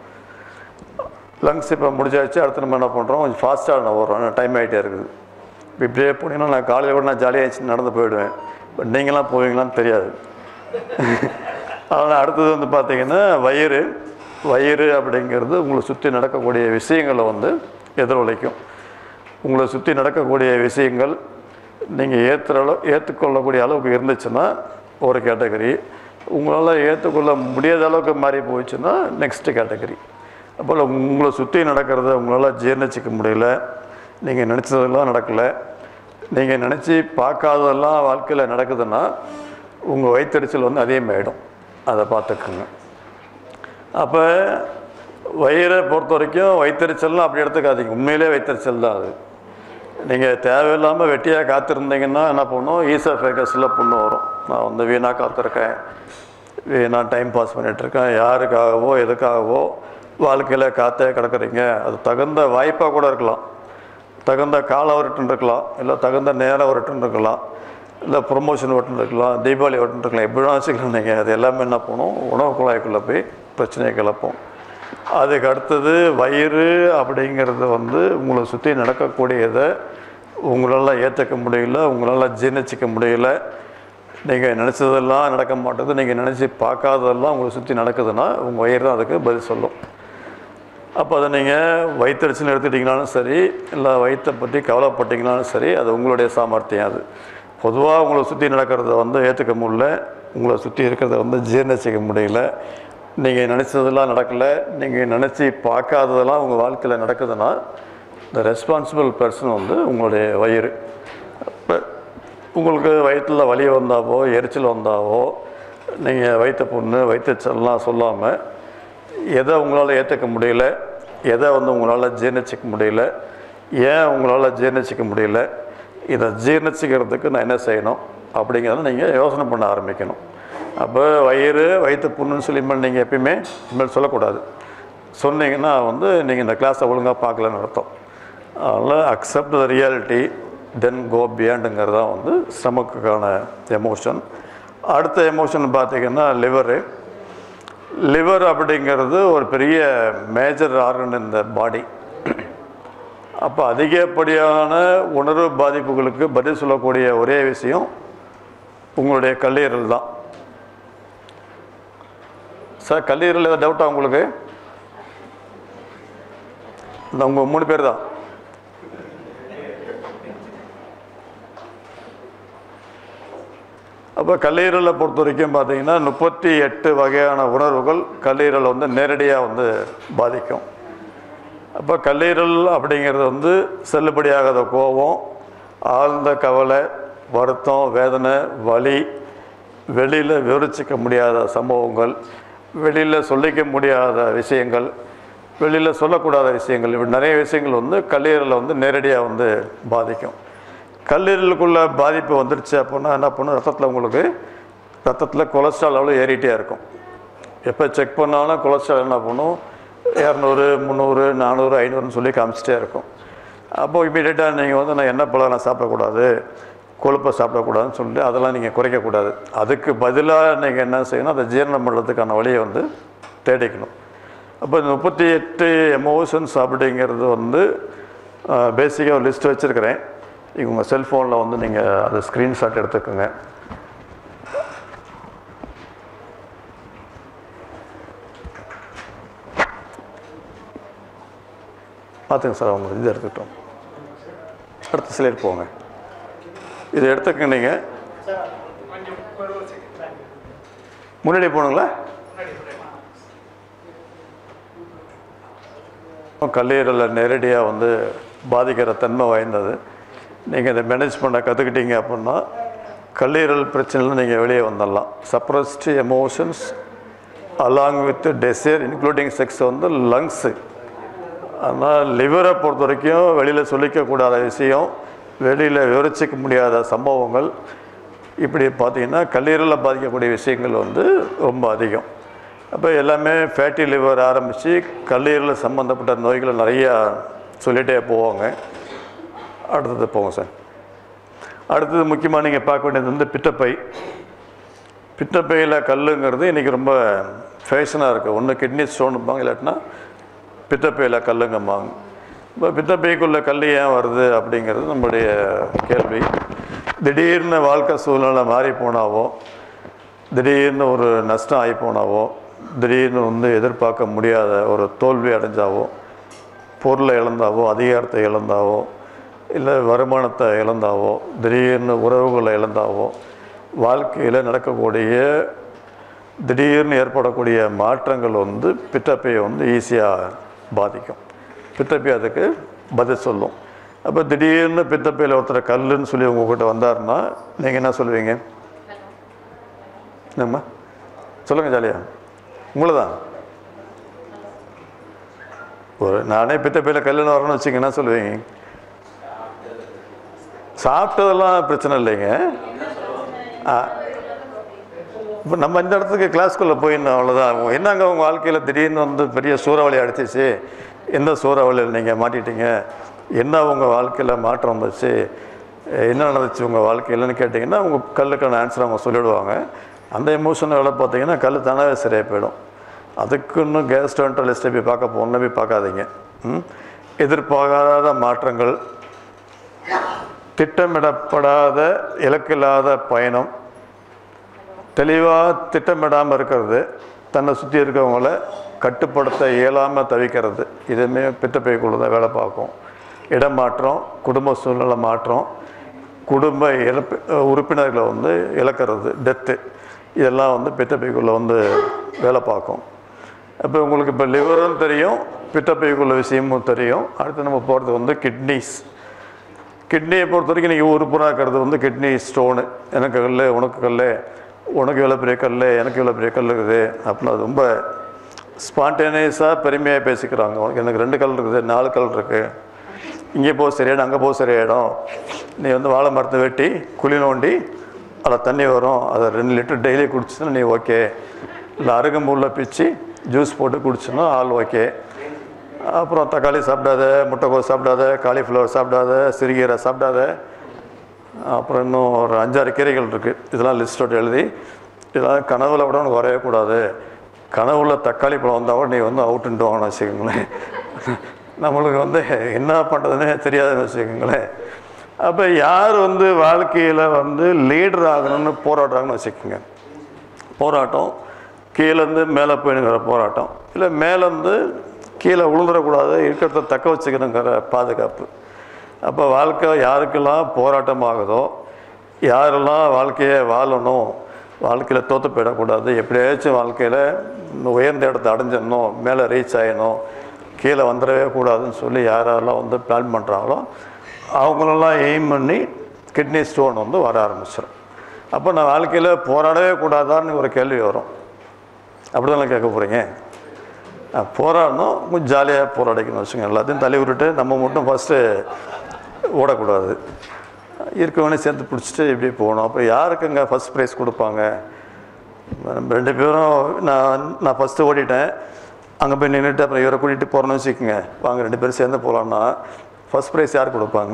[SPEAKER 16] லங்ஸ் இப்போ முடிஞ்சாச்சு அடுத்து நம்ம என்ன பண்ணுறோம் கொஞ்சம் ஃபாஸ்ட்டாக நான் வர்றோம் டைம் ஆகிட்டே இருக்குது இப்போ இப்படியே போனீங்கன்னா நான் காலையில் கூட நான் ஜாலியாக நடந்து போயிடுவேன் இப்போ நீங்களாம் போவீங்களான்னு தெரியாது அதனால் அடுத்தது வந்து பார்த்திங்கன்னா வயிறு வயிறு அப்படிங்கிறது உங்களை சுற்றி நடக்கக்கூடிய விஷயங்களை வந்து எதிரொலிக்கும் உங்களை சுற்றி நடக்கக்கூடிய விஷயங்கள் நீங்கள் ஏற்றுற அளவு ஏற்றுக்கொள்ளக்கூடிய அளவுக்கு இருந்துச்சுன்னா ஒரு கேட்டகரி உங்களால் ஏற்றுக்கொள்ள முடியாத அளவுக்கு மாறி போயிடுச்சுன்னா நெக்ஸ்ட்டு கேட்டகரி அப்போ உங்களை சுற்றி நடக்கிறத உங்களால் ஜீர்ணிச்சிக்க முடியல நீங்கள் நினச்சதெல்லாம் நடக்கலை நீங்கள் நினச்சி பார்க்காததெல்லாம் வாழ்க்கையில் நடக்குதுன்னா உங்கள் வயிற்றெரிச்சல் வந்து அதிகமாகிடும் அதை பார்த்துக்குங்க அப்போ வயிறை பொறுத்த வரைக்கும் வயிற்றெரிச்சல்லாம் அப்படி எடுத்துக்காதீங்க உண்மையிலே வயிற்றெரிச்சல் தான் அது நீங்கள் தேவையில்லாமல் வெட்டியாக காத்திருந்தீங்கன்னா என்ன பண்ணும் ஈசா ஃபேக்கஸில் புண்ணு வரும் நான் வந்து வீணாக காத்திருக்கேன் வீணாக டைம் பாஸ் பண்ணிகிட்ருக்கேன் யாருக்காகவோ எதுக்காகவோ வாழ்க்கையில் காத்தே கிடக்குறீங்க அது தகுந்த வாய்ப்பாக கூட இருக்கலாம் தகுந்த கால வரட்டுன்னு இருக்கலாம் இல்லை தகுந்த நேர வரட்டுன்னு இருக்கலாம் இல்லை ப்ரொமோஷன் வரட்டுன்னு இருக்கலாம் தீபாவளி வரட்டுன்னு இருக்கலாம் எப்படி வேணாலும் வச்சுக்கலாம் நீங்கள் அது எல்லாமே என்ன பண்ணும் உணவு குழாய்க்குள்ளே போய் பிரச்சனையை கிளப்போம் அதுக்கு அடுத்தது வயிறு அப்படிங்கிறது வந்து உங்களை சுற்றி நடக்கக்கூடியதை உங்களால் ஏற்றுக்க முடியல உங்களால் ஜீர்ணிச்சிக்க முடியல நீங்கள் நினச்சதெல்லாம் நடக்க மாட்டேது நீங்கள் நினச்சி பார்க்காததெல்லாம் உங்களை சுற்றி நடக்குதுன்னா உங்கள் வயிறு தான் அதுக்கு பதில் சொல்லும் அப்போ அதை நீங்கள் வயிற்றுச்சல் எடுத்துட்டிங்கனாலும் சரி இல்லை வயிற்றை பற்றி கவலைப்பட்டீங்கனாலும் சரி அது உங்களுடைய சாமர்த்தியம் அது பொதுவாக உங்களை சுற்றி நடக்கிறத வந்து ஏற்றுக்க முடியல உங்களை சுற்றி இருக்கிறத வந்து ஜீர்ணிச்சிக்க முடியல நீங்கள் நினச்சதெல்லாம் நடக்கலை நீங்கள் நினச்சி பார்க்காததெல்லாம் உங்கள் வாழ்க்கையில் நடக்குதுன்னா இந்த ரெஸ்பான்சிபிள் பர்சன் வந்து உங்களுடைய வயிறு இப்போ உங்களுக்கு வயிற்றில் வலி வந்தாவோ எரிச்சல் வந்தாவோ நீங்கள் வயிற்று புண்ணு வயிற்றுச்சல்லாம் சொல்லாமல் எதை உங்களால் ஏற்றுக்க முடியல எதை வந்து உங்களால் ஜீர்ணிச்சிக்க முடியல ஏன் உங்களால் ஜீர்ணிச்சிக்க முடியல இதை ஜீர்ணிச்சிக்கிறதுக்கு நான் என்ன செய்யணும் அப்படிங்கிறத நீங்கள் யோசனை பண்ண ஆரம்பிக்கணும் அப்போ வயிறு வயிற்று புண்ணுன்னு சொல்லி இனிமேல் நீங்கள் எப்பயுமே இனிமேல் சொல்லக்கூடாது சொன்னீங்கன்னா வந்து நீங்கள் இந்த கிளாஸை ஒழுங்காக பார்க்கலன்னு அர்த்தம் அதனால் அக்செப்ட் த ரியாலிட்டி தென் கோ பியாண்டுங்கிறது தான் வந்து ஸ்டமக்குக்கான எமோஷன் அடுத்த எமோஷன் பார்த்தீங்கன்னா லிவரு லிவர் அப்படிங்கிறது ஒரு பெரிய மேஜர் ஆர்கன் இந்த பாடி அப்போ அதிகப்படியான உணர்வு பாதிப்புகளுக்கு பதில் சொல்லக்கூடிய ஒரே விஷயம் உங்களுடைய கல்லீரல் தான் சார் கல்லீரல் ஏதாவது டவுட்டா உங்களுக்கு இந்த உங்கள் மூணு பேர் தான் அப்போ கல்லீரலை பொறுத்த வரைக்கும் பார்த்தீங்கன்னா முப்பத்தி எட்டு வகையான உணர்வுகள் கல்லீரலை வந்து நேரடியாக வந்து பாதிக்கும் அப்போ கல்லீரல் அப்படிங்கிறது வந்து செல்லுபடியாகாத கோபம் ஆழ்ந்த கவலை வருத்தம் வேதனை வலி வெளியில் விவரிச்சிக்க முடியாத சம்பவங்கள் வெளியில் சொல்லிக்க முடியாத விஷயங்கள் வெளியில் சொல்லக்கூடாத விஷயங்கள் இப்படி நிறைய விஷயங்கள் வந்து கல்லீரலை வந்து நேரடியாக வந்து பாதிக்கும் கல்லீரலுக்குள்ள பாதிப்பு வந்துருச்சு அப்படின்னா என்ன பண்ணும் ரத்தத்தில் உங்களுக்கு ரத்தத்தில் கொலஸ்ட்ரால் லெவல் ஏறிட்டே இருக்கும் எப்போ செக் பண்ணாலும் கொலஸ்ட்ரால் என்ன பண்ணும் இரநூறு முந்நூறு நானூறு ஐநூறுன்னு சொல்லி காமிச்சிட்டே இருக்கும் அப்போது இமீடியட்டாக நீங்கள் வந்து நான் எண்ணெய் பழம் நான் சாப்பிடக்கூடாது கொழுப்பை சாப்பிடக்கூடாதுன்னு சொல்லிட்டு அதெல்லாம் நீங்கள் குறைக்கக்கூடாது அதுக்கு பதிலாக நீங்கள் என்ன செய்யணும் அதை ஜீரணம் பண்ணுறதுக்கான வழியை வந்து தேடிக்கணும் அப்போ இந்த முப்பத்தி எட்டு எமோஷன்ஸ் அப்படிங்கிறது வந்து பேசிக்காக ஒரு லிஸ்ட் வச்சுருக்கிறேன் நீங்கள் உங்கள் செல்ஃபோனில் வந்து நீங்கள் அதை ஸ்க்ரீன்ஷாட் எடுத்துக்கோங்க பார்த்துங்க சார் அவங்க இது எடுத்துக்கிட்டோம் அடுத்த சிலைட் போங்க இதை எடுத்துக்கங்க நீங்கள் முன்னாடி போகணுங்களா கல்லீரலில் நேரடியாக வந்து பாதிக்கிற தன்மை வாய்ந்தது நீங்கள் இதை மேனேஜ் பண்ண கற்றுக்கிட்டீங்க அப்படின்னா கல்லீரல் பிரச்சனையில் நீங்கள் வெளியே வந்துடலாம் suppressed emotions along with desire including sex வந்து லங்ஸு ஆனால் லிவரை பொறுத்த வரைக்கும் வெளியில் சொல்லிக்கக்கூடாத விஷயம் வெளியில் விவரிச்சிக்க முடியாத சம்பவங்கள் இப்படி பார்த்தீங்கன்னா கல்லீரலில் பாதிக்கக்கூடிய விஷயங்கள் வந்து ரொம்ப அதிகம் அப்போ எல்லாமே ஃபேட்டி லிவர் ஆரம்பித்து கல்லீரல் சம்மந்தப்பட்ட நோய்களை நிறையா சொல்லிகிட்டே போவாங்க அடுத்தது போங்க சார் அடுத்தது முக்கியமாக நீங்கள் பார்க்க வேண்டியது வந்து பித்தப்பை பித்தப்பையில் கல்லுங்கிறது இன்றைக்கி ரொம்ப ஃபேஷனாக இருக்குது ஒன்று கிட்னி ஸ்டோனுப்பாங்க இல்லாட்டினா பித்தப்பையில் கல்லுங்கம்பாங்க இப்போ பித்தப்பைக்குள்ளே கல் ஏன் வருது அப்படிங்கிறது நம்முடைய கேள்வி திடீர்னு வாழ்க்கை சூழ்நிலை மாறி போனாவோ திடீர்னு ஒரு நஷ்டம் ஆகி போனாவோ திடீர்னு வந்து எதிர்பார்க்க முடியாத ஒரு தோல்வி அடைஞ்சாவோ பொருளை இழந்தாவோ அதிகாரத்தை இழந்தாவோ இல்லை வருமானத்தை இழந்தாவோ திடீர்னு உறவுகளை இழந்தாவோ வாழ்க்கையில் நடக்கக்கூடிய திடீர்னு ஏற்படக்கூடிய மாற்றங்கள் வந்து பித்தப்பையை வந்து ஈஸியாக பாதிக்கும் பித்தப்பை அதுக்கு பதில் சொல்லும் அப்போ திடீர்னு பித்தப்பையில் ஒருத்தர் கல்லுன்னு சொல்லி உங்ககிட்ட வந்தாருன்னா நீங்கள் என்ன சொல்லுவீங்க நம்ம சொல்லுங்கள் ஜாலியா உங்களை தான் ஒரு நானே பித்தப்பையில் கல்லுன்னு வரணும்னு வச்சுங்க என்ன சொல்லுவீங்க சாப்பிட்டதெல்லாம் பிரச்சனை இல்லைங்க இப்போ நம்ம இந்த இடத்துக்கு கிளாஸ்க்குள்ளே போயிருந்தோம் அவ்வளோதான் என்னங்க உங்கள் வாழ்க்கையில் திடீர்னு வந்து பெரிய சூறாவளி அடிச்சிச்சு எந்த சூறாவளியில் நீங்கள் மாட்டிட்டீங்க என்ன உங்கள் வாழ்க்கையில் மாற்றம் வந்துச்சு என்ன நடந்துச்சு உங்கள் வாழ்க்கையிலன்னு கேட்டிங்கன்னா உங்கள் கல்லுக்கான ஆன்சர் அவங்க சொல்லிவிடுவாங்க அந்த எமோஷன் வேலை பார்த்தீங்கன்னா கல் தானாகவே சரியாக போயிடும் அதுக்குன்னு கேஸ்ட்ரோன்டலிஸ்ட்டை போய் பார்க்க போகணுன்னு போய் பார்க்காதீங்க ம்? எதிர்பாராத மாற்றங்கள் திட்டமிடப்படாத இலக்கில்லாத பயணம் தெளிவாக திட்டமிடாமல் இருக்கிறது தன்னை சுற்றி இருக்கவங்கள கட்டுப்படுத்த இயலாமல் தவிக்கிறது இதுவுமே பித்தப்பைக்குள்ளே தான் வேலை பார்க்கும் இடமாற்றம் குடும்ப சூழ்நிலை மாற்றம் குடும்ப இழப்பு உறுப்பினர்களை வந்து இழக்கிறது டெத்து இதெல்லாம் வந்து பித்தப்பைக்குள்ளே வந்து வேலை பார்க்கும் அப்போ உங்களுக்கு இப்போ லிவரும் தெரியும் பித்தப்பைக்குள்ள விஷயமும் தெரியும் அடுத்து நம்ம போகிறது வந்து கிட்னிஸ் கிட்னியை பொறுத்த வரைக்கும் நீங்கள் உறுப்புறாக்கிறது வந்து கிட்னி ஸ்டோனு எனக்கு கல் உனக்கு கல் உனக்கு இவ்வளோ பெரிய கல் எனக்கு இவ்வளோ பெரிய கல் இருக்குது அப்படின்னு அது ரொம்ப ஸ்பான்டேனியஸாக பெருமையாக பேசிக்கிறாங்க உனக்கு எனக்கு ரெண்டு கல் இருக்குது நாலு கல் இருக்குது இங்கே போக சரியாயிடும் அங்கே போக சரியாயிடும் நீ வந்து வாழை மரத்தை வெட்டி குழி நோண்டி அதில் தண்ணி வரும் அதை ரெண்டு லிட்டர் டெய்லி குடிச்சுன்னா நீ ஓகே இல்லை அருகம்புல்ல பிச்சு ஜூஸ் போட்டு குடிச்சுன்னா ஆள் ஓகே அப்புறம் தக்காளி சாப்பிடாத முட்டைக்கோஸ் சாப்பிடாத காலிஃப்ளவர் சாப்பிடாத சிறுகீரை சாப்பிடாத அப்புறம் இன்னும் ஒரு அஞ்சாறு கீரைகள் இருக்குது இதெல்லாம் லிஸ்டோட எழுதி இதெல்லாம் கனவுல விட உனக்கு வரவே கூடாது கனவுல தக்காளி பழம் வந்தால் கூட நீ வந்து அவுட்டுன்ட்டு வாங்கன்னு வச்சுக்கோங்களேன் நம்மளுக்கு வந்து என்ன பண்ணுறதுன்னே தெரியாதுன்னு வச்சுக்கோங்களேன் அப்போ யார் வந்து வாழ்க்கையில் வந்து லீடர் ஆகணும்னு போராடுறாங்கன்னு வச்சுக்கோங்க போராட்டம் கீழேருந்து மேலே போயிடுங்கிற போராட்டம் இல்லை மேலேருந்து கீழே விழுந்துடக்கூடாது இருக்கிறத தக்க வச்சுக்கணுங்கிற பாதுகாப்பு அப்போ வாழ்க்கை யாருக்கெல்லாம் போராட்டம் ஆகுதோ யாரெல்லாம் வாழ்க்கையை வாழணும் வாழ்க்கையில் தோற்று போயிடக்கூடாது எப்படியாச்சும் வாழ்க்கையில் உயர்ந்த இடத்த அடைஞ்சிடணும் மேலே ரீச் ஆகிடணும் கீழே வந்துடவே கூடாதுன்னு சொல்லி யாரெல்லாம் வந்து பிளான் பண்ணுறாங்களோ அவங்களெல்லாம் எய்ம் பண்ணி கிட்னி ஸ்டோன் வந்து வர ஆரம்பிச்சிடும் அப்போ நான் வாழ்க்கையில் போராடவே கூடாதான்னு ஒரு கேள்வி வரும் அப்படி தானே கேட்க போகிறீங்க போராடணும் கொஞ்சம் ஜாலியாக போராடிக்கணும் வச்சுங்க எல்லாத்தையும் தள்ளி விட்டுட்டு நம்ம மட்டும் ஃபஸ்ட்டு ஓடக்கூடாது இருக்கவனே சேர்த்து பிடிச்சிட்டு இப்படி போகணும் அப்போ யாருக்குங்க ஃபஸ்ட் ப்ரைஸ் கொடுப்பாங்க நம்ம ரெண்டு பேரும் நான் நான் ஃபஸ்ட்டு ஓடிட்டேன் அங்கே போய் நின்றுட்டு அப்புறம் இவரை கூட்டிகிட்டு போகிறோன்னு வச்சுக்கோங்க வாங்க ரெண்டு பேரும் சேர்ந்து போகலான்னா ஃபஸ்ட் ப்ரைஸ் யார் கொடுப்பாங்க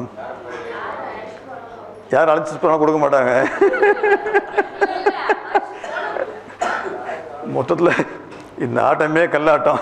[SPEAKER 16] யார் அழைச்சிட்டு போனால் கொடுக்க மாட்டாங்க மொத்தத்தில் இந்த ஆட்டமே கல்லாட்டம்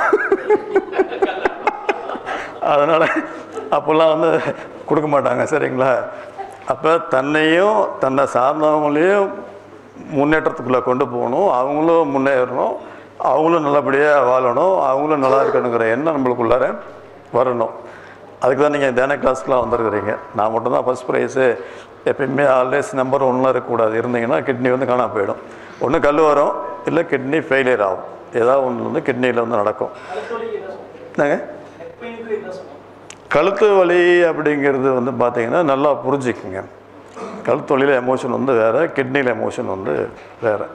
[SPEAKER 16] அதனால் அப்போல்லாம் வந்து கொடுக்க மாட்டாங்க சரிங்களா அப்போ தன்னையும் தன்னை சார்ந்தவங்களையும் முன்னேற்றத்துக்குள்ளே கொண்டு போகணும் அவங்களும் முன்னேறணும் அவங்களும் நல்லபடியாக வாழணும் அவங்களும் நல்லா இருக்கணுங்கிற எண்ணம் நம்மளுக்குள்ளார வரணும் அதுக்கு தான் நீங்கள் தியான கிளாஸ்க்குலாம் வந்திருக்கிறீங்க நான் மட்டும்தான் ஃபஸ்ட் ப்ரைஸு எப்பயுமே ஆல்வேஸ் நம்பர் ஒன்றில் இருக்கக்கூடாது இருந்தீங்கன்னா கிட்னி வந்து காணாம போயிடும் ஒன்று கல் வரும் இல்லை கிட்னி ஃபெயிலியர் ஆகும் ஏதாவது ஒன்று வந்து கிட்னியில் வந்து நடக்கும் என்னங்க கழுத்து வலி அப்படிங்கிறது வந்து பார்த்தீங்கன்னா நல்லா புரிஞ்சுக்குங்க கழுத்து வலியில் எமோஷன் வந்து வேறு கிட்னியில் எமோஷன் வந்து வேறு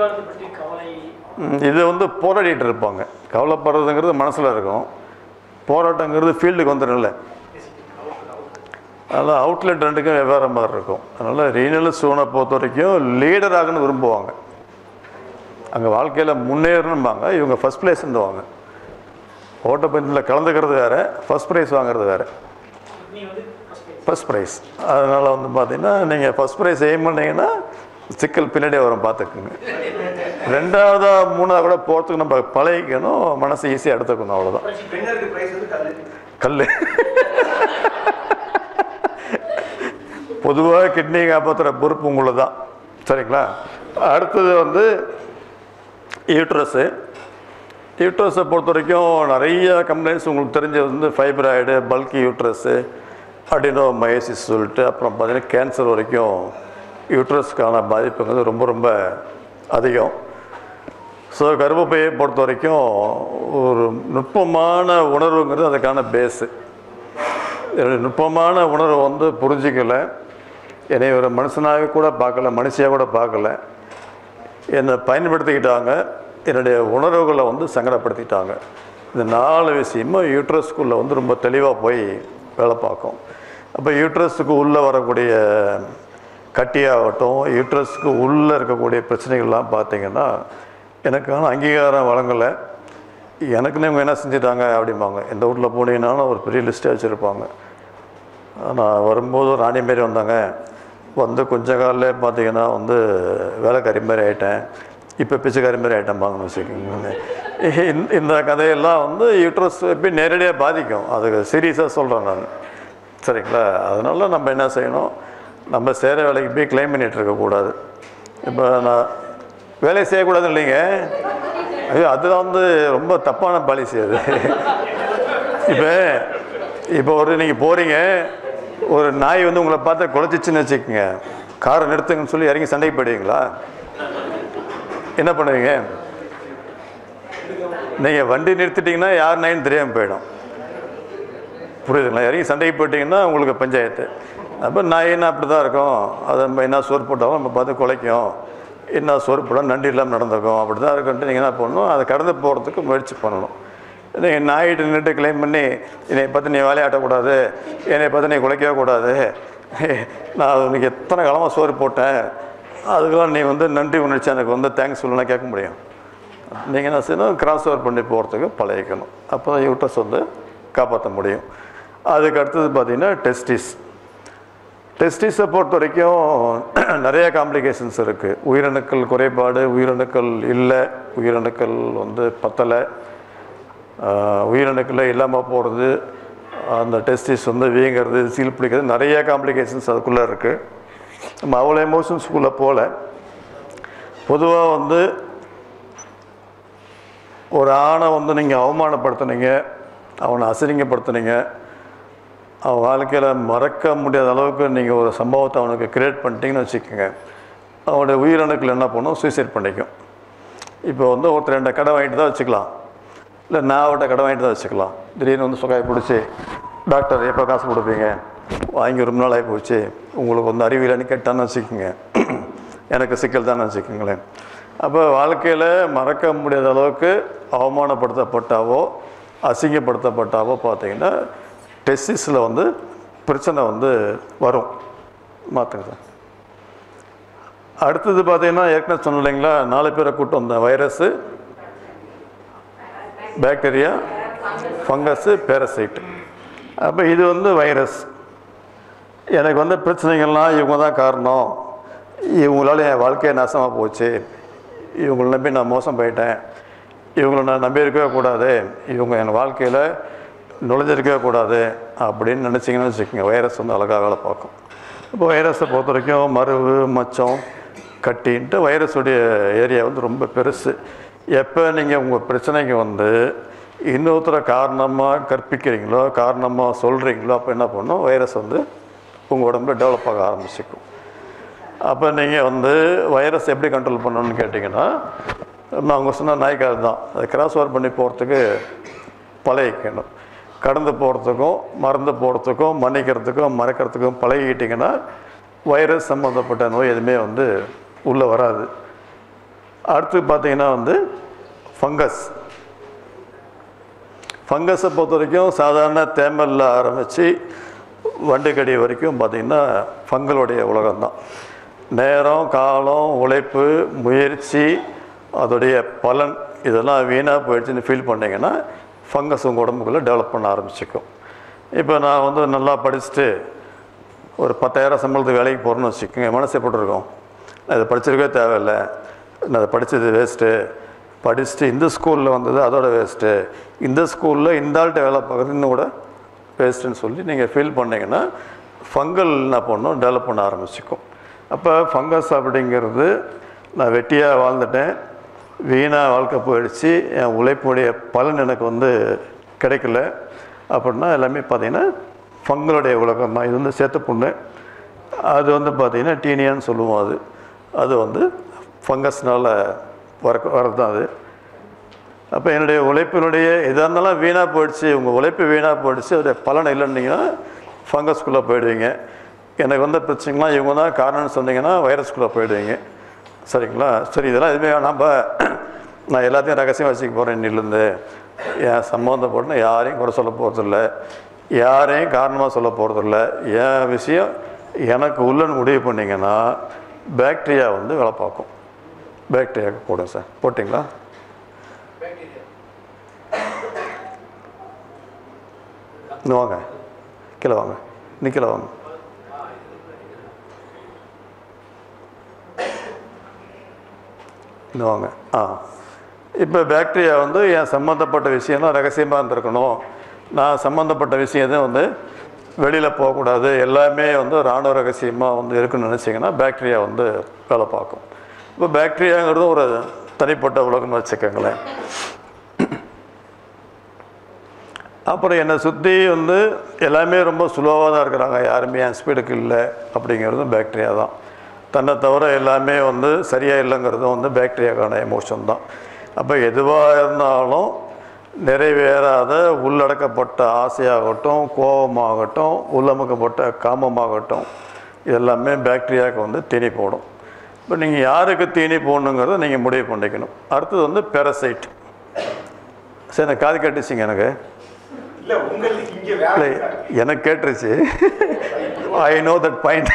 [SPEAKER 16] ம், இது வந்து போராடிட்டு இருப்பாங்க கவலைப்படுறதுங்கிறது மனசில் இருக்கும் போராட்டங்கிறது ஃபீல்டுக்கு வந்துடும்ல அதனால் அவுட்லெட் ரெண்டுக்கும் வெவ்வேறு மாதிரி இருக்கும் அதனால் ரீனல் சூனை பொறுத்த வரைக்கும் லீடர் ஆகணும்னு விரும்புவாங்க அங்கே வாழ்க்கையில் முன்னேறணும்பாங்க இவங்க ஃபஸ்ட் பிளேஸ் இருந்துவாங்க ஓட்டப்பந்தயத்தில் கலந்துக்கிறது வேறு ஃபஸ்ட் ப்ரைஸ் வாங்குறது வேறு ஃபஸ்ட் ப்ரைஸ் அதனால் வந்து பார்த்தீங்கன்னா நீங்கள் ஃபஸ்ட் ப்ரைஸ் எய்ம் பண்ணீங்கன்னா சிக்கல் பின்னாடியே வரும் பார்த்துக்குங்க ரெண்டாவதா மூணாவது கூட போகிறதுக்கு நம்ம பழகிக்கணும் மனசு ஈஸியாக எடுத்துக்கணும் அவ்வளோதான் கல் பொதுவாக கிட்னி காப்பாற்றுற பொறுப்பு உங்களை தான் சரிங்களா அடுத்தது வந்து யூட்ரஸு யூட்ரஸை பொறுத்த வரைக்கும் நிறைய கம்ப்ளைண்ட்ஸ் உங்களுக்கு தெரிஞ்சது வந்து ஃபைப்ராய்டு பல்கி யூட்ரஸு அடினோ மயசிஸ் சொல்லிட்டு அப்புறம் பார்த்தீங்கன்னா கேன்சர் வரைக்கும் யூட்ரஸ்க்கான பாதிப்புங்கிறது ரொம்ப ரொம்ப அதிகம் ஸோ கர்ப்பப்பையை பொறுத்த வரைக்கும் ஒரு நுட்பமான உணர்வுங்கிறது அதுக்கான பேஸு என்னுடைய நுட்பமான உணர்வை வந்து புரிஞ்சிக்கல என்னை ஒரு மனுஷனாக கூட பார்க்கல மனுஷியாக கூட பார்க்கல என்னை பயன்படுத்திக்கிட்டாங்க என்னுடைய உணர்வுகளை வந்து சங்கடப்படுத்திட்டாங்க இந்த நாலு விஷயமும் யூட்ரஸ்குள்ளே வந்து ரொம்ப தெளிவாக போய் வேலை பார்க்கும் அப்போ யூட்ரஸுக்கு உள்ளே வரக்கூடிய கட்டியாகட்டும் யூட்ரஸுக்கு உள்ளே இருக்கக்கூடிய பிரச்சனைகள்லாம் பார்த்தீங்கன்னா எனக்கான அங்கீகாரம் வழங்கலை எனக்குன்னு இவங்க என்ன செஞ்சிட்டாங்க அப்படிம்பாங்க எந்த வீட்டில் போனீங்கன்னாலும் ஒரு பெரிய லிஸ்ட்டே வச்சுருப்பாங்க நான் வரும்போது ராணி மாரி வந்தாங்க வந்து கொஞ்ச காலில் பார்த்தீங்கன்னா வந்து வேலைக்காரி மாதிரி ஆகிட்டேன் இப்போ பிச்சைக்காரி மாதிரி ஆகிட்டேன்பாங்கன்னு வச்சுக்கோங்க இந்த- இந்த கதையெல்லாம் வந்து யூட்ரஸ் போய் நேரடியாக பாதிக்கும் அதுக்கு சீரியஸாக சொல்கிறேன் நான் சரிங்களா அதனால நம்ம என்ன செய்யணும் நம்ம சேர வேலைக்கு போய் கிளைம் பண்ணிகிட்டு இருக்கக்கூடாது இப்போ நான் வேலையை செய்யக்கூடாது இல்லைங்க ஐயோ அதுதான் வந்து ரொம்ப தப்பான பாலிசி அது இப்போ இப்போ ஒரு நீங்கள் போகிறீங்க ஒரு நாய் வந்து உங்களை பார்த்து குலைச்சிச்சுன்னு வச்சுக்கோங்க காரை நிறுத்துங்கன்னு சொல்லி இறங்கி சண்டைக்கு போயிடுவீங்களா என்ன பண்ணுவீங்க நீங்கள் வண்டி நிறுத்திட்டீங்கன்னா யார் நாயின்னு தெரியாமல் போயிடும் புரியுதுங்களா இறங்கி சண்டைக்கு போயிட்டீங்கன்னா உங்களுக்கு பஞ்சாயத்து அப்போ நாயின்னா அப்படி தான் இருக்கும் அதை நம்ம என்ன சோறு போட்டாலும் நம்ம பார்த்து குலைக்கும் என்ன சோறு போட்டாலும் நன்றி இல்லாமல் நடந்துக்கும் அப்படி தான் இருக்குன்ட்டு நீங்கள் என்ன பண்ணணும் அதை கடந்து போகிறதுக்கு முயற்சி பண்ணணும் நீங்கள் நாயிட்டு நின்றுட்டு கிளைம் பண்ணி என்னை பார்த்து நீ வேலையாட்டக்கூடாது என்னை பார்த்து நீ குலைக்கவே கூடாது நான் உனக்கு எத்தனை காலமாக சோறு போட்டேன் அதுக்கெல்லாம் நீ வந்து நன்றி உணர்ச்சி எனக்கு வந்து தேங்க்ஸ் சொல்லலாம் கேட்க முடியும் நீங்கள் என்ன செய்யணும் கிராஸ் ஓவர் பண்ணி போகிறதுக்கு பழகிக்கணும் அப்போ தான் யூட்டஸ் வந்து காப்பாற்ற முடியும் அதுக்கு அடுத்தது பார்த்தீங்கன்னா டெஸ்டிஸ் டெஸ்டிஸை பொறுத்த வரைக்கும் நிறைய காம்ப்ளிகேஷன்ஸ் இருக்குது உயிரணுக்கள் குறைபாடு உயிரணுக்கள் இல்லை உயிரணுக்கள் வந்து பத்தலை ஆஹ் உயிரணுக்களே இல்லாமல் போகிறது அந்த டெஸ்டிஸ் வந்து வீங்கிறது சீல் பிடிக்கிறது நிறைய காம்ப்ளிகேஷன்ஸ் அதுக்குள்ளே இருக்குது நம்ம அவ்வளோ எமோஷன்ஸ்குள்ளே போகல பொதுவாக வந்து ஒரு ஆணை வந்து நீங்கள் அவமானப்படுத்துனீங்க அவனை அசிங்கப்படுத்துனீங்க அவன் வாழ்க்கையில் மறக்க முடியாத அளவுக்கு நீங்கள் ஒரு சம்பவத்தை அவனுக்கு கிரியேட் பண்ணிட்டீங்கன்னு வச்சுக்கோங்க அவனுடைய உயிரணுக்கள் என்ன பண்ணும் சூசைட் பண்ணிக்கும் இப்போ வந்து ஒருத்தர் ரெண்டு கடை வாங்கிட்டு தான் வச்சுக்கலாம் இல்லை நான் அவர்கிட்ட கடை வாங்கிட்டு தான் வச்சுக்கலாம் திடீர்னு வந்து சொக்காய் பிடிச்சி டாக்டர் எப்போ காசு கொடுப்பீங்க வாங்கி ரொம்ப நாள் ஆகி போச்சு உங்களுக்கு வந்து அறிவியலன்னு கேட்டான்னு வச்சுக்கோங்க எனக்கு சிக்கல் தானே வச்சுக்கோங்களேன் அப்போ வாழ்க்கையில் மறக்க முடியாத அளவுக்கு அவமானப்படுத்தப்பட்டாவோ அசிங்கப்படுத்தப்பட்டாவோ பார்த்தீங்கன்னா டெஸ்டிஸில் வந்து பிரச்சனை வந்து வரும் மாற்றுங்க சார் அடுத்தது பார்த்தீங்கன்னா ஏற்கனவே சொன்னேன் இல்லைங்களா நாலு பேரை கூட்டம் வந்த வைரஸு பாக்டீரியா ஃபங்கஸ்ஸு பேரசைட் அப்போ இது வந்து வைரஸ் எனக்கு வந்து பிரச்சனைகள்லாம் இவங்க தான் காரணம் இவங்களால என் வாழ்க்கையை நாசமாக போச்சு இவங்களை நம்பி நான் மோசம் போயிட்டேன் இவங்களை நான் நம்பி இருக்கவே கூடாது இவங்க என் வாழ்க்கையில் நுழைஞ்சிருக்கவே கூடாது அப்படின்னு நினச்சிங்கன்னு வச்சுக்கோங்க வைரஸ் வந்து அழகாக வேலை பார்க்கும் இப்போ வைரஸை பொறுத்த வரைக்கும் மருவு மச்சம் கட்டின்ட்டு வைரஸுடைய ஏரியா வந்து ரொம்ப பெருசு எப்போ நீங்கள் உங்கள் பிரச்சனைக்கு வந்து இன்னொருத்தரை காரணமாக கற்பிக்கிறீங்களோ காரணமாக சொல்கிறீங்களோ அப்போ என்ன பண்ணும் வைரஸ் வந்து உங்கள் உடம்புல டெவலப் ஆக ஆரம்பிச்சிக்கும் அப்போ நீங்கள் வந்து வைரஸ் எப்படி கண்ட்ரோல் பண்ணணும்னு கேட்டிங்கன்னா நான் அவங்க சொன்ன நாய்க்கார் தான் அதை கிராஸ் ஓவர் பண்ணி போகிறதுக்கு பழகிக்கணும் கடந்து போகிறதுக்கும் மறந்து போகிறதுக்கும் மன்னிக்கிறதுக்கும் மறைக்கிறதுக்கும் பழகிக்கிட்டிங்கன்னா வைரஸ் சம்மந்தப்பட்ட நோய் எதுவுமே வந்து உள்ளே வராது அடுத்து பார்த்தீங்கன்னா வந்து ஃபங்கஸ் ஃபங்கஸை பொறுத்த வரைக்கும் சாதாரண தேமலில் ஆரம்பித்து வண்டுக்கடி வரைக்கும் பார்த்திங்கன்னா ஃபங்கலுடைய உலகம்தான் நேரம் காலம் உழைப்பு முயற்சி அதோடைய பலன் இதெல்லாம் வீணாக போயிடுச்சுன்னு ஃபீல் பண்ணிங்கன்னா ஃபங்கஸ் உங்கள் உடம்புக்குள்ளே டெவலப் பண்ண ஆரம்பிச்சிக்கும் இப்போ நான் வந்து நல்லா படிச்சுட்டு ஒரு பத்தாயிரம் சம்பளத்துக்கு வேலைக்கு போகிறேன்னு வச்சுக்கோங்க மனசு எப்படி இருக்கும் நான் இதை படிச்சிருக்கவே தேவையில்லை நான் அதை படித்தது வேஸ்ட்டு படிச்சுட்டு இந்த ஸ்கூலில் வந்தது அதோட வேஸ்ட்டு இந்த ஸ்கூலில் இந்த ஆள்கிட்ட வேலை பார்க்குறது இன்னும் கூட வேஸ்ட்டுன்னு சொல்லி நீங்கள் ஃபீல் பண்ணீங்கன்னா ஃபங்கல் என்ன பண்ணும் டெவலப் பண்ண ஆரம்பிச்சிக்கும் அப்போ ஃபங்கஸ் அப்படிங்கிறது நான் வெட்டியாக வாழ்ந்துட்டேன் வீணாக வாழ்க்கை போயிடுச்சு என் உழைப்புடைய பலன் எனக்கு வந்து கிடைக்கல அப்படின்னா எல்லாமே பார்த்தீங்கன்னா ஃபங்களுடைய உலகம் தான் இது வந்து சேத்து புண்ணு அது வந்து பார்த்திங்கன்னா டீனியான்னு சொல்லுவோம் அது அது வந்து ஃபங்கஸ்னால் வர வரது தான் அது அப்போ என்னுடைய உழைப்பினுடைய எதாக இருந்தாலும் வீணாக போயிடுச்சு உங்கள் உழைப்பு வீணாக போயிடுச்சு அதோடைய பலன் இல்லைன்னீங்கன்னா ஃபங்கஸ்குள்ளே போயிடுவீங்க எனக்கு வந்த பிரச்சனைலாம் இவங்க தான் காரணம்னு சொன்னீங்கன்னா வைரஸ்குள்ளே போயிடுவீங்க சரிங்களா சரி இதெல்லாம் எதுவுமே வேணாம் நான் எல்லாத்தையும் ரகசியம் வச்சுக்க போகிறேன் இன்னிலேருந்து என் சம்மந்தப்பட்டு யாரையும் குறை சொல்ல போகிறதில்ல யாரையும் காரணமாக சொல்ல போகிறதில்ல என் விஷயம் எனக்கு உள்ளன்னு முடிவு பண்ணிங்கன்னா பாக்டீரியா வந்து வேலை பார்க்கும் பாக்டீரியாவுக்கு போடுங்க சார் போட்டிங்களா இன்னும் வாங்க கீழே வாங்க இன்னும் கீழே வாங்க இன்னும் வாங்க ஆ இப்போ பாக்டீரியா வந்து என் சம்மந்தப்பட்ட விஷயம்லாம் ரகசியமாக இருந்திருக்கணும் நான் சம்மந்தப்பட்ட விஷயம் எதுவும் வந்து வெளியில் போகக்கூடாது எல்லாமே வந்து இராணுவ ரகசியமாக வந்து இருக்குன்னு நினச்சிங்கன்னா பாக்டீரியா வந்து வேலை பார்க்கும் இப்போ பாக்டீரியாங்கிறது ஒரு தனிப்பட்ட உலகம்னு வச்சுக்கோங்களேன் அப்புறம் என்னை சுற்றி வந்து எல்லாமே ரொம்ப ஸ்லோவாக தான் இருக்கிறாங்க யாருமே என் ஸ்பீடுக்கு இல்லை அப்படிங்கிறதும் பாக்டீரியா தான் தன்னை தவிர எல்லாமே வந்து சரியாக இல்லைங்கிறதும் வந்து பாக்டீரியாக்கான எமோஷன் தான் அப்போ எதுவாக இருந்தாலும் நிறைவேறாத உள்ளடக்கப்பட்ட ஆசையாகட்டும் கோபமாகட்டும் உள்ளமுக்கப்பட்ட காமமாகட்டும் இதெல்லாமே பாக்டீரியாவுக்கு வந்து தீனி போடும் இப்போ நீங்கள் யாருக்கு தீனி போடணுங்கிறத நீங்கள் முடிவு பண்ணிக்கணும் அடுத்தது வந்து பெரசைட் சரி எனக்கு காது கேட்டுச்சிங்க எனக்கு
[SPEAKER 15] இல்ல உங்களுக்கு இங்க
[SPEAKER 16] இல்லை எனக்கு கேட்டுருச்சு I know that point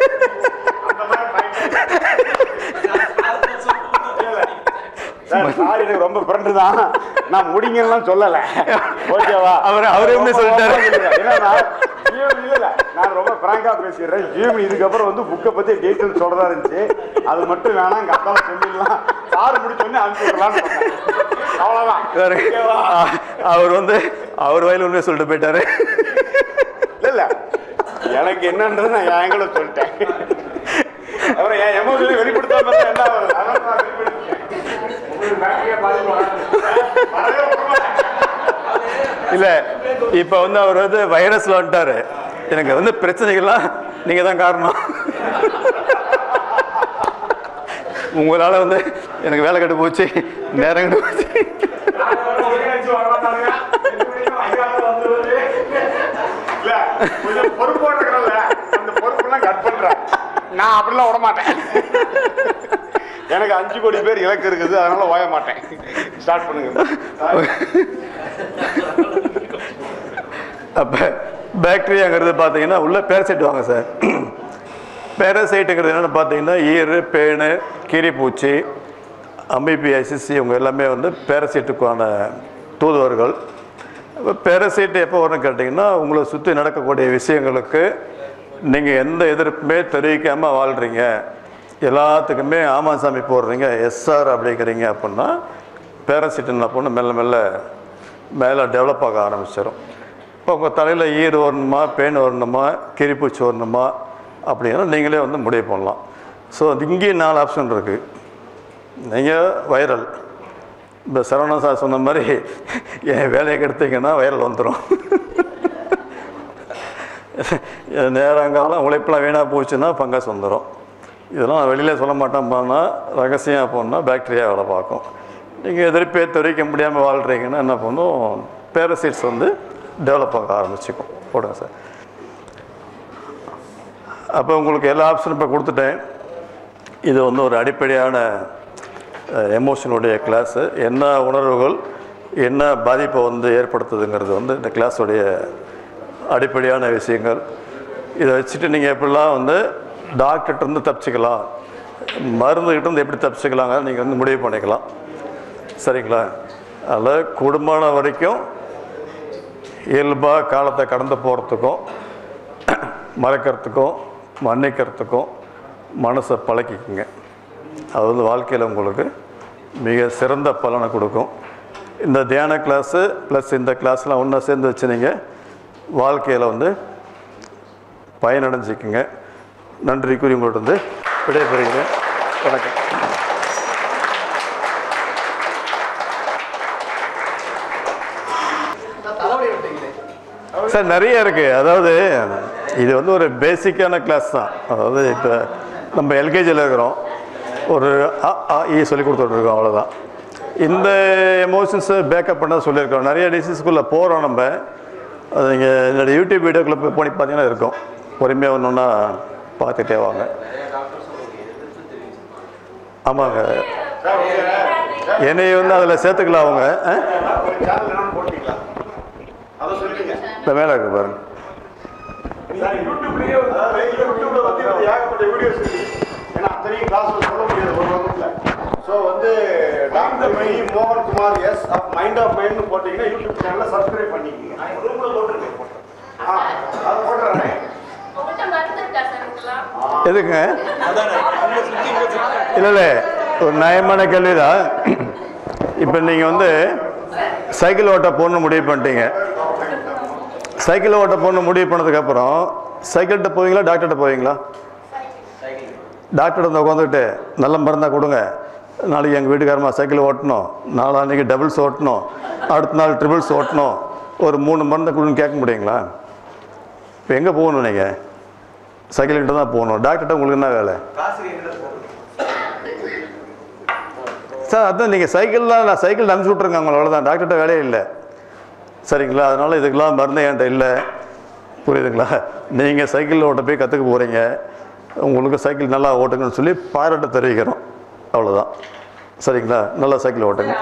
[SPEAKER 12] sir எனக்கு ரொம்ப ஃப்ரெண்டு தான் நான் முடிங்கலாம் சொல்லல ஓகேவா
[SPEAKER 16] அவர் அவரே உண்மையை சொல்லிட்டாரு.
[SPEAKER 12] என்னன்னா ஜீவன் இல்ல நான் ரொம்ப பிராங்கா பேசிடுறேன் ஜீவன் இதுக்கப்புறம் வந்து புக்கை பத்தி டீட்டெயில் சொல்றதா இருந்துச்சு அது மட்டும் வேணாம் எங்க அக்காவை சொல்லிடலாம் சார் முடிச்சோடனே அனுப்பி விடலாம்னு சொன்னேன். அவ்வளவுதான்
[SPEAKER 16] வேற அவர் வந்து அவர் வயல் உண்மையை சொல்லிட்டு போயிட்டாரு
[SPEAKER 12] இல்ல இல்ல எனக்கு என்னன்றது நான் என் எங்களை சொல்லிட்டேன் அப்புறம் என் எமோஷனை வெளிப்படுத்தாம இருந்தா என்ன ஆகுறது? அதனால நான் வெளிப்படுத்திட்டேன். உங்களுக்கு பேட்டரியா பாதிப்பு வராது. வரவே விட மாட்டேன்.
[SPEAKER 16] இல்லை இப்போ வந்து அவர் வந்து வைரஸில் வந்துட்டாரு எனக்கு வந்து பிரச்சனைகள்லாம் நீங்கள் தான் காரணம் உங்களால் வந்து எனக்கு வேலை கட்டு போச்சு நேரம் கட்டு போச்சு
[SPEAKER 12] இல்ல, கொஞ்சம் பொறுப்போட இருக்கிறல்ல, அந்த பொறுப்பெல்லாம் cut பண்றேன். நான் அப்படிலாம் விட மாட்டேன் எனக்கு அஞ்சு கோடி பேர் இலக்கு இருக்குது அதனால ஓய மாட்டேன் ஸ்டார்ட் பண்ணுங்க
[SPEAKER 16] அப்போ பாக்டீரியாங்கிறது பார்த்தீங்கன்னா உள்ள பேரசைட் வாங்க சார் பேரசைட்டுங்கிறது என்னென்னு பார்த்தீங்கன்னா ஈரு பேனு கீரிப்பூச்சி அம்பிபிஐசிஸ் இவங்க எல்லாமே வந்து பேரசைட்டுக்கான தூதுவர்கள் இப்போ பேரசைட் எப்போ வரும்னு கேட்டிங்கன்னா உங்களை சுற்றி நடக்கக்கூடிய விஷயங்களுக்கு நீங்கள் எந்த எதிர்ப்புமே தெரிவிக்காமல் வாழ்கிறீங்க எல்லாத்துக்குமே ஆமா சாமி போடுறீங்க எஸ்ஆர் அப்படிங்கிறீங்க அப்படின்னா பேரசைட் என்ன பண்ணு மெல்ல மெல்ல மேலே டெவலப் ஆக ஆரம்பிச்சிடும் இப்போ உங்கள் தலையில் ஈர் வரணுமா பேன் வரணுமா கிரிப்பூச்சி வரணுமா அப்படின்னா நீங்களே வந்து முடிவு பண்ணலாம் ஸோ இங்கேயும் நாலு ஆப்ஷன் இருக்குது நீங்கள் வைரல் இப்போ சரவணன் சார் சொன்ன மாதிரி என் வேலையை கெடுத்தீங்கன்னா வைரல் வந்துடும் நேரங்காலம் உழைப்பெல்லாம் வீணாக போச்சுன்னா ஃபங்கஸ் வந்துடும் இதெல்லாம் வெளியில் சொல்ல மாட்டேன் போனால் ரகசியம் போனால் பாக்டீரியா வேலை பார்க்கும் நீங்கள் எதிர்ப்பே தெரிவிக்க முடியாமல் வாழ்கிறீங்கன்னா என்ன பண்ணும் பேரசைட்ஸ் வந்து டெவலப் ஆக ஆரம்பிச்சுக்கும் போடுங்க சார் அப்போ உங்களுக்கு எல்லா ஆப்ஷனும் இப்போ கொடுத்துட்டேன் இது வந்து ஒரு அடிப்படையான எமோஷனுடைய கிளாஸு என்ன உணர்வுகள் என்ன பாதிப்பை வந்து ஏற்படுத்துதுங்கிறது வந்து இந்த கிளாஸுடைய அடிப்படையான விஷயங்கள் இதை வச்சுட்டு நீங்கள் எப்படிலாம் வந்து டாக்டர்கிட்ட இருந்து தப்பிச்சுக்கலாம் மருந்துகிட்ட இருந்து எப்படி தப்பிச்சுக்கலாங்க நீங்கள் வந்து முடிவு பண்ணிக்கலாம் சரிங்களா அதில் குடும்பமான வரைக்கும் இயல்பாக காலத்தை கடந்து போகிறதுக்கும் மறக்கிறதுக்கும் மன்னிக்கிறதுக்கும் மனசை பழக்கிக்குங்க அது வந்து வாழ்க்கையில் உங்களுக்கு மிக சிறந்த பலனை கொடுக்கும் இந்த தியான கிளாஸு ப்ளஸ் இந்த கிளாஸ்லாம் ஒன்றா சேர்ந்து வச்சு நீங்கள் வாழ்க்கையில் வந்து பயனடைஞ்சிக்குங்க நன்றி கூறி உங்கள்கிட்ட வந்து விடைபெறுகிறேன் வணக்கம் சார் நிறைய இருக்குது அதாவது இது வந்து ஒரு பேசிக்கான கிளாஸ் தான் அதாவது இப்போ நம்ம எல்கேஜியில் இருக்கிறோம் ஒரு அ ஆ இ சொல்லி கொடுத்துட்ருக்கோம் அவ்வளோதான் இந்த எமோஷன்ஸை பேக்கப் பண்ண சொல்லியிருக்கோம் நிறைய டிசீஸ்க்குள்ளே போகிறோம் நம்ம அது நீங்கள் என்னோடய யூடியூப் வீடியோக்குள்ளே போய் போய் பார்த்தீங்கன்னா இருக்கும் பொறுமையாக ஒன்று ஒன்றா பார்த்துட்டே வாங்க ஆமாங்க என்னைய வந்து அதில் சேர்த்துக்கலாம் அவங்க ஆ?
[SPEAKER 12] அதை சொல்லுங்க
[SPEAKER 16] இந்த மேலே இருக்கு பாருங்க
[SPEAKER 12] சார், யூடியூப்லயே வந்து அதாவது யூடியூப்ல வந்து இது ஏகப்பட்ட வீடியோஸ் இருக்கு ஏன்னா அத்தனையும் கிளாஸ்ல சொல்ல முடியாது ஒரு வகுப்புல ஸோ வந்து டாக்டர் மை மோகன் Kumar S of mind of மைண்ட்னு போட்டீங்கன்னா யூடியூப் சேனலை சப்ஸ்கிரைப் பண்ணிக்கோங்க ரூம்ல போட்டுருக்கேன் ஆ அதை போட்டுறேன்
[SPEAKER 8] உங்கள்கிட்ட மருந்து இருக்கா சார் உங்களாம்
[SPEAKER 16] எதுங்க இல்லை இல்லை ஒரு நியாயமான கேள்வி தான் இப்போ நீங்கள் வந்து சைக்கிள் ஓட்ட போகணும்னு முடிவு பண்ணிட்டீங்க சைக்கிள் ஓட்ட போகணும்னு முடிவு பண்ணதுக்கப்புறம் சைக்கிள்கிட்ட போவீங்களா டாக்டர்கிட்ட போவீங்களா டாக்டர் வந்து உட்காந்துக்கிட்டு நல்ல மருந்தாக கொடுங்க நாளைக்கு எங்கள் வீட்டுக்காரமா சைக்கிள் ஓட்டணும் நாளான்னைக்கு டபுள்ஸ் ஓட்டணும் அடுத்த நாள் ட்ரிபிள்ஸ் ஓட்டணும் ஒரு மூணு மருந்து கொடுன்னு கேட்க முடியுங்களா இப்போ எங்கே போகணும் நீங்கள் சைக்கிள்கிட்ட தான் போகணும் டாக்டர்கிட்ட உங்களுக்கு என்ன வேலை சார் அதான் நீங்கள் சைக்கிளில் நான் சைக்கிள் அனுப்பிச்சி விட்ருங்க அவங்கள அவ்வளோதான் டாக்டர்கிட்ட வேலையே இல்லை சரிங்களா அதனால் இதுக்கெல்லாம் மருந்து என்கிட்ட இல்லை புரியுதுங்களா நீங்கள் சைக்கிள் ஓட்ட போய் கற்றுக்க போகிறீங்க உங்களுக்கு சைக்கிள் நல்லா ஓட்டுங்கன்னு சொல்லி பாராட்ட தெரிவிக்கிறோம் அவ்வளோதான் சரிங்களா நல்லா சைக்கிள் ஓட்டுங்க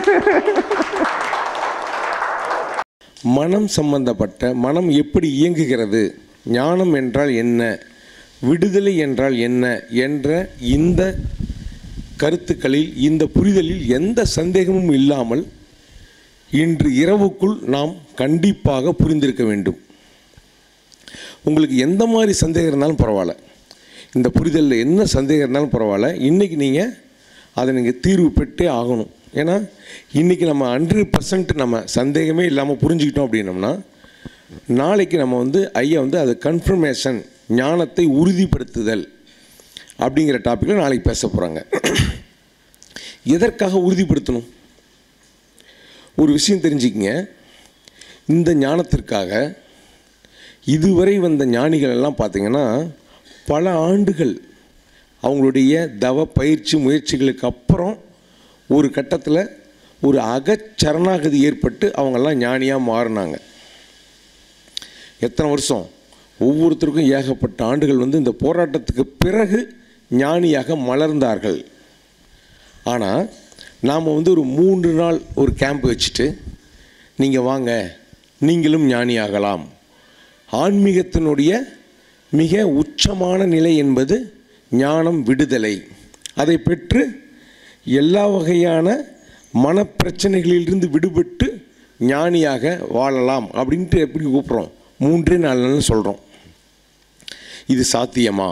[SPEAKER 15] மனம் சம்பந்தப்பட்ட மனம் எப்படி இயங்குகிறது ஞானம் என்றால் என்ன விடுதலை என்றால் என்ன என்ற இந்த கருத்துக்களில் இந்த புரிதலில் எந்த சந்தேகமும் இல்லாமல் இன்று இரவுக்குள் நாம் கண்டிப்பாக புரிந்திருக்க வேண்டும் உங்களுக்கு எந்த மாதிரி சந்தேகம் இருந்தாலும் பரவாயில்ல இந்த புரிதலில் என்ன சந்தேகம் இருந்தாலும் பரவாயில்ல இன்றைக்கி நீங்கள் அதை நீங்கள் தீர்வு பெற்றே ஆகணும் ஏன்னா இன்றைக்கி நம்ம ஹண்ட்ரட் பர்சன்ட் நம்ம சந்தேகமே இல்லாமல் புரிஞ்சுக்கிட்டோம் அப்படின்னம்னா நாளைக்கு நம்ம வந்து ஐயா வந்து அது கன்ஃபர்மேஷன் ஞானத்தை உறுதிப்படுத்துதல் அப்படிங்கிற டாப்பிக்கில் நாளைக்கு பேச போகிறாங்க எதற்காக உறுதிப்படுத்தணும் ஒரு விஷயம் தெரிஞ்சுக்கங்க இந்த ஞானத்திற்காக இதுவரை வந்த ஞானிகள் எல்லாம் பார்த்தீங்கன்னா பல ஆண்டுகள் அவங்களுடைய தவ பயிற்சி முயற்சிகளுக்கு அப்புறம் ஒரு கட்டத்தில் ஒரு அகச்சரணாகதி ஏற்பட்டு அவங்கெல்லாம் ஞானியாக மாறினாங்க எத்தனை வருஷம் ஒவ்வொருத்தருக்கும் ஏகப்பட்ட ஆண்டுகள் வந்து இந்த போராட்டத்துக்கு பிறகு ஞானியாக மலர்ந்தார்கள் ஆனால் நாம் வந்து ஒரு மூன்று நாள் ஒரு கேம்ப் வச்சுட்டு நீங்கள் வாங்க நீங்களும் ஞானியாகலாம் ஆன்மீகத்தினுடைய மிக உச்சமான நிலை என்பது ஞானம் விடுதலை அதை பெற்று எல்லா வகையான மனப்பிரச்சனைகளிலிருந்து விடுபட்டு ஞானியாக வாழலாம் அப்படின்ட்டு எப்படி கூப்பிட்றோம் மூன்றே நாள்னு சொல்கிறோம் இது சாத்தியமா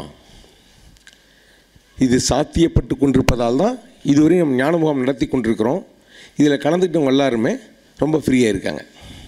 [SPEAKER 15] இது சாத்தியப்பட்டு கொண்டிருப்பதால் தான் இதுவரை நம்ம ஞான முகாம் நடத்தி கொண்டிருக்கிறோம் இதில் கலந்துக்கிட்டவங்க எல்லாருமே ரொம்ப ஃப்ரீயாக இருக்காங்க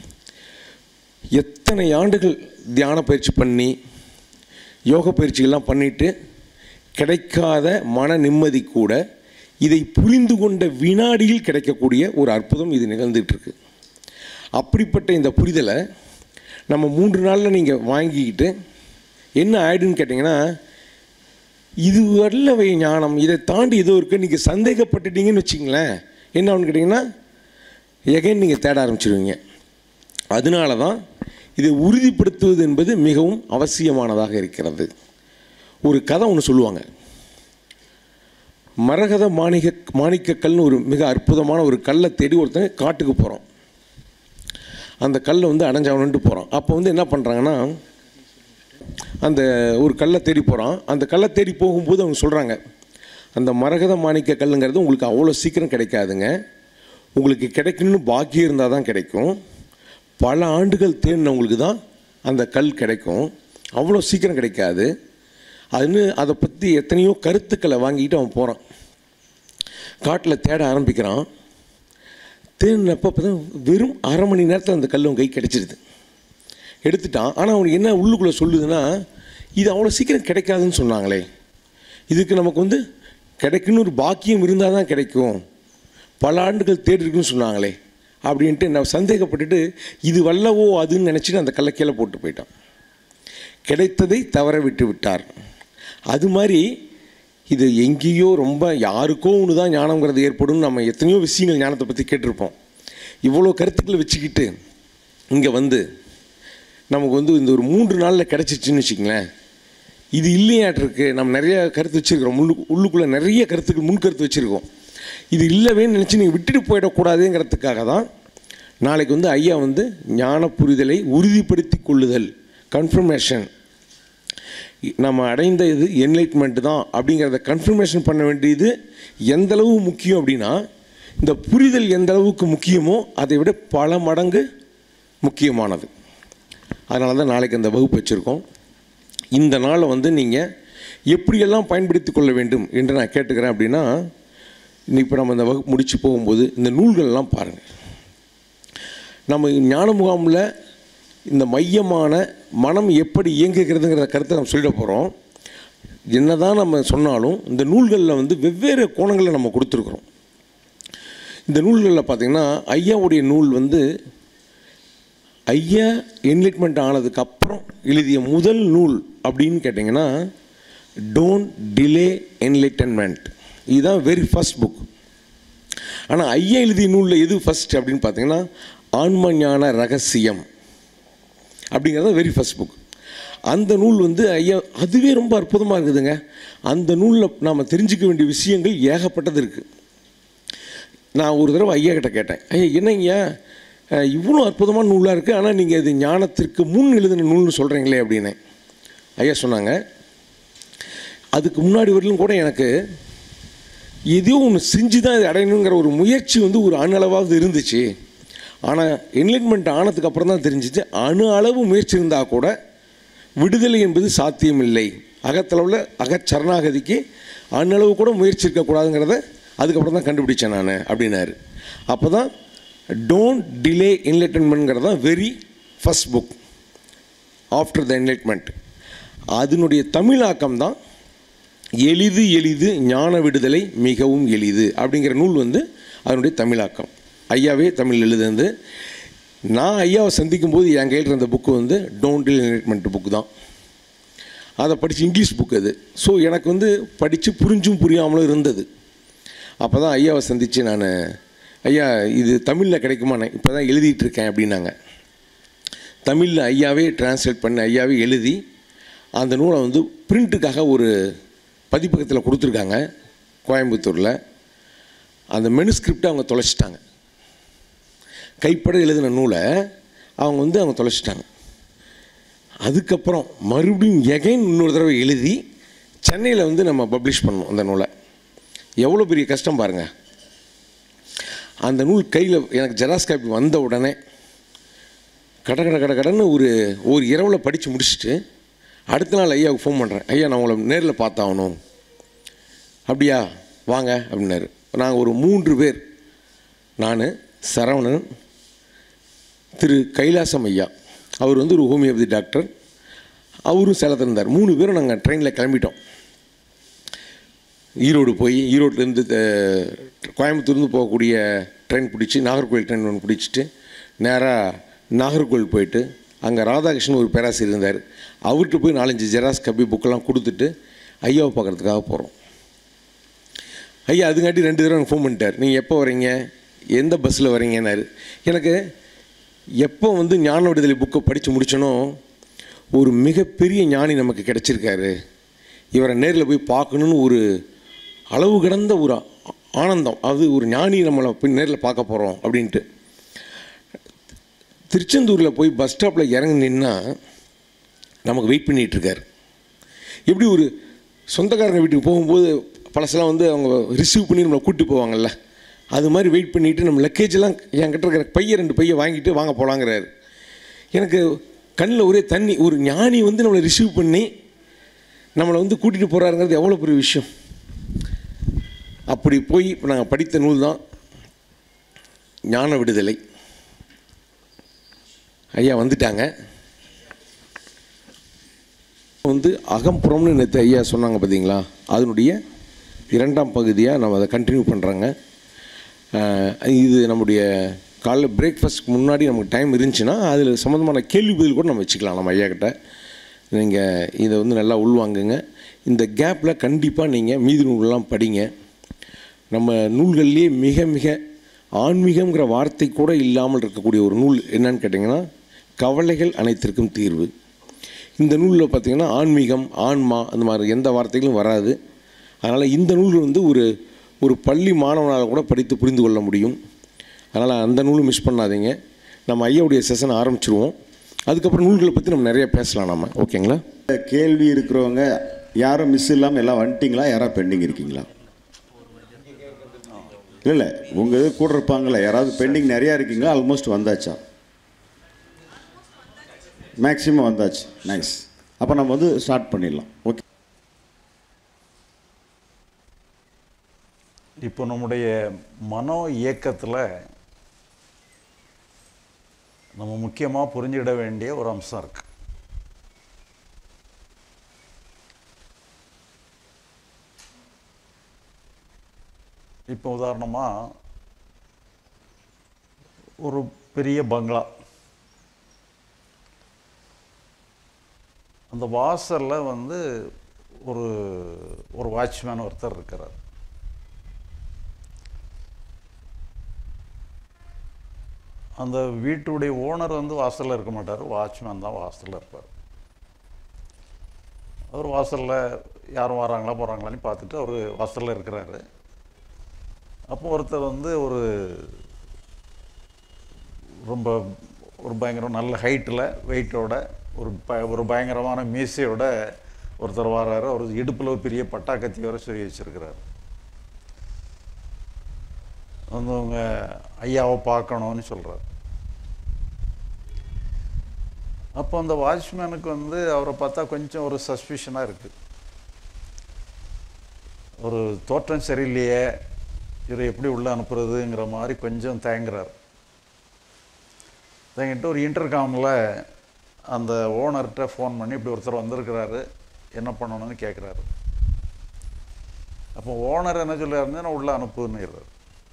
[SPEAKER 15] எத்தனை ஆண்டுகள் தியான பயிற்சி பண்ணி யோக பயிற்சிகள்லாம் பண்ணிட்டு கிடைக்காத மன நிம்மதி கூட இதை புரிந்து கொண்ட வினாடியில் கிடைக்கக்கூடிய ஒரு அற்புதம் இது நிகழ்ந்துட்டு இருக்கு அப்படிப்பட்ட இந்த புரிதலை நம்ம மூன்று நாளில் நீங்கள் வாங்கிக்கிட்டு என்ன ஆயிடுன்னு கேட்டிங்கன்னா இது வரலவை ஞானம் இதை தாண்டி ஏதோ இருக்குது நீங்கள் சந்தேகப்பட்டுட்டீங்கன்னு வச்சிங்களேன் என்ன ஆகுன்னு கேட்டிங்கன்னா எகைன் நீங்கள் தேட ஆரம்பிச்சிருவீங்க அதனால தான் இதை உறுதிப்படுத்துவது என்பது மிகவும் அவசியமானதாக இருக்கிறது ஒரு கதை ஒன்று சொல்லுவாங்க மரகத மாணிக மாணிக்கக்கல்னு ஒரு மிக அற்புதமான ஒரு கல்லை தேடி ஒருத்தங்க காட்டுக்கு போகிறோம் அந்த கல்லை வந்து அடைஞ்சாவணுன்ட்டு போகிறோம் அப்போ வந்து என்ன பண்ணுறாங்கன்னா அந்த ஒரு கல்லை தேடி போகிறான் அந்த கல்லை தேடி போகும்போது அவங்க சொல்கிறாங்க அந்த மரகத மாணிக்க கல்லுங்கிறது உங்களுக்கு அவ்வளோ சீக்கிரம் கிடைக்காதுங்க உங்களுக்கு கிடைக்கணும்னு பாக்கியம் இருந்தால் தான் கிடைக்கும் பல ஆண்டுகள் தேடினவங்களுக்கு தான் அந்த கல் கிடைக்கும் அவ்வளோ சீக்கிரம் கிடைக்காது அதுன்னு அதை பற்றி எத்தனையோ கருத்துக்களை வாங்கிட்டு அவன் போகிறான் காட்டில் தேட ஆரம்பிக்கிறான் தேடினப்போ தான் வெறும் அரை மணி நேரத்தில் அந்த கல் அவன் கை கிடச்சிருது எடுத்துட்டான் ஆனால் அவனுக்கு என்ன உள்ளுக்குள்ளே சொல்லுதுன்னா இது அவ்வளோ சீக்கிரம் கிடைக்காதுன்னு சொன்னாங்களே இதுக்கு நமக்கு வந்து கிடைக்குன்னு ஒரு பாக்கியம் இருந்தால் தான் கிடைக்கும் பல ஆண்டுகள் தேடி இருக்குன்னு சொன்னாங்களே அப்படின்ட்டு நான் சந்தேகப்பட்டுட்டு இது வல்லவோ அதுன்னு நினச்சிட்டு அந்த கல்லை கீழே போட்டு போயிட்டான் கிடைத்ததை தவற விட்டு விட்டார் அது மாதிரி இது எங்கேயோ ரொம்ப யாருக்கோ ஒன்று தான் ஞானங்கிறது ஏற்படும் நம்ம எத்தனையோ விஷயங்கள் ஞானத்தை பற்றி கேட்டிருப்போம் இவ்வளோ கருத்துக்களை வச்சுக்கிட்டு இங்கே வந்து நமக்கு வந்து இந்த ஒரு மூன்று நாளில் கிடச்சிச்சின்னு வச்சுங்களேன் இது இல்லையாட்டிருக்கு நம்ம நிறைய கருத்து வச்சுருக்கிறோம் உள்ளு உள்ளுக்குள்ளே நிறைய கருத்துக்கள் முன் கருத்து வச்சுருக்கோம் இது இல்லவேன்னு நினச்சி நீங்கள் விட்டுட்டு போயிடக்கூடாதுங்கிறதுக்காக தான் நாளைக்கு வந்து ஐயா வந்து ஞான புரிதலை உறுதிப்படுத்தி கொள்ளுதல் கன்ஃபர்மேஷன் நம்ம அடைந்த இது என்லைட்மெண்ட் தான் அப்படிங்கிறத கன்ஃபர்மேஷன் பண்ண வேண்டியது எந்த அளவு முக்கியம் அப்படின்னா இந்த புரிதல் எந்த அளவுக்கு முக்கியமோ அதை விட பல மடங்கு முக்கியமானது அதனால தான் நாளைக்கு அந்த வகுப்பு வச்சுருக்கோம் இந்த நாளை வந்து நீங்கள் எப்படியெல்லாம் பயன்படுத்தி கொள்ள வேண்டும் என்று நான் கேட்டுக்கிறேன் அப்படின்னா இப்போ நம்ம இந்த வகுப்பு முடித்து போகும்போது இந்த நூல்கள்லாம் பாருங்கள் நம்ம ஞான முகாமில் இந்த மையமான மனம் எப்படி இயங்குகிறதுங்கிற கருத்தை நம்ம சொல்லிட போகிறோம் என்னதான் நம்ம சொன்னாலும் இந்த நூல்களில் வந்து வெவ்வேறு கோணங்களை நம்ம கொடுத்துருக்குறோம் இந்த நூல்களில் பார்த்திங்கன்னா ஐயாவுடைய நூல் வந்து ஐயா என்லைட்மெண்ட் ஆனதுக்கு அப்புறம் எழுதிய முதல் நூல் அப்படின்னு கேட்டிங்கன்னா டோன்ட் டிலே என்லைட்டன்மெண்ட் இதுதான் வெரி ஃபர்ஸ்ட் புக் ஆனால் ஐயா எழுதிய நூலில் எது ஃபர்ஸ்ட் அப்படின்னு பார்த்தீங்கன்னா ஆன்ம ஞான ரகசியம் அப்படிங்கிறது வெரி ஃபர்ஸ்ட் புக் அந்த நூல் வந்து ஐயா அதுவே ரொம்ப அற்புதமாக இருக்குதுங்க அந்த நூலில் நாம் தெரிஞ்சுக்க வேண்டிய விஷயங்கள் ஏகப்பட்டது இருக்குது நான் ஒரு தடவை ஐயா கிட்ட கேட்டேன் ஐயா என்னங்கய்யா அஹ், இவ்வளோ அற்புதமான நூலாக இருக்குது ஆனால் நீங்கள் இது ஞானத்திற்கு முன் எழுதின நூல்னு சொல்கிறீங்களே அப்படின்னு ஐயா சொன்னாங்க அதுக்கு முன்னாடி வரலும் கூட எனக்கு எதையோ ஒன்று செஞ்சு தான் இது அடையணுங்கிற ஒரு முயற்சி வந்து ஒரு அணு அளவாவது இருந்துச்சு ஆனால் என்லைட்மெண்ட் ஆனதுக்கு அப்புறம் தான் தெரிஞ்சிச்சு அணு அளவு முயற்சி இருந்தால் கூட விடுதலை என்பது சாத்தியமில்லை அகத்தளவில் அகச்சரணாகதிக்கு அண்ணளவு கூட முயற்சி இருக்கக்கூடாதுங்கிறத அதுக்கப்புறம் தான் கண்டுபிடிச்சேன் நான் அப்படின்னாரு அப்போ தான் டோன்ட் டிலே என்லைட்டன்மெண்ட்ங்கிறது தான் very first book after the enlightenment அதனுடைய தமிழாக்கம் தான் எளிது எளிது ஞான விடுதலை மிகவும் எளிது அப்படிங்கிற நூல் வந்து அதனுடைய தமிழாக்கம் ஐயாவே தமிழ் எழுதுனது நான் ஐயாவை சந்திக்கும் போது என் கையில் இருந்த புக்கு வந்து டோன்ட் டிலே என்லைட்மெண்ட் புக்கு தான் அதை படித்து இங்கிலீஷ் புக் அது ஸோ எனக்கு வந்து படித்து புரிஞ்சும் புரியாமலும் இருந்தது அப்போ தான் ஐயாவை சந்தித்து நான் ஐயா இது தமிழில் கிடைக்குமாண்ணே இப்போ தான் எழுதிட்டு இருக்கேன் அப்படின்னாங்க தமிழில் ஐயாவே டிரான்ஸ்லேட் பண்ணி ஐயாவே எழுதி அந்த நூலை வந்து பிரிண்ட்டுக்காக ஒரு பதிப்பகத்தில் கொடுத்துருக்காங்க கோயம்புத்தூரில் அந்த மெனுஸ்கிரிப்டை அவங்க தொலைச்சிட்டாங்க கைப்பட எழுதின நூலை அவங்க வந்து அவங்க தொலைச்சிட்டாங்க அதுக்கப்புறம் மறுபடியும் எகைன் இன்னொரு தடவை எழுதி சென்னையில் வந்து நம்ம பப்ளிஷ் பண்ணோம் அந்த நூலை எவ்வளோ பெரிய கஷ்டம் பாருங்கள் அந்த நூல் கையில் எனக்கு ஜெராக்ஸ் காப்பி வந்த உடனே கட கட கட கடன்னு ஒரு ஒரு இரவில் படித்து முடிச்சுட்டு அடுத்த நாள் ஐயாவுக்கு ஃபோன் பண்ணுறேன் ஐயா நான் உங்களை நேரில் பார்த்தாகணும் அப்படியா வாங்க அப்படின்னாரு நாங்கள் ஒரு மூன்று பேர் நான் சரவணன் திரு கைலாசம் ஐயா அவர் வந்து ஒரு ஹோமியோபதி டாக்டர் அவரும் சேலத்தில் இருந்தார் மூணு பேரும் நாங்கள் ட்ரெயினில் கிளம்பிட்டோம் ஈரோடு போய் ஈரோட்லேருந்து கோயம்புத்தூர்லேருந்து போகக்கூடிய ட்ரெயின் பிடிச்சி நாகர்கோவில் ட்ரெயின் ஒன்று பிடிச்சிட்டு நேராக நாகர்கோவில் போயிட்டு அங்கே ராதாகிருஷ்ணன் ஒரு பேராசிரியர் இருந்தார் அவர்கிட்ட போய் நாலஞ்சு ஜெராக்ஸ் கப்பி புக்கெல்லாம் கொடுத்துட்டு ஐயாவை பார்க்குறதுக்காக போகிறோம் ஐயா அதுங்காட்டி ரெண்டு தடவை எனக்கு ஃபோன் பண்ணிட்டார் நீங்கள் எப்போ வரீங்க எந்த பஸ்ஸில் வரீங்கன்னாரு எனக்கு எப்போ வந்து ஞான விடுதலை புக்கை படித்து முடிச்சனோ ஒரு மிகப்பெரிய ஞானி நமக்கு கிடச்சிருக்காரு இவரை நேரில் போய் பார்க்கணுன்னு ஒரு அளவு கடந்த ஒரு ஆ- ஆனந்தம் அது ஒரு ஞானி நம்மளை போய் நேரில் பார்க்க போகிறோம் அப்படின்ட்டு திருச்செந்தூரில் போய் பஸ் ஸ்டாப்பில் இறங்கி நின்னா நமக்கு வெயிட் பண்ணிகிட்டு இருக்காரு எப்படி ஒரு சொந்தக்காரங்க வீட்டுக்கு போகும்போது பழசெல்லாம் வந்து அவங்க ரிசீவ் பண்ணி நம்மளை கூப்பிட்டு போவாங்கல்ல அது மாதிரி வெயிட் பண்ணிவிட்டு நம்ம லக்கேஜ் எல்லாம் என்கிட்ட இருக்கிற பைய ரெண்டு பையை வாங்கிட்டு வாங்க போகலாங்கிறாரு எனக்கு கண்ணில் ஒரே தண்ணி ஒரு ஞானி வந்து நம்மளை ரிசீவ் பண்ணி நம்மளை வந்து கூட்டிகிட்டு போகிறாருங்கிறது எவ்வளோ பெரிய விஷயம் அப்படி போய் இப்போ நாங்கள் படித்த நூல் தான் ஞான விடுதலை ஐயா வந்துட்டாங்க வந்து அகம்புறம்னு நேற்று ஐயா சொன்னாங்க பார்த்தீங்களா அதனுடைய இரண்டாம் பகுதியாக நம்ம அதை கண்டினியூ பண்ணுறாங்க இது நம்முடைய காலைல பிரேக்ஃபாஸ்ட்க்கு முன்னாடி நமக்கு டைம் இருந்துச்சுன்னா அதில் சம்மந்தமான கேள்வி பதில் கூட நம்ம வச்சுக்கலாம் நம்ம ஐயா கிட்ட நீங்கள் இதை வந்து நல்லா உள்வாங்குங்க இந்த கேப்பில் கண்டிப்பாக நீங்கள் மீதி நூலெலாம் படிங்க நம்ம நூல்கள்லேயே மிக மிக ஆன்மீகங்கிற வார்த்தை கூட இல்லாமல் இருக்கக்கூடிய ஒரு நூல் என்னன்னு கேட்டிங்கன்னா கவலைகள் அனைத்திற்கும் தீர்வு இந்த நூலில் பார்த்தீங்கன்னா ஆன்மீகம் ஆன்மா அந்த மாதிரி எந்த வார்த்தைகளும் வராது அதனால் இந்த நூல் வந்து ஒரு ஒரு பள்ளி மாணவனால் கூட படித்து புரிந்து கொள்ள முடியும் அதனால் அந்த நூலும் மிஸ் பண்ணாதீங்க நம்ம ஐயாவுடைய செஷன் ஆரம்பிச்சிருவோம் அதுக்கப்புறம் நூல்களை பற்றி நம்ம நிறைய பேசலாம் நம்ம ஓகேங்களா
[SPEAKER 12] கேள்வி இருக்கிறவங்க யாரும் மிஸ் இல்லாமல் எல்லாம் வந்துட்டீங்களா யாராவது பெண்டிங் இருக்கீங்களா இல்லை இல்லை உங்கள் இது கூட இருப்பாங்களே யாராவது பெண்டிங் நிறையா இருக்கீங்களா ஆல்மோஸ்ட் வந்தாச்சா மேக்ஸிமம் வந்தாச்சு நைஸ் அப்போ நம்ம வந்து ஸ்டார்ட் பண்ணிடலாம் ஓகே
[SPEAKER 2] இப்போ நம்முடைய மனோ இயக்கத்தில் நம்ம முக்கியமாக புரிஞ்சிட வேண்டிய ஒரு அம்சம் இருக்கு இப்போ உதாரணமாக ஒரு பெரிய பங்களா அந்த வாசலில் வந்து ஒரு ஒரு வாட்ச்மேன் ஒருத்தர் இருக்கிறார் அந்த வீட்டுடைய ஓனர் வந்து வாசலில் இருக்க மாட்டார் வாட்ச்மேன் தான் வாசலில் இருப்பார் அவர் வாசலில் யாரும் வராங்களா போகிறாங்களான்னு பார்த்துட்டு அவர் வாசலில் இருக்கிறாரு அப்போ ஒருத்தர் வந்து ஒரு ரொம்ப ஒரு பயங்கரம் நல்ல ஹைட்டில் வெயிட்டோட ஒரு ப ஒரு பயங்கரமான மீசையோட ஒருத்தர் வராரு அவர் இடுப்பில் ஒரு பெரிய பட்டாக்கத்தி வர சொல்லி வச்சிருக்கிறார் வந்து அவங்க ஐயாவை பார்க்கணும்னு சொல்கிறார் அப்போ அந்த வாட்ச்மேனுக்கு வந்து அவரை பார்த்தா கொஞ்சம் ஒரு சஸ்பிஷனாக இருக்குது ஒரு தோற்றம் சரியில்லையே இவரை எப்படி உள்ளே அனுப்புறதுங்கிற மாதிரி கொஞ்சம் தயங்குறார் தயங்கிட்டு ஒரு இன்டர்காமில் அந்த ஓனர்கிட்ட ஃபோன் பண்ணி இப்படி ஒருத்தர் வந்திருக்கிறாரு என்ன பண்ணணும்னு கேட்குறாரு அப்போ ஓனர் என்ன சொல்லியாருன்னா நான் உள்ளே அனுப்புன்னுறாரு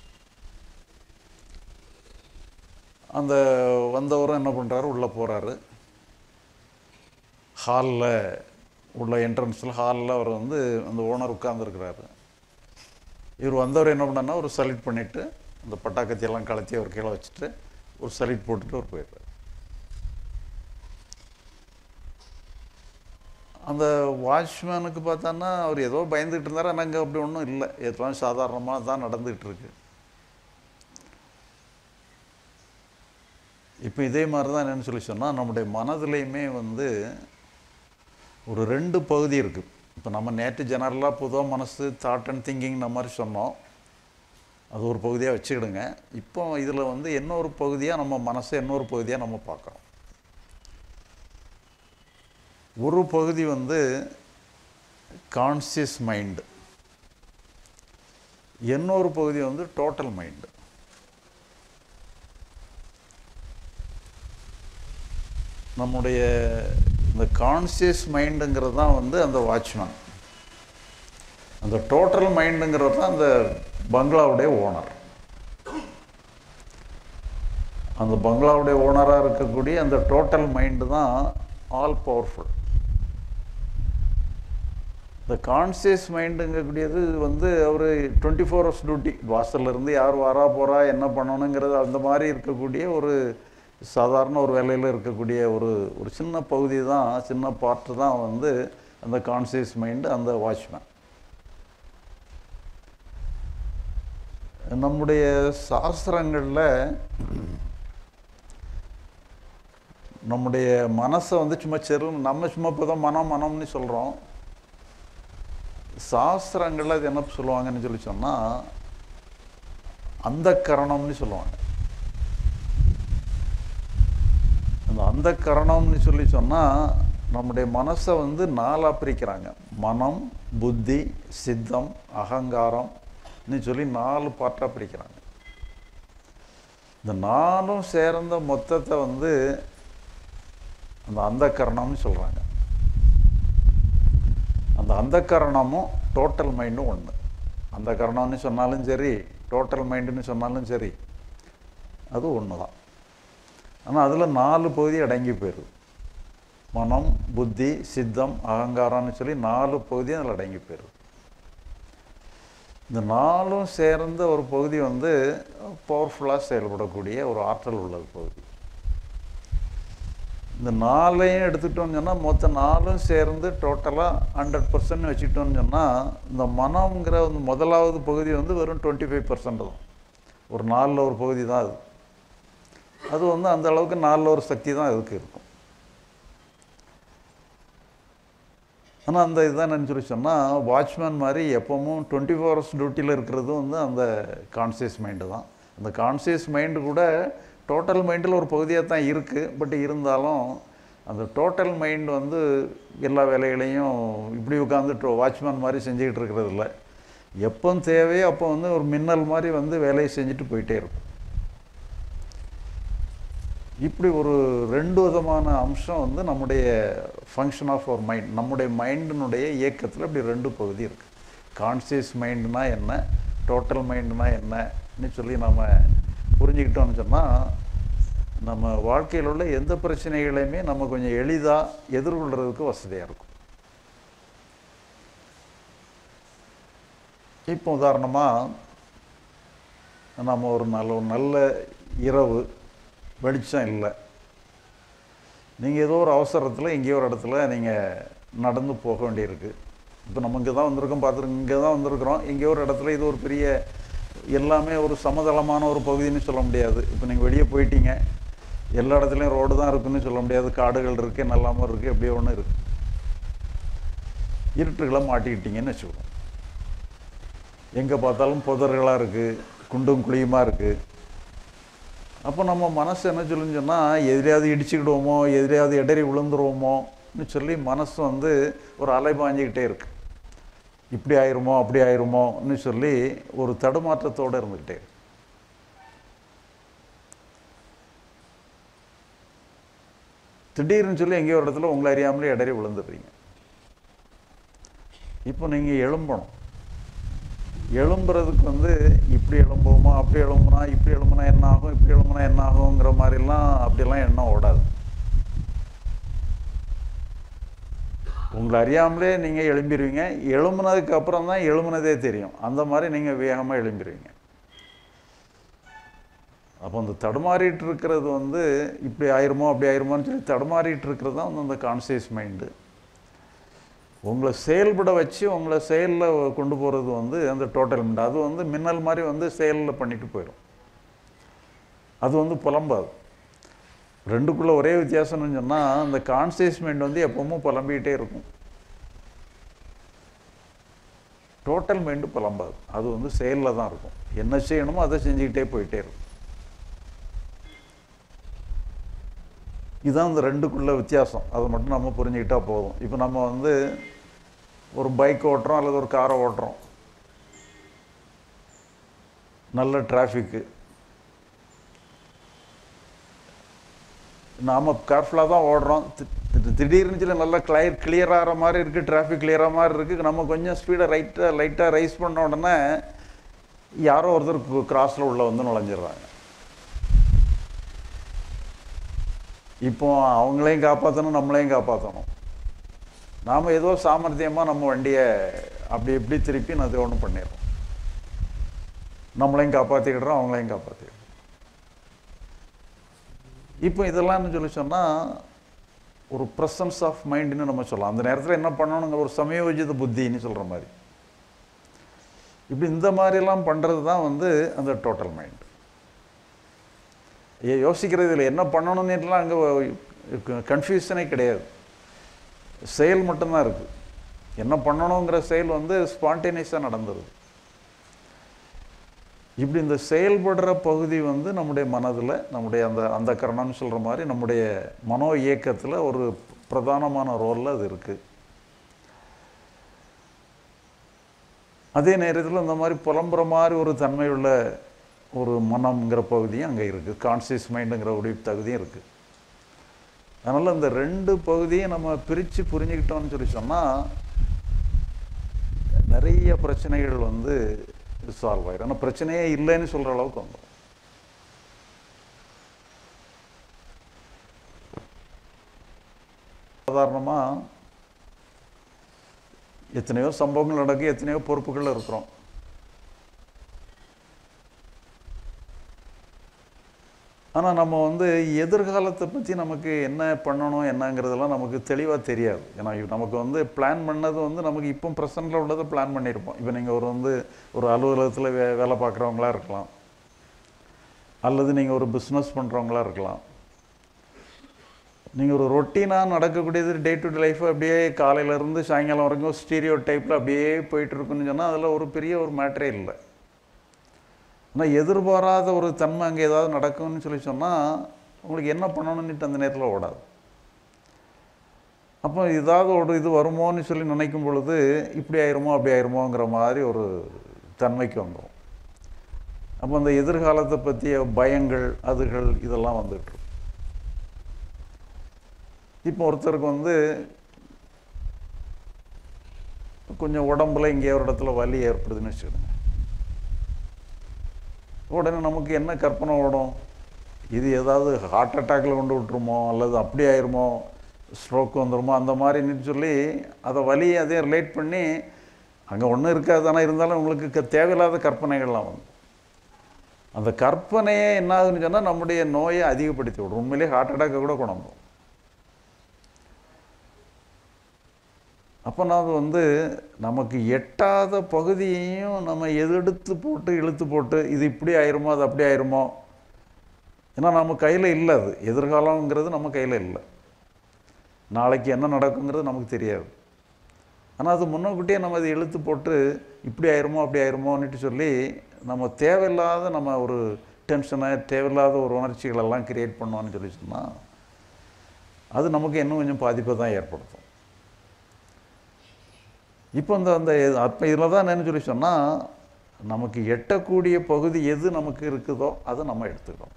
[SPEAKER 2] அந்த வந்தவரும் என்ன பண்ணுறாரு உள்ளே போகிறாரு ஹாலில் உள்ள என்ட்ரன்ஸில் ஹாலில் அவர் வந்து அந்த ஓனர் உட்காந்துருக்கிறாரு இவர் வந்தவர் என்ன பண்ணார்னா ஒரு சல்யூட் பண்ணிவிட்டு அந்த பட்டாக்கத்தியெல்லாம் கலத்தி அவர் கீழே வச்சுட்டு ஒரு சல்யூட் போட்டுட்டு அவர் போயிடுறாரு அந்த வாட்ச்மேனுக்கு பார்த்தான்னா அவர் ஏதோ பயந்துகிட்டு இருந்தார் ஆனால் அங்கே அப்படி ஒன்றும் இல்லை எல்லாம் சாதாரணமாக தான் நடந்துகிட்டு இருக்கு இப்போ இதே மாதிரி தான் என்னென்னு சொல்லி சொன்னால் நம்முடைய மனதிலையுமே வந்து ஒரு ரெண்டு பகுதி இருக்குது இப்போ நம்ம நேற்று ஜெனரலாக பொதுவாக மனசு தாட் அண்ட் திங்கிங் இந்த மாதிரி சொன்னோம் அது ஒரு பகுதியாக வச்சுக்கிடுங்க இப்போ இதில் வந்து இன்னொரு பகுதியாக நம்ம மனசை இன்னொரு பகுதியாக நம்ம பார்க்குறோம் ஒரு பகுதி வந்து கான்சியஸ் மைண்டு இன்னொரு பகுதி வந்து டோட்டல் மைண்டு நம்முடைய இந்த கான்சியஸ் மைண்டுங்கிறது தான் வந்து அந்த வாட்ச்மேன் அந்த டோட்டல் மைண்டுங்கிறது தான் அந்த பங்களாவுடைய ஓனர் அந்த பங்களாவுடைய ஓனராக இருக்கக்கூடிய அந்த டோட்டல் மைண்டு தான் ஆல் பவர்ஃபுல் இந்த கான்சியஸ் மைண்டுங்கக்கூடியது வந்து அவர் டுவெண்ட்டி ஃபோர் ஹவர்ஸ் டியூட்டி வாசல்லேருந்து யார் வரா போகிறா என்ன பண்ணணுங்கிறது அந்த மாதிரி இருக்கக்கூடிய ஒரு சாதாரண ஒரு வேலையில் இருக்கக்கூடிய ஒரு ஒரு சின்ன பகுதி தான் சின்ன பார்ட்டு தான் வந்து அந்த கான்சியஸ் மைண்டு அந்த வாட்ச்மேன் நம்முடைய சாஸ்திரங்களில் நம்முடைய மனசை வந்து சும்மா செரு நம்ம சும்மா இப்போ தான் மனம் மனம்னு சொல்கிறோம் சாஸ்திரங்களில் அது என்ன சொல்லுவாங்கன்னு சொல்லி சொன்னால் அந்த கரணம்னு சொல்லுவாங்க அந்த அந்த கரணம்னு சொல்லி சொன்னால் நம்முடைய மனசை வந்து நாலாக பிரிக்கிறாங்க மனம் புத்தி சித்தம் அகங்காரம்னு சொல்லி நாலு பார்ட்டாக பிரிக்கிறாங்க இந்த நாலும் சேர்ந்த மொத்தத்தை வந்து அந்த அந்த கரணம்னு சொல்கிறாங்க அந்த அந்த கரணமும் டோட்டல் மைண்டும் ஒன்று அந்த கரணம்னு சொன்னாலும் சரி டோட்டல் மைண்டுன்னு சொன்னாலும் சரி அது ஒன்று தான் ஆனால் அதில் நாலு பகுதி அடங்கி போயிடுது மனம் புத்தி சித்தம் அகங்காரம்னு சொல்லி நாலு பகுதி அதில் அடங்கி போயிடுது இந்த நாலும் சேர்ந்த ஒரு பகுதி வந்து பவர்ஃபுல்லாக செயல்படக்கூடிய ஒரு ஆற்றல் உள்ளது பகுதி இந்த நாலையும் எடுத்துக்கிட்டோம்னு சொன்னால் மொத்த நாலும் சேர்ந்து டோட்டலாக ஹண்ட்ரட் பர்சன்ட் வச்சுக்கிட்டோம்னு சொன்னால் இந்த மனம்ங்கிற வந்து முதலாவது பகுதி வந்து வெறும் டுவெண்ட்டி ஃபைவ் பர்சன்ட் தான் ஒரு நாலில் ஒரு பகுதி தான் அது அது வந்து அந்த அளவுக்கு நாலில் ஒரு சக்தி தான் அதுக்கு இருக்கும் ஆனால் அந்த இதுதான் என்ன சொல்லி சொன்னால் வாட்ச்மேன் மாதிரி எப்பவும் டுவெண்ட்டி ஃபோர் ஹவர்ஸ் டியூட்டியில் இருக்கிறது வந்து அந்த கான்சியஸ் மைண்டு தான் அந்த கான்சியஸ் மைண்டு கூட டோட்டல் மைண்டில் ஒரு பகுதியாக தான் இருக்குது பட் இருந்தாலும் அந்த டோட்டல் மைண்ட் வந்து எல்லா வேலைகளையும் இப்படி உட்காந்து வாட்ச்மேன் மாதிரி செஞ்சுக்கிட்டு இருக்கிறது இல்லை எப்போ தேவையோ அப்போ வந்து ஒரு மின்னல் மாதிரி வந்து வேலையை செஞ்சுட்டு போயிட்டே இருக்கும் இப்படி ஒரு ரெண்டு விதமான அம்சம் வந்து நம்முடைய ஃபங்க்ஷன் ஆஃப் அவர் மைண்ட் நம்முடைய மைண்டினுடைய இயக்கத்தில் இப்படி ரெண்டு பகுதி இருக்குது கான்சியஸ் மைண்டுனா என்ன டோட்டல் மைண்டுனா என்னன்னு சொல்லி நம்ம புரிஞ்சுக்கிட்டோம்னு சொன்னால் நம்ம வாழ்க்கையில் உள்ள எந்த பிரச்சனைகளையுமே நம்ம கொஞ்சம் எளிதாக எதிர்கொள்கிறதுக்கு வசதியாக இருக்கும் இப்போ உதாரணமாக நம்ம ஒரு நல்ல ஒரு நல்ல இரவு வெளிச்சம் இல்லை நீங்கள் ஏதோ ஒரு அவசரத்தில் எங்கேயோ ஒரு இடத்துல நீங்கள் நடந்து போக வேண்டியிருக்கு இப்போ நம்ம இங்கே தான் வந்திருக்கோம் பார்த்துருக்கோம் இங்கே தான் வந்திருக்கிறோம் எங்கேயோ ஒரு இடத்துல இது ஒரு பெரிய எல்லாமே ஒரு சமதளமான ஒரு பகுதின்னு சொல்ல முடியாது இப்போ நீங்கள் வெளியே போயிட்டீங்க எல்லா இடத்துலையும் ரோடு தான் இருக்குன்னு சொல்ல முடியாது காடுகள் இருக்குது நல்லாமல் இருக்குது எப்படியோ ஒன்று இருக்குது இருட்டுகளை மாட்டிக்கிட்டீங்கன்னு வச்சுக்கோங்க எங்கே பார்த்தாலும் புதர்களாக இருக்குது குண்டும் குழியுமா இருக்குது அப்போ நம்ம மனசு என்ன சொல்லுன்னு சொன்னால் எதிரையாவது இடிச்சுக்கிடுவோமோ எதிரையாவது இடறி விழுந்துருவோமோன்னு சொல்லி மனசு வந்து ஒரு அலை பாஞ்சிக்கிட்டே இருக்கு இப்படி ஆயிருமோ அப்படி ஆயிருமோன்னு சொல்லி ஒரு தடுமாற்றத்தோடு இருந்துக்கிட்டே இருக்கு திடீர்னு சொல்லி எங்கேயோ ஒரு இடத்துல உங்களை அறியாமலே இடறி விழுந்துடுறீங்க இப்போ நீங்கள் எழும்பணும் எழும்புறதுக்கு வந்து இப்படி எழும்புவோமா அப்படி எழும்புனா இப்படி எழும்புனா என்ன ஆகும் இப்படி எழும்புனா என்ன ஆகுங்கிற மாதிரிலாம் அப்படிலாம் எண்ணம் ஓடாது உங்களை அறியாமலே நீங்கள் எழும்பிடுவீங்க எழும்புனதுக்கு அப்புறம் தான் எழும்புனதே தெரியும் அந்த மாதிரி நீங்கள் வேகமாக எழும்பிடுவீங்க அப்போ அந்த தடுமாறிட்டு இருக்கிறது வந்து இப்படி ஆயிருமோ அப்படி ஆயிருமோன்னு சொல்லி தடுமாறிட்டு இருக்கிறது தான் வந்து அந்த கான்சியஸ் மைண்டு உங்களை செயல்பட வச்சு உங்களை செயலில் கொண்டு போகிறது வந்து அந்த டோட்டல் மைண்ட் அது வந்து மின்னல் மாதிரி வந்து செயலில் பண்ணிட்டு போயிடும் அது வந்து புலம்பாது ரெண்டுக்குள்ள ஒரே வித்தியாசம்னு சொன்னால் அந்த கான்சியஸ் மைண்ட் வந்து எப்பவும் புலம்பிக்கிட்டே இருக்கும் டோட்டல் மைண்டு புலம்பாது அது வந்து செயலில் தான் இருக்கும் என்ன செய்யணுமோ அதை செஞ்சுக்கிட்டே போயிட்டே இருக்கும் இதுதான் இந்த ரெண்டுக்குள்ள வித்தியாசம் அதை மட்டும் நம்ம புரிஞ்சுக்கிட்டா போதும் இப்போ நம்ம வந்து ஒரு பைக் ஓட்டுறோம் அல்லது ஒரு காரை ஓட்டுறோம் நல்ல டிராஃபிக்கு நாம் கேர்ஃபுல்லாக தான் ஓடுறோம் தி- தி- திடீர்னு சில நல்லா கிளியர் கிளியர் ஆகிற மாதிரி இருக்குது டிராஃபிக் கிளியராக மாதிரி இருக்குது நம்ம கொஞ்சம் ஸ்பீடை ரைட்டாக லைட்டாக ரைஸ் பண்ண உடனே யாரோ ஒருத்தர் கிராஸில் உள்ள வந்து நுழைஞ்சிடுறாங்க இப்போ அவங்களையும் காப்பாற்றணும் நம்மளையும் காப்பாற்றணும் நாம் ஏதோ சாமர்த்தியமாக நம்ம வண்டியை அப்படி இப்படி திருப்பி நான் அது ஒன்று பண்ணிடுறோம் நம்மளையும் காப்பாற்றிக்கிடுறோம் அவங்களையும் காப்பாற்றிடுறோம் இப்போ இதெல்லாம் சொல்லி சொன்னால் ஒரு ப்ரெசன்ஸ் ஆஃப் மைண்டுன்னு நம்ம சொல்லலாம் அந்த நேரத்தில் என்ன பண்ணணுங்க ஒரு சமயோஜித புத்தின்னு சொல்கிற மாதிரி இப்படி இந்த மாதிரிலாம் பண்ணுறது தான் வந்து அந்த டோட்டல் மைண்ட் ஏ யோசிக்கிறது இல்லை என்ன பண்ணணும்னுலாம் அங்கே கன்ஃபியூஷனே கிடையாது செயல் மட்டும்தான் இருக்குது என்ன பண்ணணுங்கிற செயல் வந்து ஸ்பான்டேனியஸாக நடந்துருது இப்படி இந்த செயல்படுற பகுதி வந்து நம்முடைய மனதில் நம்முடைய அந்த அந்த கரணம்னு சொல்கிற மாதிரி நம்முடைய மனோ இயக்கத்தில் ஒரு பிரதானமான ரோலில் அது இருக்குது அதே நேரத்தில் இந்த மாதிரி புலம்புற மாதிரி ஒரு தன்மையுள்ள ஒரு மனம்ங்கிற பகுதியும் அங்கே இருக்குது கான்சியஸ் மைண்டுங்கிற ஒரு தகுதியும் இருக்குது அதனால் இந்த ரெண்டு பகுதியும் நம்ம பிரித்து புரிஞ்சுக்கிட்டோம்னு சொல்லி சொன்னால் நிறைய பிரச்சனைகள் வந்து சால்வ் ஆயிடும் ஆனால் பிரச்சனையே இல்லைன்னு சொல்கிற அளவுக்கு வந்துடும் சாதாரணமாக எத்தனையோ சம்பவங்கள் நடக்கு எத்தனையோ பொறுப்புகள் இருக்கிறோம் ஆனால் நம்ம வந்து எதிர்காலத்தை பற்றி நமக்கு என்ன பண்ணணும் என்னங்கிறதெல்லாம் நமக்கு தெளிவாக தெரியாது ஏன்னா இது நமக்கு வந்து பிளான் பண்ணது வந்து நமக்கு இப்போ ப்ரெசண்டில் உள்ளதை பிளான் பண்ணியிருப்போம் இப்போ நீங்கள் ஒரு வந்து ஒரு அலுவலகத்தில் வே வேலை பார்க்குறவங்களா இருக்கலாம் அல்லது நீங்கள் ஒரு பிஸ்னஸ் பண்ணுறவங்களா இருக்கலாம் நீங்கள் ஒரு ரொட்டீனாக நடக்கக்கூடியது டே டு டே லைஃப் அப்படியே காலையிலேருந்து சாயங்காலம் வரைக்கும் ஸ்டீரியோ டைப்பில் அப்படியே போயிட்டு இருக்குன்னு சொன்னால் அதில் ஒரு பெரிய ஒரு மேட்டரே இல்லை ஆனால் எதிர்பாராத ஒரு தன்மை அங்கே ஏதாவது நடக்கும்னு சொல்லி சொன்னால் உங்களுக்கு என்ன பண்ணணும்னுட்டு அந்த நேரத்தில் ஓடாது அப்போ ஏதாவது ஒரு இது வருமோன்னு சொல்லி நினைக்கும் பொழுது இப்படி ஆயிருமோ அப்படி ஆயிருமோங்கிற மாதிரி ஒரு தன்மைக்கு வந்துடும் அப்போ அந்த எதிர்காலத்தை பற்றிய பயங்கள் அதுகள் இதெல்லாம் வந்துட்டு இருக்கும். இப்போ ஒருத்தருக்கு வந்து கொஞ்சம் உடம்புல இங்கே ஒரு இடத்துல வலி ஏற்படுதுன்னு வச்சுக்கோங்க உடனே நமக்கு என்ன கற்பனை ஓடும் இது ஏதாவது ஹார்ட் அட்டாக்ல கொண்டு விட்டுருமோ அல்லது அப்படி ஆயிருமோ ஸ்ட்ரோக் வந்துருமோ அந்த மாதிரின்னு சொல்லி அதை வலி அதே ரிலேட் பண்ணி அங்கே ஒன்றும் இருக்காது ஆனால் இருந்தாலும் உங்களுக்கு க- தேவையில்லாத கற்பனைகள்லாம் வந்து அந்த கற்பனையே என்ன ஆகுதுன்னு சொன்னால் நம்முடைய நோயை அதிகப்படுத்தி விடும் உண்மையிலேயே ஹார்ட் அட்டாக்கை கூட கொண்டு வந்துடும் அப்போ நான் வந்து நமக்கு எட்டாத பகுதியையும் நம்ம எதெடுத்து போட்டு இழுத்து போட்டு இது இப்படி ஆயிருமோ அது அப்படி ஆயிருமோ ஏன்னா நம்ம கையில் இல்லை அது எதிர்காலங்கிறது நம்ம கையில் இல்லை நாளைக்கு என்ன நடக்குங்கிறது நமக்கு தெரியாது ஆனால் அது முன்னக்கூட்டியே நம்ம அதை இழுத்து போட்டு இப்படி ஆயிருமோ அப்படி ஆயிருமோன்னுட்டு சொல்லி நம்ம தேவையில்லாத நம்ம ஒரு டென்ஷனை தேவையில்லாத ஒரு உணர்ச்சிகளெல்லாம் கிரியேட் பண்ணோம்னு சொல்லி சொன்னால் அது நமக்கு இன்னும் கொஞ்சம் பாதிப்பை தான் ஏற்படுத்தும் இப்போ இந்த அந்த அப்போ இதில் தான் என்னன்னு சொல்லி சொன்னால் நமக்கு எட்டக்கூடிய பகுதி எது நமக்கு இருக்குதோ அதை நம்ம எடுத்துக்கிறோம்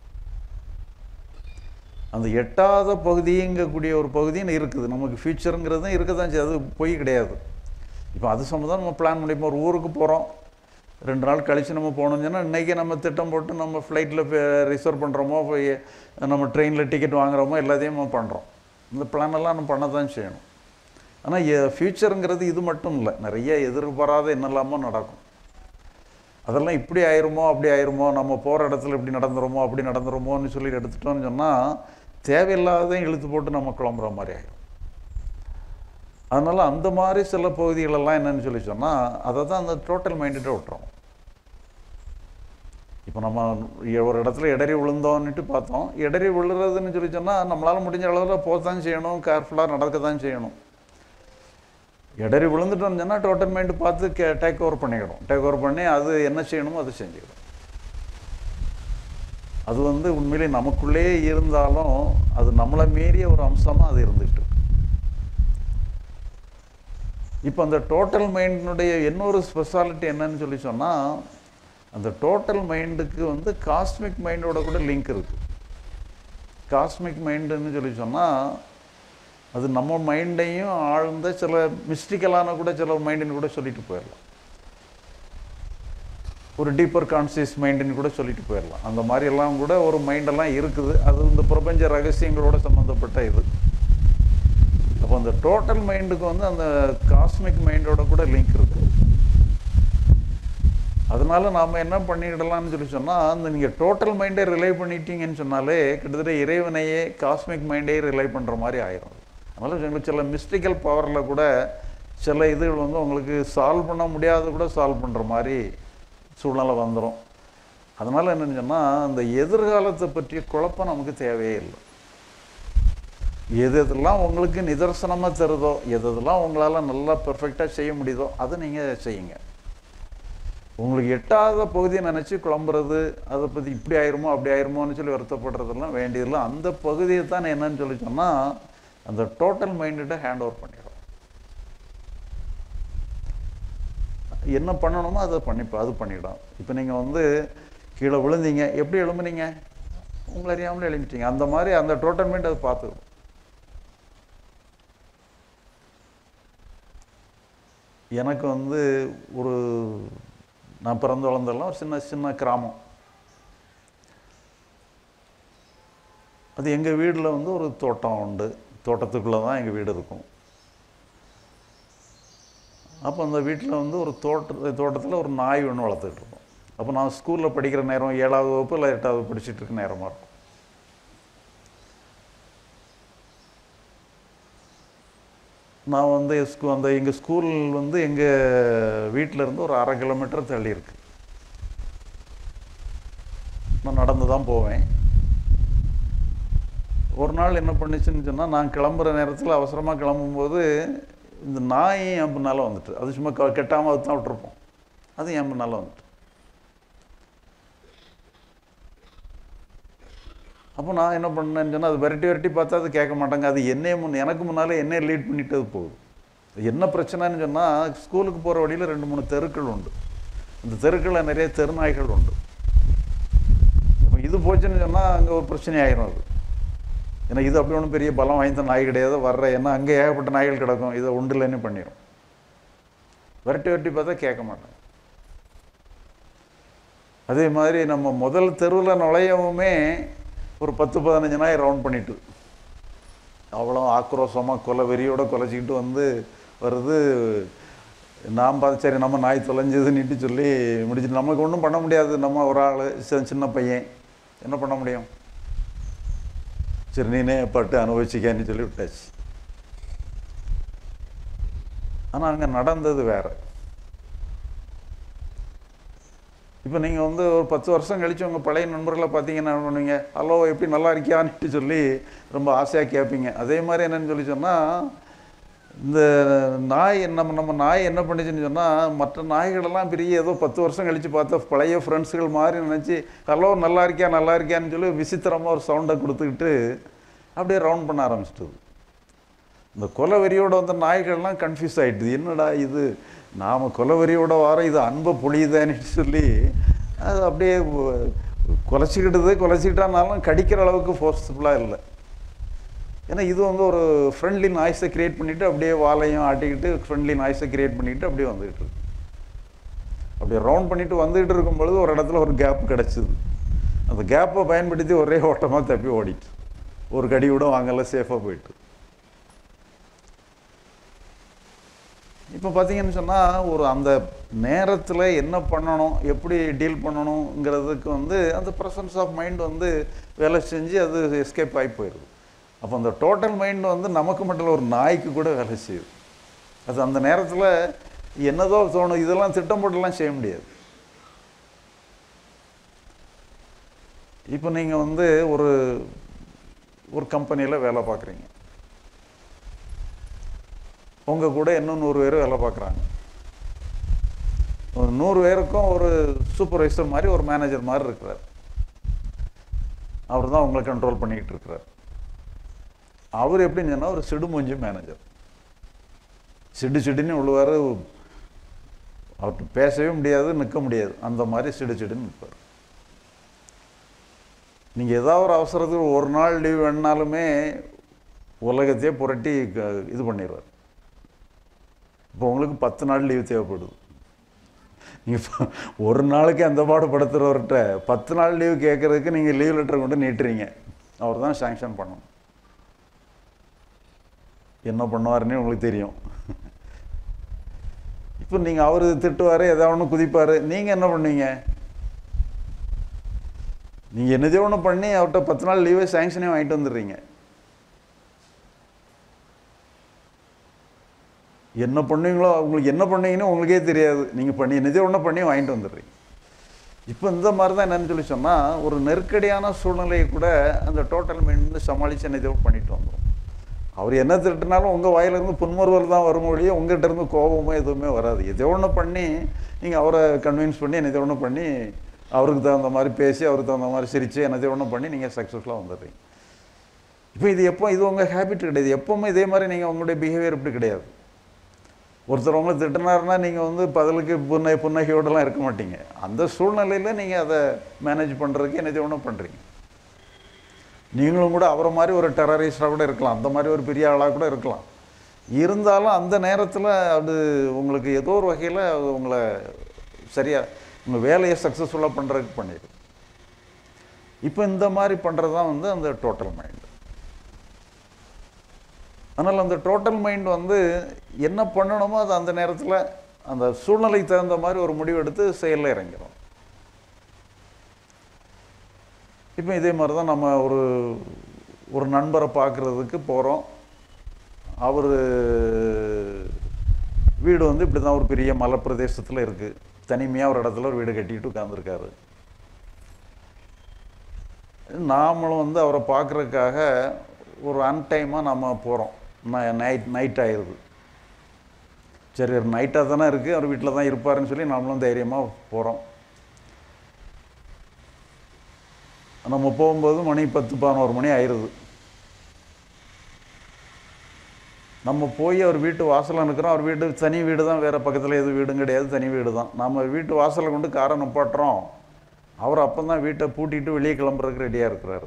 [SPEAKER 2] அந்த எட்டாத பகுதிங்கக்கூடிய ஒரு பகுதின்னு இருக்குது நமக்கு ஃபியூச்சருங்கிறதும் இருக்க தான் செய்யுது அது பொய் கிடையாது இப்போ அது சம்மந்தம் நம்ம பிளான் பண்ணி இப்போ ஒரு ஊருக்கு போகிறோம் ரெண்டு நாள் கழித்து நம்ம போகணும்னு சொன்னால் இன்றைக்கி நம்ம திட்டம் போட்டு நம்ம ஃப்ளைட்டில் ரிசர்வ் பண்ணுறோமோ போய் நம்ம ட்ரெயினில் டிக்கெட் வாங்குறோமோ எல்லாத்தையும் நம்ம பண்ணுறோம் இந்த பிளான் எல்லாம் நம்ம பண்ண தான் செய்யணும் ஆனால் ஃப்யூச்சருங்கிறது இது மட்டும் இல்லை நிறைய எதிர்பாராத என்னெல்லாமோ நடக்கும் அதெல்லாம் இப்படி ஆயிருமோ அப்படி ஆயிருமோ நம்ம போகிற இடத்துல இப்படி நடந்துருமோ அப்படி நடந்துருமோன்னு சொல்லி எடுத்துட்டோம்னு சொன்னால் தேவையில்லாதையும் இழுத்து போட்டு நம்ம கிளம்புற மாதிரி ஆயிடும் அதனால் அந்த மாதிரி சில பகுதிகளெல்லாம் என்னன்னு சொல்லி சொன்னால் அதை தான் அந்த டோட்டல் மைண்டிட்ட விட்டுறோம் இப்போ நம்ம ஒரு இடத்துல இடறி விழுந்தோன்னுட்டு பார்த்தோம் இடறி விழுறதுன்னு சொல்லி சொன்னால் நம்மளால் முடிஞ்ச அளவில் போகத்தான் செய்யணும் கேர்ஃபுல்லாக நடக்க தான் செய்யணும் இடறி விழுந்துட்டோம்னு சொன்னால் டோட்டல் மைண்டு பார்த்து கே டேக் ஓவர் பண்ணிக்கிடும் டேக் ஓவர் பண்ணி அது என்ன செய்யணுமோ அதை செஞ்சுக்கிடும் அது வந்து உண்மையிலே நமக்குள்ளேயே இருந்தாலும் அது நம்மளை மீறிய ஒரு அம்சமாக அது இருந்துகிட்டு இருக்கு. இப்போ அந்த டோட்டல் மைண்டினுடைய இன்னொரு ஸ்பெஷாலிட்டி என்னன்னு சொல்லி சொன்னால் அந்த டோட்டல் மைண்டுக்கு வந்து காஸ்மிக் மைண்டோட கூட லிங்க் இருக்குது காஸ்மிக் மைண்டுன்னு சொல்லி சொன்னால் அது நம்ம மைண்டையும் ஆழ்ந்த சில மிஸ்டிக்கலான கூட சில மைண்டுன்னு கூட சொல்லிட்டு போயிடலாம் ஒரு டீப்பர் கான்சியஸ் மைண்டுன்னு கூட சொல்லிட்டு போயிடலாம் அந்த மாதிரி எல்லாம் கூட ஒரு மைண்டெல்லாம் இருக்குது அது இந்த பிரபஞ்ச ரகசியங்களோட சம்மந்தப்பட்ட இது அப்போ அந்த டோட்டல் மைண்டுக்கு வந்து அந்த காஸ்மிக் மைண்டோட கூட லிங்க் இருக்குது அதனால நாம் என்ன பண்ணிடலாம்னு சொல்லி சொன்னால் அந்த நீங்கள் டோட்டல் மைண்டை ரிலை பண்ணிட்டீங்கன்னு சொன்னாலே கிட்டத்தட்ட இறைவனையே காஸ்மிக் மைண்டே ரிலை பண்ணுற மாதிரி ஆயிரும் அதனால் உங்களுக்கு சில மிஸ்டிக்கல் பவரில் கூட சில இதுகள் வந்து உங்களுக்கு சால்வ் பண்ண முடியாத கூட சால்வ் பண்ணுற மாதிரி சூழ்நிலை வந்துடும் அதனால் என்னன்னு சொன்னால் அந்த எதிர்காலத்தை பற்றிய குழப்பம் நமக்கு தேவையே இல்லை எது எதெல்லாம் உங்களுக்கு நிதர்சனமாக தருதோ எது எதெல்லாம் உங்களால் நல்லா பெர்ஃபெக்டாக செய்ய முடியுதோ அதை நீங்கள் செய்யுங்க உங்களுக்கு எட்டாத பகுதியை நினச்சி குழம்புறது அதை பற்றி இப்படி ஆயிருமோ அப்படி ஆயிருமோன்னு சொல்லி வருத்தப்படுறதெல்லாம் வேண்டியதில்லை அந்த பகுதியை தான் என்னன்னு சொல்லி சொன்னால் அந்த டோட்டல் மைண்டிட்ட ஹேண்ட் ஓவர் பண்ணிடும் என்ன பண்ணணுமோ அதை பண்ணிப்போ அது பண்ணிடும் இப்போ நீங்கள் வந்து கீழே விழுந்தீங்க எப்படி எழும்புனீங்க உங்களை அறியாமலே எழும்பிட்டீங்க அந்த மாதிரி அந்த டோட்டல் மைண்ட் அது பார்த்துக்கும் எனக்கு வந்து ஒரு நான் பிறந்து வளர்ந்தெல்லாம் ஒரு சின்ன சின்ன கிராமம் அது எங்கள் வீட்டில் வந்து ஒரு தோட்டம் உண்டு தோட்டத்துக்குள்ளே தான் எங்கள் வீடு இருக்கும் அப்போ அந்த வீட்டில் வந்து ஒரு தோட்ட தோட்டத்தில் ஒரு நாய் ஒன்று வளர்த்துக்கிட்டு இருக்கோம் அப்போ நான் ஸ்கூலில் படிக்கிற நேரம் ஏழாவது வகுப்பு இல்லை எட்டாவது படிச்சுட்டு இருக்க நேரமாக இருக்கும் நான் வந்து ஸ்கூ அந்த எங்கள் ஸ்கூல் வந்து எங்கள் வீட்டில் இருந்து ஒரு அரை கிலோமீட்டர் தள்ளி இருக்கு நான் நடந்து தான் போவேன் ஒரு நாள் என்ன பண்ணுச்சுன்னு சொன்னால் நான் கிளம்புற நேரத்தில் அவசரமாக கிளம்பும்போது இந்த நாய் என் பின்னால் வந்துட்டு அது சும்மா க கெட்டாமல் அது தான் விட்டுருப்போம் அது என் பின்னால் வந்துட்டு அப்போ நான் என்ன பண்ணேன்னு சொன்னால் அது விரட்டி விரட்டி பார்த்தா அது கேட்க மாட்டாங்க அது என்னைய முன் எனக்கு முன்னாலே என்னைய லீட் பண்ணிட்டு அது போகுது என்ன பிரச்சனைன்னு சொன்னால் ஸ்கூலுக்கு போகிற வழியில் ரெண்டு மூணு தெருக்கள் உண்டு அந்த தெருக்களில் நிறைய தெருநாய்கள் உண்டு இப்போ இது போச்சுன்னு சொன்னால் அங்கே ஒரு பிரச்சனை ஆயிரும் அது ஏன்னா இது அப்படி ஒன்றும் பெரிய பலம் வாய்ந்த நாய் கிடையாது வர்ற ஏன்னா அங்கே ஏகப்பட்ட நாய்கள் கிடக்கும் இதை உண்டு இல்லைன்னு பண்ணிடும் விரட்டி விரட்டி பார்த்தா கேட்க மாட்டாங்க அதே மாதிரி நம்ம முதல் தெருவில் நுழையவுமே ஒரு பத்து பதினஞ்சு நாய் ரவுண்ட் பண்ணிட்டு அவ்வளோ ஆக்ரோஷமாக கொலை வெறியோட கொலைச்சிக்கிட்டு வந்து வருது நாம் பார்த்து சரி நம்ம நாய் தொலைஞ்சதுன்னுட்டு சொல்லி முடிச்சுட்டு நமக்கு ஒன்றும் பண்ண முடியாது நம்ம ஒரு ஆள் சின்ன பையன் என்ன பண்ண முடியும் சரி நீனே பட்டு அனுபவிச்சிக்கன்னு சொல்லி விட்டாச்சு ஆனால் அங்கே நடந்தது வேற இப்போ நீங்கள் வந்து ஒரு பத்து வருஷம் கழிச்சு உங்கள் பழைய நண்பர்களை பார்த்தீங்கன்னா என்ன பண்ணுவீங்க ஹலோ எப்படி நல்லா இருக்கியான்ட்டு சொல்லி ரொம்ப ஆசையாக கேட்பீங்க அதே மாதிரி என்னன்னு சொல்லி சொன்னால் இந்த நாய் நம்ம நம்ம நாய் என்ன பண்ணுச்சுன்னு சொன்னால் மற்ற நாய்களெல்லாம் பெரிய ஏதோ பத்து வருஷம் கழித்து பார்த்தா பழைய ஃப்ரெண்ட்ஸுகள் மாதிரி நினச்சி ஹலோ நல்லா இருக்கியா நல்லா இருக்கியான்னு சொல்லி விசித்திரமாக ஒரு சவுண்டை கொடுத்துக்கிட்டு அப்படியே ரவுண்ட் பண்ண ஆரம்பிச்சிட்டது இந்த கொலவெறியோட வந்த நாய்கள்லாம் கன்ஃபியூஸ் ஆகிட்டுது என்னடா இது நாம் கொலவெறியோட வாரம் இது அன்பை பொழியுதேன்னு சொல்லி அது அப்படியே குலைச்சிக்கிட்டது குலைச்சிக்கிட்டானாலும் கடிக்கிற அளவுக்கு ஃபோர்ஸ்ஃபுல்லாக இல்லை ஏன்னா இது வந்து ஒரு ஃப்ரெண்ட்லி நாய்ஸை கிரியேட் பண்ணிவிட்டு அப்படியே வாலையும் ஆட்டிக்கிட்டு ஃப்ரெண்ட்லி நாய்ஸை கிரியேட் பண்ணிக்கிட்டு அப்படியே வந்துக்கிட்டு இருக்கு அப்படியே ரவுண்ட் பண்ணிட்டு வந்துகிட்டு இருக்கும் பொழுது ஒரு இடத்துல ஒரு கேப் கிடச்சிது அந்த கேப்பை பயன்படுத்தி ஒரே ஓட்டமாக தப்பி ஓடிட்டு ஒரு கடி கூட வாங்கல சேஃபாக போயிட்டு இப்போ பார்த்தீங்கன்னு சொன்னால் ஒரு அந்த நேரத்தில் என்ன பண்ணணும் எப்படி டீல் பண்ணணுங்கிறதுக்கு வந்து அந்த ப்ரெசன்ஸ் ஆஃப் மைண்ட் வந்து வேலை செஞ்சு அது எஸ்கேப் ஆகி போயிடுது அப்போ அந்த டோட்டல் மைண்ட் வந்து நமக்கு மட்டும் இல்லை ஒரு நாய்க்கு கூட வேலை செய்யுது அது அந்த நேரத்தில் என்னதோ தோணும் இதெல்லாம் திட்டம் போட்டுலாம் செய்ய முடியாது இப்போ நீங்கள் வந்து ஒரு ஒரு கம்பெனியில் வேலை பார்க்குறீங்க உங்கள் கூட இன்னும் நூறு பேர் வேலை பார்க்குறாங்க ஒரு நூறு பேருக்கும் ஒரு சூப்பர்வைசர் மாதிரி ஒரு மேனேஜர் மாதிரி இருக்கிறார் அவர் தான் உங்களை கண்ட்ரோல் பண்ணிக்கிட்டு இருக்கிறார் அவர் எப்படின்னு சொன்னால் ஒரு சிடுமூஞ்சி மேனேஜர் சிடு சிடுன்னு உள்ளுவார் அவர்கிட்ட பேசவே முடியாது நிற்க முடியாது அந்த மாதிரி சிடு சிடுன்னு நிற்பார் நீங்கள் ஏதாவது ஒரு அவசரத்துக்கு ஒரு நாள் லீவ் வேணுனாலுமே உலகத்தையே புரட்டி க- இது பண்ணிடுவார் இப்போ உங்களுக்கு பத்து நாள் லீவ் தேவைப்படுது நீங்கள் ஒரு நாளைக்கு அந்த பாடு படுத்துகிறவர்கிட்ட பத்து நாள் லீவ் கேட்குறதுக்கு நீங்கள் லீவ் லெட்டர் கொண்டு நீட்டுறீங்க அவர் தான் சாங்ஷன் பண்ணணும் என்ன பண்ணுவாருன்னு உங்களுக்கு தெரியும் இப்போ நீங்கள் அவர் திட்டுவார் எதாவது ஒன்று குதிப்பார் நீங்கள் என்ன பண்ணுவீங்க நீங்கள் என்னதோ ஒன்று பண்ணி அவர்கிட்ட பத்து நாள் லீவே சாங்ஷனே வாங்கிட்டு வந்துடுறீங்க என்ன பண்ணுவீங்களோ உங்களுக்கு என்ன பண்ணுவீங்கன்னு உங்களுக்கே தெரியாது நீங்கள் பண்ணி என்னதோ ஒன்று பண்ணி வாங்கிட்டு வந்துடுறீங்க இப்போ இந்த மாதிரி தான் என்னன்னு சொல்லி சொன்னால் ஒரு நெருக்கடியான சூழ்நிலையை கூட அந்த டோட்டல் மைண்ட் வந்து சமாளித்து என்னதோ பண்ணிட்டு வந்துடும் அவர் என்ன திட்டினாலும் உங்கள் வாயிலிருந்து புன்முறுவல் தான் வரும் ஒழிய உங்கள்கிட்ட இருந்து கோபமோ எதுவுமே வராது எதோ ஒன்று பண்ணி நீங்கள் அவரை கன்வின்ஸ் பண்ணி என்னதோ ஒன்று பண்ணி அவருக்கு தகுந்த மாதிரி பேசி அவருக்கு தகுந்த மாதிரி சிரித்து என்னதோ ஒன்று பண்ணி நீங்கள் சக்ஸஸ்ஃபுல்லாக வந்துடுறீங்க இப்போ இது எப்போ இது உங்கள் ஹேபிட் கிடையாது எப்போவுமே இதே மாதிரி நீங்கள் உங்களுடைய பிஹேவியர் இப்படி கிடையாது ஒருத்தர் உங்களை திட்டினாருன்னா நீங்கள் வந்து பதிலுக்கு புன்னை புன்னகையோடலாம் இருக்க மாட்டீங்க அந்த சூழ்நிலையில் நீங்கள் அதை மேனேஜ் பண்ணுறதுக்கு என்னதோ ஒன்று பண்ணுறீங்க நீங்களும் கூட அவரை மாதிரி ஒரு டெரரிஸ்டாக கூட இருக்கலாம் அந்த மாதிரி ஒரு பெரிய ஆளாக கூட இருக்கலாம் இருந்தாலும் அந்த நேரத்தில் அது உங்களுக்கு ஏதோ ஒரு வகையில் அது உங்களை சரியாக உங்கள் வேலையை சக்ஸஸ்ஃபுல்லாக பண்ணுறதுக்கு பண்ணிடும் இப்போ இந்த மாதிரி பண்ணுறது தான் வந்து அந்த டோட்டல் மைண்ட் அதனால் அந்த டோட்டல் மைண்ட் வந்து என்ன பண்ணணுமோ அது அந்த நேரத்தில் அந்த சூழ்நிலைக்கு தகுந்த மாதிரி ஒரு முடிவு எடுத்து செயலில் இறங்கிடும் இப்போ இதே மாதிரி தான் நம்ம ஒரு ஒரு நண்பரை பார்க்குறதுக்கு போகிறோம் அவர் வீடு வந்து இப்படி தான் ஒரு பெரிய மலை பிரதேசத்தில் இருக்குது தனிமையாக ஒரு இடத்துல ஒரு வீடு கட்டிட்டு உட்காந்துருக்காரு நாமளும் வந்து அவரை பார்க்குறதுக்காக ஒரு அன்டைமாக நம்ம போகிறோம் நைட் நைட் ஆயிடுது சரி நைட்டாக தானே இருக்குது அவர் வீட்டில் தான் இருப்பாருன்னு சொல்லி நாமளும் தைரியமாக போகிறோம் நம்ம போகும்போது மணி பத்து பதினோரு மணி ஆயிடுது நம்ம போய் அவர் வீட்டு வாசலில் நிற்கிறோம் அவர் வீடு தனி வீடு தான் வேறு பக்கத்தில் எதுவும் வீடும் கிடையாது தனி வீடு தான் நம்ம வீட்டு வாசலில் கொண்டு காரை நிப்பாட்டுறோம் அவர் அப்போ தான் வீட்டை பூட்டிட்டு வெளியே கிளம்புறதுக்கு ரெடியாக இருக்கிறாரு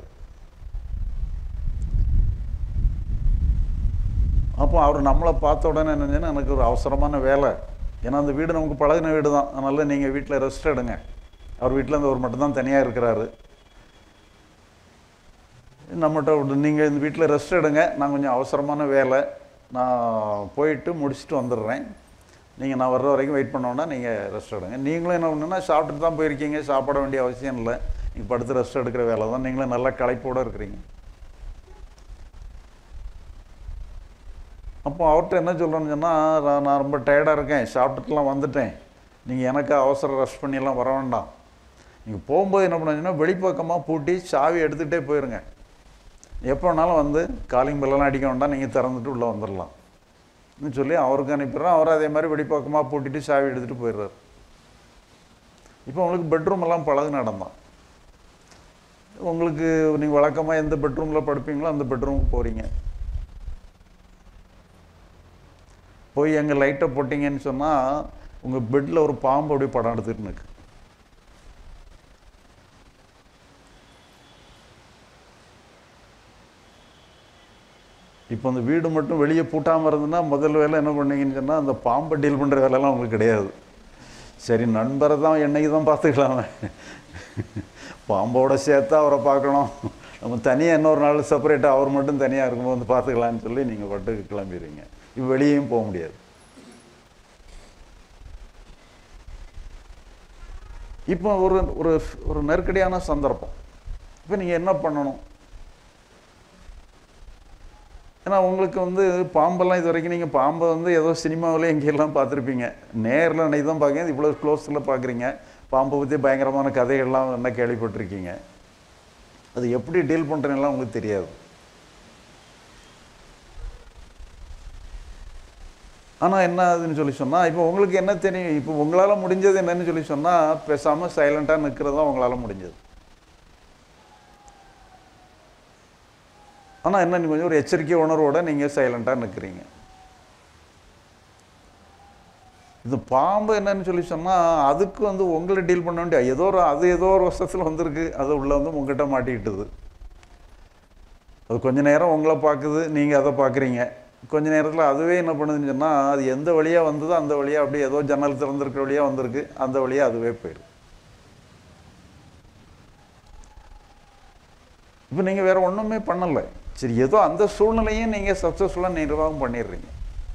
[SPEAKER 2] அப்போ அவர் நம்மளை பார்த்த உடனே என்னச்சுன்னா எனக்கு ஒரு அவசரமான வேலை ஏன்னா அந்த வீடு நமக்கு பழகின வீடு தான் அதனால் நீங்கள் வீட்டில் ரெஸ்ட் எடுங்க அவர் வீட்டில் அந்த ஒரு மட்டும்தான் தனியாக இருக்கிறாரு நம்மகிட்ட நீங்கள் இந்த வீட்டில் ரெஸ்ட் எடுங்க நான் கொஞ்சம் அவசரமான வேலை நான் போயிட்டு முடிச்சுட்டு வந்துடுறேன் நீங்கள் நான் வர்ற வரைக்கும் வெயிட் பண்ணோன்னா நீங்கள் ரெஸ்ட் எடுங்க நீங்களும் என்ன பண்ணுன்னா சாப்பிட்டுட்டு தான் போயிருக்கீங்க சாப்பிட வேண்டிய அவசியம் இல்லை நீங்கள் படுத்து ரெஸ்ட் எடுக்கிற வேலை தான் நீங்களும் நல்லா களைப்போடு இருக்கிறீங்க அப்போ அவர்கிட்ட என்ன சொல்கிறேன்னு சொன்னால் நான் ரொம்ப டயர்டாக இருக்கேன் சாப்பிட்டுட்டுலாம் வந்துட்டேன் நீங்கள் எனக்கு அவசர ரெஸ்ட் பண்ணியெல்லாம் வர வேண்டாம் நீங்கள் போகும்போது என்ன பண்ணுங்கன்னா வெளிப்பக்கமாக பூட்டி சாவி எடுத்துகிட்டே போயிருங்க எப்போ வேணாலும் வந்து காலிங் பெல்லாம் அடிக்க வேண்டாம் நீங்கள் திறந்துட்டு உள்ளே வந்துடலாம் ன்னு சொல்லி அவருக்கு அனுப்பிடுறோம் அவர் அதே மாதிரி வெளிப்பக்கமாக பூட்டிட்டு சாவி எடுத்துகிட்டு போயிடுறாரு இப்போ உங்களுக்கு பெட்ரூம் எல்லாம் பழகு நடந்தான் உங்களுக்கு நீங்கள் வழக்கமாக எந்த பெட்ரூமில் படுப்பீங்களோ அந்த பெட்ரூமுக்கு போகிறீங்க போய் எங்கள் லைட்டை போட்டிங்கன்னு சொன்னால் உங்கள் பெட்டில் ஒரு பாம்பு அப்படியே படம் எடுத்துட்டு நிற்கு இப்போ அந்த வீடு மட்டும் வெளியே பூட்டாமல் இருந்ததுன்னா முதல் வேலை என்ன பண்ணீங்கன்னு சொன்னால் அந்த பாம்பை டீல் பண்ணுற வேலைலாம் உங்களுக்கு கிடையாது சரி நண்பரை தான் என்னைக்கு தான் பார்த்துக்கலாமே பாம்போட சேர்த்து அவரை பார்க்கணும் நம்ம தனியாக இன்னொரு நாள் செப்பரேட்டாக அவர் மட்டும் தனியாக இருக்கும்போது வந்து பார்த்துக்கலான்னு சொல்லி நீங்கள் பட்டுக்கு கிளம்பிடுவீங்க இப்போ வெளியேயும் போக முடியாது இப்போ ஒரு ஒரு ஒரு நெருக்கடியான சந்தர்ப்பம் இப்போ நீங்கள் என்ன பண்ணணும் ஏன்னா உங்களுக்கு வந்து பாம்பெல்லாம் இது வரைக்கும் நீங்கள் பாம்பை வந்து ஏதோ சினிமாவிலே எங்கெல்லாம் பார்த்துருப்பீங்க நேரில் அன்னைக்கு தான் பார்க்குறீங்க இவ்வளோ க்ளோஸில் பார்க்குறீங்க பாம்பை பற்றி பயங்கரமான கதைகள்லாம் என்ன கேள்விப்பட்டிருக்கீங்க அது எப்படி டீல் பண்ணுறீங்கலாம் உங்களுக்கு தெரியாது ஆனால் என்ன ஆகுதுன்னு சொல்லி சொன்னால் இப்போ உங்களுக்கு என்ன தெரியும் இப்போ உங்களால் முடிஞ்சது என்னன்னு சொல்லி சொன்னால் பேசாமல் சைலண்ட்டாக நிற்கிறது தான் உங்களால் முடிஞ்சது ஆனால் என்ன நீ கொஞ்சம் ஒரு எச்சரிக்கை உணர்வோட நீங்கள் சைலண்ட்டாக நிற்கிறீங்க இது பாம்பு என்னன்னு சொல்லி சொன்னால் அதுக்கு வந்து உங்களை டீல் பண்ண வேண்டிய ஏதோ ஒரு அது ஏதோ ஒரு வருஷத்தில் வந்திருக்கு அது உள்ளே வந்து உங்ககிட்ட மாட்டிக்கிட்டுது அது கொஞ்ச நேரம் உங்களை பார்க்குது நீங்கள் அதை பார்க்குறீங்க கொஞ்ச நேரத்தில் அதுவே என்ன பண்ணுதுன்னு சொன்னால் அது எந்த வழியாக வந்ததோ அந்த வழியாக அப்படியே ஏதோ ஜன்னல் திறந்திருக்கிற வழியாக வந்திருக்கு அந்த வழியாக அதுவே போயிடும் இப்போ நீங்கள் வேறு ஒன்றுமே பண்ணலை சரி ஏதோ அந்த சூழ்நிலையும் நீங்கள் சக்ஸஸ்ஃபுல்லாக நிர்வாகம் பண்ணிடுறீங்க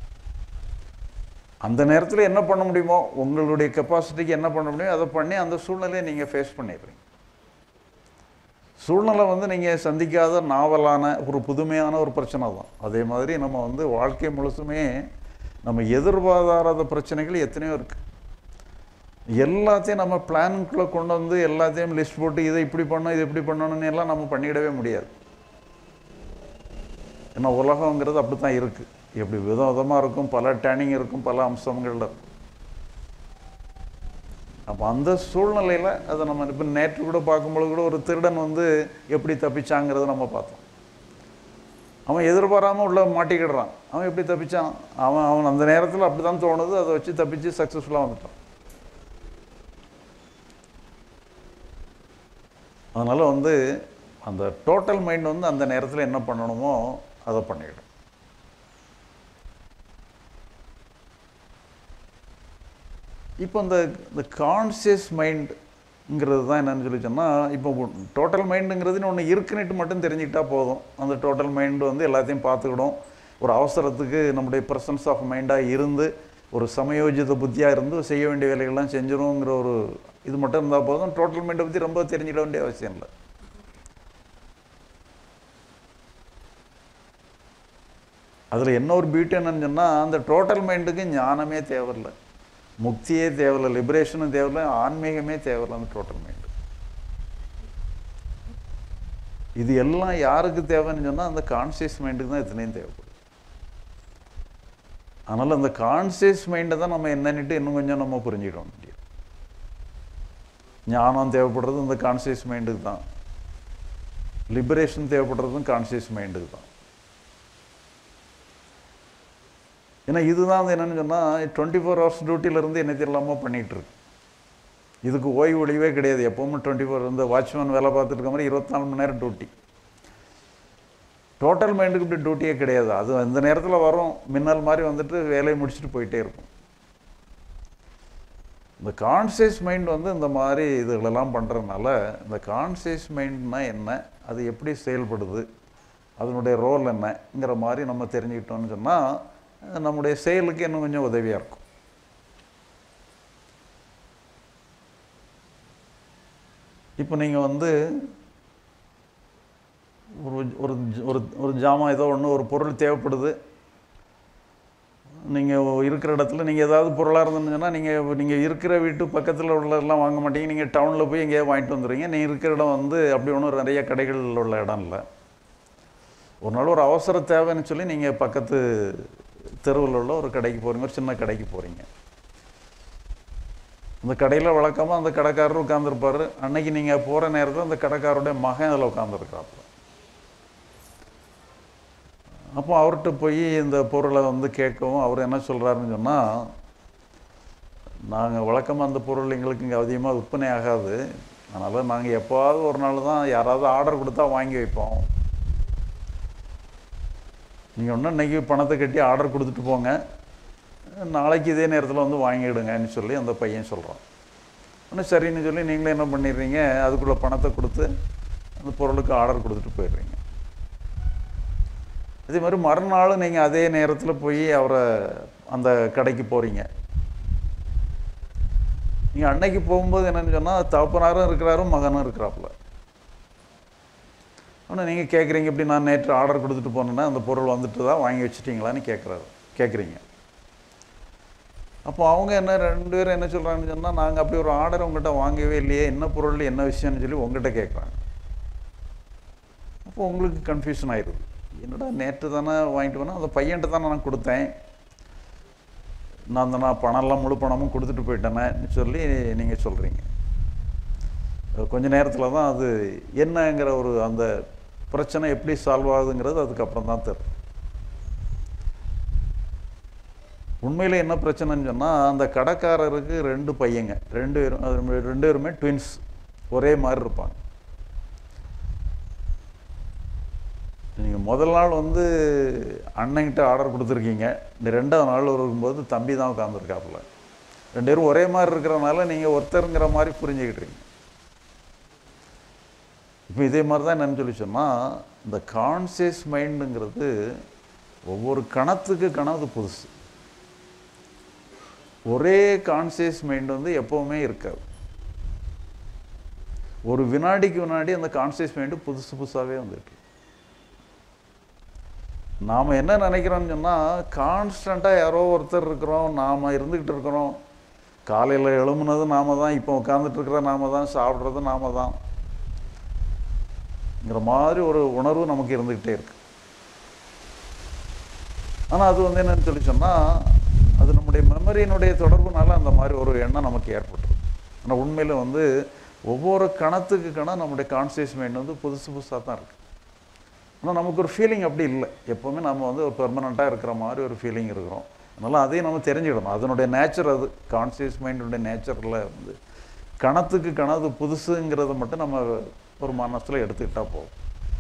[SPEAKER 2] அந்த நேரத்தில் என்ன பண்ண முடியுமோ உங்களுடைய கெப்பாசிட்டிக்கு என்ன பண்ண முடியுமோ அதை பண்ணி அந்த சூழ்நிலையை நீங்கள் ஃபேஸ் பண்ணிடுறீங்க சூழ்நிலை வந்து நீங்கள் சந்திக்காத நாவலான ஒரு புதுமையான ஒரு பிரச்சனை தான் அதே மாதிரி நம்ம வந்து வாழ்க்கை முழுசுமே நம்ம எதிர்பாராத பிரச்சனைகள் எத்தனையோ இருக்குது எல்லாத்தையும் நம்ம பிளானுக்குள்ளே கொண்டு வந்து எல்லாத்தையும் லிஸ்ட் போட்டு இதை இப்படி பண்ணணும் இதை இப்படி பண்ணணும்னு எல்லாம் நம்ம பண்ணிடவே முடியாது ஏன்னா உலகங்கிறது அப்படி தான் இருக்குது எப்படி விதம் விதமாக இருக்கும் பல டேனிங் இருக்கும் பல அம்சங்கள் இருக்கும் அப்போ அந்த சூழ்நிலையில் அதை நம்ம இப்போ நேற்று கூட பார்க்கும்பொழுது கூட ஒரு திருடன் வந்து எப்படி தப்பிச்சாங்கிறத நம்ம பார்த்தோம் அவன் எதிர்பாராமல் உள்ள மாட்டிக்கிடுறான் அவன் எப்படி தப்பிச்சான் அவன் அவன் அந்த நேரத்தில் அப்படி தான் தோணுது அதை வச்சு தப்பிச்சு சக்ஸஸ்ஃபுல்லாக வந்துட்டான் அதனால் வந்து அந்த டோட்டல் மைண்ட் வந்து அந்த நேரத்தில் என்ன பண்ணணுமோ அதை பண்ணிவிடும் இப்போ இந்த இந்த கான்சியஸ் மைண்டுங்கிறது தான் என்னன்னு சொல்லி சொன்னால் இப்போ டோட்டல் மைண்டுங்கிறது ஒன்று இருக்குன்னுட்டு மட்டும் தெரிஞ்சுக்கிட்டா போதும் அந்த டோட்டல் மைண்டு வந்து எல்லாத்தையும் பார்த்துக்கிடும் ஒரு அவசரத்துக்கு நம்முடைய ப்ரெசன்ஸ் ஆஃப் மைண்டாக இருந்து ஒரு சமயோஜித புத்தியாக இருந்து செய்ய வேண்டிய வேலைகள்லாம் செஞ்சிருங்கிற ஒரு இது மட்டும் இருந்தால் போதும் டோட்டல் மைண்டை பற்றி ரொம்ப தெரிஞ்சிட வேண்டிய அவசியம் இல்லை அதில் என்ன ஒரு பியூட்டி என்னன்னு சொன்னால் அந்த டோட்டல் மைண்டுக்கு ஞானமே தேவையில்லை முக்தியே தேவையில்லை லிபரேஷனும் தேவையில்லை ஆன்மீகமே தேவையில்லை அந்த டோட்டல் மைண்டு இது எல்லாம் யாருக்கு தேவைன்னு சொன்னால் அந்த கான்சியஸ் மைண்டுக்கு தான் எத்தனையும் தேவைப்படும் அதனால் அந்த கான்சியஸ் மைண்டை தான் நம்ம என்னன்னுட்டு இன்னும் கொஞ்சம் நம்ம புரிஞ்சுக்கிட முடியும் ஞானம் தேவைப்படுறது இந்த கான்சியஸ் மைண்டுக்கு தான் லிபரேஷன் தேவைப்படுறதும் கான்சியஸ் மைண்டுக்கு தான் ஏன்னா இதுதான் வந்து என்னென்னு சொன்னால் டுவெண்ட்டி ஃபோர் ஹவர்ஸ் டியூட்டியிலேருந்து என்ன இல்லாமல் பண்ணிகிட்ருக்கு இதுக்கு ஓய்வு ஒழிவே கிடையாது எப்போவுமே டுவெண்ட்டி ஃபோர் இந்த வாட்ச்மேன் வேலை பார்த்துட்டு இருக்க மாதிரி இருபத்தி நாலு மணி நேரம் டியூட்டி டோட்டல் மைண்டுக்கு இப்படி டியூட்டியே கிடையாது அது அந்த நேரத்தில் வரும் மின்னல் மாதிரி வந்துட்டு வேலையை முடிச்சுட்டு போயிட்டே இருக்கும் இந்த கான்சியஸ் மைண்ட் வந்து இந்த மாதிரி இதுகளெல்லாம் பண்ணுறதுனால இந்த கான்சியஸ் மைண்ட்னா என்ன அது எப்படி செயல்படுது அதனுடைய ரோல் என்னங்கிற மாதிரி நம்ம தெரிஞ்சுக்கிட்டோம்னு சொன்னால் நம்முடைய செயலுக்கு இன்னும் கொஞ்சம் உதவியாக இருக்கும் இப்போ நீங்கள் வந்து ஒரு ஒரு ஒரு ஒரு ஜாமான் ஏதோ ஒன்று ஒரு பொருள் தேவைப்படுது நீங்கள் இருக்கிற இடத்துல நீங்கள் ஏதாவது பொருளாக இருந்துச்சுன்னா நீங்கள் நீங்கள் இருக்கிற வீட்டு பக்கத்தில் உள்ளதெல்லாம் வாங்க மாட்டீங்க நீங்கள் டவுனில் போய் எங்கேயாவது வாங்கிட்டு வந்துடுவீங்க நீங்கள் இருக்கிற இடம் வந்து அப்படி ஒன்றும் நிறைய கடைகள் உள்ள இடம் இல்லை ஒரு நாள் ஒரு அவசர தேவைன்னு சொல்லி நீங்கள் பக்கத்து தெருவில் உள்ள ஒரு கடைக்கு போகிறீங்க ஒரு சின்ன கடைக்கு போகிறீங்க அந்த கடையில் வழக்கமாக அந்த கடைக்காரர் உட்காந்துருப்பார் அன்னைக்கு நீங்கள் போகிற நேரத்தில் அந்த கடைக்காரருடைய மகன் அதில் உட்காந்துருக்காப்புல அப்போ அவர்கிட்ட போய் இந்த பொருளை வந்து கேட்கவும் அவர் என்ன சொல்கிறாருன்னு சொன்னால் நாங்கள் வழக்கமாக அந்த பொருள் எங்களுக்கு இங்கே அதிகமாக விற்பனை ஆகாது அதனால் நாங்கள் எப்போவாவது ஒரு நாள் தான் யாராவது ஆர்டர் கொடுத்தா வாங்கி வைப்போம் நீங்கள் ஒன்றும் இன்றைக்கி பணத்தை கட்டி ஆர்டர் கொடுத்துட்டு போங்க நாளைக்கு இதே நேரத்தில் வந்து வாங்கிடுங்கன்னு சொல்லி அந்த பையன் சொல்கிறான் ஒன்றும் சரின்னு சொல்லி நீங்களே என்ன பண்ணிடுறீங்க அதுக்குள்ளே பணத்தை கொடுத்து அந்த பொருளுக்கு ஆர்டர் கொடுத்துட்டு போயிடுறீங்க இதே மாதிரி மறுநாள் நீங்கள் அதே நேரத்தில் போய் அவரை அந்த கடைக்கு போகிறீங்க நீங்கள் அன்னைக்கு போகும்போது என்னன்னு சொன்னால் தகப்பனாரும் இருக்கிறாரு மகனும் இருக்கிறாப்புல ஆனால் நீங்கள் கேட்குறீங்க இப்படி நான் நேற்று ஆர்டர் கொடுத்துட்டு போனேன்னா அந்த பொருள் வந்துட்டு தான் வாங்கி வச்சிட்டிங்களான்னு கேட்குறாரு கேட்குறீங்க அப்போ அவங்க என்ன ரெண்டு பேரும் என்ன சொல்கிறாங்கன்னு சொன்னால் நாங்கள் அப்படி ஒரு ஆர்டர் உங்கள்கிட்ட வாங்கவே இல்லையே என்ன பொருள் என்ன விஷயம்னு சொல்லி உங்கள்கிட்ட கேட்குறாங்க அப்போ உங்களுக்கு கன்ஃபியூஷன் ஆயிடுது என்னடா நேற்று தானே வாங்கிட்டு போனேன் அந்த பையன்கிட்ட தானே நான் கொடுத்தேன் நான் நான் பணம்லாம் முழு பணமும் கொடுத்துட்டு போயிட்டேனேன்னு சொல்லி நீங்கள் சொல்கிறீங்க கொஞ்ச நேரத்தில் தான் அது என்னங்கிற ஒரு அந்த பிரச்சனை எப்படி சால்வ் ஆகுதுங்கிறது அதுக்கப்புறம் தான் தெரியும் உண்மையில் என்ன பிரச்சனைன்னு சொன்னால் அந்த கடைக்காரருக்கு ரெண்டு பையங்க ரெண்டு பேரும் அது ரெண்டு பேருமே ட்வின்ஸ் ஒரே மாதிரி இருப்பாங்க நீங்கள் முதல் நாள் வந்து அண்ணன்கிட்ட ஆர்டர் கொடுத்துருக்கீங்க இந்த ரெண்டாவது நாள் இருக்கும்போது தம்பி தான் உட்காந்துருக்காப்புல ரெண்டு பேரும் ஒரே மாதிரி இருக்கிறனால நீங்கள் ஒருத்தருங்கிற மாதிரி புரிஞ்சுக்கிட்டுறீங்க இப்போ இதே மாதிரி தான் என்னன்னு சொல்லி சொன்னால் இந்த கான்சியஸ் மைண்டுங்கிறது ஒவ்வொரு கணத்துக்கு கணது புதுசு ஒரே கான்சியஸ் மைண்ட் வந்து எப்போவுமே இருக்காது ஒரு வினாடிக்கு வினாடி அந்த கான்சியஸ் மைண்டு புதுசு புதுசாகவே வந்துட்டு நாம் என்ன நினைக்கிறோம்னு சொன்னால் கான்ஸ்டண்ட்டாக யாரோ ஒருத்தர் இருக்கிறோம் நாம் இருந்துக்கிட்டு இருக்கிறோம் காலையில் எழும்புனது நாம தான் இப்போ உட்காந்துட்டு இருக்கிற நாம தான் சாப்பிட்றது நாம தான் ங்கிற மாதிரி ஒரு உணர்வு நமக்கு இருந்துக்கிட்டே இருக்கு ஆனால் அது வந்து என்னன்னு சொல்லி சொன்னால் அது நம்முடைய மெமரியினுடைய தொடர்புனால அந்த மாதிரி ஒரு எண்ணம் நமக்கு ஏற்பட்டுரும் ஆனால் உண்மையில் வந்து ஒவ்வொரு கணத்துக்கு கணம் நம்முடைய கான்சியஸ் மைண்ட் வந்து புதுசு புதுசாக தான் இருக்குது ஆனால் நமக்கு ஒரு ஃபீலிங் அப்படி இல்லை எப்போவுமே நம்ம வந்து ஒரு பெர்மனண்ட்டாக இருக்கிற மாதிரி ஒரு ஃபீலிங் இருக்கிறோம் அதனால் அதையும் நம்ம தெரிஞ்சுக்கணும் அதனுடைய நேச்சர் அது கான்சியஸ் மைண்டுடைய நேச்சரில் வந்து கணத்துக்கு கணது புதுசுங்கிறத மட்டும் நம்ம ஒரு மனசில் எடுத்துக்கிட்டால் போதும்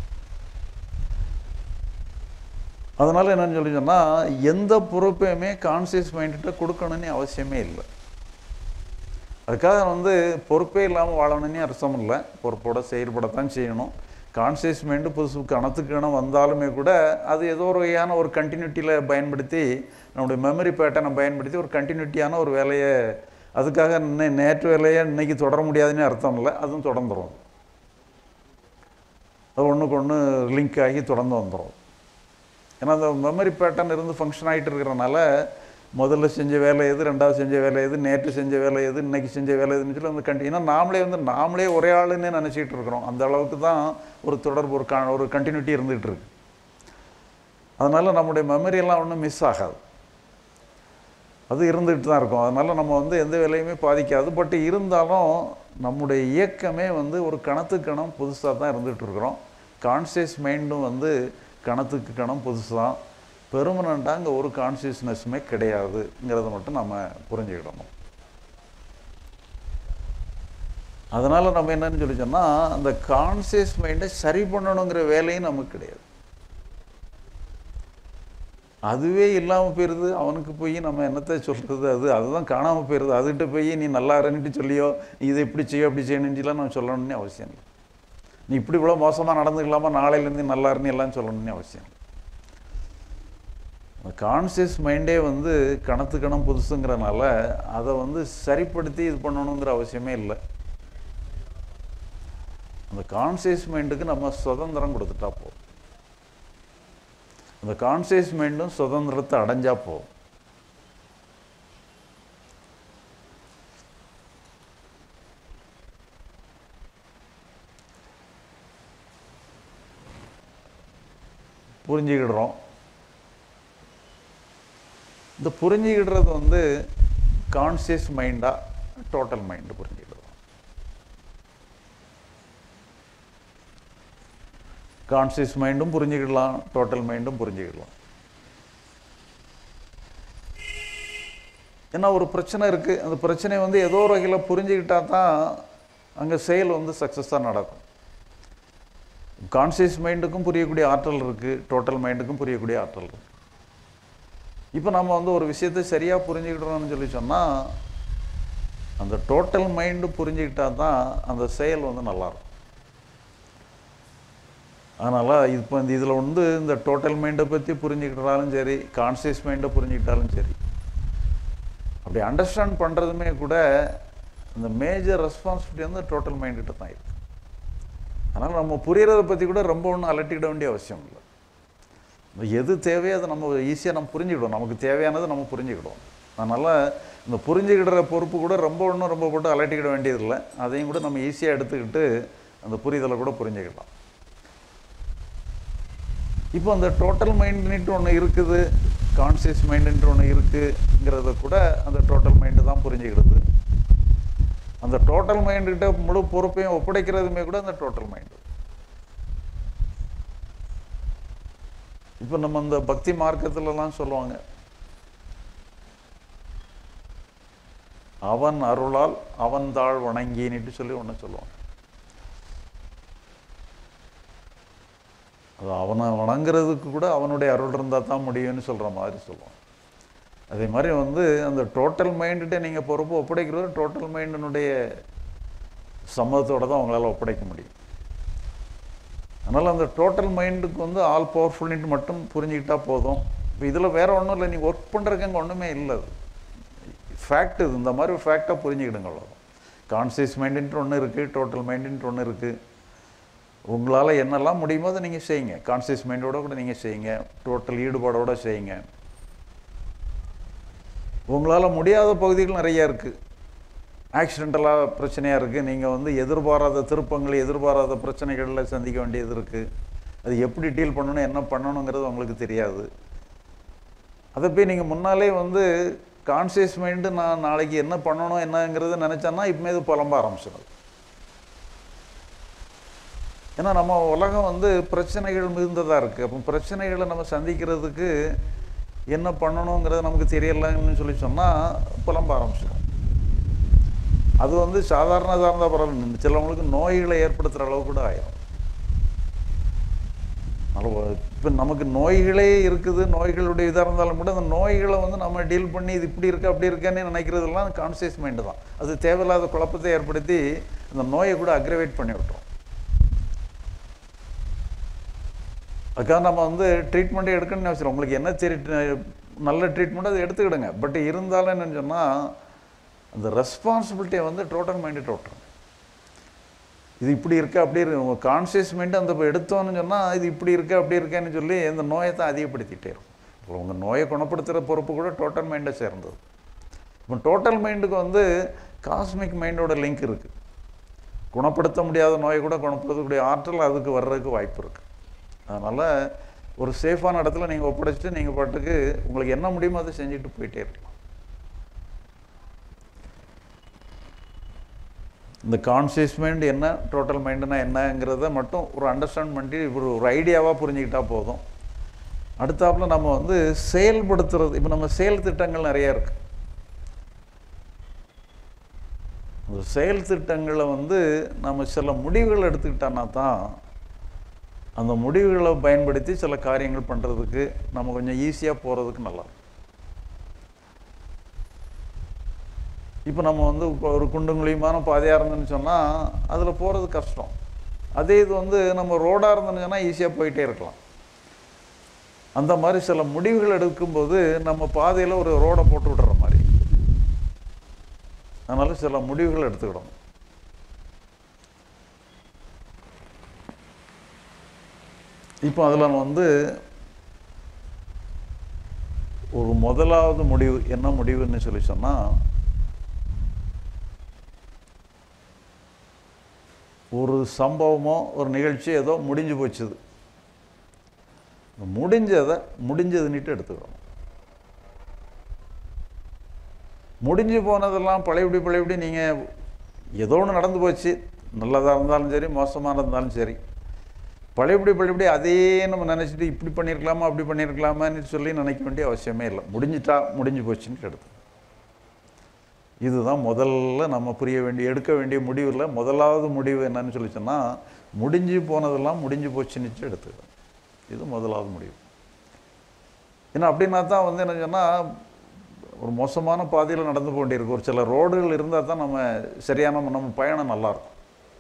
[SPEAKER 2] அதனால் என்னன்னு சொல்லி சொன்னால் எந்த பொறுப்பையுமே கான்சியஸ் மைண்ட்கிட்ட கொடுக்கணும்னு அவசியமே இல்லை அதுக்காக வந்து பொறுப்பே இல்லாமல் வாழணும்னு அர்த்தம் இல்லை பொறுப்போட செயல்படத்தான் செய்யணும் கான்சியஸ் மைண்டு புதுசு கணத்துக்கு கணம் வந்தாலுமே கூட அது ஏதோ ஒரு வகையான ஒரு கண்டினியூட்டியில் பயன்படுத்தி நம்முடைய மெமரி பேட்டர்னை பயன்படுத்தி ஒரு கண்டினியூட்டியான ஒரு வேலையை அதுக்காக இன்னை நேற்று வேலையை இன்னைக்கு தொடர முடியாதுன்னு அர்த்தம் இல்லை அதுவும் தொடர்ந்துடும் அது ஒன்றுக்கு ஒன்று லிங்க் ஆகி தொடர்ந்து வந்துடும் ஏன்னா அந்த மெமரி பேட்டர்ன் இருந்து ஃபங்க்ஷன் ஆகிட்டு இருக்கிறனால முதல்ல செஞ்ச வேலை எது ரெண்டாவது செஞ்ச வேலை எது நேற்று செஞ்ச வேலை எது இன்னைக்கு செஞ்ச வேலை எதுன்னு சொல்லி அந்த கண்டி ஏன்னா நாமளே வந்து நாமளே ஒரே ஆளுன்னு நினச்சிட்டு இருக்கிறோம் அந்த அளவுக்கு தான் ஒரு தொடர்பு ஒரு க ஒரு கண்டினியூட்டி இருந்துகிட்டு இருக்கு அதனால் நம்முடைய மெமரியெல்லாம் ஒன்றும் மிஸ் ஆகாது அது இருந்துகிட்டு தான் இருக்கும் அதனால் நம்ம வந்து எந்த வேலையுமே பாதிக்காது பட் இருந்தாலும் நம்முடைய இயக்கமே வந்து ஒரு கணத்துக்கு கணம் புதுசாக தான் இருந்துகிட்டு இருக்கிறோம் கான்சியஸ் மைண்டும் வந்து கணத்துக்கு கணம் புதுசு தான் பெர்மனண்ட்டாக அங்கே ஒரு கான்சியஸ்னஸுமே கிடையாதுங்கிறத மட்டும் நம்ம புரிஞ்சுக்கிடணும் அதனால் நம்ம என்னன்னு சொல்லி சொன்னால் அந்த கான்சியஸ் மைண்டை சரி பண்ணணுங்கிற வேலையும் நமக்கு கிடையாது அதுவே இல்லாமல் போயிடுது அவனுக்கு போய் நம்ம என்னத்தை சொல்கிறது அது அதுதான் காணாமல் போயிடுது அதுகிட்ட போய் நீ நல்லா இருன்னுட்டு சொல்லியோ நீ இதை இப்படி செய்ய அப்படி செய்யணுன்னுலாம் நம்ம சொல்லணும்னு அவசியம் இல்லை நீ இப்படி இவ்வளோ மோசமாக நடந்துக்கலாமா நாளையிலேருந்து நல்லா இருன்னு எல்லாம் சொல்லணும்னு அவசியம் இல்லை அந்த கான்சியஸ் மைண்டே வந்து கணத்து கணம் புதுசுங்கிறனால அதை வந்து சரிப்படுத்தி இது பண்ணணுங்கிற அவசியமே இல்லை அந்த கான்சியஸ் மைண்டுக்கு நம்ம சுதந்திரம் கொடுத்துட்டா போதும் அந்த கான்சியஸ் மைண்டும் சுதந்திரத்தை அடைஞ்சா போதும் புரிஞ்சுக்கிடுறோம் இந்த புரிஞ்சுக்கிடுறது வந்து கான்சியஸ் மைண்டா டோட்டல் மைண்டு புரிஞ்சுக்கிடுறோம் கான்சியஸ் மைண்டும் புரிஞ்சுக்கிடலாம் டோட்டல் மைண்டும் புரிஞ்சுக்கிடலாம் ஏன்னா ஒரு பிரச்சனை இருக்குது அந்த பிரச்சனையை வந்து ஏதோ ஒரு வகையில் புரிஞ்சுக்கிட்டா தான் அங்கே செயல் வந்து சக்ஸஸாக நடக்கும் கான்சியஸ் மைண்டுக்கும் புரியக்கூடிய ஆற்றல் இருக்குது டோட்டல் மைண்டுக்கும் புரியக்கூடிய ஆற்றல் இருக்குது இப்போ நம்ம வந்து ஒரு விஷயத்தை சரியாக புரிஞ்சுக்கிட்டோம்னு சொல்லி சொன்னால் அந்த டோட்டல் மைண்டு புரிஞ்சுக்கிட்டா தான் அந்த செயல் வந்து நல்லாயிருக்கும் அதனால் இப்போ இந்த இதில் வந்து இந்த டோட்டல் மைண்டை பற்றி புரிஞ்சுக்கிட்டாலும் சரி கான்சியஸ் மைண்டை புரிஞ்சுக்கிட்டாலும் சரி அப்படி அண்டர்ஸ்டாண்ட் பண்ணுறதுமே கூட இந்த மேஜர் ரெஸ்பான்சிபிலிட்டி வந்து டோட்டல் மைண்டுகிட்ட தான் இருக்குது அதனால் நம்ம புரியறதை பற்றி கூட ரொம்ப ஒன்றும் அலட்டிக்கிட வேண்டிய அவசியம் இல்லை எது தேவையோ அதை நம்ம ஈஸியாக நம்ம புரிஞ்சுக்கிடுவோம் நமக்கு தேவையானதை நம்ம புரிஞ்சுக்கிடுவோம் அதனால் இந்த புரிஞ்சுக்கிடுற பொறுப்பு கூட ரொம்ப ஒன்றும் ரொம்ப போட்டு அலட்டிக்கிட வேண்டியதில்லை அதையும் கூட நம்ம ஈஸியாக எடுத்துக்கிட்டு அந்த புரிதலை கூட புரிஞ்சுக்கலாம் இப்போ அந்த டோட்டல் மைண்டுன்ட்டு ஒன்று இருக்குது கான்சியஸ் மைண்டுன்ட்டு ஒன்று இருக்குங்கிறத கூட அந்த டோட்டல் மைண்டு தான் புரிஞ்சுக்கிடுது அந்த டோட்டல் மைண்டுகிட்ட முழு பொறுப்பையும் ஒப்படைக்கிறதுமே கூட அந்த டோட்டல் மைண்டு இப்போ நம்ம இந்த பக்தி மார்க்கத்துலலாம் சொல்லுவாங்க அவன் அருளால் அவன் தாழ் வணங்கின்னுட்டு சொல்லி ஒன்று சொல்லுவாங்க அது அவனை வணங்குறதுக்கு கூட அவனுடைய அருள் இருந்தால் தான் முடியும்னு சொல்கிற மாதிரி சொல்லுவான் அதே மாதிரி வந்து அந்த டோட்டல் மைண்டுகிட்ட நீங்கள் பொறுப்பு ஒப்படைக்கிறது டோட்டல் மைண்டினுடைய சம்மதத்தோடு தான் அவங்களால ஒப்படைக்க முடியும் அதனால் அந்த டோட்டல் மைண்டுக்கு வந்து ஆல் பவர்ஃபுல்னிட்டு மட்டும் புரிஞ்சுக்கிட்டா போதும் இப்போ இதில் வேறு ஒன்றும் இல்லை நீங்கள் ஒர்க் பண்ணுறதுக்கு அங்கே ஒன்றுமே இல்லை அது ஃபேக்ட் இது இந்த மாதிரி ஃபேக்டாக புரிஞ்சுக்கிடுங்க அவ்வளோதான் கான்சியஸ் மைண்டுன்ட்டு ஒன்று இருக்குது டோட்டல் மைண்டுன்ட்டு ஒன்று இருக்குது உங்களால் என்னெல்லாம் முடியுமோ அதை நீங்கள் செய்யுங்க கான்சியஸ் மைண்டோட கூட நீங்கள் செய்யுங்க டோட்டல் ஈடுபாடோட செய்யுங்க உங்களால் முடியாத பகுதிகள் நிறையா இருக்குது ஆக்சிடென்டலாக பிரச்சனையாக இருக்குது நீங்கள் வந்து எதிர்பாராத திருப்பங்கள் எதிர்பாராத பிரச்சனைகளில் சந்திக்க வேண்டியது இருக்குது அது எப்படி டீல் பண்ணணும் என்ன பண்ணணுங்கிறது உங்களுக்கு தெரியாது அதை போய் நீங்கள் முன்னாலே வந்து கான்சியஸ் மைண்டு நான் நாளைக்கு என்ன பண்ணணும் என்னங்கிறத நினச்சேன்னா இப்போமே இது புலம்ப ஆரம்பிச்சிடும் ஏன்னா நம்ம உலகம் வந்து பிரச்சனைகள் மிகுந்ததாக இருக்குது அப்போ பிரச்சனைகளை நம்ம சந்திக்கிறதுக்கு என்ன பண்ணணுங்கிறது நமக்கு தெரியலன்னு சொல்லி சொன்னால் புலம்ப ஆரம்பிச்சிடும் அது வந்து சாதாரண சார்ந்த பரவாயில்ல சிலவங்களுக்கு நோய்களை ஏற்படுத்துகிற அளவு கூட ஆயிரும் இப்போ நமக்கு நோய்களே இருக்குது நோய்களுடைய இதாக இருந்தாலும் கூட அந்த நோய்களை வந்து நம்ம டீல் பண்ணி இது இப்படி இருக்கு அப்படி இருக்கேன்னு நினைக்கிறதெல்லாம் கான்சியஸ் மைண்டு தான் அது தேவையில்லாத குழப்பத்தை ஏற்படுத்தி அந்த நோயை கூட அக்ரவேட் பண்ணி விட்டுரும் அதுக்காக நம்ம வந்து ட்ரீட்மெண்ட்டே எடுக்கணும்னு அவசியம் உங்களுக்கு என்ன சரி நல்ல ட்ரீட்மெண்ட் அதை எடுத்துக்கிடுங்க பட் இருந்தாலும் என்னன்னு சொன்னால் அந்த ரெஸ்பான்சிபிலிட்டியை வந்து டோட்டல் மைண்டு விட்டுரும் இது இப்படி இருக்கு அப்படி இருக்கு உங்கள் கான்சியஸ் மைண்டு அந்த எடுத்தோன்னு சொன்னால் இது இப்படி இருக்கு அப்படி இருக்கேன்னு சொல்லி இந்த நோயை தான் அதிகப்படுத்திகிட்டே இருக்கும் இப்போ உங்கள் நோயை குணப்படுத்துகிற பொறுப்பு கூட டோட்டல் மைண்டை சேர்ந்தது இப்போ டோட்டல் மைண்டுக்கு வந்து காஸ்மிக் மைண்டோட லிங்க் இருக்குது குணப்படுத்த முடியாத நோயை கூட குணப்படுத்தக்கூடிய ஆற்றல் அதுக்கு வர்றதுக்கு வாய்ப்பு இருக்குது அதனால் ஒரு சேஃபான இடத்துல நீங்கள் ஒப்படைச்சிட்டு நீங்கள் பாட்டுக்கு உங்களுக்கு என்ன முடியுமோ அதை செஞ்சுட்டு போயிட்டே இருக்கலாம் இந்த கான்சியஸ் மைண்ட் என்ன டோட்டல் மைண்டுனா என்னங்கிறத மட்டும் ஒரு அண்டர்ஸ்டாண்ட் பண்ணி ஒரு ஒரு ஐடியாவாக புரிஞ்சுக்கிட்டா போதும் அடுத்தாப்புல நம்ம வந்து செயல்படுத்துறது இப்போ நம்ம செயல் திட்டங்கள் நிறைய இருக்குது அந்த செயல் திட்டங்களை வந்து நம்ம சில முடிவுகள் எடுத்துக்கிட்டோன்னா தான் அந்த முடிவுகளை பயன்படுத்தி சில காரியங்கள் பண்ணுறதுக்கு நம்ம கொஞ்சம் ஈஸியாக போகிறதுக்கு நல்லா இருக்கும். இப்போ நம்ம வந்து இப்போ ஒரு குண்டுங்குழியுமான பாதையாக இருந்துன்னு சொன்னால் அதில் போகிறது கஷ்டம் அதே இது வந்து நம்ம ரோடாக இருந்துன்னு சொன்னால் ஈஸியாக போயிட்டே இருக்கலாம் அந்த மாதிரி சில முடிவுகள் எடுக்கும்போது நம்ம பாதையில் ஒரு ரோடை போட்டு விடுற மாதிரி அதனால சில முடிவுகள் எடுத்துக்கிடணும் இப்போ அதில் வந்து ஒரு முதலாவது முடிவு என்ன முடிவுன்னு சொல்லி சொன்னால் ஒரு சம்பவமோ ஒரு நிகழ்ச்சி ஏதோ முடிஞ்சு போச்சுது முடிஞ்சதை முடிஞ்சதுன்னுட்டு எடுத்துக்கணும் முடிஞ்சு போனதெல்லாம் பழையபடி பழையபடி நீங்கள் ஏதோ ஒன்று நடந்து போச்சு நல்லதாக இருந்தாலும் சரி மோசமாக இருந்தாலும் சரி பழையபடி பழையபடி அதே நம்ம நினச்சிட்டு இப்படி பண்ணியிருக்கலாமா அப்படி பண்ணியிருக்கலாமான்னு சொல்லி நினைக்க வேண்டிய அவசியமே இல்லை முடிஞ்சிட்டா முடிஞ்சு போச்சுன்னு எடுத்து இதுதான் முதல்ல நம்ம புரிய வேண்டிய எடுக்க வேண்டிய முடிவில் முதலாவது முடிவு என்னன்னு சொல்லி சொன்னால் முடிஞ்சு போனதெல்லாம் முடிஞ்சு போச்சுன்னுச்சு எடுத்துக்கணும் இது முதலாவது முடிவு ஏன்னா அப்படின்னா தான் வந்து என்ன சொன்னால் ஒரு மோசமான பாதையில் நடந்து போக வேண்டியிருக்கு ஒரு சில ரோடுகள் இருந்தால் தான் நம்ம சரியான நம்ம பயணம் நல்லாயிருக்கும்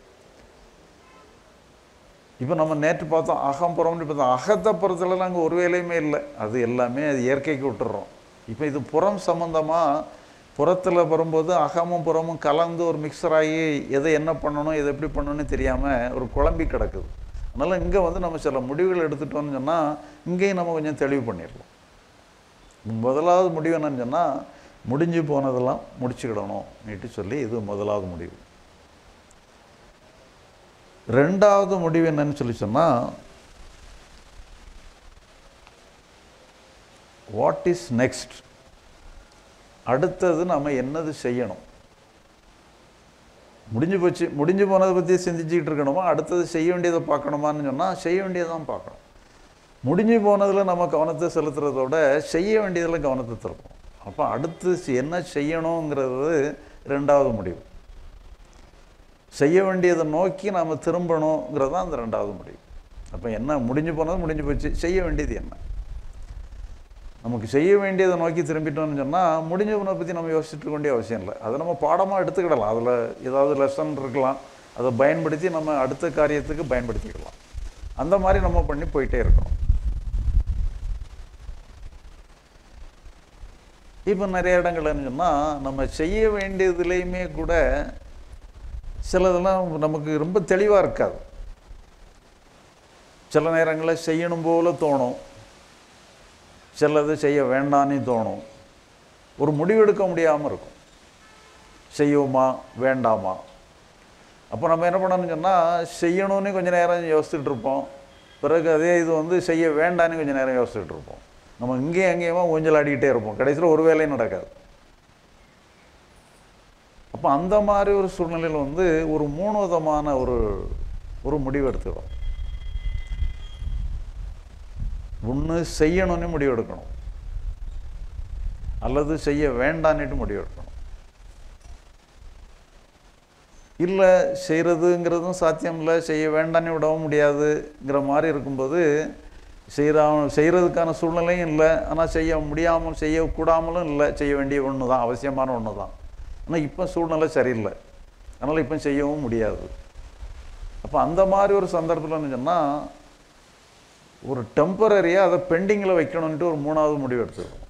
[SPEAKER 2] இப்போ நம்ம நேற்று பார்த்தோம் அகம் புறம்னு பார்த்தோம் அகத்தை புறத்துலலாம் அங்கே ஒரு வேலையுமே இல்லை அது எல்லாமே அது இயற்கைக்கு விட்டுறோம் இப்போ இது புறம் சம்மந்தமாக புறத்தில் வரும்போது அகமும் புறமும் கலந்து ஒரு மிக்சர் ஆகி எதை என்ன பண்ணணும் எதை எப்படி பண்ணணும்னு தெரியாமல் ஒரு குழம்பி கிடக்குது அதனால் இங்கே வந்து நம்ம சில முடிவுகள் எடுத்துட்டோம்னு சொன்னால் இங்கேயும் நம்ம கொஞ்சம் தெளிவு பண்ணிடலாம் முதலாவது முடிவு என்னன்னு சொன்னால் முடிஞ்சு போனதெல்லாம் முடிச்சுக்கிடணும் நீட்டு சொல்லி இது முதலாவது முடிவு ரெண்டாவது முடிவு என்னன்னு சொல்லி சொன்னால் வாட் இஸ் நெக்ஸ்ட் அடுத்தது நம்ம என்னது செய்யணும் முடிஞ்சு போச்சு முடிஞ்சு போனதை பற்றி சிந்திச்சுக்கிட்டு இருக்கணுமா அடுத்தது செய்ய வேண்டியதை பார்க்கணுமான்னு சொன்னால் செய்ய வேண்டியதான் பார்க்கணும் முடிஞ்சு போனதில் நம்ம கவனத்தை செலுத்துறதோட செய்ய வேண்டியதில் கவனத்தை திருப்போம் அப்போ அடுத்து என்ன செய்யணுங்கிறது ரெண்டாவது முடிவு செய்ய வேண்டியதை நோக்கி நாம் திரும்பணுங்கிறது தான் அந்த ரெண்டாவது முடிவு அப்போ என்ன முடிஞ்சு போனது முடிஞ்சு போச்சு செய்ய வேண்டியது என்ன நமக்கு செய்ய வேண்டியதை நோக்கி திரும்பிட்டோம்னு சொன்னால் முடிஞ்ச போனதை பற்றி நம்ம யோசிச்சுட்டு இருக்க வேண்டிய அவசியம் இல்லை அதை நம்ம பாடமாக எடுத்துக்கிடலாம் அதில் ஏதாவது லெசன் இருக்கலாம் அதை பயன்படுத்தி நம்ம அடுத்த காரியத்துக்கு பயன்படுத்திக்கலாம் அந்த மாதிரி நம்ம பண்ணி போயிட்டே இருக்கணும் இப்போ நிறைய இடங்கள்னு சொன்னால் நம்ம செய்ய வேண்டியதுலேயுமே கூட சிலதெல்லாம் நமக்கு ரொம்ப தெளிவாக இருக்காது சில நேரங்களில் செய்யணும் போல தோணும் சிலது செய்ய வேண்டான்னு தோணும் ஒரு முடிவெடுக்க முடியாமல் இருக்கும் செய்வோமா வேண்டாமா அப்போ நம்ம என்ன பண்ணணும்னு சொன்னால் செய்யணும்னு கொஞ்சம் நேரம் யோசிச்சுட்டு இருப்போம் பிறகு அதே இது வந்து செய்ய வேண்டான்னு கொஞ்சம் நேரம் யோசிச்சுட்டு இருப்போம் நம்ம இங்கேயும் அங்கேயுமா ஊஞ்சல் ஆடிக்கிட்டே இருப்போம் கடைசியில் ஒரு வேலையும் நடக்காது அப்போ அந்த மாதிரி ஒரு சூழ்நிலையில் வந்து ஒரு மூணு விதமான ஒரு ஒரு முடிவு எடுத்துக்கிறோம் ஒன்று செய்யணும்னு முடிவு எடுக்கணும் அல்லது செய்ய வேண்டான்னுட்டு முடிவு எடுக்கணும் இல்லை செய்கிறதுங்கிறதும் சாத்தியம் இல்லை செய்ய வேண்டான்னு விடவும் முடியாதுங்கிற மாதிரி இருக்கும்போது செய்கிறா செய்கிறதுக்கான சூழ்நிலையும் இல்லை ஆனால் செய்ய முடியாமல் செய்யக்கூடாமலும் இல்லை செய்ய வேண்டிய ஒன்று தான் அவசியமான ஒன்று தான் ஆனால் இப்போ சூழ்நிலை சரியில்லை அதனால் இப்போ செய்யவும் முடியாது அப்போ அந்த மாதிரி ஒரு சந்தர்ப்பத்தில் சொன்னால் ஒரு டெம்பரரியாக அதை பெண்டிங்கில் வைக்கணுன்ட்டு ஒரு மூணாவது முடிவு எடுத்துக்கணும்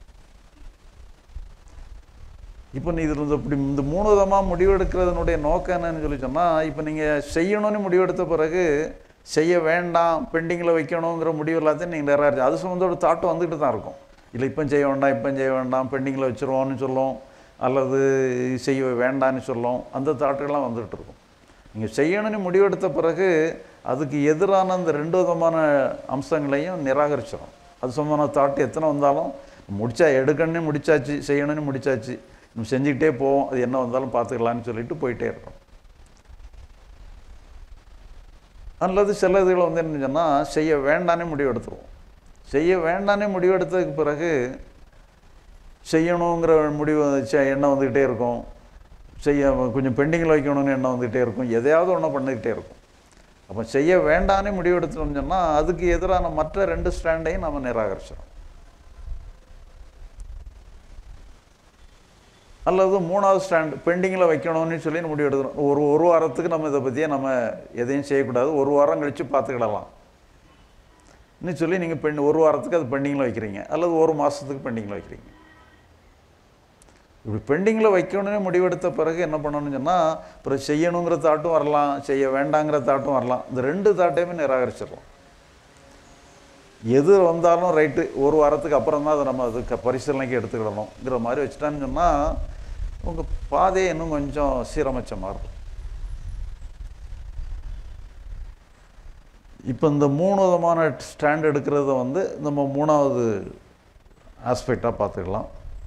[SPEAKER 2] இப்போ நீ இதில் இப்படி இந்த மூணு விதமாக முடிவெடுக்கிறதுனுடைய நோக்கம் என்னன்னு சொல்லி சொன்னால் இப்போ நீங்கள் செய்யணும்னு முடிவெடுத்த பிறகு செய்ய வேண்டாம் பெண்டிங்கில் வைக்கணுங்கிற முடிவு எல்லாத்தையும் நீங்கள் நிறையா அது சம்மந்த ஒரு தாட்டு வந்துக்கிட்டு தான் இருக்கும் இல்லை இப்போ செய்ய வேண்டாம் இப்போ செய்ய வேண்டாம் பெண்டிங்கில் வச்சுருவோம்னு சொல்லும் அல்லது செய்ய வேண்டான்னு சொல்லும் அந்த தாட்டுகள்லாம் வந்துகிட்டு இருக்கும் நீங்கள் செய்யணும்னு முடிவெடுத்த பிறகு அதுக்கு எதிரான அந்த ரெண்டு விதமான அம்சங்களையும் நிராகரிச்சிடும் அது சம்பந்தமான தாட்டு எத்தனை வந்தாலும் முடிச்சா எடுக்கணும்னு முடிச்சாச்சு செய்யணும்னு முடிச்சாச்சு நம்ம செஞ்சுக்கிட்டே போவோம் அது என்ன வந்தாலும் பார்த்துக்கலான்னு சொல்லிட்டு போயிட்டே இருக்கோம் அல்லது சில இதுகளை வந்து என்ன சொன்னால் செய்ய வேண்டானே முடிவெடுத்துருவோம் செய்ய வேண்டானே முடிவெடுத்ததுக்கு பிறகு செய்யணுங்கிற முடிவு வந்துச்சு எண்ணம் வந்துக்கிட்டே இருக்கும் செய்ய கொஞ்சம் பெண்டிங்கில் வைக்கணும்னு எண்ணம் வந்துக்கிட்டே இருக்கும் எதையாவது ஒன்று பண்ணிக்கிட்டே இருக்கும் அப்போ செய்ய வேண்டான்னு முடிவெடுத்தோம்னு சொன்னால் அதுக்கு எதிரான மற்ற ரெண்டு ஸ்டாண்டையும் நம்ம நிராகரிச்சிடும் அல்லது மூணாவது ஸ்டாண்ட் பெண்டிங்கில் வைக்கணும்னு சொல்லி முடிவு எடுக்கிறோம் ஒரு ஒரு வாரத்துக்கு நம்ம இதை பற்றியே நம்ம எதையும் செய்யக்கூடாது ஒரு வாரம் கழித்து பார்த்துக்கிடலாம் இன்னும் சொல்லி நீங்கள் பெண் ஒரு வாரத்துக்கு அது பெண்டிங்கில் வைக்கிறீங்க அல்லது ஒரு மாதத்துக்கு பெண்டிங்கில் வைக்கிறீங்க இப்படி பெண்டிங்கில் வைக்கணும்னு முடிவெடுத்த பிறகு என்ன பண்ணணும்னு சொன்னால் அப்புறம் செய்யணுங்கிற தாட்டும் வரலாம் செய்ய வேண்டாங்கிற தாட்டும் வரலாம் இந்த ரெண்டு தாட்டையுமே நிராகரிச்சிடலாம் எது வந்தாலும் ரைட்டு ஒரு வாரத்துக்கு அப்புறம் தான் அதை நம்ம அதுக்கு பரிசீலனைக்கு எடுத்துக்கிடணுங்கிற மாதிரி வச்சுட்டான்னு சொன்னால் உங்கள் பாதையை இன்னும் கொஞ்சம் சீரமைச்ச மாதிரி இருக்கும் இப்போ இந்த மூணு விதமான ஸ்டாண்ட் எடுக்கிறத வந்து நம்ம மூணாவது ஆஸ்பெக்டாக பார்த்துக்கலாம்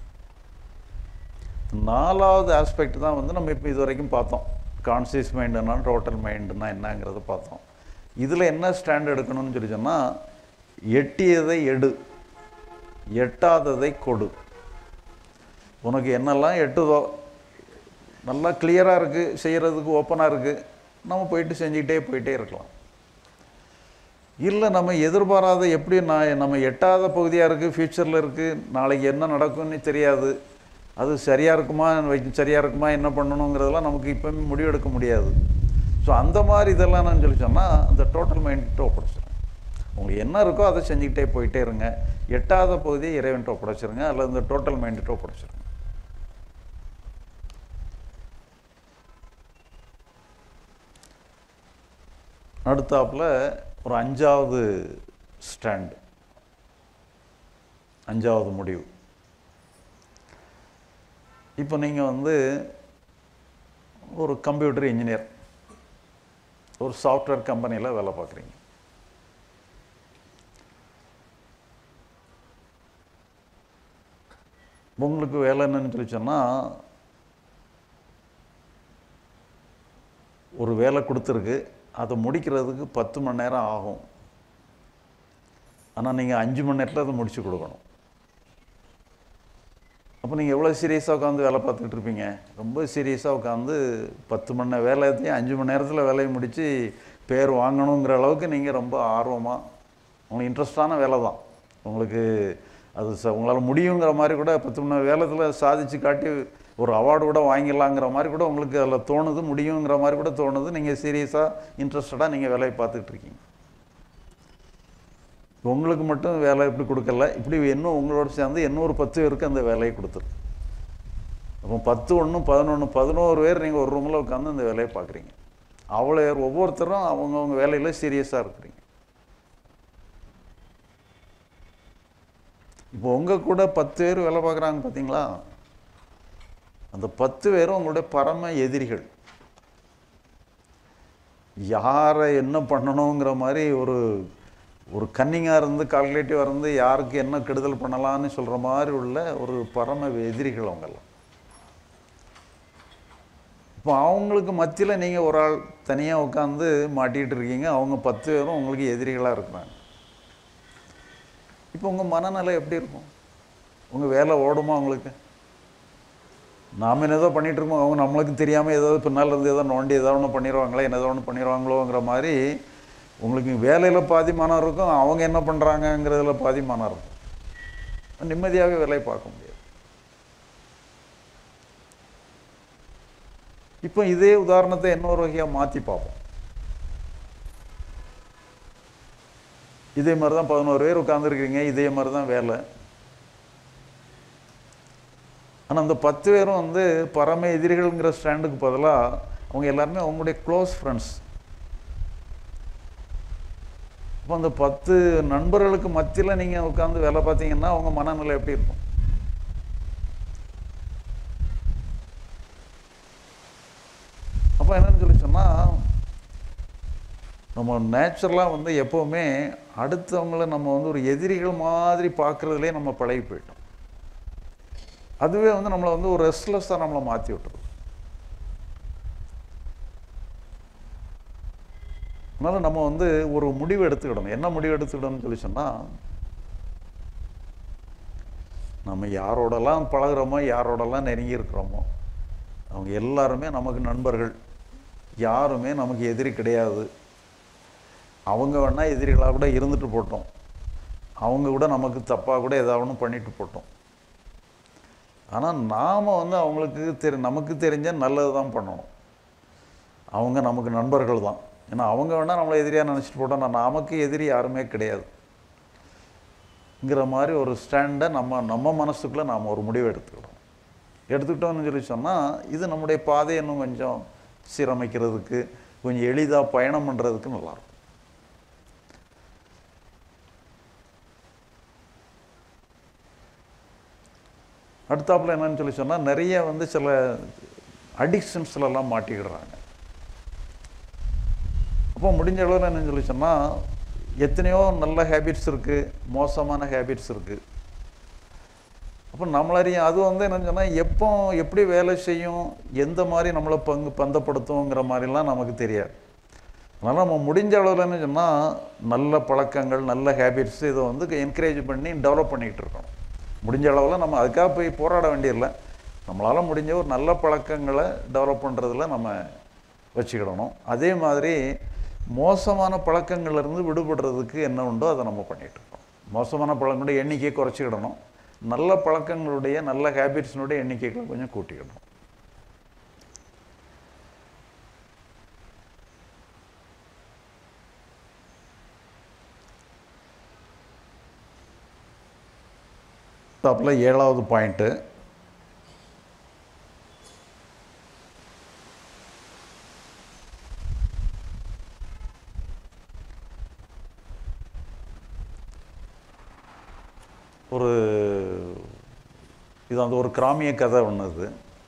[SPEAKER 2] நாலாவது ஆஸ்பெக்ட் தான் வந்து நம்ம இப்போ இது வரைக்கும் பார்த்தோம் கான்சியஸ் மைண்டுனா டோட்டல் மைண்டுனா என்னங்கிறத பார்த்தோம் இதில் என்ன ஸ்டாண்ட் எடுக்கணும்னு சொல்லி சொன்னால் எட்டியதை எடு எட்டாததை கொடு உனக்கு என்னெல்லாம் எட்டுதோ நல்லா கிளியராக இருக்குது செய்கிறதுக்கு ஓப்பனாக இருக்குது நம்ம போயிட்டு செஞ்சுக்கிட்டே போயிட்டே இருக்கலாம் இல்லை நம்ம எதிர்பாராத எப்படி நான் நம்ம எட்டாத பகுதியாக இருக்குது ஃப்யூச்சரில் இருக்குது நாளைக்கு என்ன நடக்கும்னு தெரியாது அது சரியாக இருக்குமா வை- சரியாக இருக்குமா என்ன பண்ணணுங்கிறதெல்லாம் நமக்கு இப்போவுமே முடிவெடுக்க முடியாது ஸோ அந்த மாதிரி இதெல்லாம் நான் சொல்லி சொன்னால் அந்த டோட்டல் மைண்ட்டு ஒப்படைச்சிடும் உங்களுக்கு என்ன இருக்கோ அதை செஞ்சுக்கிட்டே போயிட்டே இருங்க எட்டாத பகுதியை இறைவன்ட்டு ஒப்படைச்சிருங்க அல்லது இந்த டோட்டல் மைண்ட்டு ஒப்படைச்சிருங்க அடுத்தாப்புல ஒரு அஞ்சாவது ஸ்டாண்ட் அஞ்சாவது முடிவு இப்போ நீங்கள் வந்து ஒரு கம்ப்யூட்டர் இன்ஜினியர் ஒரு சாஃப்ட்வேர் கம்பெனியில் வேலை பார்க்குறீங்க உங்களுக்கு வேலை என்னன்னு சொல்லி சொன்னால் ஒரு வேலை கொடுத்துருக்கு அதை முடிக்கிறதுக்கு பத்து மணி நேரம் ஆகும் ஆனால் நீங்கள் அஞ்சு மணி நேரத்தில் அதை முடிச்சு கொடுக்கணும் அப்போ நீங்கள் எவ்வளோ சீரியஸாக உட்காந்து வேலை பார்த்துக்கிட்டு இருப்பீங்க ரொம்ப சீரியஸாக உட்காந்து பத்து மணி நேரம் வேலையத்தையும் அஞ்சு மணி நேரத்தில் வேலையை முடித்து பேர் வாங்கணுங்கிற அளவுக்கு நீங்கள் ரொம்ப ஆர்வமாக உங்களுக்கு இன்ட்ரெஸ்டான வேலை தான் உங்களுக்கு அது ச உங்களால் முடியுங்கிற மாதிரி கூட பத்து மணி நேரம் வேலத்தில் சாதிச்சு காட்டி ஒரு அவார்டு கூட வாங்கிடலாங்கிற மாதிரி கூட உங்களுக்கு அதில் தோணுது முடியுங்கிற மாதிரி கூட தோணுது நீங்கள் சீரியஸாக இன்ட்ரெஸ்டடாக நீங்கள் வேலையை பார்த்துக்கிட்டு இருக்கீங்க உங்களுக்கு மட்டும் வேலை இப்படி கொடுக்கல இப்படி இன்னும் உங்களோட சேர்ந்து இன்னொரு பத்து பேருக்கு அந்த வேலையை கொடுத்துருக்கு அப்போ பத்து ஒன்று பதினொன்று பதினோரு பேர் நீங்கள் ஒரு ரூமில் உட்காந்து அந்த வேலையை பார்க்குறீங்க அவ்வளோ பேர் ஒவ்வொருத்தரும் அவங்கவுங்க வேலையில் சீரியஸாக இருக்கிறீங்க இப்போ உங்கள் கூட பத்து பேர் வேலை பார்க்குறாங்க பார்த்தீங்களா அந்த பத்து பேரும் உங்களுடைய பரம எதிரிகள் யாரை என்ன பண்ணணுங்கிற மாதிரி ஒரு ஒரு கன்னிங்காக இருந்து கால்குலேட்டிவாக இருந்து யாருக்கு என்ன கெடுதல் பண்ணலாம்னு சொல்கிற மாதிரி உள்ள ஒரு பரம எதிரிகள் அவங்கெல்லாம் இப்போ அவங்களுக்கு மத்தியில் நீங்கள் ஒரு ஆள் தனியாக உட்காந்து மாட்டிகிட்டு இருக்கீங்க அவங்க பத்து பேரும் உங்களுக்கு எதிரிகளாக இருக்கிறாங்க இப்போ உங்கள் மனநிலை எப்படி இருக்கும் உங்கள் வேலை ஓடுமா உங்களுக்கு நாம் ஏதோ பண்ணிகிட்டு இருக்கோம் அவங்க நம்மளுக்கு தெரியாமல் ஏதாவது பின்னால் இருந்து ஏதோ நோண்டி ஏதோ ஒன்று பண்ணிடுவாங்களே என்ன ஏதோ ஒன்று பண்ணிடுவாங்களோங்கிற மாதிரி உங்களுக்கு வேலையில் பாதி மனம் இருக்கும் அவங்க என்ன பண்ணுறாங்கங்கிறதுல பாதி மனம் இருக்கும் நிம்மதியாகவே வேலையை பார்க்க முடியாது இப்போ இதே உதாரணத்தை இன்னொரு வகையாக மாற்றி பார்ப்போம் இதே மாதிரி தான் பதினோரு பேர் உட்காந்துருக்கிறீங்க இதே மாதிரி தான் வேலை ஆனால் அந்த பத்து பேரும் வந்து பரம எதிரிகள்ங்கிற ஸ்டாண்டுக்கு பதிலாக அவங்க எல்லாருமே அவங்களுடைய க்ளோஸ் ஃப்ரெண்ட்ஸ் இப்போ அந்த பத்து நண்பர்களுக்கு மத்தியில் நீங்கள் உட்காந்து வேலை பார்த்தீங்கன்னா அவங்க மனநிலை எப்படி இருக்கும் அப்போ என்னன்னு சொல்லி சொன்னால் நம்ம நேச்சுரலாக வந்து எப்போவுமே அடுத்தவங்கள நம்ம வந்து ஒரு எதிரிகள் மாதிரி பார்க்குறதுலே நம்ம பழகி போயிட்டோம் அதுவே வந்து நம்மளை வந்து ஒரு ரெஸ்ட்லெஸ்ஸாக நம்மளை மாற்றி விட்டுரும் அதனால் நம்ம வந்து ஒரு முடிவு எடுத்துக்கிடணும் என்ன முடிவு எடுத்துக்கிடணும்னு சொல்லி சொன்னால் நம்ம யாரோடலாம் பழகுறோமோ யாரோடலாம் நெருங்கி இருக்கிறோமோ அவங்க எல்லாருமே நமக்கு நண்பர்கள் யாருமே நமக்கு எதிரி கிடையாது அவங்க வேணால் எதிரிகளாக கூட இருந்துட்டு போட்டோம் அவங்க கூட நமக்கு தப்பாக கூட ஏதாவது ஒன்று பண்ணிட்டு போட்டோம் ஆனால் நாம் வந்து அவங்களுக்கு தெரி நமக்கு தெரிஞ்ச நல்லது தான் பண்ணணும் அவங்க நமக்கு நண்பர்கள் தான் ஏன்னா அவங்க வேணால் நம்மளை எதிரியாக நினச்சிட்டு போட்டோம் நான் நமக்கு எதிரி யாருமே கிடையாது ங்கிற மாதிரி ஒரு ஸ்டாண்டை நம்ம நம்ம மனசுக்குள்ளே நாம் ஒரு முடிவு எடுத்துக்கிறோம் எடுத்துக்கிட்டோம்னு சொல்லி சொன்னால் இது நம்முடைய பாதையை இன்னும் கொஞ்சம் சீரமைக்கிறதுக்கு கொஞ்சம் எளிதாக பயணம் பண்ணுறதுக்கு நல்லாயிருக்கும் அடுத்தாப்புல என்னன்னு சொல்லி சொன்னால் நிறைய வந்து சில அடிக்ஷன்ஸ்லலாம் மாட்டிக்கிடுறாங்க அப்போ முடிஞ்ச அளவில் என்னன்னு சொல்லி சொன்னால் எத்தனையோ நல்ல ஹேபிட்ஸ் இருக்குது மோசமான ஹேபிட்ஸ் இருக்குது அப்போ நம்மளறியும் அது வந்து என்னன்னு சொன்னால் எப்போ எப்படி வேலை செய்யும் எந்த மாதிரி நம்மளை பங்கு பந்தப்படுத்துங்கிற மாதிரிலாம் நமக்கு தெரியாது அதனால் நம்ம முடிஞ்ச அளவில் என்ன சொன்னால் நல்ல பழக்கங்கள் நல்ல ஹேபிட்ஸ் இதை வந்து என்கரேஜ் பண்ணி டெவலப் பண்ணிக்கிட்டு இருக்கணும் முடிஞ்ச அளவில் நம்ம அதுக்காக போய் போராட வேண்டியதில்லை நம்மளால் முடிஞ்ச ஒரு நல்ல பழக்கங்களை டெவலப் பண்ணுறதுல நம்ம வச்சுக்கிடணும் அதே மாதிரி மோசமான பழக்கங்கள்லேருந்து விடுபடுறதுக்கு என்ன உண்டோ அதை நம்ம பண்ணிகிட்டு இருக்கோம் மோசமான பழக்கங்களுடைய எண்ணிக்கையை குறைச்சிக்கிடணும் நல்ல பழக்கங்களுடைய நல்ல ஹேபிட்ஸினுடைய எண்ணிக்கைகளை கொஞ்சம் கூட்டிக்கிடணும் டாப்பில் ஏழாவது பாயிண்ட்டு ஒரு இது அந்த ஒரு கிராமிய கதை ஒன்று இது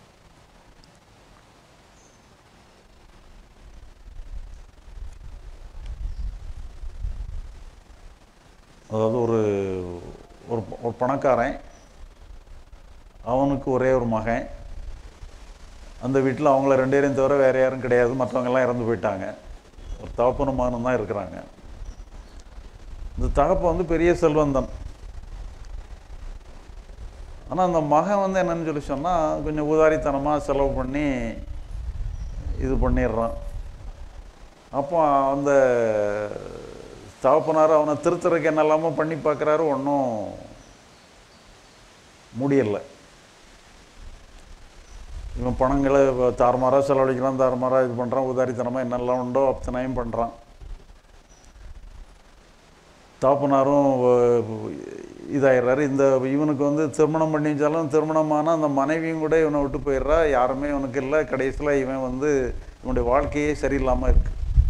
[SPEAKER 2] அதாவது ஒரு ஒரு ஒரு பணக்காரன் அவனுக்கு ஒரே ஒரு மகன் அந்த வீட்டில் அவங்கள ரெண்டு பேரையும் தவிர வேறு யாரும் கிடையாது மற்றவங்கெல்லாம் இறந்து போயிட்டாங்க ஒரு தகப்பனும் மகனும் தான் இருக்கிறாங்க இந்த தகப்பன் வந்து பெரிய செல்வந்தன் ஆனால் அந்த மகன் வந்து என்னன்னு சொல்லி சொன்னால் கொஞ்சம் உதாரித்தனமாக செலவு பண்ணி இது பண்ணிடுறான் அப்போ அந்த தகப்பனார் அவனை திருத்துறதுக்கு என்னெல்லாமோ பண்ணி பார்க்குறாரு ஒன்றும் முடியலை இவன் பணங்களை தாறுமாறாக செலவழிக்கிறான் தாறுமாறாக இது பண்ணுறான் உதாரித்தனமாக என்னெல்லாம் உண்டோ அத்தனையும் பண்ணுறான் தாப்பனாரும் இதாயிடுறாரு இந்த இவனுக்கு வந்து திருமணம் பண்ணி வச்சாலும் திருமணமான அந்த மனைவியும் கூட இவனை விட்டு போயிடுறா யாருமே இவனுக்கு இல்லை கடைசியில் இவன் வந்து இவனுடைய வாழ்க்கையே சரியில்லாமல் இருக்கு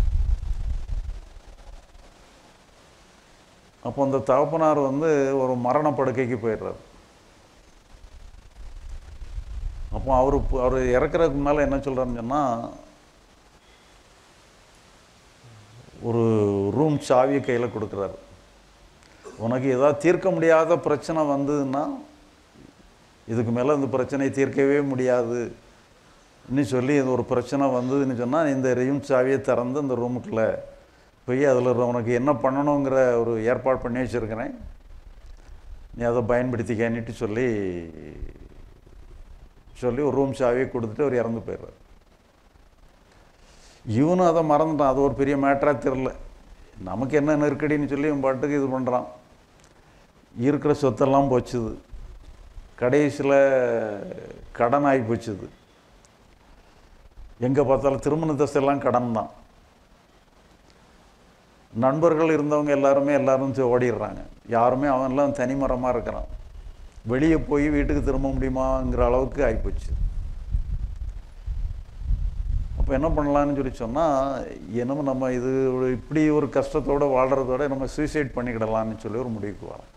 [SPEAKER 2] அப்போ அந்த தகப்பனார் வந்து ஒரு மரண படுக்கைக்கு போயிடுறாரு அப்போ அவர் அவர் இறக்குறதுக்கு முன்னால் என்ன சொல்கிறாருன்னு சொன்னால் ஒரு ரூம் சாவியை கையில் கொடுக்குறாரு உனக்கு ஏதாவது தீர்க்க முடியாத பிரச்சனை வந்ததுன்னா இதுக்கு மேலே இந்த பிரச்சனையை தீர்க்கவே முடியாது இன்னும் சொல்லி இது ஒரு பிரச்சனை வந்ததுன்னு சொன்னால் இந்த ரூம் சாவியை திறந்து இந்த ரூமுக்குள்ளே போய் அதில் உனக்கு என்ன பண்ணணுங்கிற ஒரு ஏற்பாடு பண்ணி வச்சுருக்கிறேன் நீ அதை பயன்படுத்திக்கன்னுட்டு சொல்லி சொல்லி ஒரு ரூம் சாவியை கொடுத்துட்டு அவர் இறந்து போயிடுறார் இவனும் அதை மறந்துட்டான் அது ஒரு பெரிய மேட்டராக தெரில நமக்கு என்ன நெருக்கடின்னு சொல்லி இவன் பாட்டுக்கு இது பண்ணுறான் இருக்கிற சொத்தெல்லாம் போச்சுது கடைசியில் கடன் ஆகி போச்சுது எங்கே பார்த்தாலும் திருமண தசையெல்லாம் கடன் தான் நண்பர்கள் இருந்தவங்க எல்லாருமே எல்லாரும் ஓடிடுறாங்க யாருமே அவன்லாம் தனிமரமாக இருக்கிறான் வெளியே போய் வீட்டுக்கு திரும்ப முடியுமாங்கிற அளவுக்கு ஆகிப்போச்சு அப்போ என்ன பண்ணலான்னு சொல்லி சொன்னால் என்னமோ நம்ம இது ஒரு இப்படி ஒரு கஷ்டத்தோடு வாழ்கிறதோட நம்ம சூசைட் பண்ணிக்கிடலாம்னு சொல்லி ஒரு முடிவுக்கு வரோம்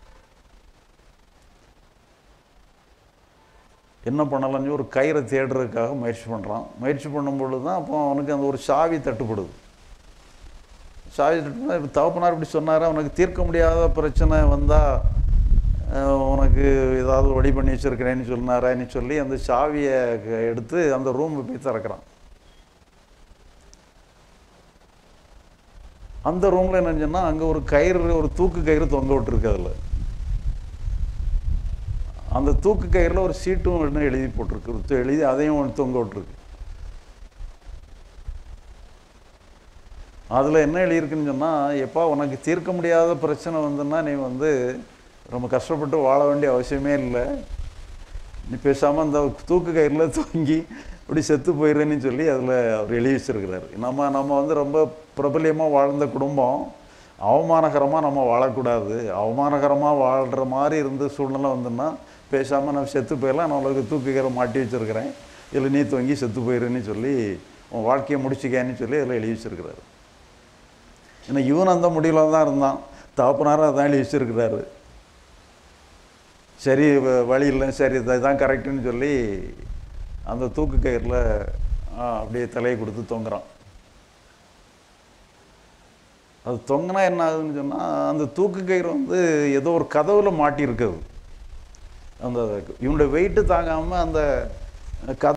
[SPEAKER 2] என்ன பண்ணலாம்னு ஒரு கயிறை தேடுறதுக்காக முயற்சி பண்ணுறான் முயற்சி பண்ணும் பொழுது தான் அப்போ அவனுக்கு அந்த ஒரு சாவி தட்டுப்படுது சாவி தட்டுப்படுது இப்போ தகப்பனார் இப்படி சொன்னார் அவனுக்கு தீர்க்க முடியாத பிரச்சனை வந்தால் உனக்கு ஏதாவது வழி பண்ணி வச்சுருக்கிறேன்னு சொன்னாரான்னு சொல்லி அந்த சாவியை எடுத்து அந்த ரூமை போய் திறக்கிறான் அந்த ரூமில் என்ன சொன்னால் அங்கே ஒரு கயிறு ஒரு தூக்கு கயிறு தொங்க விட்டுருக்கு அதில் அந்த தூக்கு கயிறில் ஒரு சீட்டும் ஒன்று எழுதி போட்டிருக்கு எழுதி அதையும் ஒன்று தொங்க விட்டுருக்கு அதில் என்ன எழுதியிருக்குன்னு சொன்னால் எப்பா உனக்கு தீர்க்க முடியாத பிரச்சனை வந்துன்னா நீ வந்து ரொம்ப கஷ்டப்பட்டு வாழ வேண்டிய அவசியமே இல்லை நீ பேசாமல் அந்த தூக்கு கயிறில் தொங்கி இப்படி செத்து போயிடுறேன்னு சொல்லி அதில் அவர் எழுதி வச்சிருக்கிறாரு நம்ம நம்ம வந்து ரொம்ப பிரபல்யமாக வாழ்ந்த குடும்பம் அவமானகரமாக நம்ம வாழக்கூடாது அவமானகரமாக வாழ்கிற மாதிரி இருந்த சூழ்நிலை வந்துன்னா பேசாமல் நம்ம செத்து போயிடலாம் நான் உனக்கு தூக்கு கயிறை மாட்டி வச்சுருக்கிறேன் இதில் நீ தொங்கி செத்து போயிடுன்னு சொல்லி உன் வாழ்க்கையை முடிச்சுக்கேன்னு சொல்லி அதில் எழுதி வச்சிருக்கிறாரு ஏன்னா இவன் அந்த முடிவில் தான் இருந்தான் தகப்பனாரும் அதான் எழுதி வச்சிருக்கிறாரு சரி வ- வழி இல்லை சரி இதுதான் கரெக்டுன்னு சொல்லி அந்த தூக்கு கயிறில் அப்படியே தலையை கொடுத்து தொங்குறான் அது தொங்கினா என்ன ஆகுதுன்னு சொன்னால் அந்த தூக்கு கயிறு வந்து ஏதோ ஒரு கதவுல மாட்டி இருக்குது அந்த இவனுடைய வெயிட்டு தாங்காமல் அந்த கத